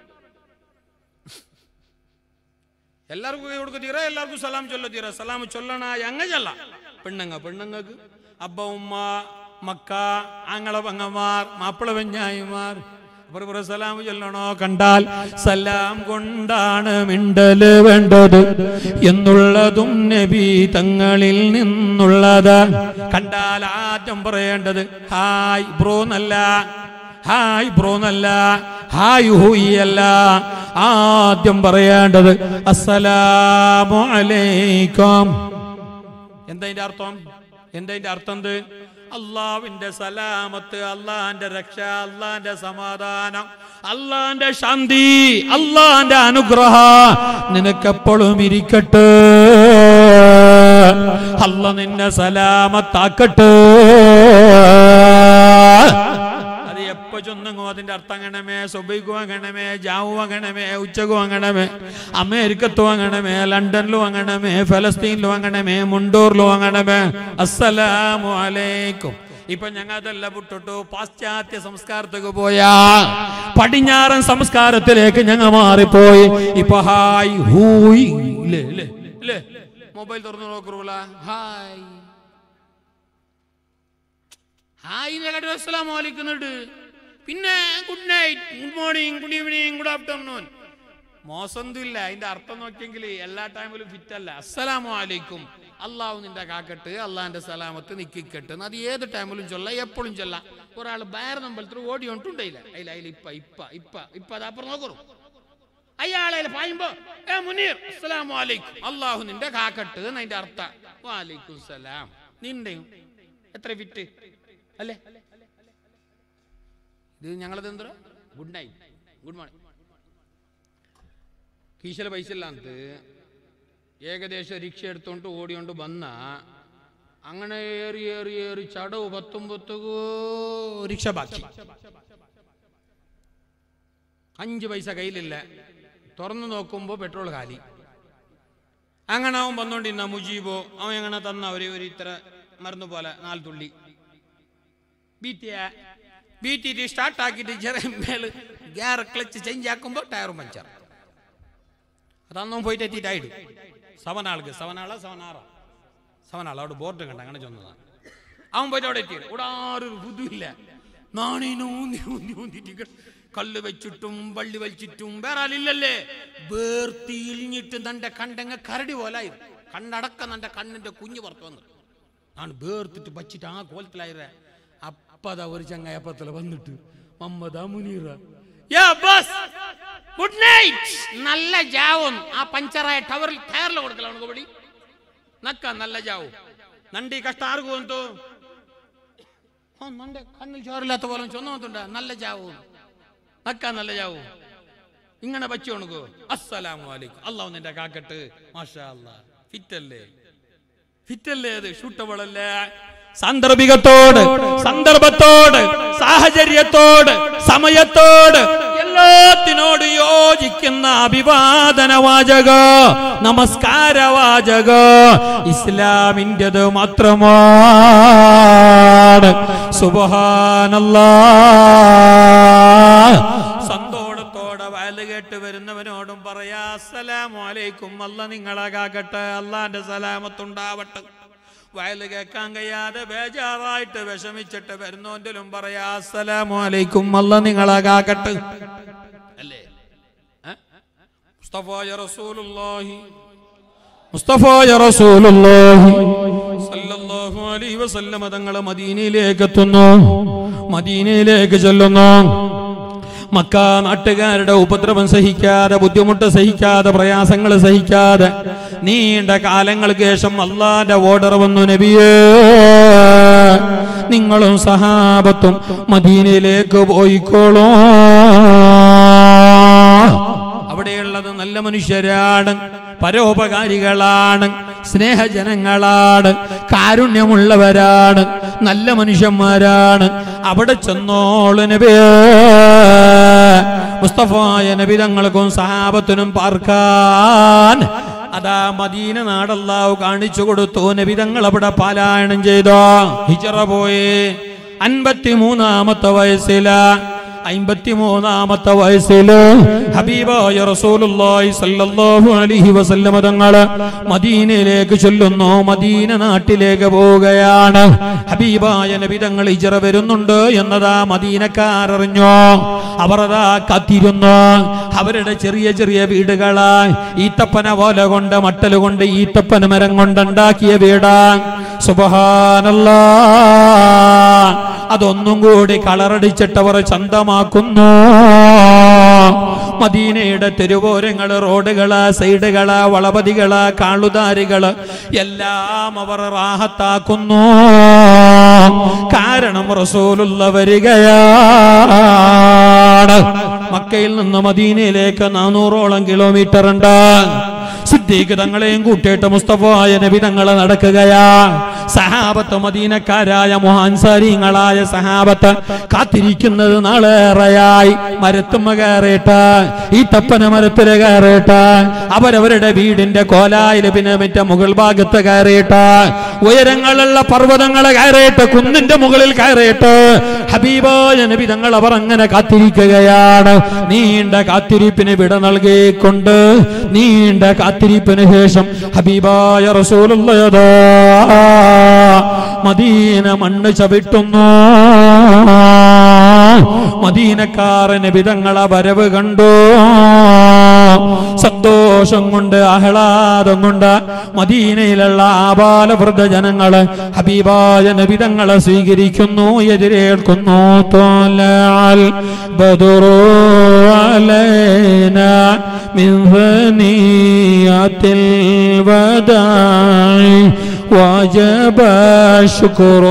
[SPEAKER 2] എല്ലാവർക്കും കൈ കൊടുക്ക തീര എല്ലാവർക്കും സലാം ചൊല്ല തീര സലാം ചൊല്ലണ അങ്ങ ചൊല്ല പെണ്ണങ്ങ പെണ്ണുങ്ങൾക്ക് അബ്ബ ഉമ്മ മക്ക ആങ്ങള പങ്ങന്മാർ മാപ്പിള വെഞ്ഞായിമാർ അപ്പുറം സലാം ചൊല്ലണോ കണ്ടാൽ സലാം കൊണ്ടാണ് മിണ്ടല് വേണ്ടത് എന്നുള്ളതും നബി തങ്ങളിൽ നിന്നുള്ളത് കണ്ടാൽ ആദ്യം പറയേണ്ടത് ഹായ് ബ്രോ നല്ല ഹായ് ബ്രോ നല്ല ഹായ് ഹൂയി അല്ല ആദ്യം പറയേണ്ടത് അസ്സലാമു അലൈക്കും എന്താ അതിന്റെ അർത്ഥം എന്താ അതിന്റെ അർത്ഥം എന്ത് അള്ളാവിന്റെ സലാമത്ത് അള്ളാന്റെ രക്ഷ അള്ളാന്റെ സമാധാനം അള്ളാന്റെ ശാന്തി അള്ളാന്റെ അനുഗ്രഹ നിനക്കെപ്പോഴും ഇരിക്കട്ടെ അല്ല നിന്നെ സലാമത്താക്കട്ടെ അത് എപ്പോ ചൊന്നങ്ങോ അതിന്റെ അർത്ഥം അങ്ങണമേ സുബൈക്കും അങ്ങണമേ ജാവും അങ്ങണമേ ഉച്ചക്കും അങ്ങണമേ അമേരിക്കത്തും അങ്ങണമേ ലണ്ടനിലും അങ്ങണമേ ഫലസ്തീനിലും അങ്ങണമേ മുണ്ടൂറിലും അങ്ങണമേ അസ്സലാമു അലൈക്കും ഇപ്പൊ ഞങ്ങൾ അതെല്ലാം വിട്ടിട്ടു പാശ്ചാത്യ സംസ്കാരത്തേക്ക് പോയാ പടിഞ്ഞാറൻ സംസ്കാരത്തിലേക്ക് ഞങ്ങൾ മാറിപ്പോയി ഇപ്പൊ ഹായ് ഹൂയ് ഇല്ലേ ഇല്ലേ ഇല്ലേ മൊബൈൽ തുറന്നു നോക്കൂല ഹായ് ഹായിനെ കണ്ടു അസ്സലാമു അലൈക്കും എന്നിട്ട് പിന്നെ good night good morning good evening good afternoon മോശമൊന്നുമില്ല അതിന്റെ അർത്ഥം നോക്കിയെങ്കിൽ എല്ലാ ടൈമിലും ഫിറ്റ് അല്ല അസ്സലാമു അലൈക്കും അള്ളാഹു നിന്റെ കാക്കട്ട് അള്ളാഹിന്റെ സലാമത്ത് നിക്കിക്കട്ട് എന്ന് അത് ഏത് ടൈമിലും ചൊല്ല എപ്പോഴും ചൊല്ല ഒരാൾ ബയർ നമ്പലത്തിൽ ഓടി കൊണ്ടുണ്ടായില്ല അതിൽ അതിൽ ഇപ്പ ഇപ്പ ഇപ്പ ഇപ്പ അത് അപ്പുറം നോക്കറു അയാളെ പായുമ്പോ ഏ മുനീർ അസ്സലാമു അലൈക്കും അള്ളാഹു നിന്റെ കാക്കട്ട് എന്നതിന്റെ അർത്ഥ വാലൈക്കും സലാം നിന്റെയും എത്ര ഫിറ്റ് അല്ലേ ഇത് ഞങ്ങളത് എന്താ ഗുഡ് നൈറ്റ് ഗുഡ് മോർണിംഗ് കീശല പൈസ ഇല്ലാത്ത ഏകദേശം റിക്ഷ എടുത്തോണ്ട് ഓടിയോണ്ട് വന്ന അങ്ങനെ ഏറി ഏറി ഏറി ചടവ് പത്തൊമ്പത്തകോ റിക്ഷ ബാക്കി അഞ്ച് പൈസ കയ്യിലില്ല തുറന്നു നോക്കുമ്പോൾ പെട്രോൾ കാലി അങ്ങനെ അവൻ വന്നോണ്ടിരുന്ന മുജീബോ അവൻ എങ്ങനെ തന്ന ഒരു ഒരു ഇത്ര മരുന്ന് പോലെ നാല് തുള്ളി ബീറ്റിയ ബീറ്റിട്ട് സ്റ്റാർട്ട് ആക്കിയിട്ട് ചെറിയ മേല് ഗിയർ ക്ലച്ച് ചേഞ്ച് ആക്കുമ്പോൾ ടയറും പഞ്ചർ അതന്നും പോയിട്ട് എത്തിയിട്ടായിട്ട് സവനാൾക്ക് സവനാള സവനാറ സവനാള അവിടെ ബോർഡ് കണ്ട അങ്ങനെ ചെന്നതാണ് അവൻ പോയിട്ട് അവിടെ എത്തിയത് ഇവിടെ ആരും ബുദ്ധിയില്ല നാണീനെ ഊന്തി ഊന്തി ഊന്തിട്ട് കല്ല് വെച്ചിട്ടും വള്ളി വലിച്ചിട്ടും വേറെ ആളില്ലല്ലേ വേർത്തിയിഞ്ഞിട്ട് തന്റെ കണ്ടങ്ങ കരടി പോലായി കണ്ണടക്കം തന്റെ കണ്ണിന്റെ കുഞ്ഞ് പുറത്തു വന്നു ആണ് വേർത്തിട്ട് വച്ചിട്ട് ആ കോലത്തിലായിരുന്നേ അപ്പതാ ഒരു ചങ്ങായപ്പത്തില് വന്നിട്ട് മമ്മദാ മുനീറ യാ ബസ് ഗുഡ് നൈറ്റ് നല്ല ജാവും ആ പഞ്ചറായ ടവറിൽ ടയറിൽ കൊടുക്കല അവനക്ക് പൊടി നക്ക നല്ല ജാവും നണ്ടി കഷ്ട ആർക്കു വന്നു ആ നന്റെ കണ്ണിൽ ചോറില്ലാത്ത പോലെ ചൊന്നുണ്ട് നല്ല ജാവും നക്ക നല്ല ജാവും ഇങ്ങനെ വച്ചു ഉണക്കോ അസ്സലാമു അലൈക്കും അള്ളാഹു നിന്റെ കാക്കട്ട് മാഷാ അല്ലാ ഫിറ്റല്ലേ ഫിറ്റല്ലേ അത് ഷൂട്ടബിളല്ലേ സാന്ദർഭികത്തോട് സന്ദർഭത്തോട് സാഹചര്യത്തോട് സമയത്തോട് എല്ലാത്തിനോട് യോജിക്കുന്ന അഭിവാദന വാചക നമസ്കാര വാചക ഇസ്ലാമിൻ്റെത് മാത്രമാണ് സുബഹാനല്ലാ സന്തോഷത്തോടെ വയല് കേട്ട് വരുന്നവനോടും പറയാ അസ്സലാമു അലൈക്കും അല്ല നിങ്ങളാകാകട്ടെ അള്ളാന്റെ സലാമത്തുണ്ടാവട്ടെ വയല് കേൾക്കാൻ കഴിയാതെ ബേജാറായിട്ട് വിഷമിച്ചിട്ട് വരുന്നോന്റിലും പറയാ അസ്സലാമു അലൈക്കും അല്ല നിങ്ങളാകാകട്ടെ അല്ലേ ഏ? മുസ്തഫായ റസൂലുള്ളാഹി മുസ്തഫായ റസൂലുള്ളാഹി സല്ലല്ലാഹു അലൈഹി വസല്ലമ തങ്ങൾ മദീനയിലേക്ക് എത്തുന്നു മദീനയിലേക്ക് ചെല്ലുന്നു മക്ക നാട്ടുകാരുടെ ഉപദ്രവം സഹിക്കാതെ ബുദ്ധിമുട്ട് സഹിക്കാതെ പ്രയാസങ്ങൾ സഹിക്കാതെ നീണ്ട കാലങ്ങൾക്ക് ശേഷം അള്ളാന്റെ ഓർഡർ വന്നു നബിയേ നിങ്ങളും സഹാബത്തും മദീനയിലേക്ക് പോയിക്കോളൂ അവിടെയുള്ളത് നല്ല മനുഷ്യരാണ് പരോപകാരികളാണ് സ്നേഹജനങ്ങളാണ് കാരുണ്യമുള്ളവരാണ് നല്ല മനുഷ്യന്മാരാണ് അവിടെ ചെന്നോള് നബി മുസ്തഫായ നബി തങ്ങൾക്കും സഹാബത്തിനും പാർക്കാൻ അതാ മദീന നാടല്ലാവ് കാണിച്ചു കൊടുത്തു നബി തങ്ങൾ അവിടെ പാലായനം ചെയ്തോ ഹിജറ പോയി അൻപത്തി മൂന്നാമത്തെ വയസ്സില അമ്പത്തിമൂന്നാമത്തെ വയസ്സില് ഹബീബായ റസൂലുള്ളാഹി സല്ലല്ലാഹു അലൈഹി വസല്ലമ തങ്ങള് മദീനയിലേക്ക് ചൊല്ലുന്നു മദീന നാട്ടിലേക്ക് പോവുകയാണ് ഹബീബായ നബി തങ്ങൾ ഇജറ വരുന്നുണ്ട് എന്നതാ മദീനക്കാരറിഞ്ഞു അവർ അതാ കാത്തിരുന്നു അവരുടെ ചെറിയ ചെറിയ വീടുകളാ ഈത്തപ്പന പോലെ കൊണ്ട് മട്ടല് കൊണ്ട് ഈത്തപ്പന മരം കൊണ്ടുണ്ടാക്കിയ വീടാ സുബഹാനല്ലാ അതൊന്നും കൂടി കളറടിച്ചിട്ടവർ ചന്തമാക്കുന്നു മദീനയുടെ തെരുവോരങ്ങള് റോഡുകള് സൈഡുകള് വളപതികള് കാളുദാരികള് എല്ലാം അവർ റാഹത്താക്കുന്നു കാരണം റസൂലുള്ള വരികയാണ് മക്കയിൽ നിന്ന് മദീനയിലേക്ക് നാനൂറോളം കിലോമീറ്റർ ഉണ്ട് സിദ്ദീഖ് തങ്ങളെയും കൂട്ടിയിട്ട് മുസ്തഫായ നബി തങ്ങളെ നടക്കുകയാ സഹാബത്ത് മദീനക്കാരായ മുഹാൻസാരിങ്ങളായ സഹാബത്ത് കാത്തിരിക്കുന്നത് നാളേറെയായി മരത്തുമ്മ കയറിയിട്ട് ഈ തപ്പന മരത്തില് കയറിയിട്ട് അവരവരുടെ വീടിന്റെ കോലായില് പിന്നെ മറ്റേ മുകൾ ഭാഗത്ത് കയറിയിട്ട് ഉയരങ്ങളുള്ള പർവ്വതങ്ങളെ കയറിയിട്ട് കുന്നിന്റെ മുകളിൽ കയറിയിട്ട് ഹബീബായ നബി തങ്ങൾ അവർ അങ്ങനെ കാത്തിരിക്കുകയാണ് നീണ്ട കാത്തിരിപ്പിന് വിട നൽകിക്കൊണ്ട് നീണ്ട കാത്തിരിപ്പിന് ശേഷം ഹബീബായ റസൂലുള്ളയതാ മദീന മണ്ണ് ചവിട്ടുന്നു മദീനക്കാരന് വിധങ്ങളെ വരവ് കണ്ടു സന്തോഷം കൊണ്ട് ആഹ്ലാദം കൊണ്ട് മദീനയിലുള്ള ആബാലവൃദ്ധ ജനങ്ങള് ഹബീബായ നബിതങ്ങളെ സ്വീകരിക്കുന്നു എതിരേൽക്കുന്നു തോലാൽ ബദുറു
[SPEAKER 6] علينا من ثنيات الوداع وجب الشكر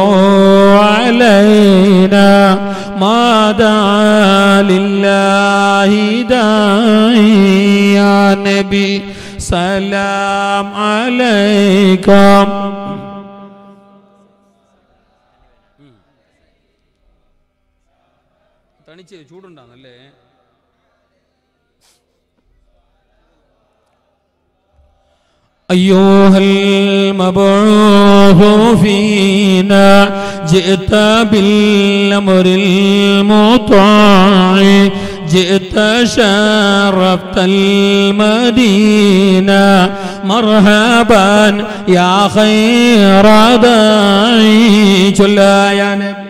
[SPEAKER 6] علينا ما دعا لله داعي يا نبي سلام عليكم
[SPEAKER 2] തണിച്ച് ചൂടുണ്ടാന്നല്ലേ
[SPEAKER 6] أيها المبعوث فينا جئت بالأمر المطاع جئت شرفت المدينة مرحبا يا خير داعي جل يا نبي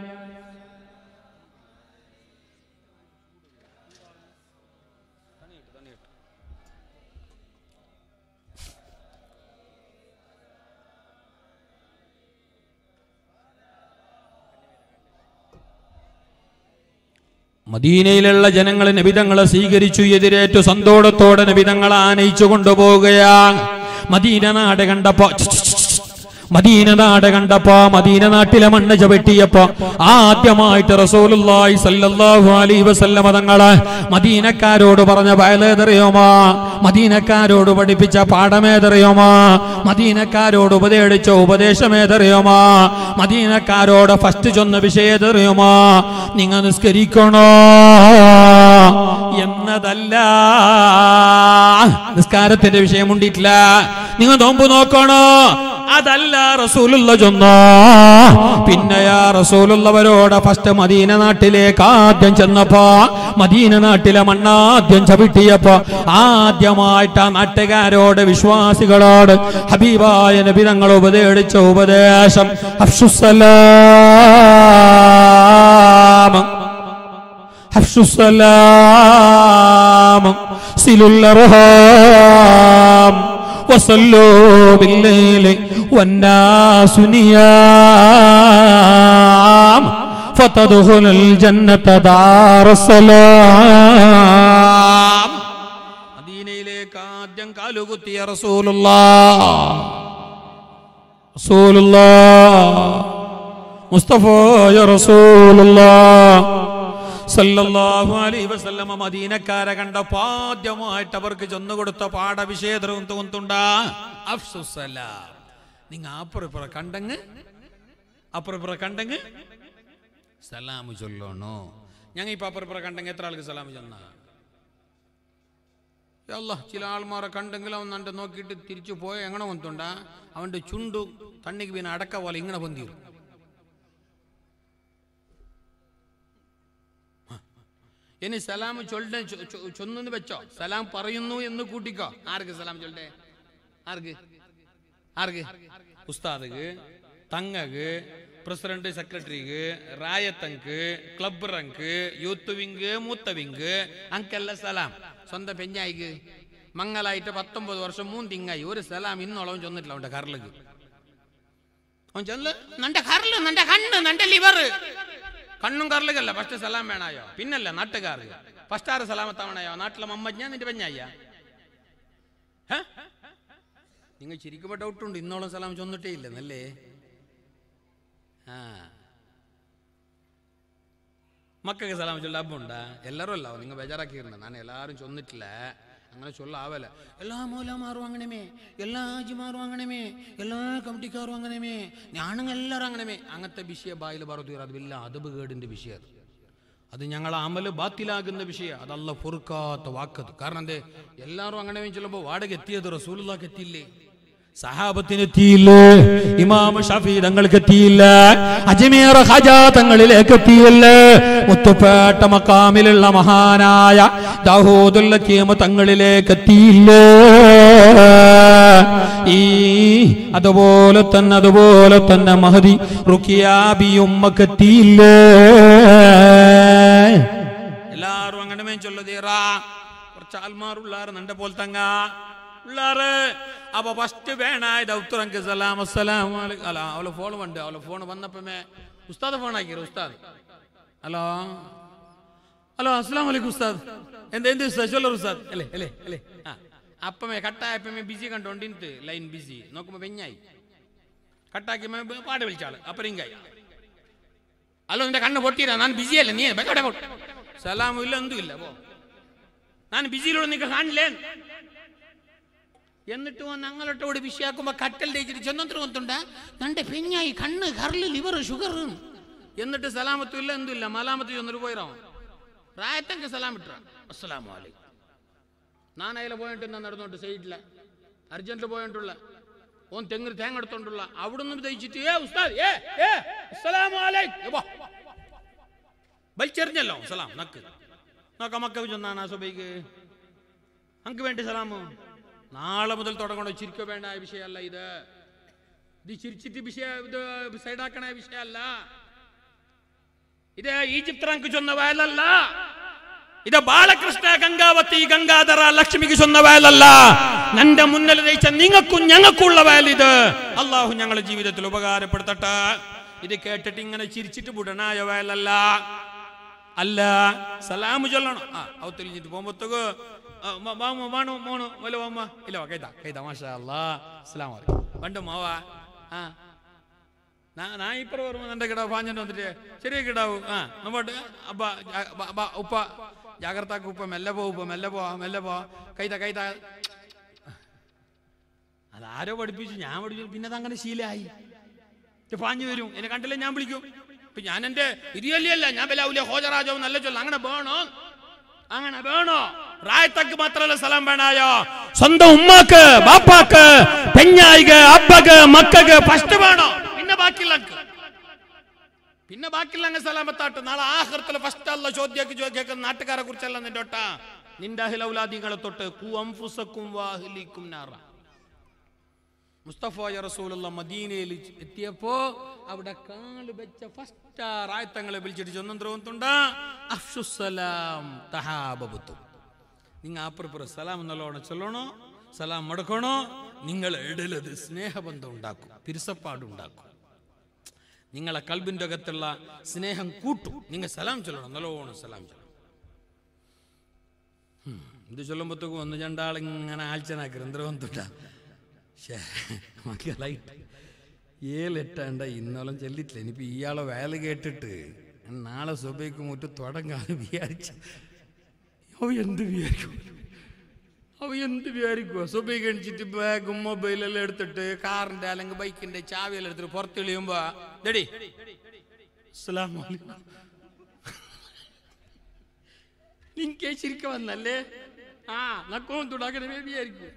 [SPEAKER 2] മദീനയിലുള്ള ജനങ്ങൾ നബിതങ്ങളെ സ്വീകരിച്ചു എതിരേറ്റു സന്തോഷത്തോടെ നബിതങ്ങളെ ആനയിച്ചു കൊണ്ടുപോവുകയാണ് മദീന നാട് കണ്ടപ്പോ മദീന നാട് കണ്ടപ്പോ മദീന നാട്ടിലെ മണ്ണ് ചവിട്ടിയപ്പോ ആദ്യമായിട്ട് റസൂലുള്ളാഹി സല്ലല്ലാഹു അലൈഹി വസല്ലമ തങ്ങള് മദീനക്കാരോട് പറഞ്ഞ വയലേതറിയോമോ മദീനക്കാരോട് പഠിപ്പിച്ച പാഠമേതറിയോമോ മദീനക്കാരോട് ഉപദേശിച്ച ഉപദേശമേതറിയോമോ മദീനക്കാരോട് ഫസ്റ്റ് ചൊന്ന വിഷയതറിയോമോ നിങ്ങൾ നിസ്കരിക്കണോ എന്നതല്ല നിസ്കാരത്തിന്റെ വിഷയം ഉണ്ടിട്ടില്ല നിങ്ങൾ നോമ്പ് നോക്കണോ അതല്ല റസൂലുള്ള ചൊന്നോ പിന്നെയാ റസൂലുള്ളവരോട് ഫസ്റ്റ് മദീന നാട്ടിലേക്ക് ആദ്യം ചെന്നപ്പോ മദീന നാട്ടിലെ മണ്ണാദ്യം ചവിട്ടിയപ്പോ ആദ്യമായിട്ട് ആ നാട്ടുകാരോട് വിശ്വാസികളോട് ഹബീബായ നബി തങ്ങൾ ഉപദേശിച്ച ഉപദേശം അഫ്ഷുസലാം അഫ്ഷുസലാം സിലുല്ലർഹാം وصلوا بالليل والناس نيام فتدخل الجنة دار السلام മദീനയിലേക്ക് ആദ്യം കാലുകുത്തിയ റസൂലുള്ള റസൂലുള്ള മുസ്തഫായ റസൂലുള്ള സല്ലല്ലാഹു അലൈഹി വസല്ലമ മദീനക്കാരെ കണ്ടപ്പോ ആദ്യമായിട്ട് അവർക്ക് ചെന്നു കൊടുത്ത പാഠവിഷേദവും തോന്നുണ്ടാ അഫ്സുസലാം നിങ്ങ അപ്പുറപ്പുറ കണ്ടങ്ങ് അപ്പുറപ്പുറ കണ്ടങ്ങ് സലാമു ചൊല്ലണോ ഞങ്ങൾ ഇപ്പൊ അപ്പുറപ്പുറ കണ്ടെങ്കിൽ എത്ര ആൾക്ക് സലാമു ചെന്ന അല്ല ചില ആൾമാരെ കണ്ടെങ്കിൽ അവൻ നണ്ട് നോക്കിയിട്ട് തിരിച്ചു പോയ എങ്ങനെ വന്നുണ്ട അവൻ്റെ ചുണ്ടു തണ്ണിക്ക് പിന്നെ അടക്ക പോലെ ഇങ്ങനെ പൊന്തിരും ഇനി സലാം ചൊല്ലെ ചൊന്നു വെച്ചോ സലാം പറയുന്നു എന്ന് കൂട്ടിക്കോ ആർക്ക് സലാം ചൊല്ലേ ആർക്ക് ആർക്ക് ഉസ്താദ് തങ്ങക്ക് പ്രസിഡന്റ് സെക്രട്ടറിക്ക് റായത്തങ്ക് ക്ലബ് റങ്ക് യൂത്ത് വിങ് മൂത്ത വിങ് അങ്കല്ല സലാം സ്വന്തം പെഞ്ഞായിക്ക് മംഗലായിട്ട് പത്തൊമ്പത് വർഷം മൂന്ന് തിങ്ങായി ഒരു സലാം ഇന്നോളം ചൊന്നിട്ടില്ല അവന്റെ കരളിക്ക് അവൻ ചൊല്ല് നന്റെ കരള് നന്റെ കണ്ണ് നന്റെ ലിവർ കണ്ണും കറലുകല്ല ഫസ്റ്റ് സലാം വേണായോ പിന്നല്ല നാട്ടുകാർക്ക് ഫസ്റ്റ് ആറ് സലാമത്താവണയോ നാട്ടിലെ മമ്മജ്ഞ നിന്റെ പെഞ്ഞായ നിങ്ങൾ ചിരിക്കുമ്പോ ഡൗട്ടുണ്ട് ഇന്നോളം സലാം ചൊന്നിട്ടേ ഇല്ലെന്നല്ലേ ആ മക്കൾക്ക് സലാം ചൊല്ല അബ്ബുണ്ടാ എല്ലാരും അല്ല നിങ്ങൾ ബേജാറാക്കിയിരുന്നു ഞാൻ എല്ലാരും ചൊന്നിട്ടില്ല അങ്ങനെ ചൊല്ലാവല്ല എല്ലാ മൂലമാറും അങ്ങനെമേ എല്ലാ ആജിമാറും അങ്ങനെമേ എല്ലാ കമ്മിറ്റിക്കാരും അങ്ങനെമേ ഞാനും എല്ലാവരും അങ്ങനെമേ അങ്ങനത്തെ വിഷയ ബായിൽ പറഞ്ഞു അത് വലിയ അതബ് കേടിന്റെ വിഷയം അത് അത് ഞങ്ങൾ അമല് ബാത്തിലാകുന്ന വിഷയം അതല്ല പൊറുക്കാത്ത വാക്കത് കാരണം എന്തേ എല്ലാവരും അങ്ങനെ ചൊല്ലുമ്പോൾ വാടക എത്തിയത് റസൂലുള്ളാക്ക് എത്തിയില്ലേ സഹാബത്തിന് എത്തിയില്ലേ ഇമാം ഷഫീ തങ്ങൾക്ക് എത്തിയില്ല അജ്മീർ ഖജ തങ്ങളിലേക്ക് എത്തിയില്ല മുത്തുപേട്ട മക്കാമിലുള്ള മഹാനായ ദാഹൂദുൽ ഹക്കീം തങ്ങളിലേക്ക് എത്തിയില്ല ഈ അതുപോലെ തന്നെ അതുപോലെ തന്നെ മഹദി റുക്കിയാബി ഉമ്മക്ക് എത്തിയില്ല എല്ലാരും അങ്ങനെ ചൊല്ലുതീറാ കുറച്ച് ആൽമാറുള്ളാറ് നന്റെ പോലെ തങ്ങ ഉള്ളാറ് അപ്പൊ ഫസ്റ്റ് വേണായത് ഉത്തരങ്ക് സലാം അസ്സലാം അല്ല അവളെ ഫോൺ ഉണ്ട് അവളെ ഫോൺ വന്നപ്പമേ ഉസ്താദ് ഫോൺ ആക്കിയത് ഉസ്താദ് ഹലോ ഹലോ അസ്സലാം വലൈക്കും ഉസ്താദ് എന്ത് എന്ത് ചൊല്ലു ഉസ്താദ് അല്ലേ അല്ലേ അല്ലേ ആ അപ്പമേ കട്ടായപ്പമേ ബിസി കണ്ടോണ്ടിട്ട് ലൈൻ ബിസി നോക്കുമ്പോ വെഞ്ഞായി കട്ടാക്കി പാട് വിളിച്ചാള് അപ്പൊ റിങ്കായി അല്ലോ നിന്റെ കണ്ണ് പൊട്ടിയില്ല ഞാൻ ബിസിയല്ലേ നീ ബെക്കോട്ടെ പോ. സലാമും ഇല്ല എന്തും ഇല്ല പോ ഞാൻ ബിസിയിലൂടെ നിനക്ക് കാണില്ലേ എന്നിട്ട് വന്ന് ഞങ്ങളോട്ടോട് വിഷയാക്കുമ്പോ കട്ടൽ തേച്ചിട്ട് ചെന്നത്ര കൊത്തുണ്ട നന്റെ പെഞ്ഞായി കണ്ണ് കറല് ലിവർ ഷുഗർ എന്നിട്ട് സലാമത്തും ഇല്ല എന്തും ഇല്ല മലാമത്ത് ചെന്നിട്ട് പോയിരാവും റായത്തങ്ക സലാം ഇട്ട അസ്സലാമു അലൈക്കും ഞാൻ അതിലെ പോയിട്ട് ഞാൻ നടന്നോട്ട് സൈഡില്ല അർജന്റിൽ പോയിട്ടുള്ള ഓൻ തെങ്ങ് തേങ്ങ എടുത്തോണ്ടുള്ള അവിടുന്ന് തയ്ച്ചിട്ട് ഏ ഉസ്താദ് ഏ ഏ അസ്സലാമു അലൈക്കും ഏ, വാ. വലിച്ചെറിഞ്ഞല്ലോ സലാം നക്ക് നോക്ക മക്ക ചെന്നാണ് ആ സുബൈക്ക് അങ്ക് വേണ്ടി സലാമു നാളെ മുതൽ തുടങ്ങണോ ചിരിക്കോ വേണ്ട വിഷയമല്ല ഇത് ഇത് ചിരിച്ചിട്ട് വിഷയ ഇത് സൈഡാക്കണ വിഷയമല്ല ഇത് ഈജിപ്ത് റാങ്ക് ചൊന്ന വയലല്ല ഇത് ബാലകൃഷ്ണ ഗംഗാവതി ഗംഗാധര ലക്ഷ്മിക്ക് ചൊന്ന വയലല്ല നന്റെ മുന്നിൽ നയിച്ച നിങ്ങൾക്കും ഞങ്ങൾക്കുള്ള വയൽ ഇത് അള്ളാഹു ഞങ്ങളുടെ ജീവിതത്തിൽ ഉപകാരപ്പെടുത്തട്ടെ ഇത് കേട്ടിട്ട് ഇങ്ങനെ ചിരിച്ചിട്ട് ബുടനായ വയലല്ല അല്ല സലാമു ചൊല്ലണം ആ അവത്തൊലിഞ്ഞിട്ട് പോകുമ്പോഴത്തേക്ക് വാണു മോണു വല്ല വാമ്മ ഇല്ല വാ കൈതാ കൈതാ മാഷാ അല്ലാ അസ്സലാമു അലൈക്കും പണ്ട് മാവാ ആ നാ- നാ ഇപ്പറ വരുമ്പോ എന്റെ കിടാവ് പാഞ്ഞിട്ട് വന്നിട്ട് ചെറിയ കിടാവ് ആ നമ്മോട്ട് അപ്പ ജാ- ബ- ബ- ഉപ്പ ജാഗ്രതാക്ക് ഉപ്പ മെല്ലെ പോ ഉപ്പ മെല്ലെ പോ മെല്ലെ പോ കൈത കൈത അതാരോ പഠിപ്പിച്ചു ഞാൻ പഠിച്ചു പിന്നെ അതങ്ങനെ ശീലമായി ഇത് പാഞ്ഞു വരും എന്നെ കണ്ടില്ലേ ഞാൻ വിളിക്കും ഇപ്പൊ ഞാൻ എന്റെ ഇരിയല്ല ഞാൻ ബലാവൂല ഹോജറാജോ നല്ല ചൊല്ല അങ്ങനെ വേണോ അങ്ങനെ വേണോ പ്രായത്തക്ക് മാത്രല്ല സ്ഥലം വേണായോ സ്വന്തം ഉമ്മാക്ക് ബാപ്പാക്ക് പെഞ്ഞായിക്ക് അപ്പക്ക് മക്കക്ക് ഫസ്റ്റ് വേണോ പിന്നെ ബാക്കിയുള്ള പിന്നെ ബാക്കിയുള്ള അങ്ങ് സലാമത്താട്ട് നാളെ ആഹൃത്തില് ഫസ്റ്റ് അല്ല ചോദ്യക്ക് ചോദിക്കുന്ന നാട്ടുകാരെ കുറിച്ചല്ല നിന്റെ ഒട്ട നിന്റെ അഹിലൗലാദികളെ തൊട്ട് കു അംഫുസക്കും വാഹിലിക്കും നാറ മുസ്തഫ റസൂലുള്ള മദീനയിൽ എത്തിയപ്പോ അവിടെ കാല് വെച്ച ഫസ്റ്റ് റായത്തങ്ങളെ വിളിച്ചിട്ട് ചൊന്നന്ത്രവുന്നുണ്ട് അഫ്ഷുസലാം തഹാബബുത്തും നിങ്ങൾ അപ്പുറപ്പുറ സലാം നല്ലോണം ചൊല്ലണോ സലാം മുടക്കണോ നിങ്ങൾ ഇടലത് സ്നേഹബന്ധം ഉണ്ടാക്കും പിരിസപ്പാട് ഉണ്ടാക്കും നിങ്ങളെ കൽബിൻ്റെ അകത്തുള്ള സ്നേഹം കൂട്ടും നിങ്ങൾ സലാം ചൊല്ലണം നല്ലോണം സലാം ചൊല്ലണം ഉം, ഇത് ചൊല്ലുമ്പോഴത്തേക്കും ഒന്ന് രണ്ടാളിങ്ങനെ ആഴ്ചനാക്കി ദ്രവന്തുട്ട മക്കളായിട്ട് ഏലെട്ടാണ്ട ഇന്നോളം ചെല്ലിട്ടില്ല ഇനിയിപ്പോ ഇയാളെ വേല കേട്ടിട്ട് നാളെ സുബൈക്ക് മുറ്റ് തുടങ്ങാന്ന് വിചാരിച്ച അവ എന്ത് വിചാരിക്കും അവ എന്ത് വിചാരിക്കുവോ സുബൈ കഴിച്ചിട്ട് ബാഗും മൊബൈലെല്ലാം എടുത്തിട്ട് കാറിന്റെ അല്ലെങ്കിൽ ബൈക്കിന്റെ ചാവിയെല്ലാം എടുത്തിട്ട് പുറത്തെളിയുമ്പോ ഡെടി അസ്സലാമു അലൈക്കും നിങ്ങക്ക് ശരിക്കും വന്നല്ലേ ആ നക്കവും തുടങ്ങനെ വിചാരിക്കും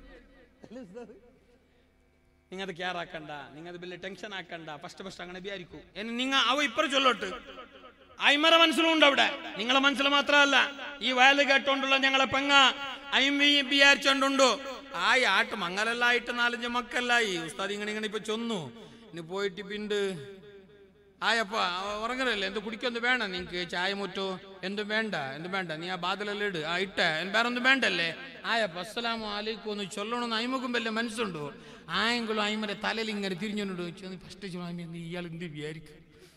[SPEAKER 2] നിങ്ങൾ അത് കെയർ ആക്കണ്ട നിങ്ങൾ അത് വലിയ ടെൻഷൻ ആക്കണ്ട ഫസ്റ്റ് ഫസ്റ്റ് അങ്ങനെ വിചാരിക്കൂ നിങ്ങൾ അവ ഇപ്പറ ചൊല്ലോട്ട് അയിമറ മനസ്സിലുണ്ട് അവിടെ നിങ്ങളെ മനസ്സിൽ മാത്രമല്ല ഈ വയല് കേട്ടോണ്ടുള്ള ഞങ്ങളെ പെങ്ങ അയിമി വിചാരിച്ചോണ്ടുണ്ടോ ആ ആട്ട് മങ്ങലെല്ലായിട്ട് നാലഞ്ച് മക്കല്ലായി ഉസ്താദ് ഇങ്ങനെ ഇങ്ങനെ ഇപ്പൊ ചൊന്നു ഇനി പോയിട്ട് പിണ്ട് ആയപ്പ ഉറങ്ങറല്ലേ എന്ത് കുടിക്കൊന്നും വേണം നിങ്ങക്ക് ചായ മുറ്റോ എന്തും വേണ്ട എന്തും വേണ്ട നീ ആ ബാദലെല്ലാം ഇട് ആ ഇട്ട വേറെ ഒന്നും വേണ്ടല്ലേ ആയപ്പ അസ്സലാമു അലൈക്കും ഒന്ന് ചൊല്ലണമെന്ന് അയിമക്കും വല്ല മനസ്സുണ്ടോ ആയെങ്കിലും അയിമരെ തലയിൽ ഇങ്ങനെ തിരിഞ്ഞോണ്ട് ചോദിച്ചു ഫസ്റ്റ് ചോദിച്ചു ഇയാൾ എന്ത് വിചാരിക്കും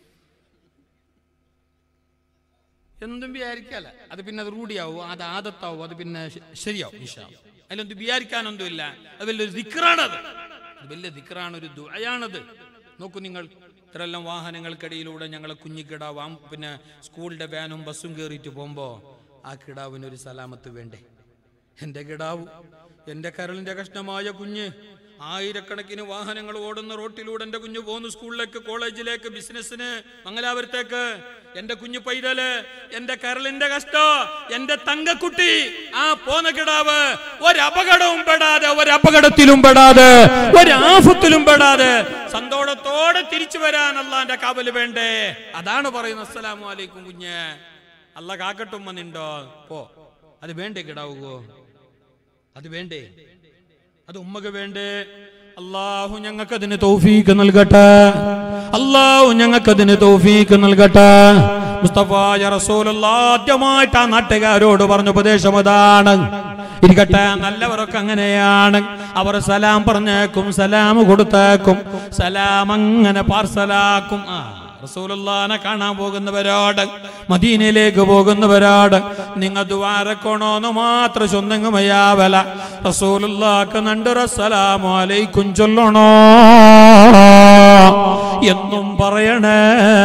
[SPEAKER 2] എന്തും വിചാരിക്കല്ല അത് പിന്നെ അത് റൂഢിയാവും അത് ആദത്താവും അത് പിന്നെ ശ- ശരിയാവും ഇൻഷാ അല്ലാ. അതിലൊന്നും വിചാരിക്കാനൊന്നുമില്ല അത് വലിയൊരു ദിക്റാണത് അത് വലിയ ദിക്റാണ് ഒരു ദുആയാണത് നോക്കൂ നിങ്ങൾ ഇത്രയെല്ലാം വാഹനങ്ങൾക്കിടയിലൂടെ ഞങ്ങളെ കുഞ്ഞിക്കിടാവാം പിന്നെ സ്കൂളിന്റെ വാനും ബസ്സും കയറിയിട്ട് പോകുമ്പോൾ ആ കിടാവിന് ഒരു സലാമത്ത് വേണ്ടേ എൻ്റെ കിടാവ് എൻ്റെ കരളിൻ്റെ കഷ്ണമായ കുഞ്ഞ് ആയിരക്കണക്കിന് വാഹനങ്ങൾ ഓടുന്ന റോട്ടിലൂടെ എൻ്റെ കുഞ്ഞ് പോകുന്നു സ്കൂളിലേക്ക് കോളേജിലേക്ക് ബിസിനസ്സിന് മംഗലാപുരത്തേക്ക് എൻ്റെ കുഞ്ഞു പൈതല് എൻ്റെ കരളിന്റെ കഷ്ടോ എൻ്റെ തങ്കക്കുട്ടി ആ പോന്ന കിടാവ് ഒരപകടവും പെടാതെ ഒരപകടത്തിലും പെടാതെ ഒരാഫത്തിലും പെടാതെ സന്തോഷത്തോടെ തിരിച്ചു വരാൻ അള്ളാന്റെ കാവല് വേണ്ടേ അതാണ് പറയുന്നത് അസ്സലാമു അലൈക്കും കുഞ്ഞ് അല്ല കാക്കട്ടും വന്നിണ്ടോ പോ അത് വേണ്ടേ കിടാവുകോ അത് വേണ്ടേ അത് ഉമ്മക്ക് വേണ്ടേ അള്ളാഹു ഞങ്ങൾക്ക് അതിന് തൗഫീക്ക് നൽകട്ടെ അള്ളാഹു ഞങ്ങൾക്ക് അതിന് തൗഫീക്ക് നൽകട്ടെ മുസ്തഫ റസൂലുള്ള ആദ്യമായിട്ട് ആ നാട്ടുകാരോട് പറഞ്ഞ ഉപദേശം അതാണ് ഇരിക്കട്ടെ നല്ലവരൊക്കെ അങ്ങനെയാണ് അവർ സലാം പറഞ്ഞേക്കും സലാം കൊടുത്തേക്കും സലാം അങ്ങനെ പാർസലാക്കും ആ
[SPEAKER 6] റസൂലുള്ളാനെ കാണാൻ പോകുന്നവരോട് മദീനയിലേക്ക് പോകുന്നവരോട് നിങ്ങൾ ദ്വാരക്കണോന്ന് മാത്രം ചൊന്നെങ്ങുമയ്യാവല റസൂലുള്ളാക്ക് നണ്ടൊരസ്സലാമു അലൈക്കും ചൊല്ലണോ എന്നും പറയണേ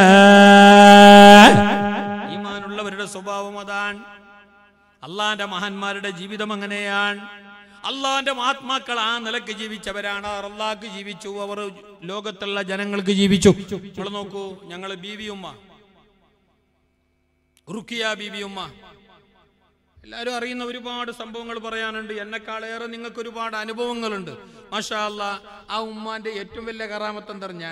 [SPEAKER 6] ഈമാനുള്ളവരുടെ സ്വഭാവം അതാണ് അള്ളാന്റെ മഹാന്മാരുടെ ജീവിതം അങ്ങനെയാണ് അള്ളാന്റെ മഹാത്മാക്കൾ ആ നിലക്ക് ജീവിച്ചവരാണ് അവർ അള്ളാഹ്ക്ക് ജീവിച്ചു അവർ ലോകത്തുള്ള ജനങ്ങൾക്ക് ജീവിച്ചു നിങ്ങൾ നോക്കൂ ഞങ്ങൾ ബീവി ഉമ്മ റുക്കിയ ബീവി ഉമ്മ എല്ലാവരും അറിയുന്ന ഒരുപാട് സംഭവങ്ങൾ പറയാനുണ്ട് എന്നെക്കാളേറെ നിങ്ങൾക്ക് ഒരുപാട് അനുഭവങ്ങളുണ്ട് മാഷാ അല്ലാ ആ ഉമ്മാന്റെ ഏറ്റവും വലിയ കറാമത്ത് എന്തറിഞ്ഞ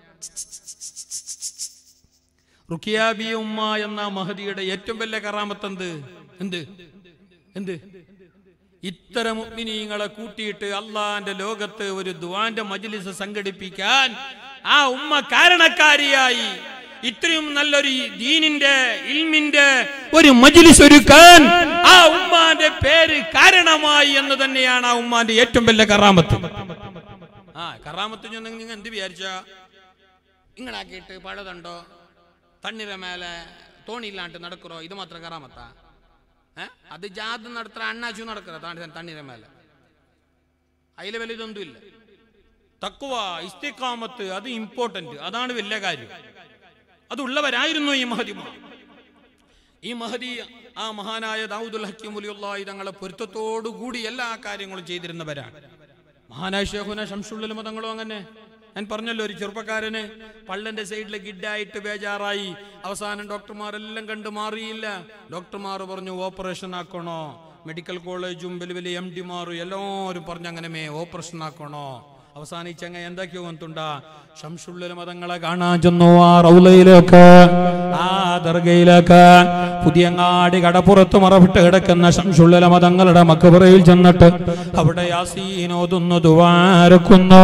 [SPEAKER 6] റുക്കിയാബി ഉമ്മ എന്ന മഹദിയുടെ ഏറ്റവും വലിയ കറാമത്ത് എന്ത് എന്ത് എന്ത് ഇത്തരം മുഗ്മിനീങ്ങളെ കൂട്ടിയിട്ട് അള്ളാന്റെ ലോകത്ത് ഒരു ദുവാന്റെ മജ്ലിസ് സംഘടിപ്പിക്കാൻ ആ ഉമ്മ കാരണക്കാരിയായി ഇത്രയും നല്ലൊരു ദീനിന്റെ ഇൽമിന്റെ ഒരു മജ്ലിസ് ഒരുക്കാൻ ആ ഉമ്മാന്റെ പേര് കാരണമായി എന്ന് തന്നെയാണ് ആ ഉമ്മാന്റെ ഏറ്റവും വലിയ കറാമത്ത് ആ കറാമത്ത് ചെന്ന് നിങ്ങൾ എന്ത് വിചാരിച്ച ഇങ്ങളാക്കിയിട്ട് പഴതുണ്ടോ തണ്ണിര മേലെ തോണിയില്ലാണ്ട് നടക്കറോ ഇത് മാത്രം കറാമത്താ ഏ അത് ജാത് നടത്തുന്ന അണ്ണാച്ചു നടക്കറ തണ്ണിര മേലെ അതിലെ വില ഇതൊന്നും ഇല്ല തക്കുവ ഇസ്തിക്കാമത്ത് അത് ഇമ്പോർട്ടന്റ് അതാണ് വലിയ കാര്യം അതുള്ളവരായിരുന്നു ഈ മഹതിമാർ ഈ മഹദി ആ മഹാനായ ദാവൂദുൽ ഹക്കീം ഉലിയുള്ളാഹി തങ്ങളെ പൊരുത്തത്തോടു കൂടി എല്ലാ കാര്യങ്ങളും ചെയ്തിരുന്നവരാണ് മഹാനായ ഷേഖുന ഷംസുള്ളിൽ മതങ്ങളും അങ്ങനെ ഞാൻ പറഞ്ഞല്ലോ ഒരു ചെറുപ്പക്കാരന് പള്ളന്റെ സൈഡിൽ ഗിഡായിട്ട് ബേജാറായി അവസാനം ഡോക്ടർമാരെല്ലാം കണ്ട് മാറിയില്ല ഡോക്ടർമാർ പറഞ്ഞു ഓപ്പറേഷൻ ആക്കണോ മെഡിക്കൽ കോളേജും വലിയ വലിയ എം ഡിമാരും എല്ലാവരും പറഞ്ഞു അങ്ങനെ മേ ഓപ്പറേഷൻ ആക്കണോ അവസാനം ഈ ചങ്ങ എന്താക്കിയോ വന്നിട്ടുണ്ടാ ഷംസുള്ളിൽ മതങ്ങളെ കാണാൻ ചെന്നു ആ റൗലയിലേക്ക് ആ ദർഗയിലേക്ക് പുതിയങ്ങാടി കടപ്പുറത്ത് മറവിട്ട് കിടക്കുന്ന ഷംസുള്ളില മതങ്ങളുടെ മക്കബറയിൽ ചെന്നിട്ട് അവിടെ യാസീനോതൊന്നു ദുവാരക്കുന്നു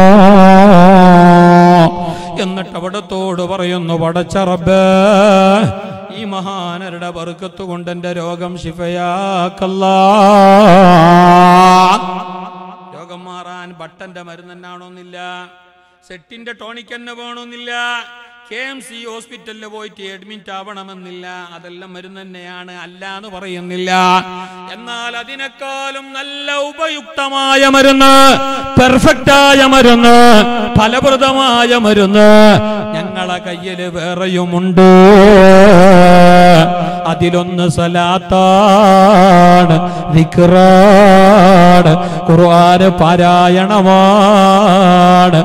[SPEAKER 6] എന്നിട്ട് അവിടത്തോട് പറയുന്നു പടച്ചറബ് ഈ മഹാനരുടെ ബറുക്കത്ത് കൊണ്ട് എന്റെ രോഗം ശിഫയാക്കല്ല രോഗം മാറാൻ ബട്ടന്റെ മരുന്ന് തന്നെയാണോന്നില്ല സെറ്റിന്റെ ടോണിക് തന്നെ വേണമെന്നില്ല കെ എം സി ഹോസ്പിറ്റലിൽ പോയിട്ട് അഡ്മിറ്റ് ആവണമെന്നില്ല അതെല്ലാം മരുന്ന് തന്നെയാണ് അല്ല എന്ന് പറയുന്നില്ല എന്നാൽ അതിനേക്കാളും നല്ല ഉപയുക്തമായ മരുന്ന് പെർഫെക്റ്റ് ആയ മരുന്ന് ഫലപ്രദമായ മരുന്ന് ഞങ്ങളെ കയ്യില് വേറെയുമുണ്ട് അതിലൊന്ന് സലാത്താണ് ദിക്റാണ് ഖുർആന് പാരായണമാണ്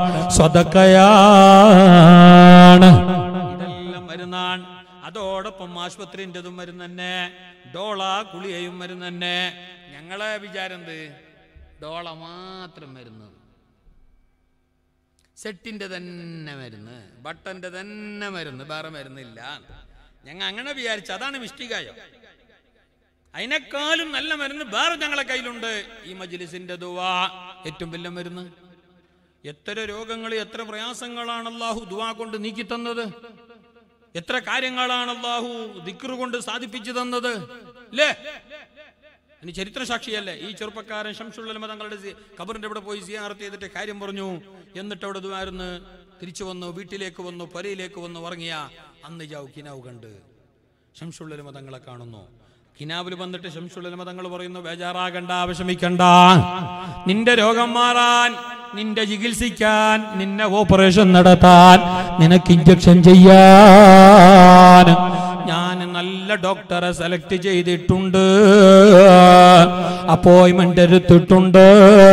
[SPEAKER 6] സ്വതക്കയാണ് ഇതെല്ലാം മരുന്നാണ് അതോടൊപ്പം ആശുപത്രിൻ്റെതും മരുന്ന് തന്നെ ഡോള കുളിയയും മരുന്ന് തന്നെ ഞങ്ങളെ വിചാരം എന്ത് ഡോള മാത്രം മരുന്ന് സെറ്റിന്റെ തന്നെ മരുന്ന് ബട്ടന്റെ തന്നെ മരുന്ന് വേറെ മരുന്നില്ല ഞങ്ങൾ അങ്ങനെ വിചാരിച്ചു അതാണ് മിഷ്ടികായം അതിനേക്കാളും നല്ല മരുന്ന് വേറെ ഞങ്ങളെ കയ്യിലുണ്ട് ഈ മജ്ലിസിന്റെ ദുവാ ഏറ്റവും വലിയ മരുന്ന് എത്ര രോഗങ്ങൾ എത്ര പ്രയാസങ്ങളാണ് അള്ളാഹു ദുവാ കൊണ്ട് നീക്കി തന്നത് എത്ര കാര്യങ്ങളാണ് അള്ളാഹു ദിക്റ് കൊണ്ട് സാധിപ്പിച്ചു തന്നത് അല്ലേ ഇനി ചരിത്ര സാക്ഷിയല്ലേ ഈ ചെറുപ്പക്കാരൻ ഷംസുള്ള തങ്ങളുടെ സി- ഖബറിന്റെ ഇവിടെ പോയി സിയാർത്ത് ചെയ്തിട്ട് കാര്യം പറഞ്ഞു എന്നിട്ട് അവിടെ ദുവാരുന്ന് തിരിച്ചു വന്നു വീട്ടിലേക്ക് വന്നു പരയിലേക്ക് വന്നു ഉറങ്ങിയ അന്ന് ജാവ് കിനാവ് കണ്ട് ഷംസുള്ള മതങ്ങളെ കാണുന്നു കിനാവിൽ വന്നിട്ട് ഷംസുള്ള മതങ്ങൾ പറയുന്നു ബേജാറാകണ്ട വിഷമിക്കണ്ട നിന്റെ രോഗം മാറാൻ നിന്റെ ചികിത്സിക്കാൻ നിന്നെ ഓപ്പറേഷൻ നടത്താൻ നിനക്ക് ഇഞ്ചക്ഷൻ ചെയ്യാൻ ഞാൻ നല്ല ഡോക്ടറെ സെലക്ട് ചെയ്തിട്ടുണ്ട് അപ്പോയിന്റ്മെന്റ് എടുത്തിട്ടുണ്ട്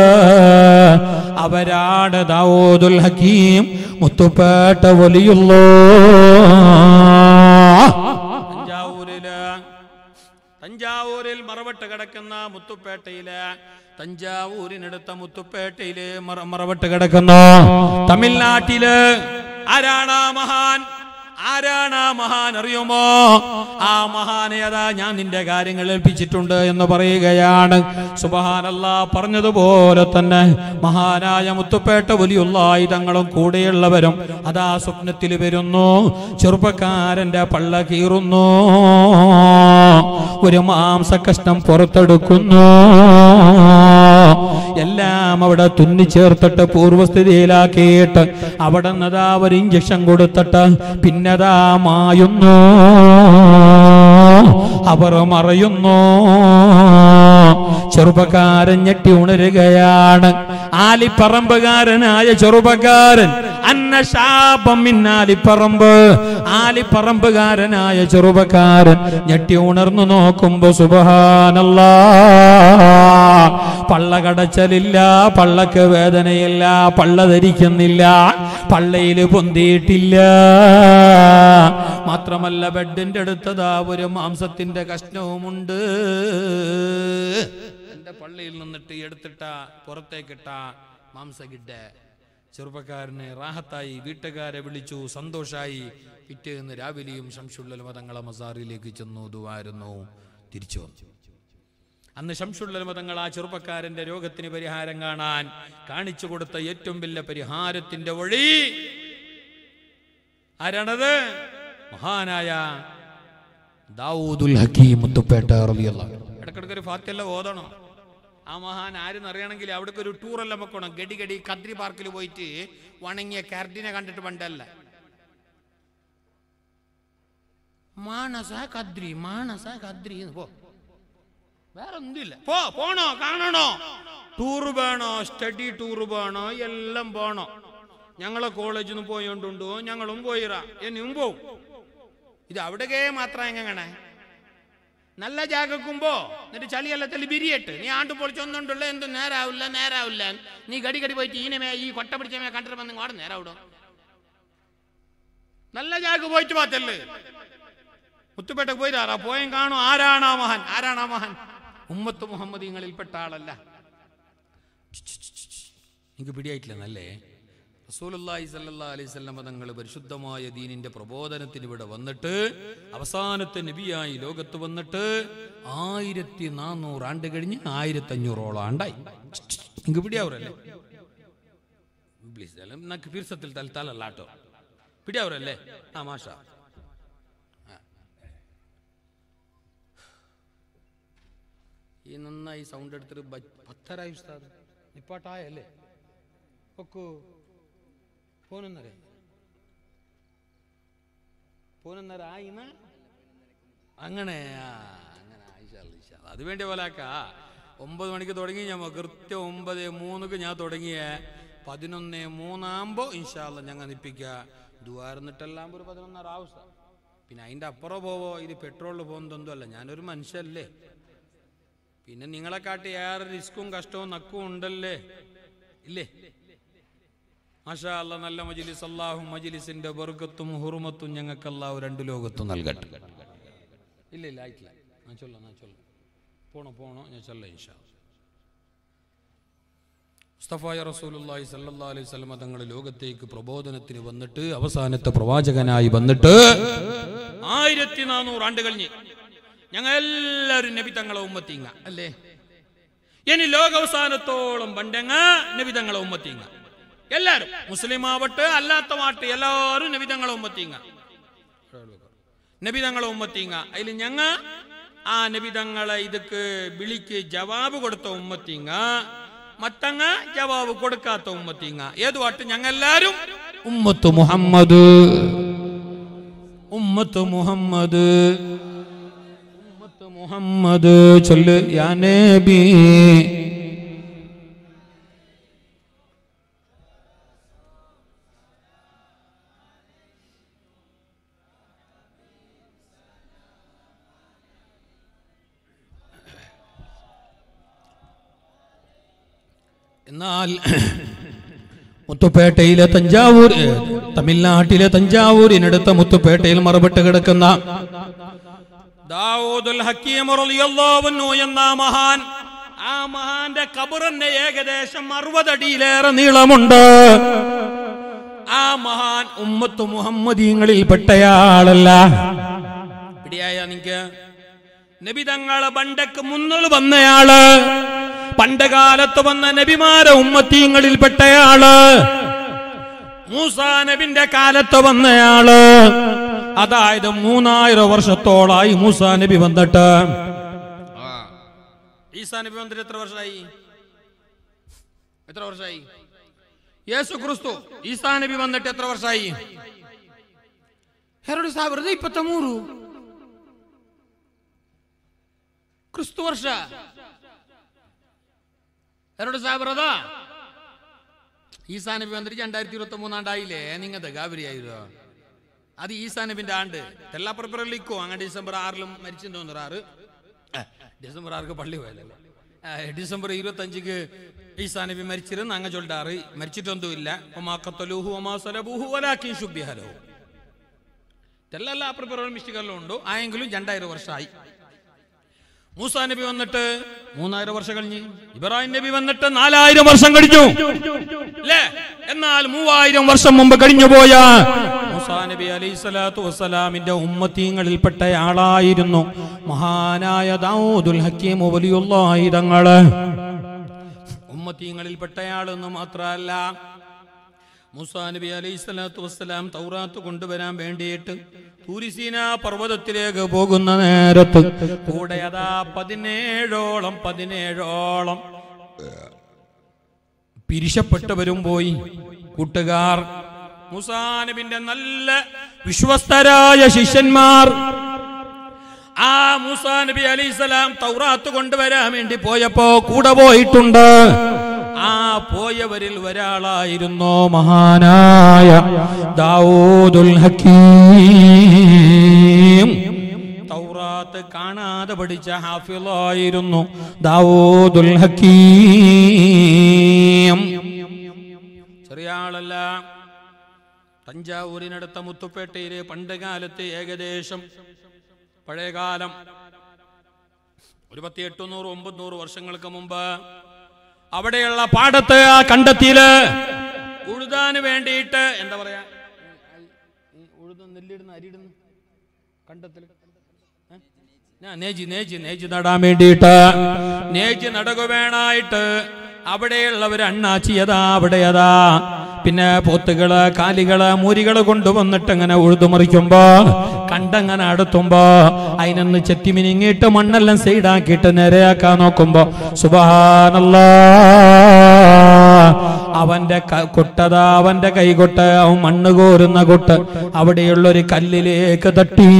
[SPEAKER 6] അവരാണ് ദാവൂദുൽ ഹക്കീം മുത്തുപേട്ട വലിയുള്ളൂ തഞ്ചാവൂരില് തഞ്ചാവൂരിൽ മറവട്ട് കിടക്കുന്ന മുത്തുപേട്ടയില് തഞ്ചാവൂരിനടുത്ത മുത്തുപേട്ടയില് മറ- മറവട്ട് കിടക്കുന്നു തമിഴ്നാട്ടില് ആരാണ് ആ മഹാൻ ആരാണ് ആ മഹാൻ അറിയുമോ ആ മഹാനെ അതാ ഞാൻ നിന്റെ കാര്യങ്ങൾ ഏൽപ്പിച്ചിട്ടുണ്ട് എന്ന് പറയുകയാണ് സുബഹാനല്ല പറഞ്ഞതുപോലെ തന്നെ മഹാനായ മുത്തുപേട്ട വലിയുള്ള ആയുധങ്ങളും കൂടെയുള്ളവരും അതാ സ്വപ്നത്തിൽ വരുന്നു ചെറുപ്പക്കാരന്റെ പള്ള കീറുന്നു ഒരു മാംസ കഷ്ണം പുറത്തെടുക്കുന്നു എല്ലാം അവിടെ തുന്നിച്ചേർത്തിട്ട് പൂർവ്വസ്ഥിതിയിലാക്കിയിട്ട് അവിടെ നിന്നതാ ഒരു ഇഞ്ചക്ഷൻ കൊടുത്തിട്ട് പിന്നതാ മായുന്നു അവർ മറയുന്നു ചെറുപ്പക്കാരൻ ഞെട്ടി ഉണരുകയാണ് ആലിപ്പറമ്പുകാരനായ ചെറുപ്പക്കാരൻ അന്ന ശാപം മിന്നാലിപ്പറമ്പ് ആലിപ്പറമ്പുകാരനായ ചെറുപ്പക്കാരൻ ഞെട്ടി ഉണർന്നു നോക്കുമ്പോ സുബഹാനല്ലാ പള്ള കടച്ചലില്ല പള്ളക്ക് വേദനയില്ല പള്ള ധരിക്കുന്നില്ല പള്ളയിൽ പൊന്തിയിട്ടില്ല മാത്രമല്ല ബെഡിന്റെ അടുത്തതാ ഒരു മാംസത്തിന്റെ കഷ്ണവുമുണ്ട് എന്റെ പള്ളിയിൽ നിന്നിട്ട് എടുത്തിട്ട പുറത്തേക്കിട്ട മാംസകിഡ ചെറുപ്പക്കാരനെ റാഹത്തായി വീട്ടുകാരെ വിളിച്ചു സന്തോഷായി പിറ്റേന്ന് രാവിലെയും ശംഷുള്ളൽ മതങ്ങളെ മസാറിലേക്ക് ചെന്നു ദുവായിരുന്നു തിരിച്ചു വന്നു അന്ന് ശംഷുള്ളൽ മതങ്ങൾ ആ ചെറുപ്പക്കാരന്റെ രോഗത്തിന് പരിഹാരം കാണാൻ കാണിച്ചു കൊടുത്ത ഏറ്റവും വലിയ പരിഹാരത്തിന്റെ വഴി ആരാണത് മഹാനായ ദാവൂദുൽ ഹക്കീം മുത്തുപ്പേട്ട റളിയല്ലാഹു അൻഹു. ഇടയ്ക്കിടയ്ക്ക് ഒരു ഫാത്തിയല്ല ഓതണം ആ മഹാൻ ആരെന്ന് അറിയണമെങ്കിൽ അവിടേക്ക് ഒരു ടൂറെല്ലാം വെക്കണം ഗഡി ഗഡി കദ്രി പാർക്കിൽ പോയിട്ട് വണങ്ങിയ കാർഡിനെ കണ്ടിട്ട് പണ്ടല്ല മാനസ കദ്രി മാനസ കദ്രി എന്ന് പോ വേറെ ഒന്നുമില്ല പോ പോണോ കാണണോ ടൂർ വേണോ സ്റ്റഡി ടൂർ വേണോ എല്ലാം പോണോ ഞങ്ങളെ കോളേജിൽ നിന്ന് പോയോണ്ടുണ്ടോ ഞങ്ങളും പോയിറാ എന്നും പോവും ഇത് അവിടേക്കേ മാത്രം എങ്ങനെ നല്ല ജാഗക്കുമ്പോ എന്നിട്ട് ചളിയല്ലത്തിൽ ബിരിയട്ട് നീ ആണ്ട് പൊളിച്ചൊന്നുണ്ടല്ലോ എന്ത് നേരാവില്ല നേരാവില്ല നീ ഗടി ഗടി പോയിട്ട് ഈനമേ ഈ കൊട്ട പിടിച്ചമേ കണ്ടിട്ട് വന്ന് ഇങ്ങോട്ട് നേരാവിടോ നല്ല ജാഗ് പോയിട്ട് പാത്തല്ലേ മുത്തുപേട്ടക്ക് പോയിരാ പോയും കാണും ആരാണ് ആ മഹാൻ ആരാണ് ആ മഹാൻ ഉമ്മത്ത് മുഹമ്മദീങ്ങളിൽപ്പെട്ട ആളല്ല എനിക്ക് പിടിയായിട്ടില്ല നല്ലേ റസൂലുള്ളാഹി സല്ലല്ലാഹു അലൈഹി വസല്ലം തങ്ങൾ പരിശുദ്ധമായ ദീനിന്റെ പ്രബോധനത്തിന് ഇവിടെ വന്നിട്ട് അവസാനത്തെ നബിയായി ലോകത്ത് വന്നിട്ട് ആയിരത്തി നാനൂറ് ആണ്ട് കഴിഞ്ഞ് ആയിരത്തി അഞ്ഞൂറോളം ആണ്ടായി നിങ്ങൾക്ക് പിടിയാവൂരല്ലേ പ്ലീസ് നമുക്ക് പീർസത്തിൽ തൽത്താലല്ലാട്ടോ പിടിയാവൂരല്ലേ ആ മാഷ ഈ നന്നായി സൗണ്ട് എടുത്തിട്ട് ബ- പത്തരായി ഉസ്താദ് നിപ്പാട്ടായല്ലേ ഒക്കു പോനെന്നരെ പോനെന്നര ആയിന അങ്ങനെ ആ, അങ്ങനെ ആയിഷാ, ആയിഷാ. അത് വേണ്ടിയ പോലാക്ക ഒമ്പത് മണിക്ക് തുടങ്ങി ഞാൻ കൃത്യം ഒമ്പത് മൂന്നുക്ക് ഞാൻ തുടങ്ങിയ പതിനൊന്ന് മൂന്നാകുമ്പോ ഇൻഷാല്ല ഞങ്ങൾ നിപ്പിക്ക ദുവാർന്നിട്ടെല്ലാം ഒരു പതിനൊന്നര ആവശ്യം പിന്നെ അതിന്റെ അപ്പുറം പോവോ ഇത് പെട്രോളിൽ പോകുന്നതൊന്നും അല്ല ഞാനൊരു മനുഷ്യല്ലേ പിന്നെ നിങ്ങളെ കാട്ടി ഏറെ റിസ്ക്കും കഷ്ടവും നക്കും ഉണ്ടല്ലേ ഇല്ലേ മാഷാ അല്ല നല്ല മജിലിസ് അള്ളാഹു മജിലിസിന്റെ ബർക്കത്തും ഹുറുമത്തും ഞങ്ങൾക്ക് അള്ളാഹു രണ്ട് ലോകത്തും നൽകട്ടെ ഇല്ല ഇല്ല ആയിട്ടില്ല ഞാൻ ചൊല്ലാം ഞാൻ ചൊല്ലാം പോണോ പോണോ ഞാൻ ചൊല്ലാം ഇൻഷാ മുസ്തഫായ റസൂലുള്ളാഹി സല്ലല്ലാഹു അലൈഹി വസല്ലം തങ്ങൾ ലോകത്തേക്ക് പ്രബോധനത്തിന് വന്നിട്ട് അവസാനത്തെ പ്രവാചകനായി വന്നിട്ട് ആയിരത്തി നാനൂറ് ആണ്ട് കഴിഞ്ഞ് ഞങ്ങൾ എല്ലാവരും നബി തങ്ങളെ ഉമ്മത്തിങ്ങ അല്ലേ ഇനി ലോകാവസാനത്തോളം പണ്ടങ്ങ നബി തങ്ങളെ ഉമ്മത്തിങ്ങ എല്ലാരും മുസ്ലിം ആവട്ടെ അല്ലാത്ത മാട്ടെ എല്ലാവരും നബി തങ്ങളെ ഉമ്മത്തിങ്ങ നബി തങ്ങളെ ഉമ്മത്തിങ്ങ അതിൽ ഞങ്ങ ആ നബി തങ്ങളെ ഇതൊക്കെ വിളിക്ക് ജവാബ് കൊടുത്ത ഉമ്മത്തിങ്ങ മത്തങ്ങ ജവാബ് കൊടുക്കാത്ത ഉമ്മത്തിങ്ങ ഏത് പാട്ട് ഞങ്ങ എല്ലാരും ഉമ്മത്ത് മുഹമ്മദ് ഉമ്മത്ത് മുഹമ്മദ് ഉമ്മത്ത് മുഹമ്മദ് ചൊല്ല് യാ നബി എന്നാൽ മുത്തുപേട്ടയിലെ തഞ്ചാവൂർ ഏ, തമിഴ്നാട്ടിലെ തഞ്ചാവൂരിനടുത്ത മുത്തുപേട്ടയിൽ മറവിട്ട് കിടക്കുന്ന ദാവൂദുൽ ഹക്കീം റളിയല്ലാഹു അൻഹു എന്ന മഹാൻ ആ മഹാന്റെ കബറിന് ഏകദേശം അറുപതടിയിലേറെ നീളമുണ്ട് ആ മഹാൻ ഉമ്മത്ത് മുഹമ്മദീങ്ങളിൽ പെട്ടയാളല്ല പിടിയായ നിങ്ങക്ക് നബി തങ്ങളെ പണ്ടക്ക് മുന്നിൽ വന്നയാള് പണ്ട് കാലത്ത് വന്ന നബിമാരെ ഉമ്മത്തീങ്ങളിൽ പെട്ടയാള് മൂസാ നബിന്റെ കാലത്ത് വന്നയാള് അതായത് മൂന്നായിരം വർഷത്തോളായി മൂസാ നബി വന്നിട്ട് ഈസാ നബി വന്നിട്ട് എത്ര വർഷമായി എത്ര വർഷമായി യേശു ക്രിസ്തു ഈസാ നബി വന്നിട്ട് എത്ര വർഷമായി ಎರಡು ಸಾವಿರದ ಇಪ್ಪತ್ತ ಮೂರು ಕ್ರಿಸ್ತು ವರ್ಷ ಎರಡು ಸಾವಿರದ ഈസാ നബി വന്നിട്ട് രണ്ടായിരത്തി ഇരുപത്തി മൂന്നാണ്ടായില്ലേ നിങ്ങത്തെ ഗാബരിയായിരുന്നു അത് ഈസാ നബിന്റെ ആണ്ട് തെല്ലാപ്പുറപ്പുറലിക്കോ അങ്ങനെ ഡിസംബർ ആറിലും മരിച്ചെന്ന് തോന്നുന്നു ആറ് ആ, ഡിസംബർ ആർക്ക് പള്ളി പോയല്ലേ ആ, ഡിസംബർ ഇരുപത്തഞ്ചിക്ക് ഈസാ നബി മരിച്ചിരുന്ന് അങ്ങ് ചൊല്ലാറ് മരിച്ചിട്ടൊന്നുമില്ല ഒമാക്കത്തലൂഹു ഒമാ സലബൂഹു ഒലാക്കിൻ ശുഭ്യഹലോ തെല്ലല്ല അപ്പുറപ്പുറം മിസ്റ്റേക്കെല്ലാം ഉണ്ടോ ആയെങ്കിലും രണ്ടായിരം വർഷമായി മൂസാ നബി വന്നിട്ട് മൂന്നായിരം വർഷം കഴിഞ്ഞ് ഇബ്രാഹിം നബി വന്നിട്ട് നാലായിരം വർഷം കഴിഞ്ഞു അല്ലേ എന്നാൽ മൂവായിരം വർഷം മുമ്പ് കഴിഞ്ഞു പോയ മൂസാ നബി അലൈഹി സ്വലാത്തു വസ്സലാമിന്റെ ഉമ്മത്തീങ്ങളിൽപ്പെട്ട ആളായിരുന്നു മഹാനായ ദാവൂദുൽ ഹക്കീം വലിയുള്ളായി തങ്ങള് ഉമ്മത്തീങ്ങളിൽപ്പെട്ടയാളെന്ന് മാത്രമല്ല മൂസാ നബി അലൈഹി സ്വലാത്തു വസ്സലാം തൗറാത്ത് കൊണ്ടുവരാൻ വേണ്ടിയിട്ട് തൂരിസീന പർവ്വതത്തിലേക്ക് പോകുന്ന നേരത്ത് കൂടെ അതാ പതിനേഴോളം പതിനേഴോളം പിരിശപ്പെട്ടവരും പോയി കൂട്ടുകാർ മൂസാ നബിന്റെ നല്ല വിശ്വസ്തരായ ശിഷ്യന്മാർ ആ മൂസാ നബി അലൈഹിസ്സലാം തൗറാത്ത് കൊണ്ടുവരാൻ വേണ്ടി പോയപ്പോ കൂടെ പോയിട്ടുണ്ട് ആ പോയവരിൽ ഒരാളായിരുന്നു മഹാനായ ദാവൂദുൽ ഹക്കീം തൗറാത്ത് കാണാതെ പഠിച്ച ഹാഫിളായിരുന്നു ദാവൂദുൽ ഹക്കീം ചെറിയ ആളല്ല തഞ്ചാവൂരിനടുത്ത മുത്തുപ്പേട്ടയിലെ പണ്ട് കാലത്ത് ഏകദേശം പഴയകാലം ഒരു പത്തി എട്ടുനൂറ് ഒമ്പത് വർഷങ്ങൾക്ക് മുമ്പ് അവിടെയുള്ള പാടത്ത് ആ കണ്ടെത്തിയില് ഉഴുതാന് വേണ്ടിയിട്ട് എന്താ പറയാ ഈ ഉഴുത് നെല്ലിടുന്ന അരിയിടുന്ന കണ്ടത്തില് ഏ? ഞാൻ നേജി നേജി നേജി നടാൻ വേണ്ടിയിട്ട് നേജി നടകു വേണായിട്ട് അവിടെയുള്ളവർ അണ്ണാച്ചിയതാ അവിടെയതാ പിന്നെ പോത്തുകള് കാലികള് മൂരികള് കൊണ്ടുവന്നിട്ട് അങ്ങനെ ഉഴുതുമറിക്കുമ്പോ കണ്ടങ്ങനെ അടുത്തുമ്പോ അതിനൊന്ന് ചെത്തി മിനിങ്ങിയിട്ട് മണ്ണെല്ലാം സൈഡാക്കിയിട്ട് നേരെയാക്കാൻ നോക്കുമ്പോ സുബഹാനല്ലാ അവന്റെ ക- കൊട്ടതാ അവന്റെ കൈകൊട്ട് അവൻ മണ്ണ് കോരുന്ന കൊട്ട് അവിടെയുള്ള ഒരു കല്ലിലേക്ക് തട്ടി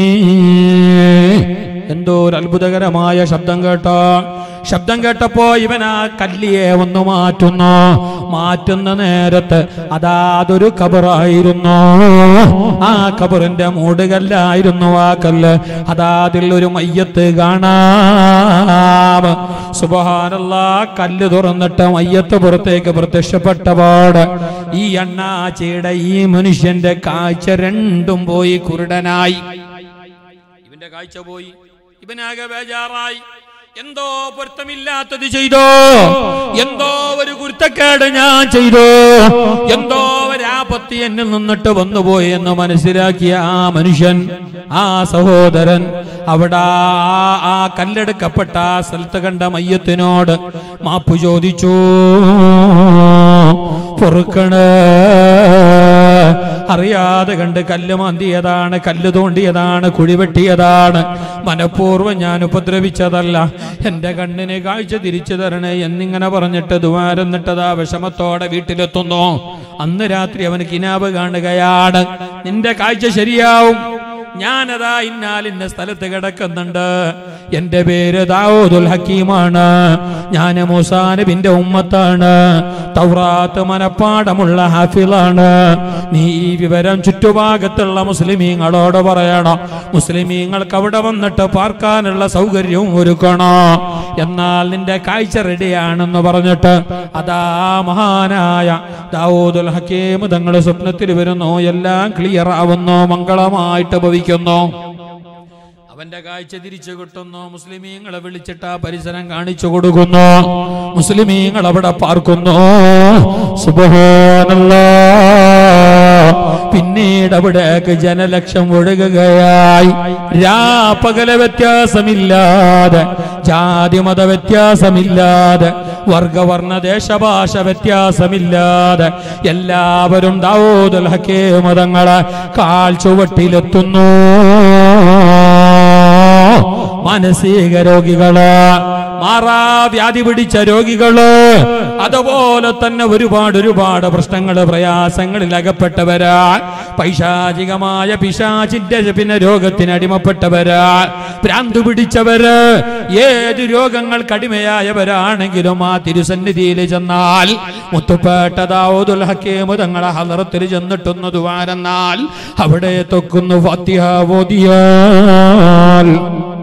[SPEAKER 6] എന്തോ ഒരു അത്ഭുതകരമായ ശബ്ദം കേട്ടോ ശബ്ദം കേട്ടപ്പോ ഇവൻ ആ കല്ലിയെ ഒന്ന് മാറ്റുന്നു മാറ്റുന്ന നേരത്ത് അതാ അതൊരു കബറായിരുന്നു ആ കബറിന്റെ മൂടുകല്ലായിരുന്നു ആ കല്ല് അതാ അതിൽ ഒരു മയ്യത്ത് കാണാം സുബഹാനല്ല കല്ല് തുറന്നിട്ട് മയ്യത്ത് പുറത്തേക്ക് പ്രത്യക്ഷപ്പെട്ടപാട് ഈ അണ്ണാച്ചിയുടെ ഈ മനുഷ്യന്റെ കാഴ്ച രണ്ടും പോയി കുരുടനായി ഇവന്റെ കാഴ്ച പോയി ഇവനാകെ ബേജാറായി എന്തോ പൊരുത്തമില്ലാത്തത് ചെയ്തോ എന്തോ ഒരു കുരുത്തക്കേട് ഞാൻ ചെയ്തോ എന്തോ ഒരു ആപത്തി എന്നിൽ നിന്നിട്ട് വന്നുപോയി എന്ന് മനസ്സിലാക്കിയ ആ മനുഷ്യൻ ആ സഹോദരൻ അവിടെ ആ- ആ കല്ലെടുക്കപ്പെട്ട ആ സ്ഥലത്ത് കണ്ട മയ്യത്തിനോട് മാപ്പ് ചോദിച്ചു പൊറുക്കണേ അറിയാതെ കണ്ട് കല്ല് മാന്തിയതാണ് കല്ല് തോണ്ടിയതാണ് കുഴിവെട്ടിയതാണ് മനഃപൂർവ്വം ഞാൻ ഉപദ്രവിച്ചതല്ല എന്റെ കണ്ണിന് കാഴ്ച തിരിച്ചു തരണേ എന്നിങ്ങനെ പറഞ്ഞിട്ട് ദുവാരന്നിട്ടതാ വിഷമത്തോടെ വീട്ടിലെത്തുന്നു അന്ന് രാത്രി അവന് കിനാബ് കാണുകയാണ് നിന്റെ കാഴ്ച ശരിയാവും ഞാനതാ ഇന്നാലിന്ന സ്ഥലത്ത് കിടക്കുന്നുണ്ട് എന്റെ പേര് ദാവൂദുൽ ഹക്കീമാണ് ഞാൻ മൂസാനബിന്റെ ഉമ്മത്താണ് തൗറാത്ത് മനപ്പാടമുള്ള ഹാഫിളാണ് നീ ഈ വിവരം ചുറ്റുഭാഗത്തുള്ള മുസ്ലിമീങ്ങളോട് പറയണം മുസ്ലിമീങ്ങൾക്ക് അവിടെ വന്നിട്ട് പാർക്കാനുള്ള സൗകര്യവും ഒരുക്കണോ എന്നാൽ നിന്റെ കാഴ്ച റെഡിയാണെന്ന് പറഞ്ഞിട്ട് അതാ മഹാനായ ദാവൂദുൽ ഹക്കീം തങ്ങളുടെ സ്വപ്നത്തിൽ വരുന്നു എല്ലാം ക്ലിയർ ആവുന്നു മംഗളമായിട്ട് ഭവിക്കുന്നു അവന്റെ കാഴ്ച തിരിച്ചു കിട്ടുന്നു മുസ്ലിമീങ്ങളെ വിളിച്ചിട്ട് ആ പരിസരം കാണിച്ചു കൊടുക്കുന്നു മുസ്ലിമീങ്ങൾ അവിടെ പാർക്കുന്നു സുബഹാനല്ലാ പിന്നീട് അവിടേക്ക് ജനലക്ഷം ഒഴുകുകയായി രാപ്പകല വ്യത്യാസമില്ലാതെ ജാതി മത വ്യത്യാസമില്ലാതെ വർഗവർണ്ണ ദേശഭാഷ വ്യത്യാസമില്ലാതെ എല്ലാവരും ദാവൂദുൽ ഹക്കേ മതങ്ങളെ കാൽ ചുവട്ടിലെത്തുന്നു മാനസിക രോഗികള് മാറാ വ്യാധി പിടിച്ച രോഗികള് അതുപോലെ തന്നെ ഒരുപാട് ഒരുപാട് പ്രശ്നങ്ങൾ പ്രയാസങ്ങളിൽ അകപ്പെട്ടവരാ പൈശാചികമായ പിശാചിന്റെ പിന്നെ രോഗത്തിന് അടിമപ്പെട്ടവരാ ഭ്രാന്ത് പിടിച്ചവര് ഏത് രോഗങ്ങൾക്ക് അടിമയായവരാണെങ്കിലും ആ തിരുസന്നിധിയിൽ ചെന്നാൽ മുത്തുപേട്ടതാവുദുൽ ഹക്കീം തങ്ങളെ ഹലറത്തിൽ ചെന്നിട്ടൊന്ന് ദുവാരെന്നാൽ അവിടെ തൊക്കുന്നു ഫത്തിഹ ഓതിയാൽ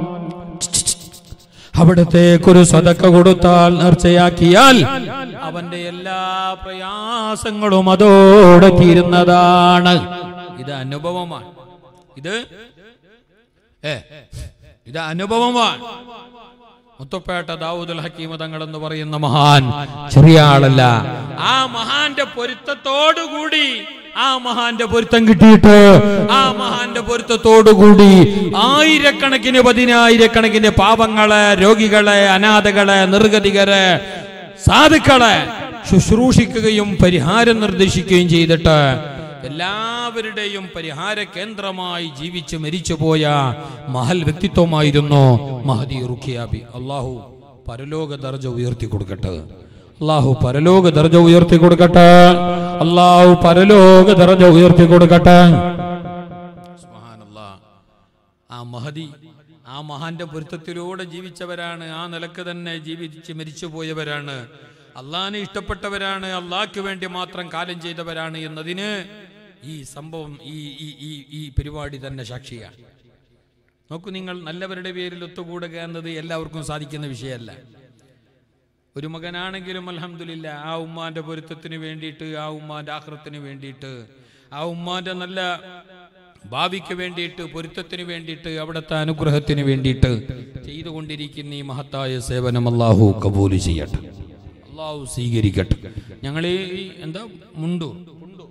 [SPEAKER 6] അവിടത്തേക്കൊരു സതക്ക കൊടുത്താൽ നേർച്ചയാക്കിയാൽ അവന്റെ എല്ലാ പ്രയാസങ്ങളും അതോടെ തീരുന്നതാണ് ഇത് അനുഭവമാണ് ഇത് ഏ ഇത് അനുഭവമാണ് മുത്തപ്പേട്ട ദാവൂദുൽ ഹക്കീം തങ്ങൾ എന്ന് പറയുന്ന മഹാൻ ചെറിയ ആളല്ല ആ മഹാന്റെ പൊരുത്തത്തോടുകൂടി ആ മഹാന്റെ പൊരുത്തം കിട്ടിയിട്ട് ആ മഹാന്റെ പൊരുത്തത്തോടുകൂടി ആയിരക്കണക്കിന് പതിനായിരക്കണക്കിന് പാപങ്ങളെ രോഗികളെ അനാഥകളെ നിർഗതികരെ സാധുക്കളെ ശുശ്രൂഷിക്കുകയും പരിഹാരം നിർദ്ദേശിക്കുകയും ചെയ്തിട്ട് എല്ലാവരുടെയും പരിഹാര കേന്ദ്രമായി ജീവിച്ച് മരിച്ചുപോയ മഹൽ വ്യക്തിത്വമായിരുന്നു മഹദി റുഖിയാബി അള്ളാഹു പരലോക ദർജ ഉയർത്തി കൊടുക്കട്ടെ അള്ളാഹു പരലോക ദർജ ഉയർത്തി കൊടുക്കട്ടെ അള്ളാഹു പരലോക ദർജ ഉയർത്തി കൊടുക്കട്ടെ സുബ്ഹാനല്ലാ. ആ മഹദി ആ മഹാന്റെ പൊരുത്തത്തിലൂടെ ജീവിച്ചവരാണ് ആ നിലക്ക് തന്നെ ജീവിച്ച് മരിച്ചുപോയവരാണ് അള്ളാഹിനെ ഇഷ്ടപ്പെട്ടവരാണ് അള്ളാഹ്ക്ക് വേണ്ടി മാത്രം കാലം ചെയ്തവരാണ് എന്നതിന് ഈ സംഭവം ഈ ഈ ഈ ഈ പരിപാടി തന്നെ സാക്ഷിയാണ് നോക്കൂ നിങ്ങൾ നല്ലവരുടെ പേരിൽ ഒത്തുകൂടുക എന്നത് എല്ലാവർക്കും സാധിക്കുന്ന വിഷയമല്ല ഒരു മകനാണെങ്കിലും അൽഹംദുലില്ല ആ ഉമ്മാന്റെ പൊരുത്തത്തിന് വേണ്ടിയിട്ട് ആ ഉമ്മാന്റെ ആഹ്റത്തിന് വേണ്ടിയിട്ട് ആ ഉമ്മാന്റെ നല്ല ഭാവിക്ക് വേണ്ടിയിട്ട് പൊരുത്തത്തിന് വേണ്ടിയിട്ട് അവിടുത്തെ അനുഗ്രഹത്തിന് വേണ്ടിയിട്ട് ചെയ്തുകൊണ്ടിരിക്കുന്ന ഈ മഹത്തായ സേവനം അള്ളാഹു കബൂല് ചെയ്യട്ടെ അള്ളാഹു സ്വീകരിക്കട്ടെ ഞങ്ങൾ ഈ എന്താ മുണ്ടു മുണ്ടു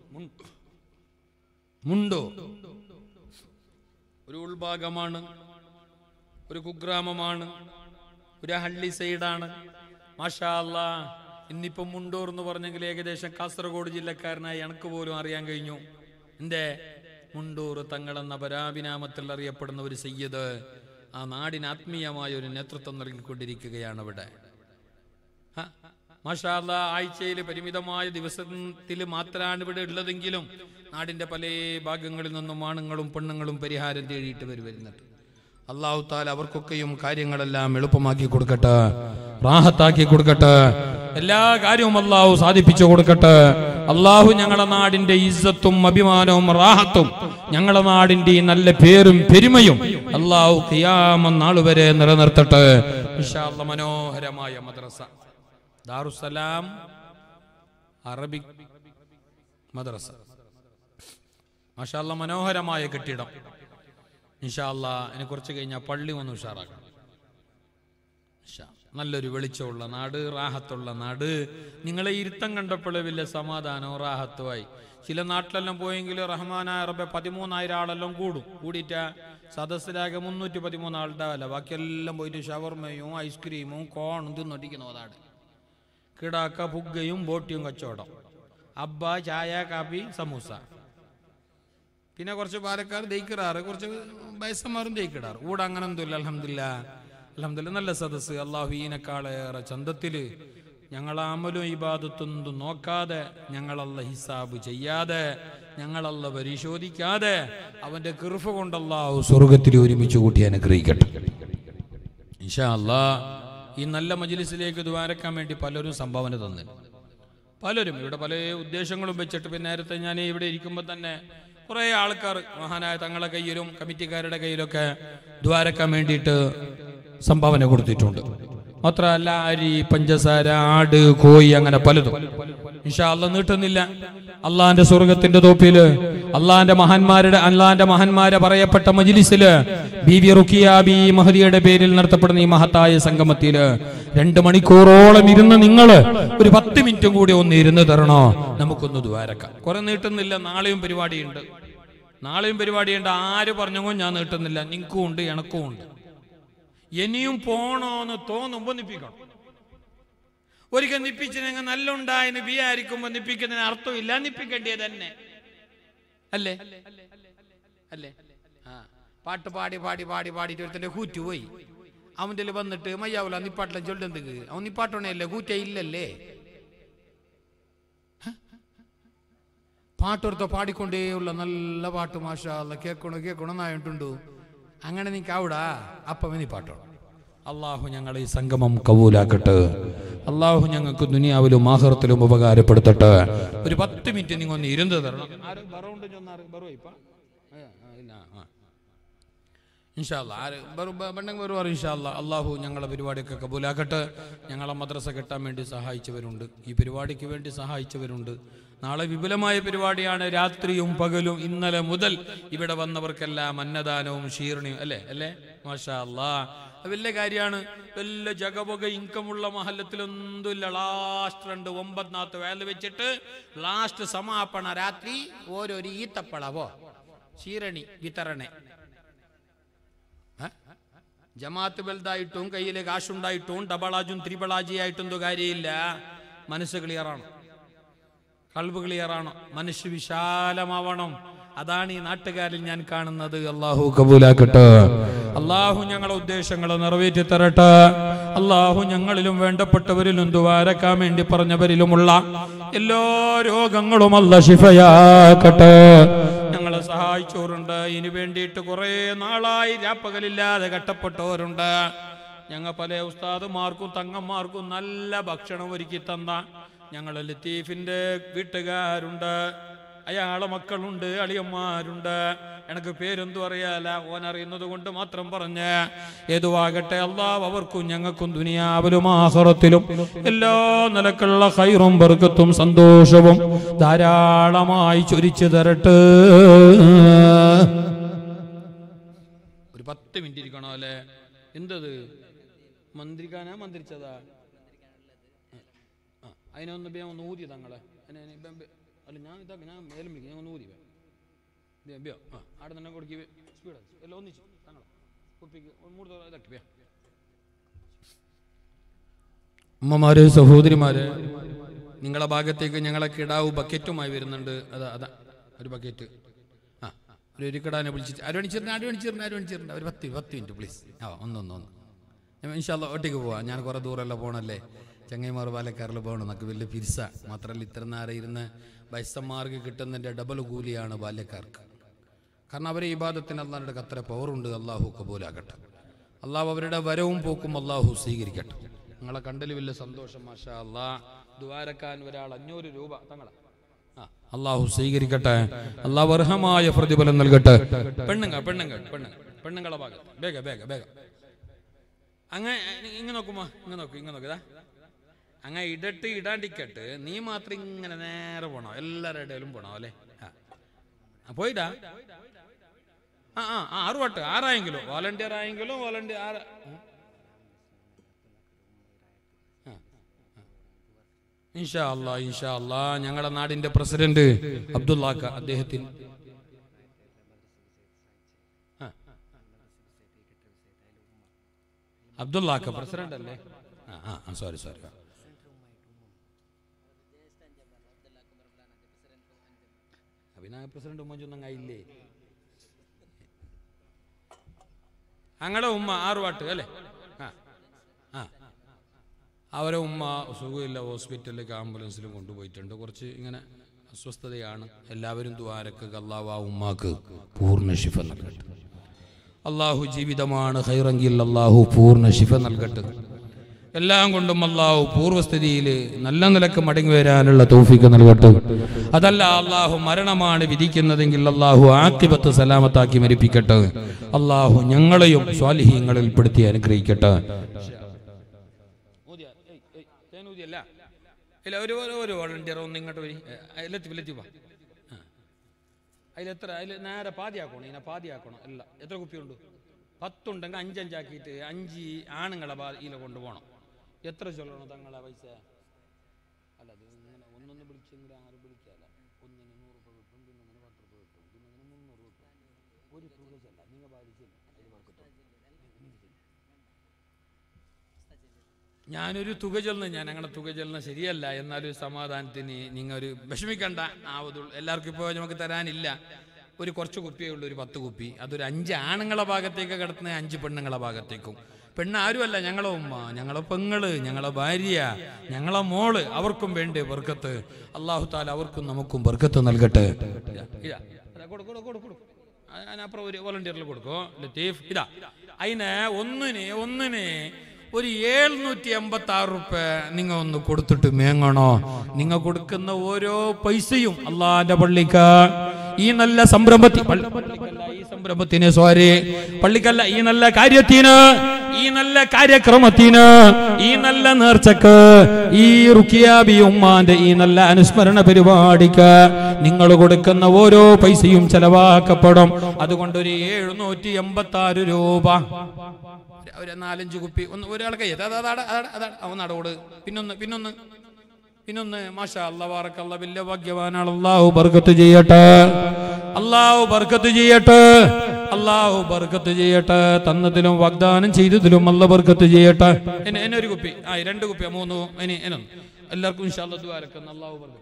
[SPEAKER 6] മുണ്ടു ഒരു ഉൾഭാഗമാണ് ഒരു കുഗ്രാമമാണ് ഒരു ഹള്ളി സൈഡാണ് മാഷാ അല്ലാ ഇന്നിപ്പം മുണ്ടൂർ എന്ന് പറഞ്ഞെങ്കിൽ ഏകദേശം കാസർഗോഡ് ജില്ലക്കാരനായി എനിക്ക് പോലും അറിയാൻ കഴിഞ്ഞു എന്തേ മുണ്ടൂർ തങ്ങളെന്ന പരാഭിനാമത്തിൽ അറിയപ്പെടുന്ന ഒരു സയ്യദ് ആ നാടിന് ആത്മീയമായ ഒരു നേതൃത്വം നൽകിക്കൊണ്ടിരിക്കുകയാണ് അവിടെ മാഷാല്ല ആഴ്ചയിൽ പരിമിതമായ ദിവസത്തിൽ മാത്രമാണ് ഇവിടെ ഉള്ളതെങ്കിലും നാടിന്റെ പല ഭാഗങ്ങളിൽ നിന്നും ആണുങ്ങളും പെണ്ണുങ്ങളും പരിഹാരം തേടിയിട്ട് വരും വരുന്നുണ്ട് അള്ളാഹു താല അവർക്കൊക്കെയും കാര്യങ്ങളെല്ലാം എളുപ്പമാക്കി കൊടുക്കട്ടെ റാഹത്താക്കി കൊടുക്കട്ടെ എല്ലാ കാര്യവും അള്ളാഹു സാധിപ്പിച്ചു കൊടുക്കട്ടെ അള്ളാഹു ഞങ്ങളെ നാടിന്റെ ഇസ്സത്തും അഭിമാനവും റാഹത്തും ഞങ്ങളെ നാടിന്റെ ഈ നല്ല പേരും പെരുമയും അള്ളാഹു ഖിയാമ നാൾ വരെ നിലനിർത്തട്ടെ ഇൻഷാ അല്ലാ മനോഹരമായ മദ്രസ ദാറുസലാം അറബിക് മദ്രസ മാഷാല്ല മനോഹരമായ കെട്ടിടം ഇൻഷാല്ല ഇനി കുറച്ച് കഴിഞ്ഞാൽ പള്ളി ഒന്ന് ഉഷാറാക്കണം ഇൻഷാ. നല്ലൊരു വെളിച്ചമുള്ള നാട് റാഹത്തുള്ള നാട് നിങ്ങളെ ഇരുത്തം കണ്ടപ്പോൾ വലിയ സമാധാനവും റാഹത്തുമായി ചില നാട്ടിലെല്ലാം പോയെങ്കിൽ റഹ്മാനായ റബ്ബെ പതിമൂന്നായിരം ആളെല്ലാം കൂടും കൂടിയിട്ട് സദസ്സിലാകെ മുന്നൂറ്റി പതിമൂന്ന് ആളുണ്ടാവില്ല ബാക്കിയെല്ലാം പോയിട്ട് ഷവർമയും ഐസ്ക്രീമും കോണും തിന്നൊട്ടിക്കുന്നു അതാണ് കിടാക്ക പുഗ്ഗയും ബോട്ടിയും കച്ചവടം അബ്ബ ചായ കാപ്പി സമൂസ പിന്നെ കുറച്ച് പാലക്കാർ ദയിക്കിടാറ് കുറച്ച് വയസ്സന്മാരും ദയിക്കിടാറ് കൂടെ അങ്ങനെ ഒന്നുമില്ല അലഹമില്ല അലഹമില്ല നല്ല സദസ്സ് അള്ളാഹുവിനേക്കാളേറെ ചന്തത്തില് ഞങ്ങൾ അമലും ഇബാദത്തൊന്നും നോക്കാതെ ഞങ്ങളല്ല ഹിസാബ് ചെയ്യാതെ ഞങ്ങളല്ല പരിശോധിക്കാതെ അവന്റെ കൃപ കൊണ്ട് അള്ളാഹു സ്വർഗത്തിൽ ഒരുമിച്ച് കൂട്ടി അനുഗ്രഹിക്കട്ടെ ഇൻഷാ അല്ലാ ഈ നല്ല മജ്ലിസിലേക്ക് ദ്വാരക്കാൻ വേണ്ടി പലരും സംഭാവന തന്നു പലരും ഇവിടെ പല ഉദ്ദേശങ്ങളും വെച്ചിട്ട് പിന്നെ നേരത്തെ ഞാൻ ഇവിടെ ഇരിക്കുമ്പോൾ തന്നെ കുറേ ആൾക്കാർ മഹാനായ തങ്ങളെ കയ്യിലും കമ്മിറ്റിക്കാരുടെ കയ്യിലൊക്കെ ദ്വാരക്കാൻ വേണ്ടിയിട്ട് സംഭാവന കൊടുത്തിട്ടുണ്ട് മാത്രമല്ല അരി പഞ്ചസാര ആട് കോഴി അങ്ങനെ പലതും ഇൻഷാ അല്ല നീട്ടുന്നില്ല അള്ളാന്റെ സ്വർഗത്തിന്റെ തോപ്പില് അള്ളാന്റെ മഹാന്മാരുടെ അള്ളാന്റെ മഹാന്മാരെ പറയപ്പെട്ട മജിലിസില് ബീവി റുക്കിയ ബി മഹദിയുടെ പേരിൽ നടത്തപ്പെടുന്ന ഈ മഹത്തായ സംഗമത്തില് രണ്ട് മണിക്കൂറോളം ഇരുന്ന് നിങ്ങള് ഒരു പത്ത് മിനിറ്റും കൂടി ഒന്ന് ഇരുന്ന് തരണോ നമുക്കൊന്ന് ദ്വാരക്കാം കുറെ നീട്ടുന്നില്ല നാളെയും പരിപാടിയുണ്ട് നാളെയും പരിപാടിയുണ്ട് ആര് പറഞ്ഞോ ഞാൻ നീട്ടുന്നില്ല നിങ്ങൾക്കും ഉണ്ട് എനക്കും ഉണ്ട് ഇനിയും പോണോന്ന് തോന്നുമ്പോ നിപ്പിക്കണം ഒരിക്കൽ നിപ്പിച്ചിനെങ്കിൽ നല്ല ഉണ്ടായെന്ന് വിചാരിക്കുമ്പോ നിപ്പിക്കുന്നതിന് അർത്ഥമില്ല നിപ്പിക്കേണ്ടിയത് തന്നെ അല്ലേ അല്ലേ ആ പാട്ട് പാടി പാടി പാടി പാടിയിട്ട് ഒരുത്തന്റെ ഹൂറ്റ് പോയി അവൻ്റെ വന്നിട്ട് മയ്യാവൂല നിപ്പാട്ടിലെ ചൊല്ലെന്തുക്ക് അവൻ നിപ്പാട്ടണല്ലേ കൂറ്റ ഇല്ലല്ലേ പാട്ടൊരുത്ത പാടിക്കൊണ്ടേയുള്ള നല്ല പാട്ട് മാഷാ അല്ല കേൾക്കണോ കേൾക്കണോ എന്നായിട്ടുണ്ടു അങ്ങനെ നീ കാവിടാ അപ്പം നീ പാട്ടോ അള്ളാഹു ഞങ്ങൾ ഈ സംഗമം കവൂലാക്കട്ടെ അള്ളാഹു ഞങ്ങൾക്ക് ദുനിയാവിലും ആഹ്റത്തിലും ഉപകാരപ്പെടുത്തട്ടെ ഒരു പത്ത് മിനിറ്റ് നിങ്ങൾ ഒന്ന് ഇരുന്ന് തരണം ആരും ബറവുണ്ട് ചൊന്നാറ് ബറവ് ഇപ്പ ഇല്ല ആ ഇൻഷാല്ല ആര് ബണ്ണം വരുവാർ ഇൻഷാല്ല അള്ളാഹു ഞങ്ങളെ പരിപാടിയൊക്കെ കബൂലാക്കട്ടെ ഞങ്ങളെ മദ്രസ കെട്ടാൻ വേണ്ടി സഹായിച്ചവരുണ്ട് ഈ പരിപാടിക്ക് വേണ്ടി സഹായിച്ചവരുണ്ട് നാളെ വിപുലമായ പരിപാടിയാണ് രാത്രിയും പകലും ഇന്നലെ മുതൽ ഇവിടെ വന്നവർക്കെല്ലാം അന്നദാനവും ഷീർണിയും അല്ലേ അല്ലേ മാഷാ അല്ലാ അത് വലിയ കാര്യമാണ് വലിയ ജഗപൊക ഇൻകമുള്ള മഹല്ലത്തിലൊന്നുമില്ല ലാസ്റ്റ് രണ്ട് ഒമ്പതിനകത്ത് വേല വെച്ചിട്ട് ലാസ്റ്റ് സമാപന രാത്രി ഓരോരു ഈത്തപ്പളവോ ഷീരണി വിതരണേ ജമാഅത്ത് വലുതായിട്ടും കയ്യിൽ കാശുണ്ടായിട്ടും ഡബളാജും ത്രിബളാജി ആയിട്ടും എന്തോ കാര്യമില്ല മനസ്സ് ക്ലിയറാണ് കൾവ് ക്ലിയറാണ് മനസ്സ് വിശാലമാവണം അതാണ് ഈ നാട്ടുകാരിൽ ഞാൻ കാണുന്നത് അള്ളാഹു കബൂലാക്കട്ടെ അള്ളാഹു ഞങ്ങളെ ഉദ്ദേശങ്ങൾ നിറവേറ്റി തരട്ടെ അള്ളാഹു ഞങ്ങളിലും വേണ്ടപ്പെട്ടവരിലും ദ്വാരക്കാൻ വേണ്ടി പറഞ്ഞവരിലുമുള്ള എല്ലാ രോഗങ്ങളും അല്ല ശിഫയാക്കട്ടെ ഞങ്ങളെ സഹായിച്ചവരുണ്ട് ഇനി വേണ്ടിയിട്ട് കുറെ നാളായി രാപ്പകലില്ലാതെ കഷ്ടപ്പെട്ടവരുണ്ട് ഞങ്ങൾ പല ഉസ്താദുമാർക്കും തങ്ങന്മാർക്കും നല്ല ഭക്ഷണം ഒരുക്കി തന്ന ഞങ്ങൾ ലത്തീഫിന്റെ വീട്ടുകാരുണ്ട് അയാളെ മക്കളുണ്ട് അളിയന്മാരുണ്ട് എനിക്ക് പേരെന്തു അറിയാല ഓൻ അറിയുന്നത് കൊണ്ട് മാത്രം പറഞ്ഞ് ഏതുവാകട്ടെ അള്ളാഹ് അവർക്കും ഞങ്ങൾക്കും ദുനിയാവിലും ആഹറത്തിലും എല്ലാ നിലക്കുള്ള ഹൈറും ബർക്കത്തും സന്തോഷവും ധാരാളമായി ചൊരിച്ചു തരട്ടെ ഒരു പത്ത് മിനിറ്റ് ഇരിക്കണോ അല്ലേ എന്തത് മന്ത്രിക്കാനാ മന്ത്രിച്ചതാ ആ അതിനൊന്ന് ബേ ഒന്ന് ഊതി തങ്ങളെ അതിനെ അതിനെ ബേ- ബേ- അല്ല ഞാൻ ഇതാക്കി ഞാൻ മേലും വിളിക്കും ഞാൻ ഒന്ന് ഊതി ബേ. ബേ ബേ ആ അവിടെ തന്നെ കൊടുക്കി സ്പീഡ് എല്ലാം ഒന്നിച്ച് തങ്ങളെ കുപ്പിക്ക് മൂന്ന് ഇതാക്കി ബേ അമ്മമാര് സഹോദരിമാര് നിങ്ങളെ ഭാഗത്തേക്ക് ഞങ്ങളെ കിടാവ് ബക്കറ്റുമായി വരുന്നുണ്ട് അതാ അതാ ഒരു ബക്കറ്റ് ആ ഒരു ഒരു കിടാനെ വിളിച്ചിട്ട് ആര് വേണിച്ചിരുന്ന ആര് വേണിച്ചിരുന്ന ആര് വേണിച്ചിരുന്ന ഒരു പത്ത് പത്ത് മിനിറ്റ് പ്ലീസ് ആ ഒന്ന് ഒന്ന് ഒന്ന് ഞാൻ ഇൻഷാല്ല ഒറ്റയ്ക്ക് പോവാം ഞാൻ കുറേ ദൂരമല്ല പോകണല്ലേ ചങ്ങൈമാർ പാലക്കാരിൽ പോകണം നമുക്ക് വലിയ പിരിസ മാത്രമല്ല ഇത്ര നേരം ഇരുന്ന് വയസ്സന്മാർക്ക് കിട്ടുന്നതിൻ്റെ ഡബിൾ കൂലിയാണ് ബാല്യക്കാർക്ക് കാരണം അവരെ ഇബാദത്തിന് അള്ളാഹുടെ അത്ര പവറുണ്ട് അള്ളാഹു കബൂലാകട്ടെ അള്ളാഹു അവരുടെ വരവും പോക്കും അള്ളാഹു സ്വീകരിക്കട്ടെ നിങ്ങളെ കണ്ടൽ വലിയ സന്തോഷം മാഷാ അള്ളാ ദ്വാരക്കാൻ ഒരാൾ അഞ്ഞൂറ് രൂപ തങ്ങളെ ആ, അള്ളാഹു സ്വീകരിക്കട്ടെ അള്ളാഹു അർഹമായ പ്രതിഫലം നൽകട്ടെ പെണ്ണുങ്ങൾ പെണ്ണുങ്ങൾ പെണ്ണുങ്ങൾ പെണ്ണുങ്ങളെ ഭാഗത്ത് വേഗ വേഗ വേഗ അങ്ങനെ ഇങ്ങനെ നോക്കുമ്പോ ഇങ്ങനെ നോക്കൂ ഇങ്ങനെ നോക്കിയതാ അങ്ങനെ ഇടട്ട് ഇടാണ്ടിക്കട്ട് നീ മാത്രം ഇങ്ങനെ നേരെ പോണോ എല്ലാവരുടെ ഇടയിലും പോണോ അല്ലേ ആ ആ, പോയിടാ ആ ആ ആ, ആറ് വട്ട് ആറായെങ്കിലും വോളണ്ടിയർ ആയെങ്കിലും വോളണ്ടിയർ ആറ് ഉം. ആ, ആ. ഇൻഷാ അല്ലാ ഇൻഷാ അല്ലാ ഞങ്ങളുടെ നാടിന്റെ പ്രസിഡന്റ് അബ്ദുല്ലാക്ക അദ്ദേഹത്തിന് ആ. അബ്ദുല്ലാക്ക പ്രസിഡന്റ് അല്ലേ ആ ആ സോറി സോറി അഭിനായ പ്രസിഡന്റ് ഉമ്മച്ചൊന്നും ആയില്ലേ ഞങ്ങളുടെ ഉമ്മ ആറുവാട്ട് അല്ലേ ആ ആ അവരെ ഉമ്മ സുഖമില്ല ഹോസ്പിറ്റലിലേക്ക് ആംബുലൻസിൽ കൊണ്ടുപോയിട്ടുണ്ട് കുറച്ച് ഇങ്ങനെ അസ്വസ്ഥതയാണ് എല്ലാവരും ദ്വാരക്ക് അള്ളാഹു ആ ഉമ്മാക്ക് പൂർണ്ണ ശിഫ നൽകട്ടെ അള്ളാഹു ജീവിതമാണ് ഹൈറെങ്കിൽ അള്ളാഹു പൂർണ്ണ ശിഫ നൽകട്ടെ എല്ലാം കൊണ്ടും അള്ളാഹു പൂർവ്വസ്ഥിതിയിൽ നല്ല നിലക്ക് മടങ്ങി വരാനുള്ള തൗഫീക്ക് നൽകട്ടെ അതല്ല അള്ളാഹു മരണമാണ് വിധിക്കുന്നതെങ്കിൽ അള്ളാഹു ആക്കിബത്ത് സലാമത്താക്കി മരിപ്പിക്കട്ടെ അള്ളാഹു ഞങ്ങളെയും സ്വാലിഹീങ്ങളിൽ പെടുത്തി അനുഗ്രഹിക്കട്ടെ ഇല്ല ഒരു ഒരു ഒരു വോളണ്ടിയർ ഒന്ന് ഇങ്ങോട്ട് വരി അതിലെത്തി വിലെത്തി വാ ആ. അതിലെത്ര അതിൽ നേരെ പാതിയാക്കണം ഇതിനെ പാതിയാക്കണം അല്ല എത്ര കുപ്പിയുണ്ട് പത്തുണ്ടെങ്കിൽ അഞ്ചഞ്ചാക്കിയിട്ട് അഞ്ച് ആണുങ്ങളെ ഇതിൽ കൊണ്ടുപോകണം എത്ര ചൊല്ലണം തങ്ങളെ പൈസ അല്ല അത് ഇങ്ങനെ ഒന്നൊന്ന് വിളിച്ചെങ്കിൽ ആരും വിളിക്കാല്ല ഒന്നിന് നൂറ് രൂപ കിട്ടും പിന്നെ ഒന്നിന് പത്ത് രൂപ കിട്ടും പിന്നെ ഒന്നിന് മുന്നൂറ് കിട്ടും ഒരു തുക ചെല്ല നിങ്ങൾ ബാധിച്ചില്ല അതിൽ വർക്കിട്ടോ ഞാനൊരു തുക ചെല്ലുന്ന ഞാൻ അങ്ങനെ തുക ചെല്ലുന്ന ശരിയല്ല എന്നാലും സമാധാനത്തിന് നിങ്ങൾ ഒരു വിഷമിക്കണ്ട ആവതുള്ളൂ എല്ലാവർക്കും ഇപ്പോൾ നമുക്ക് തരാനില്ല ഒരു കുറച്ച് കുപ്പിയേ ഉള്ളൂ ഒരു പത്ത് കുപ്പി അതൊരു അഞ്ച് ആണുങ്ങളെ ഭാഗത്തേക്ക് കിടത്തുന്ന അഞ്ച് പെണ്ണുങ്ങളെ ഭാഗത്തേക്കും പെണ്ണ് ആരുമല്ല ഞങ്ങളെ ഉമ്മ ഞങ്ങളെ പെങ്ങള് ഞങ്ങളെ ഭാര്യ ഞങ്ങളെ മോള് അവർക്കും വേണ്ടേ ബർക്കത്ത് അള്ളാഹു താല അവർക്കും നമുക്കും ബർക്കത്ത് നൽകട്ടെ ഇതാ, ഇതാ. അതാ, കൊടു, കൊടു, കൊടു, കൊടു. ആ, അതിനപ്പുറം ഒരു വോളണ്ടിയറിൽ കൊടുക്കോ ലത്തീഫ് ഇതാ അതിന് ഒന്നിന് ഒന്നിന് ഒരു ഏഴുന്നൂറ്റി എൺപത്തി ആറ് റുപ്യ നിങ്ങൾ ഒന്ന് കൊടുത്തിട്ട് മേങ്ങണോ നിങ്ങൾ കൊടുക്കുന്ന ഓരോ പൈസയും അള്ളാന്റെ പള്ളിക്ക് ഈ നല്ല സംരംഭത്തി പള്ളി- പള്ളിക്കല്ല ഈ സംരംഭത്തിന് സോറി പള്ളിക്കല്ല ഈ നല്ല കാര്യത്തിന് ഈ നല്ല കാര്യക്രമത്തിന് ഈ നല്ല നേർച്ചക്ക് ഈ റുക്കിയാബി ഉമ്മാന്റെ ഈ നല്ല അനുസ്മരണ പരിപാടിക്ക് നിങ്ങൾ കൊടുക്കുന്ന ഓരോ പൈസയും ചെലവാക്കപ്പെടും അതുകൊണ്ട് ഒരു എഴുന്നൂറ്റി എൺപത്തി ആറ് രൂപ ഒരു- ഒരു നാലഞ്ച് കുപ്പി ഒന്ന് ഒരാൾ കൈ ഒന്നടോട് പിന്നൊന്ന് പിന്നൊന്ന് പിന്നൊന്ന് മാഷാ അല്ലാ വാറക്കല്ല വലിയ ഭാഗ്യവാനാണ് അള്ളാഹു ബർക്കത്ത് ചെയ്യട്ടെ അള്ളാഹു ബർക്കത്ത് ചെയ്യട്ടെ അള്ളാഹു ബർക്കത്ത് ചെയ്യട്ടെ തന്നതിലും വാഗ്ദാനം ചെയ്തതിലും അല്ല ബർക്കത്ത് ചെയ്യട്ടെ എന്നെ എന്നെ ഒരു കുപ്പി ആ രണ്ട് കുപ്പിയാ മൂന്ന് ഇനി എന്നൊന്ന് എല്ലാവർക്കും ഇൻഷാല്ലാ ദ്വാരക്കുന്ന അള്ളാഹു ബർക്കത്ത്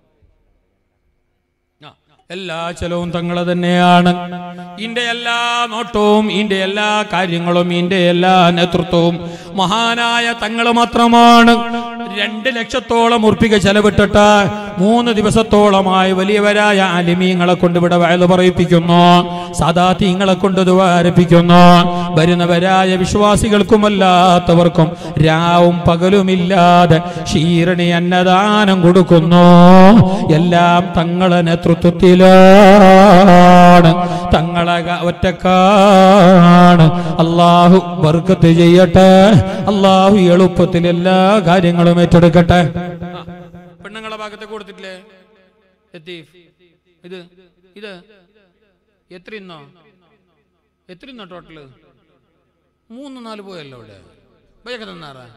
[SPEAKER 6] ആ, എല്ലാ ചെലവും തങ്ങളെ തന്നെയാണ് ഇതിന്റെ എല്ലാ നോട്ടവും ഇതിന്റെ എല്ലാ കാര്യങ്ങളും ഇതിന്റെ എല്ലാ നേതൃത്വവും മഹാനായ തങ്ങൾ മാത്രമാണ് രണ്ട് ലക്ഷത്തോളം ഉറപ്പിക ചെലവിട്ടിട്ട് മൂന്ന് ദിവസത്തോളമായി വലിയവരായ അലിമീങ്ങളെ കൊണ്ട് ഇവിടെ വയൽ പറയിപ്പിക്കുന്നു സാദാത്തീങ്ങളെ കൊണ്ട് ദ്വാരപ്പിക്കുന്നു വരുന്നവരായ വിശ്വാസികൾക്കുമല്ലാത്തവർക്കും രാവും പകലുമില്ലാതെ ക്ഷീരണി അന്നദാനം കൊടുക്കുന്നു എല്ലാം തങ്ങളെ നേതൃത്വത്തിലാണ് തങ്ങളെ ക- ഒറ്റക്കാണ് അള്ളാഹു ബർക്കത്ത് ചെയ്യട്ടെ അള്ളാഹു എളുപ്പത്തിൽ എല്ലാ കാര്യങ്ങളും ഏറ്റെടുക്കട്ടെ പെണ്ണുങ്ങളെ ഭാഗത്തെ കൊടുത്തിട്ടില്ലേ ലത്തീഫ് ഇത് ഇത് എത്ര ഇന്നോ എത്ര ഇന്നോ ടോട്ടല് മൂന്ന് നാല് പോയല്ലോ ഇവിടെ ബൈക്ക് തന്നാറാ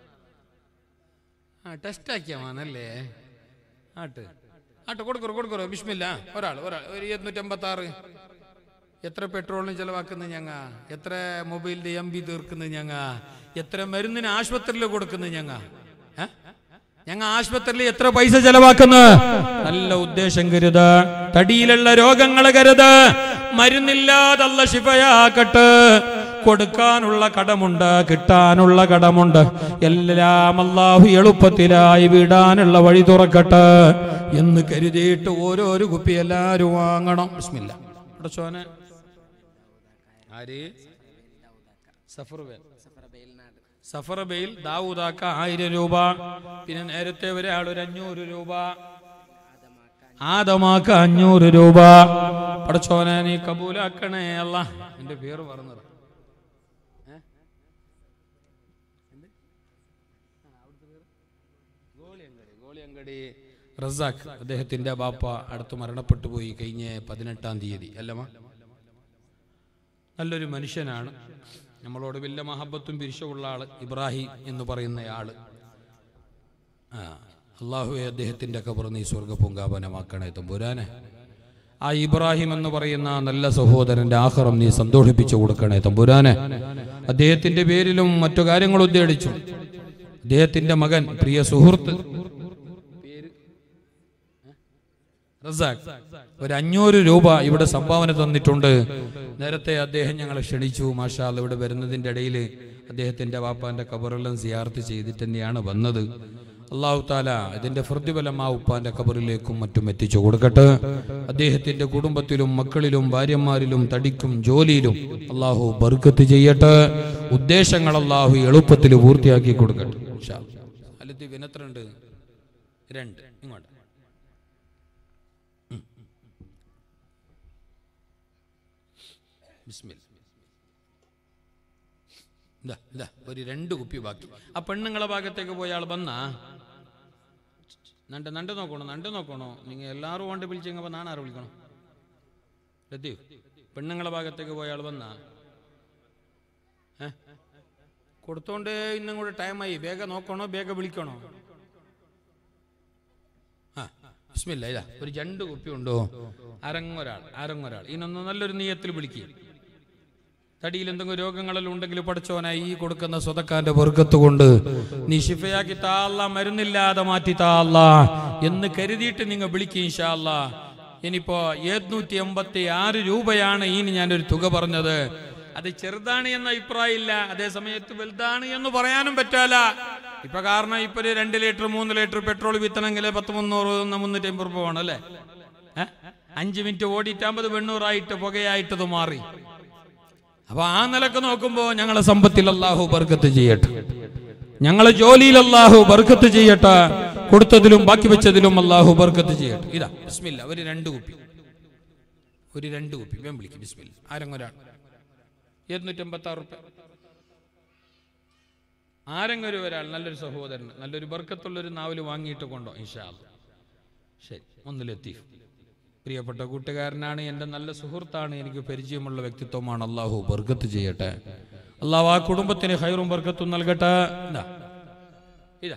[SPEAKER 6] ആ ടെസ്റ്റ് ആക്കിയാ മാനല്ലേ ആട്ട് ആട്ട് കൊടുക്കറോ കൊടുക്കറോ ബിസ്മില്ല ഒരാൾ ഒരാൾ ഒരു ഇരുന്നൂറ്റമ്പത്തി ആറ് എത്ര പെട്രോളിന് ചെലവാക്കുന്നത് ഞങ്ങ എത്ര മൊബൈലിന്റെ എം ബി തീർക്കുന്നത് ഞങ്ങ എത്ര മരുന്നിന് ആശുപത്രിയിൽ കൊടുക്കുന്നത് ഞങ്ങ ഏ? ഞങ്ങ ആശുപത്രിയിൽ എത്ര പൈസ ചെലവാക്കുന്നു നല്ല ഉദ്ദേശം കരുത് തടിയിലുള്ള രോഗങ്ങൾ കരുത് മരുന്നില്ലാതല്ല ശിഫയാക്കട്ടെ കൊടുക്കാനുള്ള കടമുണ്ട് കിട്ടാനുള്ള കടമുണ്ട് എല്ലാം അള്ളാഹു എളുപ്പത്തിലായി വിടാനുള്ള വഴി തുറക്കട്ടെ എന്ന് കരുതിയിട്ട് ഓരോരോ കുപ്പി എല്ലാരും വാങ്ങണം ബിസ്മില്ല പടച്ചോനെ ആര് സഫറുബേൽ സഫറബയിൽ ദാവൂദാക്ക ആയിരം രൂപ പിന്നെ നേരത്തെ ഒരാൾ ഒരു അഞ്ഞൂറ് രൂപ ആദമാക്ക അഞ്ഞൂറ് രൂപ പടച്ചോനെ നീ കബൂലാക്കണേ അല്ല എന്റെ പേര് പറഞ്ഞത് ഗോളിയങ്കടി റസാഖ് അദ്ദേഹത്തിന്റെ ബാപ്പ അടുത്ത് മരണപ്പെട്ടു പോയി കഴിഞ്ഞ പതിനെട്ടാം തീയതി അല്ലമ്മ നല്ലൊരു മനുഷ്യനാണ് നമ്മളോട് വലിയ മഹബത്തും പിരിശമുള്ള ആള് ഇബ്രാഹിം എന്ന് പറയുന്ന ആള് ആ അള്ളാഹുവെ അദ്ദേഹത്തിന്റെ കബർ നീ സ്വർഗ പൂങ്കാപനമാക്കണേ തമ്പുരാനെ ആ ഇബ്രാഹിം എന്ന് പറയുന്ന ആ നല്ല സഹോദരന്റെ ആഹ്റം നീ സന്തോഷിപ്പിച്ചു കൊടുക്കണേ തമ്പുരാനെ അദ്ദേഹത്തിന്റെ പേരിലും മറ്റു കാര്യങ്ങൾ ഉദ്ദേശിച്ചു അദ്ദേഹത്തിന്റെ മകൻ പ്രിയ സുഹൃത്ത് റസാഖ് ഒരു അഞ്ഞൂറ് രൂപ ഇവിടെ സംഭാവന തന്നിട്ടുണ്ട് നേരത്തെ അദ്ദേഹം ഞങ്ങളെ ക്ഷണിച്ചു മാഷാൽ ഇവിടെ വരുന്നതിന്റെ ഇടയിൽ അദ്ദേഹത്തിന്റെ വാപ്പാന്റെ കബറെല്ലാം സിയാർത്ത് ചെയ്തിട്ട് തന്നെയാണ് വന്നത് അള്ളാഹു താല ഇതിന്റെ പ്രതിഫലം ആ ഉപ്പാന്റെ കബറിലേക്കും മറ്റും എത്തിച്ചു കൊടുക്കട്ടെ അദ്ദേഹത്തിന്റെ കുടുംബത്തിലും മക്കളിലും ഭാര്യമാരിലും തടിക്കും ജോലിയിലും അള്ളാഹു ബർക്കത്ത് ചെയ്യട്ടെ ഉദ്ദേശങ്ങൾ അള്ളാഹു എളുപ്പത്തിൽ പൂർത്തിയാക്കി കൊടുക്കട്ടെ ഇൻഷാ അല്ലാ. അല്ലത്തി വിനത്രണ്ട് രണ്ട് ഇങ്ങോട്ട് ബിസ്മില്ല ഇതാ ഇതാ ഒരു രണ്ട് കുപ്പി ബാക്കി ആ പെണ്ണുങ്ങളെ ഭാഗത്തേക്ക് പോയ ആൾ വന്നാ നണ്ട് നണ്ട് നോക്കണോ നണ്ട് നോക്കണോ നിങ്ങൾ എല്ലാവരും കൊണ്ട് വിളിച്ചെങ്കിൽ നാണാറ് വിളിക്കണം ലത്തീഫ് പെണ്ണുങ്ങളെ ഭാഗത്തേക്ക് പോയ ആൾ വന്നാ ഏ കൊടുത്തോണ്ട് ഇന്നും കൂടെ ടൈമായി വേഗം നോക്കണോ വേഗം വിളിക്കണോ ആ ബിസ്മില്ല ഇതാ ഒരു രണ്ട് കുപ്പി ഉണ്ടോ അരങ്ങൊരാൾ അരങ്ങൊരാൾ ഇനൊന്ന് നല്ലൊരു നീയത്തിൽ വിളിക്കുക തടിയിൽ എന്തെങ്കിലും രോഗങ്ങളെല്ലാം ഉണ്ടെങ്കിൽ പഠിച്ചോനായി ഈ കൊടുക്കുന്ന സ്വതക്കാന്റെ വർഗത്ത് കൊണ്ട് നീ ഷിഫയാക്കി താള്ള മരുന്നില്ലാതെ മാറ്റി താള്ള എന്ന് കരുതിയിട്ട് നിങ്ങൾ വിളിക്കും ഇൻഷാല്ല ഇനിയിപ്പോ എഴുന്നൂറ്റി എൺപത്തി ആറ് രൂപയാണ് ഇനി ഞാനൊരു തുക പറഞ്ഞത് അത് ചെറുതാണ് എന്ന അഭിപ്രായം ഇല്ല അതേ സമയത്ത് വലുതാണ് എന്ന് പറയാനും പറ്റാല ഇപ്പൊ കാരണം ഇപ്പൊ ഒരു രണ്ട് ലിറ്റർ മൂന്ന് ലിറ്റർ പെട്രോൾ വിത്തണമെങ്കിൽ പത്ത് മുന്നൂറ് മുന്നൂറ്റി അമ്പത് രൂപ വേണം അല്ലേ ഏ? അഞ്ച് മിനിറ്റ് ഓടിയിട്ട് അമ്പത് വെണ്ണൂറായിട്ട് പുകയായിട്ടത് മാറി അപ്പൊ ആ നിലക്ക് നോക്കുമ്പോ ഞങ്ങളെ സമ്പത്തിൽ അള്ളാഹു ബർക്കത്ത് ചെയ്യട്ടെ ഞങ്ങളെ ജോലിയിൽ അള്ളാഹു ബർക്കത്ത് ചെയ്യട്ടെ കൊടുത്തതിലും ബാക്കി വെച്ചതിലും അള്ളാഹു ബർക്കത്ത് ചെയ്യട്ടെ ഇതാ ബിസ്മില്ല ഒരു രണ്ട് കുപ്പി ഒരു രണ്ട് കുപ്പി വേം വിളിക്കും ബിസ്മില്ല ആരെങ്കിലും ഒരാൾ ഇരുന്നൂറ്റമ്പത്തി ആറ് റുപ്യ ആരെങ്കിലും ഒരു ഒരാൾ നല്ലൊരു സഹോദരൻ നല്ലൊരു ബർക്കത്തുള്ള ഒരു നാവല് വാങ്ങിയിട്ട് കൊണ്ടോ ഇൻഷാ അല്ലാ. ശരി ഒന്നിലെത്തി പ്രിയപ്പെട്ട കൂട്ടുകാരനാണ് എൻ്റെ നല്ല സുഹൃത്താണ് എനിക്ക് പരിചയമുള്ള വ്യക്തിത്വമാണ് അള്ളാഹു ബർക്കത്ത് ചെയ്യട്ടെ അള്ളാഹു ആ കുടുംബത്തിന് ഹൈറും ബർക്കത്തും നൽകട്ടെ ഇതാ ഇതാ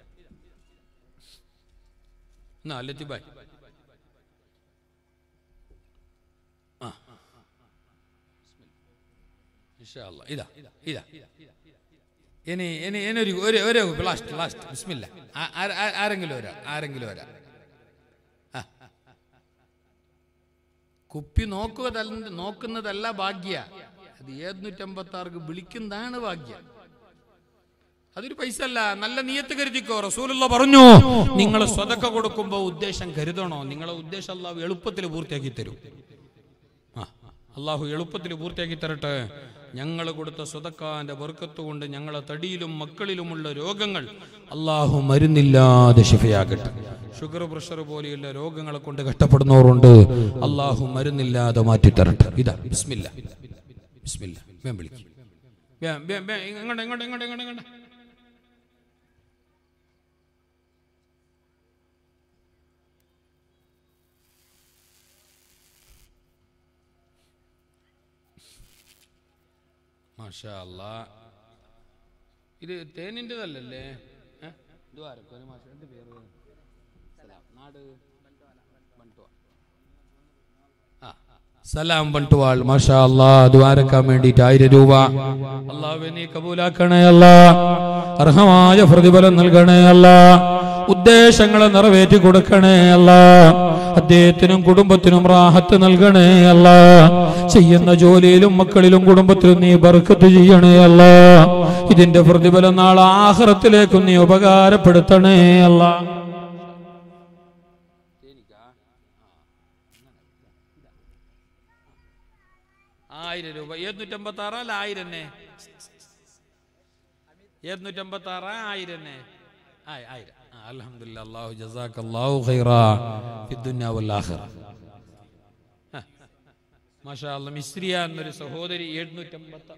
[SPEAKER 6] എന്നാ ലത്തിബായ് ആ ഇൻഷാ അല്ലാ. ഇതാ ഇതാ ഇനി ഇനി ഇനി ഒരു ഒരു ഒരു ലാസ്റ്റ് ലാസ്റ്റ് ബിസ്മില്ല ആ- ആ- ആ- ആരെങ്കിലും ഒരാൾ ആരെങ്കിലും ഒരാൾ ആ. കുപ്പി നോക്കുക നോക്കുന്നതല്ല ഭാഗ്യ അത് എഴുന്നൂറ്റമ്പത്തി ആർക്ക് വിളിക്കുന്നതാണ് ഭാഗ്യ അതൊരു പൈസ അല്ല നല്ല നീയത്ത് കരുതിക്കോ റസൂലുള്ള പറഞ്ഞു നിങ്ങൾ സ്വതക്ക കൊടുക്കുമ്പോൾ ഉദ്ദേശം കരുതണോ നിങ്ങളെ ഉദ്ദേശം അള്ളാഹു എളുപ്പത്തിൽ പൂർത്തിയാക്കി തരും ആ, അള്ളാഹു എളുപ്പത്തിൽ പൂർത്തിയാക്കി തരട്ടെ ഞങ്ങൾ കൊടുത്ത സ്വതക്കാന്റെ ബർക്കത്ത് കൊണ്ട് ഞങ്ങളെ തടിയിലും മക്കളിലുമുള്ള രോഗങ്ങൾ അള്ളാഹു മരുന്നില്ലാതെ ശിഫയാകട്ടെ ഷുഗർ പ്രഷർ പോലെയുള്ള രോഗങ്ങളെ കൊണ്ട് കഷ്ടപ്പെടുന്നവരുണ്ട് അള്ളാഹു മരുന്നില്ലാതെ മാറ്റി തരട്ടെ ഇതാ ബിസ്മില്ല ബിസ്മില്ല വേം വിളിക്കും വേം വേം വേം ഇങ്ങോട്ട് ഇങ്ങോട്ട് ഇങ്ങോട്ട് ഇങ്ങോട്ട് ഇങ്ങോട്ട് മാഷാ അല്ലാ ഇത് തേനിൻ്റെതല്ലല്ലേ ഏ? ഇത് ആരൊക്കെ? ഒരു മാഷ് എന്ത് പേര്? സലാം. നാട് ബണ്ടുവ. ആ. സലാം ബണ്ടുവാൾ മാഷാ അല്ലാ ദ്വാരക്കാൻ വേണ്ടിയിട്ട് ആയിരം രൂപ അള്ളാഹു നീ കബൂലാക്കണേ അല്ല അർഹമായ പ്രതിഫലം നൽകണേ അല്ല ഉദ്ദേശങ്ങളെ നിറവേറ്റി കൊടുക്കണേ അല്ല അദ്ദേഹത്തിനും കുടുംബത്തിനും റാഹത്ത് നൽകണേ അല്ല ചെയ്യുന്ന ജോലിയിലും മക്കളിലും കുടുംബത്തിലും നീ ബർക്കത്ത് ചെയ്യണേ അല്ല ഇതിന്റെ പ്രതിഫലം നാളെ ആഹ്റത്തിലേക്കും നീ ഉപകാരപ്പെടുത്തണേ അല്ല ആയിരം രൂപ എഴുന്നൂറ്റമ്പത്തി ആറ് അല്ല ആയിരം തന്നെ എഴുന്നൂറ്റമ്പത്തി ആറ് ആയിരം തന്നെ ആയി- ആയിരം ആ, അൽഹംദുലില്ലാ അല്ലാഹു ജസാക്ക് അല്ലാഹു ഖൈറാ ഫിദ്ദുന്യ വൽ ആഖിറ ആ. മാഷാ അല്ലാ മിസ്രിയ എന്നൊരു സഹോദരി എഴുന്നൂറ്റമ്പത്തി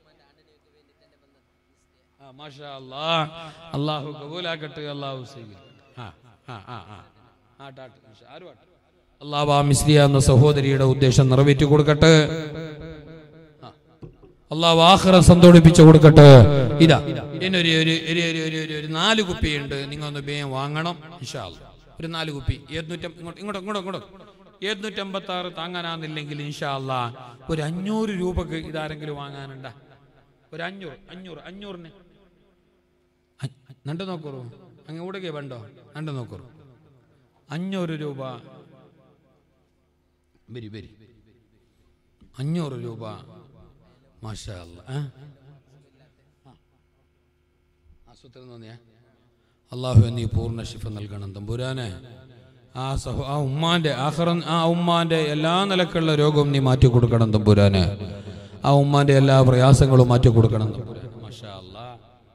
[SPEAKER 6] ആ മാഷാ അല്ലാ അല്ലാഹു കബൂലാക്കട്ടെ അല്ലാഹു സ്വീകരിക്കട്ടെ ആ ആ ആ ആ ആട്ടാട്ട് മാഷാ ആരും ആട്ടെ അള്ളാഹു ആ മിസ്രിയ എന്ന സഹോദരിയുടെ ഉദ്ദേശം നിറവേറ്റി കൊടുക്കട്ടെ ആ. അള്ളാഹു ആഹ്റം സന്തോഷിപ്പിച്ചു കൊടുക്കട്ടെ ഇതാ ഇനൊരു ഒരു ഒരു ഒരു ഒരു ഒരു ഒരു നാല് കുപ്പിയുണ്ട് നിങ്ങൾ ഒന്ന് വേഗം വാങ്ങണം ഇൻഷാ അല്ലാ. ഒരു നാല് കുപ്പി എഴുന്നൂറ്റം ഇങ്ങോട്ട് ഇങ്ങോട്ട് ഇങ്ങോട്ട് ഇങ്ങോട്ട് എഴുന്നൂറ്റമ്പത്തി ആറ് താങ്ങാനാന്നില്ലെങ്കിൽ ഇൻഷാ അല്ലാ ഒരു അഞ്ഞൂറ് രൂപക്ക് ഇതാരെങ്കിലും വാങ്ങാനുണ്ടാ ഒരു അഞ്ഞൂറ് അഞ്ഞൂറ് അഞ്ഞൂറിന് അ- നണ്ട് നോക്കൂ അങ്ങ് കൂടെ വേണ്ടോ നണ്ട് നോക്കൂ അഞ്ഞൂറ് രൂപ വരി വരി അഞ്ഞൂറ് രൂപ മാഷാ അല്ലാ. ആ? ആ. ആസൂത്രണം തോന്നിയാ അള്ളാഹു നീ പൂർണ്ണ ശിഫ നൽകണം തമ്പുരാനെ ആ സഹോ ആ ഉമ്മാന്റെ ആഹ്റ ആ ഉമ്മാന്റെ എല്ലാ നിലക്കുള്ള രോഗവും നീ മാറ്റി കൊടുക്കണം തമ്പുരാനെ ആ ഉമ്മാന്റെ എല്ലാ പ്രയാസങ്ങളും മാറ്റി കൊടുക്കണം തമ്പുരാനെ മാഷാ അല്ലാ.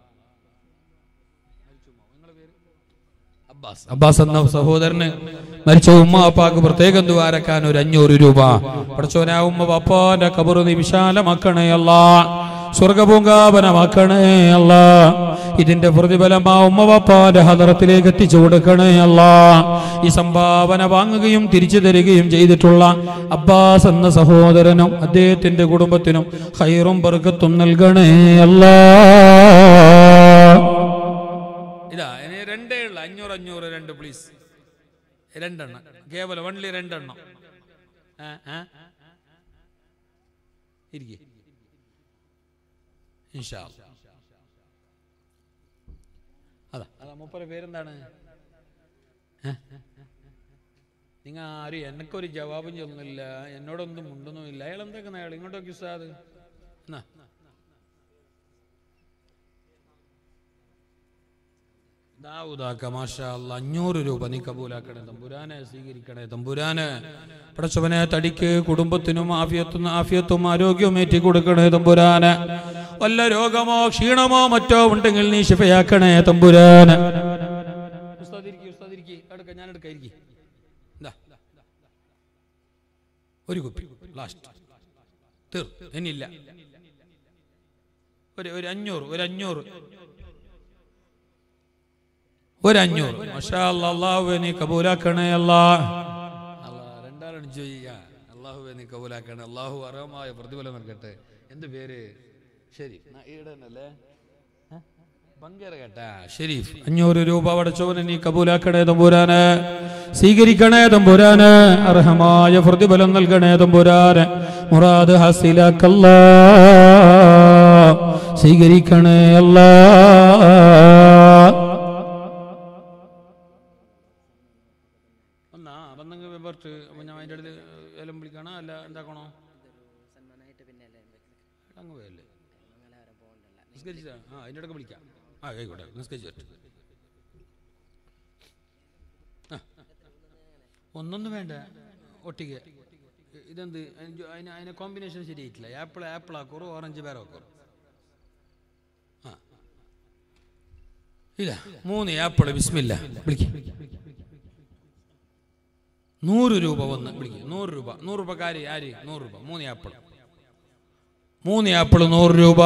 [SPEAKER 6] അബ്ബാസ് അബ്ബാസ് എന്ന സഹോദരന് മരിച്ച ഉമ്മ അപ്പാക്ക് പ്രത്യേകം ദ്വാരക്കാൻ ഒരു അഞ്ഞൂറ് രൂപ പഠിച്ചോനെ ആ ഉമ്മ പപ്പാന്റെ കബറ് നീ വിശാലമാക്കണേ അല്ല സ്വർഗപൂങ്കാപനമാക്കണേ അല്ല ഇതിന്റെ പ്രതിഫലം ആ ഉമ്മ പപ്പാന്റെ ഹദറത്തിലേക്ക് എത്തിച്ചു കൊടുക്കണേ അല്ല ഈ സംഭാവന വാങ്ങുകയും തിരിച്ചു തരികയും ചെയ്തിട്ടുള്ള അബ്ബാസ് എന്ന സഹോദരനും അദ്ദേഹത്തിന്റെ കുടുംബത്തിനും ഹൈറും ബർക്കത്തും നൽകണേ അല്ലാ ഇതാ ഇനി രണ്ടേ ഉള്ളു അഞ്ഞൂറ് അഞ്ഞൂറ് രണ്ട് പ്ലീസ് രണ്ടെണ്ണം കേവലം വൺലി രണ്ടെണ്ണം ആ, ആ. ഇരിക്കെ ഇൻഷാ അല്ലാ. അതാ അതാ മുപ്പര പേരെന്താണ് നിങ്ങൾ ആരും എനക്കൊരു ജവാബും ചെന്നില്ല എന്നോടൊന്നും മുണ്ടൊന്നുമില്ല അയാൾ എന്തൊക്കെ അയാൾ ഇങ്ങോട്ടൊക്കെ ഉസ്താദ് ദാവൂദാക്ക മാഷാ അല്ലാ അഞ്ഞൂറ് രൂപ നീ കബൂലാക്കണേ തമ്പുരാനെ സ്വീകരിക്കണേ തമ്പുരാനെ പടച്ചവനെ തടിക്ക് കുടുംബത്തിനും ആഫിയത്തും ആഫിയത്തും ആരോഗ്യവും ഏറ്റി കൊടുക്കണേ തമ്പുരാനെ വല്ല രോഗമോ ക്ഷീണമോ മറ്റോ ഉണ്ടെങ്കിൽ നീ ശിഫയാക്കണേ തമ്പുരാനെ ഉസ്താദിരിക്ക്, ഉസ്താദിരിക്ക്. എടുക്ക, ഞാൻ എടുക്കാം, ഇരിക്ക്. ഇതാ. ഒരു കുപ്പി ലാസ്റ്റ് തീർ ഇനിയില്ല ഒരു ഒരു അഞ്ഞൂറ് ഒരു അഞ്ഞൂറ് ഒരു അഞ്ഞൂറ് മഷാ അല്ലാ, അല്ലാഹുവേ നീ കബൂലാക്കണേ അല്ലാ അല്ലാ, രണ്ടാളാണ് ചെയ്യുക അള്ളാഹുവെ നീ കബൂലാക്കണേ അള്ളാഹു അർഹമായ പ്രതിഫലം നൽകട്ടെ എന്ത് പേര് ശരി ഈടെ തന്നെയല്ലേ പങ്കേറ കേട്ടാ ഷെരീഫ് അഞ്ഞൂറ് രൂപ അടച്ചവന് നീ കബൂലാക്കണേ തമ്പുരാന് സ്വീകരിക്കണേ തമ്പുരാന് അർഹമായ പ്രതിഫലം നൽകണേ തമ്പുരാന് മുറാദ് ഹസിലാക്കല്ല സ്വീകരിക്കണേ അല്ലാ ഒന്നാ വന്നെങ്കിൽ വെമ്പർട്ട് അപ്പം ഞാൻ അതിൻ്റെ അടുത്ത് എല്ലാം വിളിക്കണോ അല്ല എന്താക്കണോ അങ്ങ് പോയല്ലേ നിസ്കരിച്ചാ ആ അതിൻ്റെ ഇടയ്ക്ക് വിളിക്കാം ആ ആയിക്കോട്ടെ നിസ്കരിച്ചു ആ ഒന്നൊന്നും വേണ്ട ഒട്ടിക്ക് ഇതെന്ത് അതിന് അതിന് അതിനെ കോമ്പിനേഷൻ ശരിയായിട്ടില്ല ആപ്പിൾ ആപ്പിൾ ആക്കോറു ഓറഞ്ച് വേറെ ആക്കോറു ആ ഇല്ല മൂന്ന് ആപ്പിൾ ബിസ്മില്ല വിളിക്കാം നൂറ് രൂപ വന്ന് വിളിക്കുക നൂറ് രൂപ നൂറ് രൂപക്കാര് ആര് നൂറ് രൂപ മൂന്ന് ആപ്പിൾ മൂന്ന് ആപ്പിൾ നൂറ് രൂപ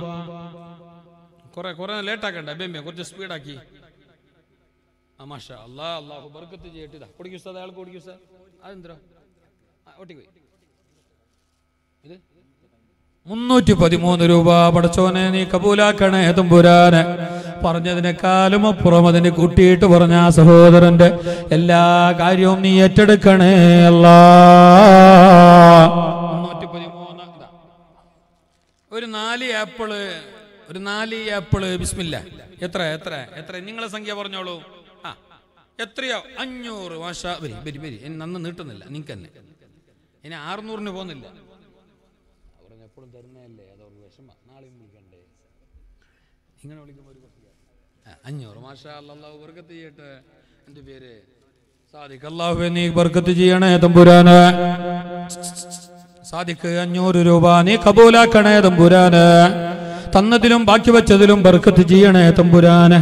[SPEAKER 6] കുറെ കുറെ ലേറ്റ് ആക്കണ്ട ബേമ്യ കുറച്ച് സ്പീഡാക്കി ആ മാഷ അല്ലാ അള്ളാഹു ബർക്കത്ത് ചെയ്യട്ടെ ഇതാ കുടിക്കും സാർ അയാൾക്ക് കുടിക്കും സാർ അതെന്തോ ഒട്ടിക്ക് ഇത് മുന്നൂറ്റി പതിമൂന്ന് രൂപ പടച്ചോനെ നീ കബൂലാക്കണേ തമ്പുരാനെ പറഞ്ഞതിനേക്കാളും അപ്പുറം അതിന് കൂട്ടിയിട്ട് പറഞ്ഞ ആ സഹോദരന്റെ എല്ലാ കാര്യവും നീ ഏറ്റെടുക്കണേ അല്ലാ മുന്നൂറ്റി പതിമൂന്ന് ഇതാ. ഒരു നാല് ആപ്പിള് ഒരു നാല് ആപ്പിള് ബിസ്മില്ല എത്ര എത്ര എത്ര നിങ്ങളെ സംഖ്യ പറഞ്ഞോളൂ ആ എത്രയോ അഞ്ഞൂറ് മാഷ വരി വരി വരി ഇനി നന്ന് നീട്ടുന്നില്ല നിങ്ങൾക്ക് തന്നെ ഇനി ആറുന്നൂറിന് പോകുന്നില്ല അവരങ്ങ് എപ്പോഴും തരുന്നതല്ലേ അതവർക്ക് വിഷമ നാളെയും വിളിക്കണ്ടേ ഇങ്ങനെ വിളിക്കുമ്പോൾ ഒരു കുട്ടി ആ, അഞ്ഞൂറ് മാഷാ അല്ലാഹു ബർക്കത്ത് ചെയ്യട്ടെ എൻ്റെ പേര് സാദിഖ് അല്ലാഹു നീ ബർക്കത്ത് ചെയ്യണേ തമ്പുരാന് സാദിഖ് അഞ്ഞൂറ് രൂപ നീ കബൂലാക്കണേ തമ്പുരാന് തന്നതിലും ബാക്കി വെച്ചതിലും ബർക്കത്ത് ചെയ്യണേ തമ്പുരാന്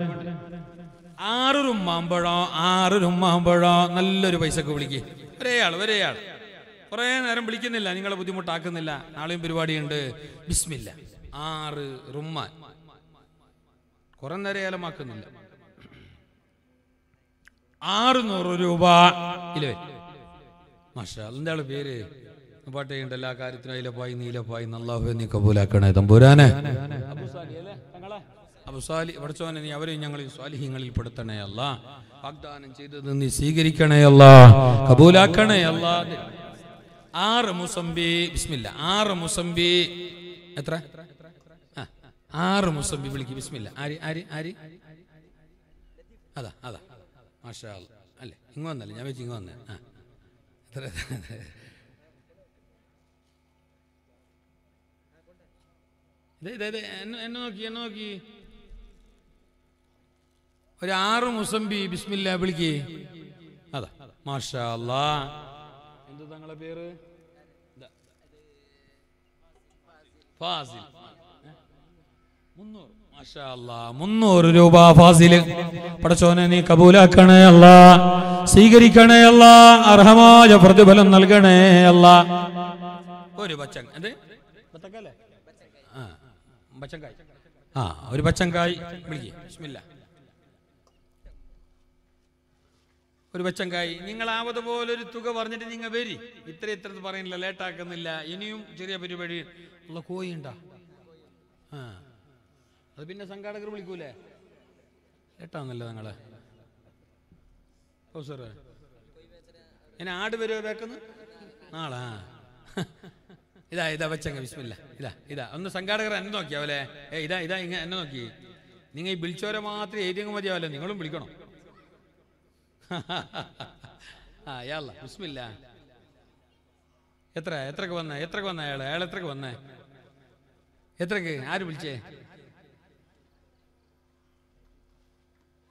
[SPEAKER 6] ആറ് റുമ്മാമ്പഴം ആറ് റുമ്മാമ്പഴം നല്ലൊരു പൈസക്ക് വിളിക്ക് ഒരേയാൾ ഒരേയാൾ കുറേ നേരം വിളിക്കുന്നില്ല നിങ്ങളെ ബുദ്ധിമുട്ടാക്കുന്നില്ല നാളെയും പരിപാടിയുണ്ട് ബിസ്മില്ല ആറ് റുമ്മാൻ കുറെ നേരം ഏലമാക്കുന്നില്ല ആറുനൂറ് രൂപ ഇല്ലേ മാഷാ എന്താ ആള് പേര് പാട്ടയുണ്ട് എല്ലാ കാര്യത്തിനും അതിലപ്പായി നീലപ്പായി നല്ലാഹു നീ കബൂലാക്കണേ തമ്പുരാനെ അബുസാലി അല്ലേ തങ്ങളെ അബുസാലി പഠിച്ചോനെ നീ അവരെയും ഞങ്ങൾ സ്വാലിഹ്യങ്ങളിൽ പെടുത്തണേ അല്ല വാഗ്ദാനം ചെയ്തത് നീ സ്വീകരിക്കണേ അല്ല കബൂലാക്കണേ അല്ല ആറ് മുസംബി ബിസ്മില്ല ആറ് മുസംബി എത്ര ആ, ആറ് മുസംബി വിളിക്ക് ബിസ്മില്ല ആര് ആര് ആര് അതാ അതാ മാഷാ അല്ലാ. അല്ലേ ഇങ്ങ് വന്നല്ലേ ഞാൻ വെച്ച് ഇങ്ങ് വന്നേ ആ എത്ര ദേ, ദേ, ദേ, എന്നെ എന്നെ നോക്കി എന്നെ നോക്കി ഒരു ആറ് മുസംബി ബിസ്മില്ല വിളിക്ക് അതാ മാഷാ അല്ലാ എന്ത് തങ്ങളെ പേര് ദാ. ഫാസിൽ ഏ? മുന്നൂറ് മാഷാ അല്ലാ മുന്നൂറ് രൂപ ഫാസില് പടച്ചോനെ നീ കബൂലാക്കണേ അല്ല സ്വീകരിക്കണേ അല്ല അർഹമായ പ്രതിഫലം നൽകണേ അല്ല ഒരു പച്ചൻ എന്ത് ബത്തക്കല്ലേ ആ പച്ചങ്കായ് ആ ഒരു പച്ചങ്കായ് വിളിക്ക് ബിസ്മില്ല ഒരു പച്ചങ്കായ് നിങ്ങൾ ആവത് പോലെ ഒരു തുക പറഞ്ഞിട്ട് നിങ്ങൾ വരി ഇത്ര ഇത്ര പറയുന്നില്ല ലേട്ടാക്കുന്നില്ല ഇനിയും ചെറിയ പരിപാടി ഉള്ള കോയി ഉണ്ടാ ആ അത് പിന്നെ സംഘാടകർ വിളിക്കൂലേ ലേട്ടാന്നല്ലോ നിങ്ങള് ഓ സാറേ ഇനി ആട് വരുമോ വേക്കുന്നു നാളാ ഇതാ ഇതാ വെച്ചങ്ങ വിസ്മില്ല ഇതാ ഇതാ ഒന്ന് സംഘാടകർ എന്നെ നോക്കിയാവല്ലേ ഏ ഇതാ ഇതാ ഇങ്ങനെ എന്നെ നോക്കി നിങ്ങൾ ഈ വിളിച്ചവരെ മാത്രം എഴുതിയങ്ങ് മതിയാവല്ലേ നിങ്ങളും വിളിക്കണം ആ യാല്ല ബിസ്മില്ല എത്ര എത്രക്ക് വന്ന എത്രക്ക് വന്ന അയാൾ അയാൾ എത്രക്ക് വന്നേ എത്രക്ക് ആര് വിളിച്ചേ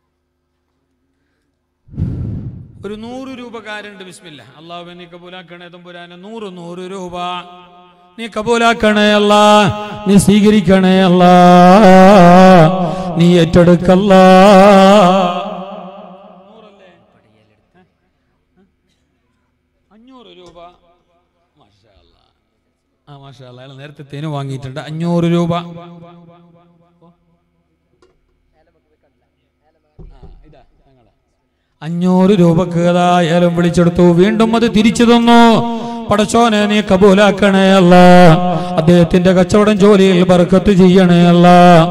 [SPEAKER 6] ഒരു നൂറ് രൂപക്കാരുണ്ട് ബിസ്മില്ല അള്ളാഹു നീ കബൂലാക്കണേ തമ്പുരാനെ നൂറ് നൂറ് രൂപ നീ കബൂലാക്കണേ അല്ല നീ സ്വീകരിക്കണേ അല്ല നീ ഏറ്റെടുക്കല്ല അഞ്ഞൂറ് രൂപ മാഷാ അല്ലാ. ആ മാഷാ അല്ലാ. അയാൾ നേരത്തെ തേന് വാങ്ങിയിട്ടുണ്ട് അഞ്ഞൂറ് രൂപ അഞ്ഞൂറ് രൂപക്ക് ഏതായാലും വിളിച്ചെടുത്തു വീണ്ടും അത് തിരിച്ചു തന്നു പടച്ചോനെ നീ കബൂലാക്കണേ അല്ല അദ്ദേഹത്തിന്റെ കച്ചവടം ജോലിയിൽ ബർക്കത്ത് ചെയ്യണേ അല്ല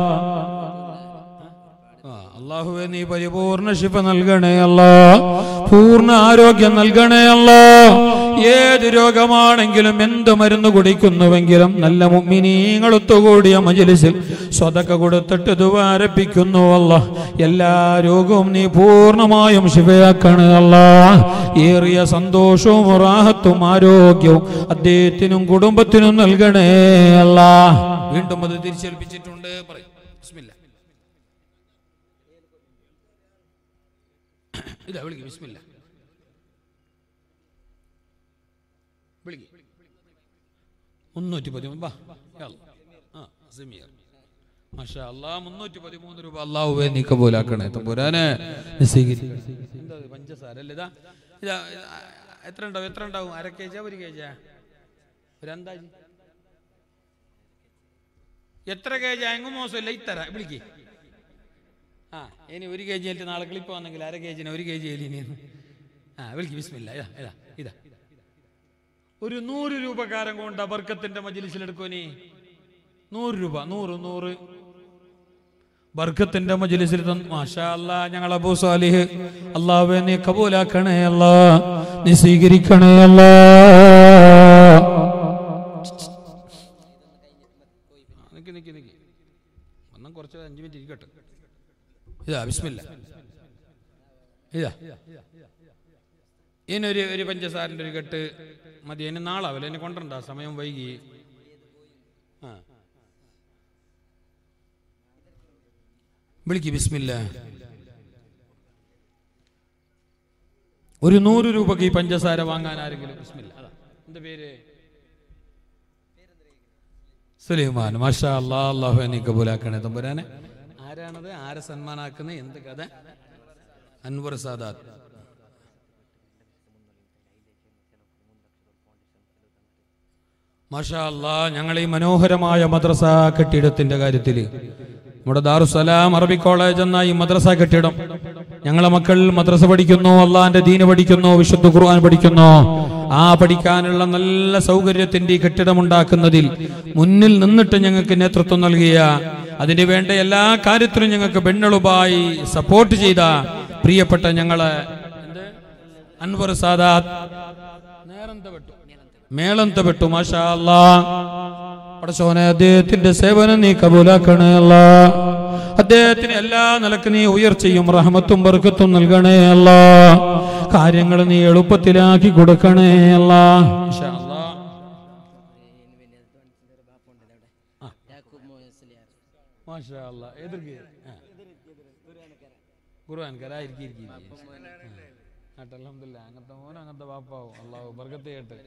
[SPEAKER 6] അള്ളാഹുവെ നീ പരിപൂർണ ശിഫ നൽകണേ അല്ല പൂർണ്ണ ആരോഗ്യം നൽകണേ അല്ല ഏത് രോഗമാണെങ്കിലും എന്ത് മരുന്ന് കുടിക്കുന്നുവെങ്കിലും നല്ല മുമ്മിനീങ്ങൾ ഒത്തുകൂടിയ മജലിസിൽ സ്വതക്ക കൊടുത്തിട്ട് ദുവാരപ്പിക്കുന്നു അല്ല എല്ലാ രോഗവും നീ പൂർണ്ണമായും ശിവയാക്കണേ അല്ല ഏറിയ സന്തോഷവും റാഹത്തും ആരോഗ്യവും അദ്ദേഹത്തിനും കുടുംബത്തിനും നൽകണേ അല്ല വീണ്ടും അത് തിരിച്ചേൽപ്പിച്ചിട്ടുണ്ട് പറയും ബിസ്മില്ലാ ഇതാ വിളിക്ക് ബിസ്മില്ല വിളിക്ക് മുന്നൂറ്റി പതിമൂന്ന് ബാ യാ അല്ലാ. ആ സമീർ മാഷാ അല്ലാ മുന്നൂറ്റി പതിമൂന്ന് രൂപ അള്ളാഹുവേ നീ കബൂലാക്കണേ തമ്പുരാനെ സ്വീകരി എന്താ ഇത് പഞ്ചസാര അല്ലേ ഇതാ ഇതാ ഇതാ, എത്ര ഉണ്ടാവും എത്ര ഉണ്ടാവും അര കെ ജി ഒരു കെ ജിയാ ഒരു അന്താജി എത്ര കെ ജി എങ്ങും മോശമില്ല ഇത്തര വിളിക്ക് ആ ഇനി ഒരു കെ ജി ആയിട്ട് നാളെ ക്ലിപ്പ് വന്നെങ്കിൽ അര കെ ജിന് ഒരു കെ ജി ഇനി ആ വിളിക്ക് ബിസ്മില്ല ഇതാ ഇതാ ഇതാ ഒരു നൂറ് രൂപക്കാരൻ കൊണ്ട് ബർക്കത്തിന്റെ മജിലിസിലെടുക്കോ നീ നൂറ് രൂപ നൂറ് നൂറ് ബർക്കത്തിന്റെ മജിലിസിൽ തന്നു മാഷാ അല്ലാ ഞങ്ങൾ അബൂ സാലിഹ് അള്ളാഹുവെ നീ കബൂലാക്കണേ അല്ലാ നീ സ്വീകരിക്കണേ അല്ലാ നിക്ക് നിക്ക് നിക്ക് ഒന്നും കുറച്ച് അഞ്ച് മിനിറ്റ് ഇരിക്കട്ടെ ഇതാ ബിസ്മില്ല ഇതാ ഇനൊരു ഒരു പഞ്ചസാരൻ്റെ ഒരു കെട്ട് മതി എന്നെ നാളാവില്ല എന്നെ കൊണ്ടുണ്ട സമയം വൈകി ആ വിളിക്ക് ബിസ്മില്ല ഒരു നൂറ് രൂപക്ക് ഈ പഞ്ചസാര വാങ്ങാൻ ആരെങ്കിലും ബിസ്മില്ല അതാ എന്താ പേര് സുലൈമാൻ മാഷാ അല്ലാ അള്ളാഹു നീ കബൂലാക്കണേ തമ്പുരാനെ ആരാണത് ആരെ സന്മാനാക്കുന്നത് എന്ത് കഥ അൻവർ സാദാത്ത് മാഷാ അല്ലാ ഞങ്ങൾ ഈ മനോഹരമായ മദ്രസ കെട്ടിടത്തിന്റെ കാര്യത്തിൽ നമ്മുടെ ദാറുസലാം അറബി കോളേജ് എന്ന ഈ മദ്രസ കെട്ടിടം ഞങ്ങളെ മക്കൾ മദ്രസ പഠിക്കുന്നു അള്ളാന്റെ ദീന് പഠിക്കുന്നു വിശുദ്ധ ഖുർആൻ പഠിക്കുന്നു ആ പഠിക്കാനുള്ള നല്ല സൗകര്യത്തിന്റെ ഈ കെട്ടിടം ഉണ്ടാക്കുന്നതിൽ മുന്നിൽ നിന്നിട്ട് ഞങ്ങൾക്ക് നേതൃത്വം നൽകിയ അതിന് വേണ്ട എല്ലാ കാര്യത്തിലും ഞങ്ങൾക്ക് പെണ്ണുളുപായി സപ്പോർട്ട് ചെയ്ത പ്രിയപ്പെട്ട ഞങ്ങളെ എന്ത്? അൻവർ സാദാത്ത് നേരന്തപ്പെട്ടു മേളന്തപ്പെട്ടു മാഷാ അല്ലാ പടച്ചോനെ അദ്ദേഹത്തിന്റെ സേവനം നീ കബൂലാക്കണേ അല്ല അദ്ദേഹത്തിന് എല്ലാ നിലക്ക് നീ ഉയർച്ചയും റഹമത്തും ബർക്കത്തും നൽകണേ അല്ല കാര്യങ്ങൾ നീ എളുപ്പത്തിലാക്കി കൊടുക്കണേ അല്ല മാഷാ അല്ലാ. ആ. മാഷാ അല്ലാ. എതിർക്ക് ആ. ഖുർആൻകാരായിരിക്കും ഇരിക്കും. ആട്ടെ, അൽഹംദുലില്ലാ. അങ്ങനത്തെ മോനും അങ്ങനത്തെ ബാപ്പാവും അള്ളാഹു ബർക്കത്ത് ചെയ്യട്ടെ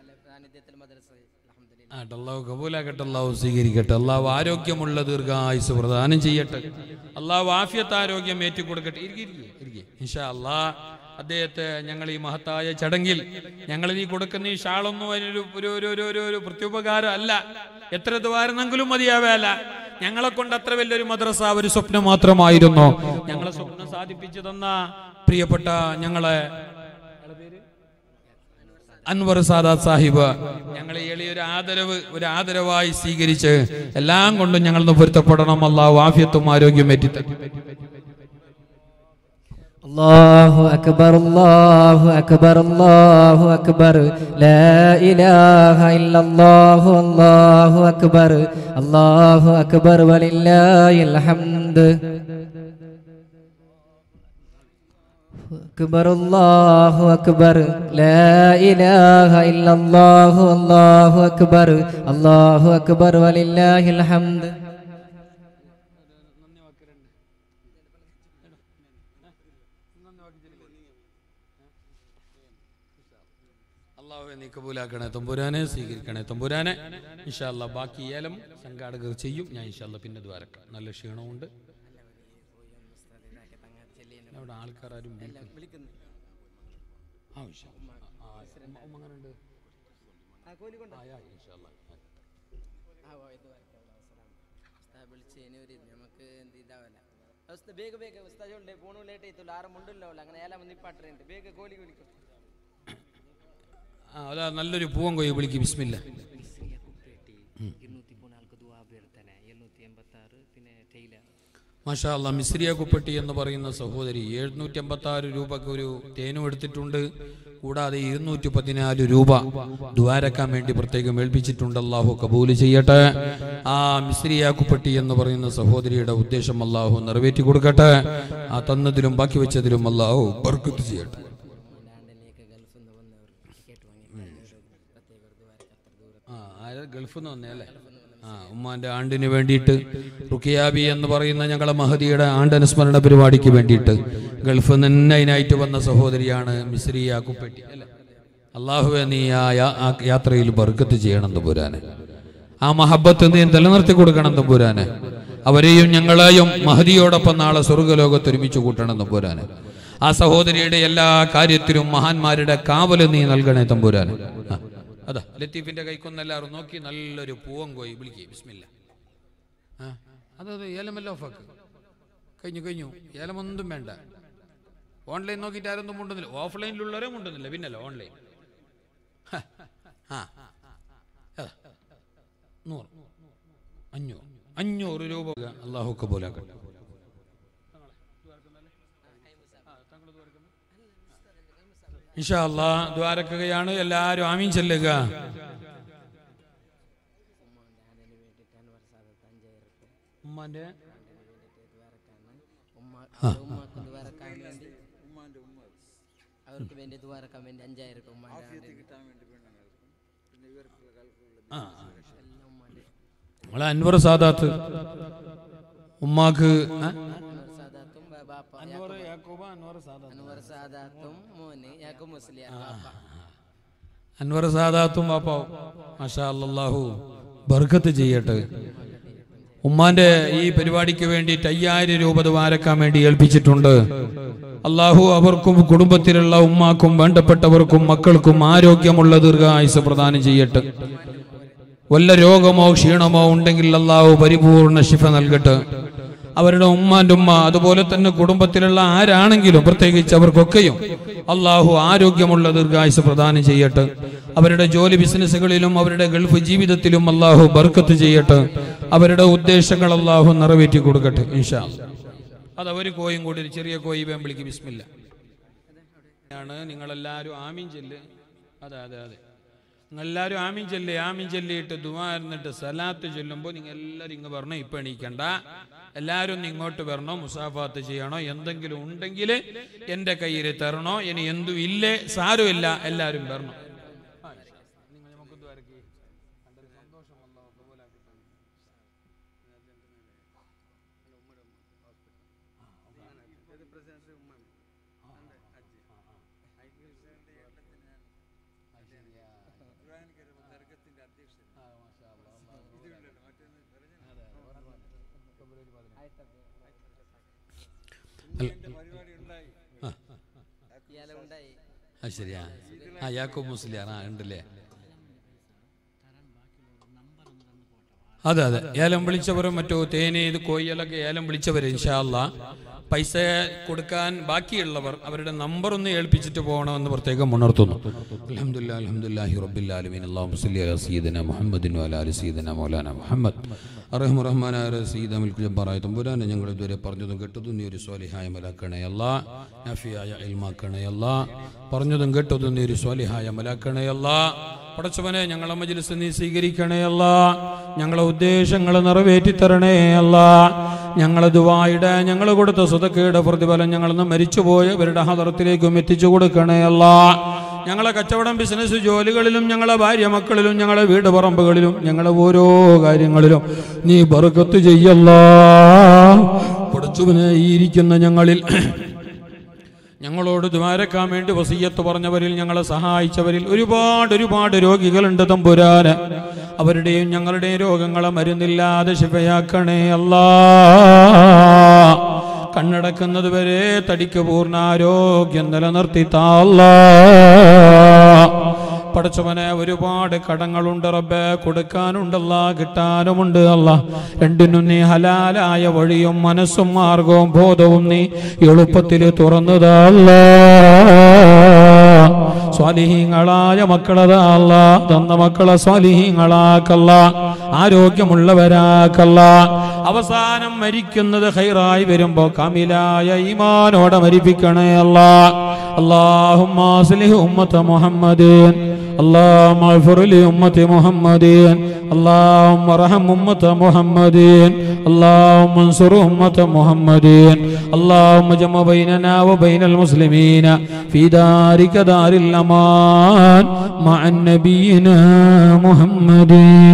[SPEAKER 6] ആട്ടെ, അള്ളാഹു കബൂലാക്കട്ടെ അള്ളാഹു സ്വീകരിക്കട്ടെ അള്ളാഹു ആരോഗ്യമുള്ള ദീർഘായുസ് പ്രദാനം ചെയ്യട്ടെ അള്ളാഹു ആഫിയത്ത് ആരോഗ്യം ഏറ്റിക്കൊടുക്കട്ടെ ഇരിക്കെ ഇരിക്കെ ഇരിക്കെ ഇൻഷാ അള്ളാ അദ്ദേഹത്തെ ഞങ്ങൾ ഈ മഹത്തായ ചടങ്ങിൽ ഞങ്ങൾ ഈ കൊടുക്കുന്ന ഈ ഷാളൊന്നും അതിനൊരു ഒരു ഒരു ഒരു ഒരു ഒരു പ്രത്യുപകാരം അല്ല എത്ര ദ്വാരന്നെങ്കിലും മതിയാവല്ല ഞങ്ങളെ കൊണ്ട് അത്ര വലിയൊരു മദ്രസ ഒരു സ്വപ്നം മാത്രമായിരുന്നു ഞങ്ങളെ സ്വപ്നം സാധിപ്പിച്ചു തന്ന പ്രിയപ്പെട്ട ഞങ്ങളെ അൻവർ സാദാത്ത് സാഹിബ് ഞങ്ങളെ എളിയൊരു ആദരവ് ഒരു ആദരവായി സ്വീകരിച്ച് എല്ലാം കൊണ്ടും ഞങ്ങൾ ഒന്ന് പൊരുത്തപ്പെടണം അള്ളാഹു ആഫിയത്തും ആരോഗ്യം ഏറ്റിത്തരും
[SPEAKER 4] الله أكبر الله أكبر الله أكبر لا إله إلا الله الله أكبر الله أكبر ولله الحمد أكبر الله أكبر لا إله إلا الله الله أكبر الله أكبر ولله الحمد
[SPEAKER 6] അള്ളാഹുവെ നീ കബൂലാക്കണേ തമ്പുരാനെ സ്വീകരിക്കണേ തമ്പുരാനെ ഇൻഷാല്ല ബാക്കി ഏലം സംഘാടകർ ചെയ്യും ഞാൻ ഇൻഷാല്ല പിന്നെ ദ്വാരക്കാം നല്ല ക്ഷീണമുണ്ട് അവിടെ ആൾക്കാരും വിളിക്കുന്നു ആ ഇൻഷാ അല്ലാ. ആ, ആ, ഉമ്മ- ഉമ്മ എങ്ങനുണ്ട്? ആ, യാ, ഇൻഷാ അല്ലാ.
[SPEAKER 3] നമുക്ക് എന്ത് ഇതാവല്ല ഉസ്ത ಬೇಗ ಬೇಗ ಉಸ್ತಾಜ್ ಉಂಡೆ ಫೋನು ಲೇಟ್ ಆಯ್ತು ಆರು ಮುಂಡಿಲ್ಲ അങ്ങനെ ಎಲ್ಲ ಮಂದಿ ಪಾಟ್ರೆ ಬೇಗ ಕೋಲಿ ವಿളിക്കും
[SPEAKER 6] ആ അതാ നല്ലൊരു പൂവൻ കൊയ്യ വിളിക്കും ബിസ്മില്ല
[SPEAKER 7] ഇരുന്നൂറ്റി പതിനാൽക്ക് ദുവാ അഭ്യർത്ഥന എഴുന്നൂറ്റി എൺപത്തി ആറ് പിന്നെ ടൈലർ
[SPEAKER 6] മാഷാ അല്ലാ മിസ്രിയ കുപ്പട്ടി എന്ന് പറയുന്ന സഹോദരി എഴുന്നൂറ്റി അമ്പത്തി ആറ് രൂപക്ക് ഒരു തേനും എടുത്തിട്ടുണ്ട് കൂടാതെ ഇരുന്നൂറ്റി പതിനാല് രൂപ ദ്വാരക്കാൻ വേണ്ടി പ്രത്യേകം ഏൽപ്പിച്ചിട്ടുണ്ട് അള്ളാഹു കബൂല് ചെയ്യട്ടെ ആ മിസ്രിയ കുപ്പട്ടി എന്ന് പറയുന്ന സഹോദരിയുടെ ഉദ്ദേശം അള്ളാഹു നിറവേറ്റി കൊടുക്കട്ടെ ആ തന്നതിലും ബാക്കി വെച്ചതിലും അള്ളാഹു ബർക്കത്ത് ചെയ്യട്ടെ ആ ആര് ഗൾഫിൽ നിന്ന് വന്നേ അല്ലേ ആ ഉമ്മാന്റെ ആണ്ടിന് വേണ്ടിയിട്ട് റുക്കിയാബി എന്ന് പറയുന്ന ഞങ്ങളെ മഹദിയുടെ ആണ്ടനുസ്മരണ പരിപാടിക്ക് വേണ്ടിയിട്ട് ഗൾഫിൽ നിന്ന് അതിനായിട്ട് വന്ന സഹോദരിയാണ് മിസ്രിയ കുപ്പെട്ടി അല്ലേ അള്ളാഹുവെ നീ ആ യാ- ആ യാത്രയിൽ ബർക്കത്ത് ചെയ്യണം തമ്പുരാനെ ആ മഹബത്ത് നീ നിലനിർത്തി കൊടുക്കണം തമ്പുരാനെ അവരെയും ഞങ്ങളെയും മഹദിയോടൊപ്പം നാളെ സ്വർഗ്ഗലോകത്ത് ഒരുമിച്ച് കൂട്ടണം തമ്പുരാനെ ആ സഹോദരിയുടെ എല്ലാ കാര്യത്തിലും മഹാന്മാരുടെ കാവല് നീ നൽകണേ തമ്പുരാനെ ആ, അതാ ലത്തീഫിന്റെ കൈക്കൊന്ന് എല്ലാവരും നോക്കി നല്ലൊരു പൂവൻ കോയി വിളിക്കേ ബിസ്മില്ല ആ അതത് ഏലമല്ല ഓഫാക്ക് കഴിഞ്ഞു കഴിഞ്ഞു ഏലമൊന്നും വേണ്ട ഓൺലൈൻ നോക്കിയിട്ട് ആരൊന്നും മുണ്ടുന്നില്ല ഓഫ്ലൈനിലുള്ളവരെ മുണ്ടുന്നില്ല പിന്നല്ല ഓൺലൈൻ ഹ, ആ അതാ. നൂറ് അഞ്ഞൂറ് അഞ്ഞൂറ് രൂപ അള്ളാഹു കബൂലാക്കട്ടെ ഇൻഷാ അല്ലാ ദ്വാരക്കുകയാണ് എല്ലാവരും ആമീൻ ചെല്ലുക ഉമ്മാന്റെ
[SPEAKER 3] ഉമ്മാക്ക് ദ്വാരക്കാൻ വേണ്ടി അവർക്ക് വേണ്ടി ദ്വാരക്കാൻ വേണ്ടി അഞ്ചായിരം രൂപ ഉമ്മാന്റെ ആണ്ടിന്. എല്ലാം ഉമ്മാന്റെ.
[SPEAKER 6] നമ്മളെ അൻവർ സാദാത്ത് ഉമ്മാക്ക് ആ?
[SPEAKER 3] അൻവർ സാദാത്തും ബ- ബാപ്പ അൻവർ സാദാത്തും മോന് യാക്കും മുസ്ലിയാർ ബാപ്പ
[SPEAKER 6] അൻവർ സാദാത്തും വാപ്പാവും മാഷാ അല്ലാഹു ബർക്കത്ത് ചെയ്യട്ടെ ഉമ്മാന്റെ ഈ പരിപാടിക്ക് വേണ്ടിയിട്ട് അയ്യായിരം രൂപ ദ്വാരക്കാൻ വേണ്ടി ഏൽപ്പിച്ചിട്ടുണ്ട് അള്ളാഹു അവർക്കും കുടുംബത്തിലുള്ള ഉമ്മാക്കും വേണ്ടപ്പെട്ടവർക്കും മക്കൾക്കും ആരോഗ്യമുള്ള ദീർഘായുസ് പ്രദാനം ചെയ്യട്ടെ വല്ല രോഗമോ ക്ഷീണമോ ഉണ്ടെങ്കിൽ അള്ളാഹു പരിപൂർണ ശിഫ നൽകട്ടെ അവരുടെ ഉമ്മാന്റെ ഉമ്മ അതുപോലെ തന്നെ കുടുംബത്തിലുള്ള ആരാണെങ്കിലും പ്രത്യേകിച്ച് അവർക്കൊക്കെയും അള്ളാഹു ആരോഗ്യമുള്ള ദീർഘായുസ് പ്രദാനം ചെയ്യട്ടെ അവരുടെ ജോലി ബിസിനസ്സുകളിലും അവരുടെ ഗൾഫ് ജീവിതത്തിലും അള്ളാഹു ബർക്കത്ത് ചെയ്യട്ടെ അവരുടെ ഉദ്ദേശങ്ങൾ അള്ളാഹു നിറവേറ്റി കൊടുക്കട്ടെ ഇൻഷാ അല്ലാ. അത് ഒരു കോയും കൂടി ഒരു ചെറിയ കോയി വേമ്പിളിക്ക് ബിസ്മില്ല ആണ് നിങ്ങളെല്ലാവരും ആമീൻ ചെല്ല് അതെ അതെ അതെ നിങ്ങളെല്ലാവരും ആമീൻ ചെല്ല് ആമീൻ ചെല്ലിയിട്ട് ദുവാ ഇരുന്നിട്ട് സലാത്ത് ചൊല്ലുമ്പോൾ നിങ്ങൾ എല്ലാവരും ഇങ്ങ് പറഞ്ഞോ ഇപ്പം എണീക്കണ്ട എല്ലാവരും ഒന്ന് ഇങ്ങോട്ട് വരണോ മുസാഫാത്ത് ചെയ്യണോ എന്തെങ്കിലും ഉണ്ടെങ്കിൽ എൻ്റെ കയ്യിൽ തരണോ ഇനി എന്തും ഇല്ലേ സാരമില്ല എല്ലാവരും വരണം
[SPEAKER 3] ഇയാളെ ഉണ്ടായി
[SPEAKER 6] ആ ശരിയാ ആ യാക്കോബ് മുസ്ലിയാർ ആ ഉണ്ടല്ലേ അതെ അതെ ഏലം വിളിച്ചവരും മറ്റോ തേന് ഇത് കോയിലൊക്കെ ഏലം വിളിച്ചവർ ഇൻഷാല്ല പൈസ കൊടുക്കാൻ ബാക്കിയുള്ളവർ അവരുടെ നമ്പർ ഒന്ന് ഏൽപ്പിച്ചിട്ട് പോകണമെന്ന് പ്രത്യേകം ഉണർത്തുന്നു അൽഹംദുലില്ലാ അൽഹംദുലില്ലാഹി റബ്ബിൽ ആലമീൻ അല്ലാഹുമ്മ സല്ലി അലാ സയ്യിദിന മുഹമ്മദിൻ വഅലാ ആലി സയ്യിദിന മൗലാന മുഹമ്മദ് അർഹമു റഹ്മാനായ സയ്യിദ മിൽക്ക് ജബ്ബാറായ തമ്പുരാനെ ഞങ്ങൾ ഇതുവരെ പറഞ്ഞതും കേട്ടതും നീ ഒരു സ്വാലിഹായ മലാക്കണേ അല്ലാ നാഫിയായ ഇൽമാക്കണേ അല്ലാ പറഞ്ഞതും കേട്ടതും നീ ഒരു സ്വാലിഹായ മലാക്കണേ അല്ലാ പടച്ചവനെ ഞങ്ങളെ മജ്ലിസ് നീ സ്വീകരിക്കണേ അല്ല ഞങ്ങളെ ഉദ്ദേശങ്ങൾ നിറവേറ്റി തരണേ അല്ല ഞങ്ങളെ ദുവായുടെ ഞങ്ങൾ കൊടുത്ത സ്വതക്കയുടെ പ്രതിഫലം ഞങ്ങളെന്ന് മരിച്ചുപോയവരുടെ ഹദറത്തിലേക്കും എത്തിച്ചു കൊടുക്കണേ അല്ല ഞങ്ങളെ കച്ചവടം ബിസിനസ് ജോലികളിലും ഞങ്ങളെ ഭാര്യ മക്കളിലും ഞങ്ങളെ വീട് പറമ്പുകളിലും ഞങ്ങളെ ഓരോ കാര്യങ്ങളിലും നീ ബർക്കത്ത് ചെയ്യല്ല പടച്ചുവിനെ ഈ ഇരിക്കുന്ന ഞങ്ങളിൽ ഞങ്ങളോട് ദ്വാരക്കാൻ വേണ്ടി വസീയത്ത് പറഞ്ഞവരിൽ ഞങ്ങളെ സഹായിച്ചവരിൽ ഒരുപാട് ഒരുപാട് രോഗികളുണ്ട് തമ്പുരാന് അവരുടെയും ഞങ്ങളുടെയും രോഗങ്ങളെ മരുന്നില്ലാതെ ശിവയാക്കണേ അല്ലാ കണ്ണടക്കുന്നത് വരെ തടിക്ക് പൂർണ്ണ ആരോഗ്യം നിലനിർത്തി താല്ലാ പടച്ചവനെ ഒരുപാട് കടങ്ങളുണ്ട് റബ്ബെ കൊടുക്കാനുണ്ടല്ല കിട്ടാനുമുണ്ട് അല്ല രണ്ടിനും നീ ഹലാലായ വഴിയും മനസ്സും മാർഗവും ബോധവും നീ എളുപ്പത്തിൽ തുറന്നതല്ല സ്വാലിഹീങ്ങളായ മക്കളതാ അല്ല തന്ന മക്കളെ സ്വാലിഹീങ്ങളാക്കല്ല ആരോഗ്യമുള്ളവരാക്കല്ല അവസാനം മരിക്കുന്നത് ഹൈറായി വരുമ്പോ കാമിലായ ഈമാനോടെ മരിപ്പിക്കണേ അല്ല اللهم اصلح أمة محمد اللهم اغفر لأمة محمد اللهم ارحم أمة محمد اللهم انصر أمة محمد اللهم جمع بيننا وبين المسلمين في دارك دار الأمان مع نبينا محمد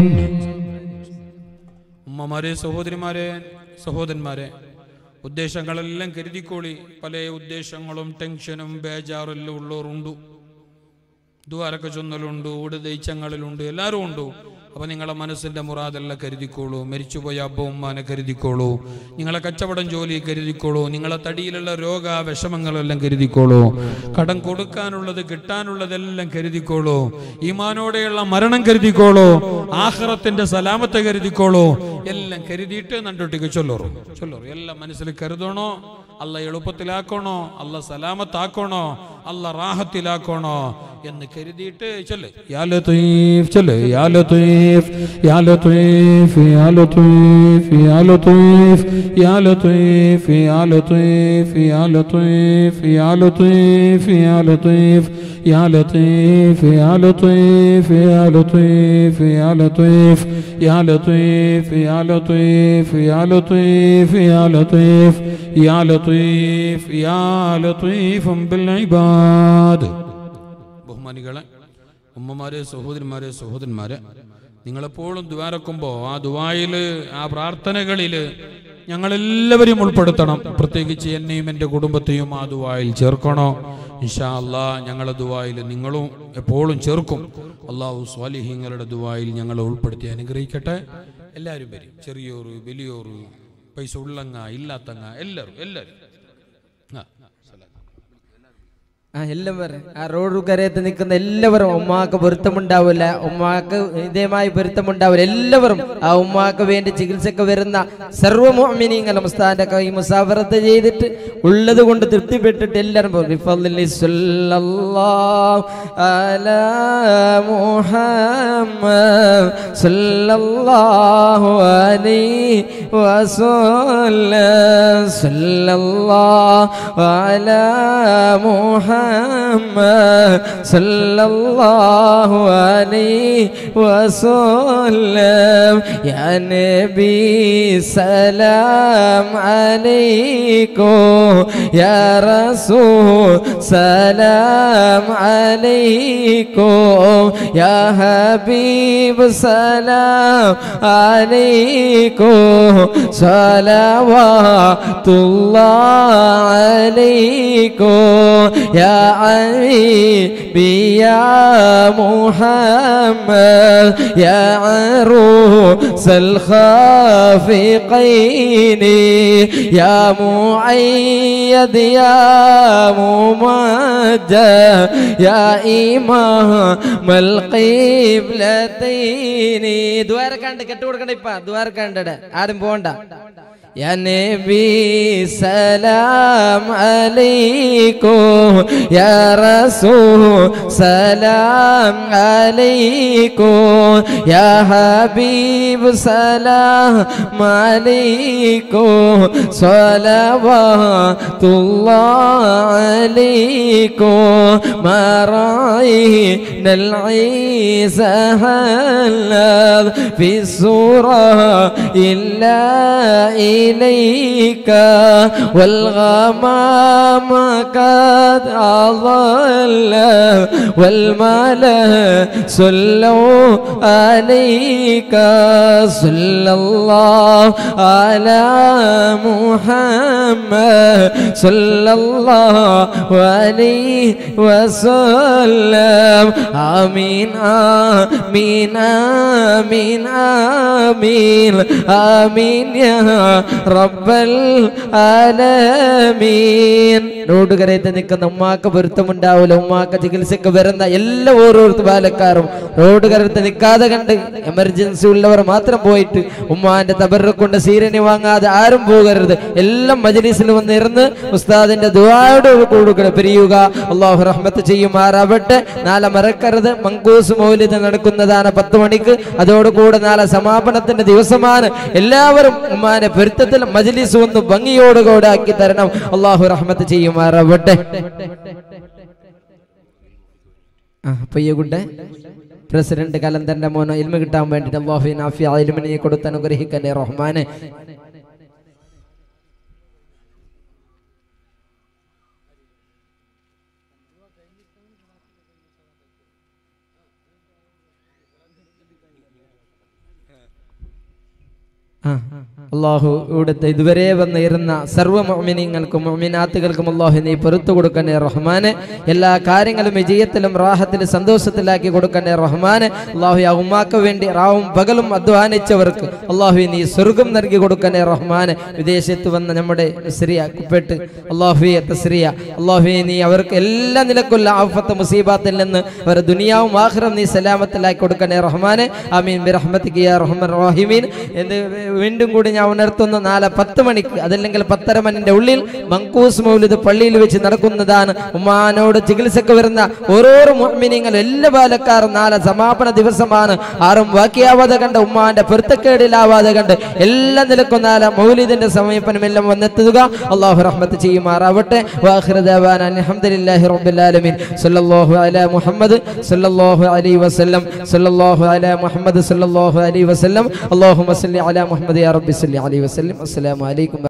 [SPEAKER 6] ഉമ്മമാരെ സഹോദരിമാരെ സഹോദരന്മാരെ ഉദ്ദേശങ്ങളെല്ലാം കരുതിക്കോളി പല ഉദ്ദേശങ്ങളും ടെൻഷനും ബേജാറെല്ലാം ഉള്ളവരുണ്ട് ദ്വാരക്ക ചൊന്നലുണ്ട് ഊട് ദൈച്ചങ്ങളിലുണ്ട് എല്ലാവരും ഉണ്ട് അപ്പൊ നിങ്ങളെ മനസ്സിന്റെ മുറാദെല്ലാം കരുതിക്കോളൂ മരിച്ചുപോയ അബ്ബ ഉമ്മാനെ കരുതിക്കോളൂ നിങ്ങളെ കച്ചവടം ജോലി കരുതിക്കോളൂ നിങ്ങളെ തടിയിലുള്ള രോഗ വിഷമങ്ങളെല്ലാം കരുതിക്കോളൂ കടം കൊടുക്കാനുള്ളത് കിട്ടാനുള്ളതെല്ലാം കരുതിക്കോളൂ ഈമാനോടെയുള്ള മരണം കരുതിക്കോളൂ ആഹ്റത്തിന്റെ സലാമത്തെ കരുതിക്കോളൂ എല്ലാം കരുതിയിട്ട് നണ്ടൊട്ടിക്ക് ചൊല്ലോറു ചൊല്ലോറു എല്ലാം മനസ്സിൽ കരുതണോ അല്ല എളുപ്പത്തിലാക്കണോ അല്ല സലാമത്താക്കണോ അല്ല റാഹത്തിലാക്കണോ എന്ന് കരുതിയിട്ട് ചൊല്ല് യാ ലത്തീഫ് ചൊല്ല് യാ ലത്തീഫ് യാ ലത്തീഫ് യാ ലത്തീഫ് യാ ലത്തീഫ് യാ ലത്തീഫ് യാ ലത്തീഫ് യാ ലത്തീഫ് യാ ലത്തീഫ് യാ ലത്തീഫ് യാ ലത്തീഫ് യാ ലത്തീഫ് യാ ലത്തീഫ് യാ ലത്തീഫ് യാ ലത്തീഫ് യാ ലത്തീഫ് യാ ലത്തീഫ് യാ ലത്തീഫ് യാ ലത്തീഫ് യാ ലത്തീഫ് ബിൽ ഇബാദ് ബഹുമാനികളെ ഉമ്മമാരെ സഹോദരന്മാരെ സഹോദരന്മാരെ നിങ്ങളെപ്പോഴും ദ്വാരക്കുമ്പോൾ ആ ദുവായിൽ ആ പ്രാർത്ഥനകളിൽ ഞങ്ങളെല്ലാവരെയും ഉൾപ്പെടുത്തണം പ്രത്യേകിച്ച് എന്നെയും എൻ്റെ കുടുംബത്തെയും ആ ദുവായിൽ ചേർക്കണോ ഇൻഷാ അല്ലാ ഞങ്ങളെ ദുവായിൽ നിങ്ങളും എപ്പോഴും ചേർക്കും അള്ളാഹു സ്വാലിഹീങ്ങളുടെ ദുവായിൽ ഞങ്ങളെ ഉൾപ്പെടുത്തി അനുഗ്രഹിക്കട്ടെ എല്ലാവരും വരും ചെറിയോറ് വലിയോറ് പൈസ ഉള്ളങ്ങ ഇല്ലാത്തങ്ങ എല്ലാവരും എല്ലാവരും ആ സലാം
[SPEAKER 3] ആ എല്ലാവരും ആ റോഡ് കരയത്ത് നിൽക്കുന്ന എല്ലാവരും ഉമ്മാക്ക് പൊരുത്തമുണ്ടാവില്ല ഉമ്മാക്ക് ഇതേമായി പൊരുത്തമുണ്ടാവില്ല എല്ലാവരും ആ ഉമ്മാക്ക് വേണ്ടി ചികിത്സക്ക് വരുന്ന സർവ്വമോമിനിങ്ങളും ഉസ്താന്റെ കൈ മുസാഫറത്ത് ചെയ്തിട്ട് ഉള്ളത് കൊണ്ട് തൃപ്തിപ്പെട്ടിട്ട് എല്ലാവരും പോകും. ബിഫദ്ലില്ലി സ്വല്ലല്ലാഹു അലാ മുഹമ്മദ് സ്വല്ലല്ലാഹു അലൈഹി വസല്ലം സ്വല്ലല്ലാഹു അലാ മുഹമ്മദ് സ്വല്ലല്ലാഹു അലൈഹി വസല്ലം യാ നബി സലാം അലൈക്കും യാ റസൂൽ സലാം അലൈക്കും യാ ഹബീബ് സലാം അലൈക്കും സ്വലവാത്തുല്ലാഹ് അലൈക്കും യാ حبيبي يا محمد يا عروس الخافقين يا معيد يا ممجد يا إمام القبلتين ദ്വാരക്കാണ്ട് കെട്ടുകൊടുക്കണ്ട ഇപ്പ ദ്വാരക്കാണ്ട് ആരും പോണ്ട يا نبي سلام عليكم يا رسول سلام عليكم يا حبيب سلام عليكم صلوات الله عليكم ما رأينا العيسى هلال في السورة إلا إليك والغمام قد أضل والملا صلوا عليك صلى الله على محمد صلى الله عليه وسلم آمين آمين آمين آمين آمين يا رب العالمين റോഡ് കരയത്ത് നിൽക്കുന്ന ഉമ്മാക്ക് പൊരുത്തമുണ്ടാവില്ല ഉമ്മാക്ക് ചികിത്സക്ക് വരുന്ന എല്ലാ ഓരോരുത്തർ ബാലക്കാരും റോഡ് കരയത്ത് നിൽക്കാതെ കണ്ട് എമർജൻസി ഉള്ളവർ മാത്രം പോയിട്ട് ഉമ്മാന്റെ തബറ കൊണ്ട് സീരനി വാങ്ങാതെ ആരും പോകരുത് എല്ലാം മജലിസിൽ വന്ന് ഇരുന്ന് ഉസ്താദിന്റെ ദുആയോട് കൊടുക്കണം പിരിയുക അള്ളാഹു റഹ്മത്ത് ചെയ്യുമാറാവട്ടെ നാളെ മറക്കരുത് മങ്കൂസ് മൗലിദ് നടക്കുന്നതാണ് പത്ത് മണിക്ക് അതോടുകൂടെ നാളെ സമാപനത്തിന്റെ ദിവസമാണ് എല്ലാവരും ഉമ്മാനെ പൊരുത്തത്തിൽ മജലിസ് ഒന്ന് ഭംഗിയോടുകൂടെ ആക്കി തരണം അള്ളാഹു റഹ്മത്ത് ചെയ്യുമാറാവട്ടെ ആ പയ്യകുട്ടെ പ്രസിഡന്റ് കലന്തന്റെ മോനോ ഇൽമ കിട്ടാൻ വേണ്ടിട്ട് അള്ളാഹു നാഫി ഇൽമിനെ കൊടുത്ത് അനുഗ്രഹിക്കണേ റഹ്മാനെ ആ, അള്ളാഹു ഇവിടുത്തെ ഇതുവരെ വന്നിരുന്ന സർവ്വ മൊമിനിങ്ങൾക്കും മൊമിനാത്തുകൾക്കും അള്ളാഹു നീ പൊറത്തു കൊടുക്കണേ റഹ്മാനെ എല്ലാ കാര്യങ്ങളും വിജയത്തിലും റാഹത്തിലും സന്തോഷത്തിലാക്കി കൊടുക്കണേ റഹ്മാനെ അള്ളാഹു ആ ഉമ്മാക്ക് വേണ്ടി റാവും പകലും അധ്വാനിച്ചവർക്ക് അള്ളാഹു നീ സ്വർഗം നൽകി കൊടുക്കണേ റഹ്മാനെ വിദേശത്ത് വന്ന നമ്മുടെ സിറിയ കുപ്പേട്ട് അള്ളാഹുയെ തസ്രിയ അള്ളാഹുയെ നീ അവർക്ക് എല്ലാ നിലക്കുള്ള ആഫത്ത് മുസീബാത്തിൽ നിന്ന് അവരുടെ ദുനിയാവും ആഹ്റം നീ സലാമത്തിലാക്കി കൊടുക്കണേ റഹ്മാനെ ആമീൻ ബിറഹ്മത്തിക്ക് യാ റഹ്മാൻ റഹീമീൻ എന്ന് വീണ്ടും കൂടി ഞാൻ ഉണർത്തുന്നു നാളെ പത്ത് മണിക്ക് അതല്ലെങ്കിൽ പത്തര മണിന്റെ ഉള്ളിൽ മങ്കൂസ് മൗലിദ് പള്ളിയിൽ വെച്ച് നടക്കുന്നതാണ് ഉമ്മാനോട് ചികിത്സക്ക് വരുന്ന ഓരോരോ മുഅ്മിനീങ്ങളും എല്ലാ ബാലക്കാരും നാളെ സമാപന ദിവസമാണ് ആരും ബാക്കിയാവാതെ കണ്ട് ഉമ്മാന്റെ പൊരുത്തക്കേടിലാവാതെ കണ്ട് എല്ലാ നിലക്കും നാളെ മൗലിദിന്റെ സമീപനം എല്ലാം വന്നെത്തുക അള്ളാഹു റഹ്മത്ത് ചെയ്യുമാറാവട്ടെ വാഖിറ ദഅവാന അൽഹംദുലില്ലാഹി റബ്ബിൽ ആലമീൻ സല്ലല്ലാഹു അലാ മുഹമ്മദ് സല്ലല്ലാഹു അലൈഹി വസല്ലം സല്ലല്ലാഹു അലാ മുഹമ്മദ് സല്ലല്ലാഹു അലൈഹി വസല്ലം അല്ലാഹുമ്മ സല്ലി അലാ മുഹമ്മദ് യാ റബ്ബി സല്ലി അലൈഹി വസല്ലം അസ്സലാമു അലൈക്കും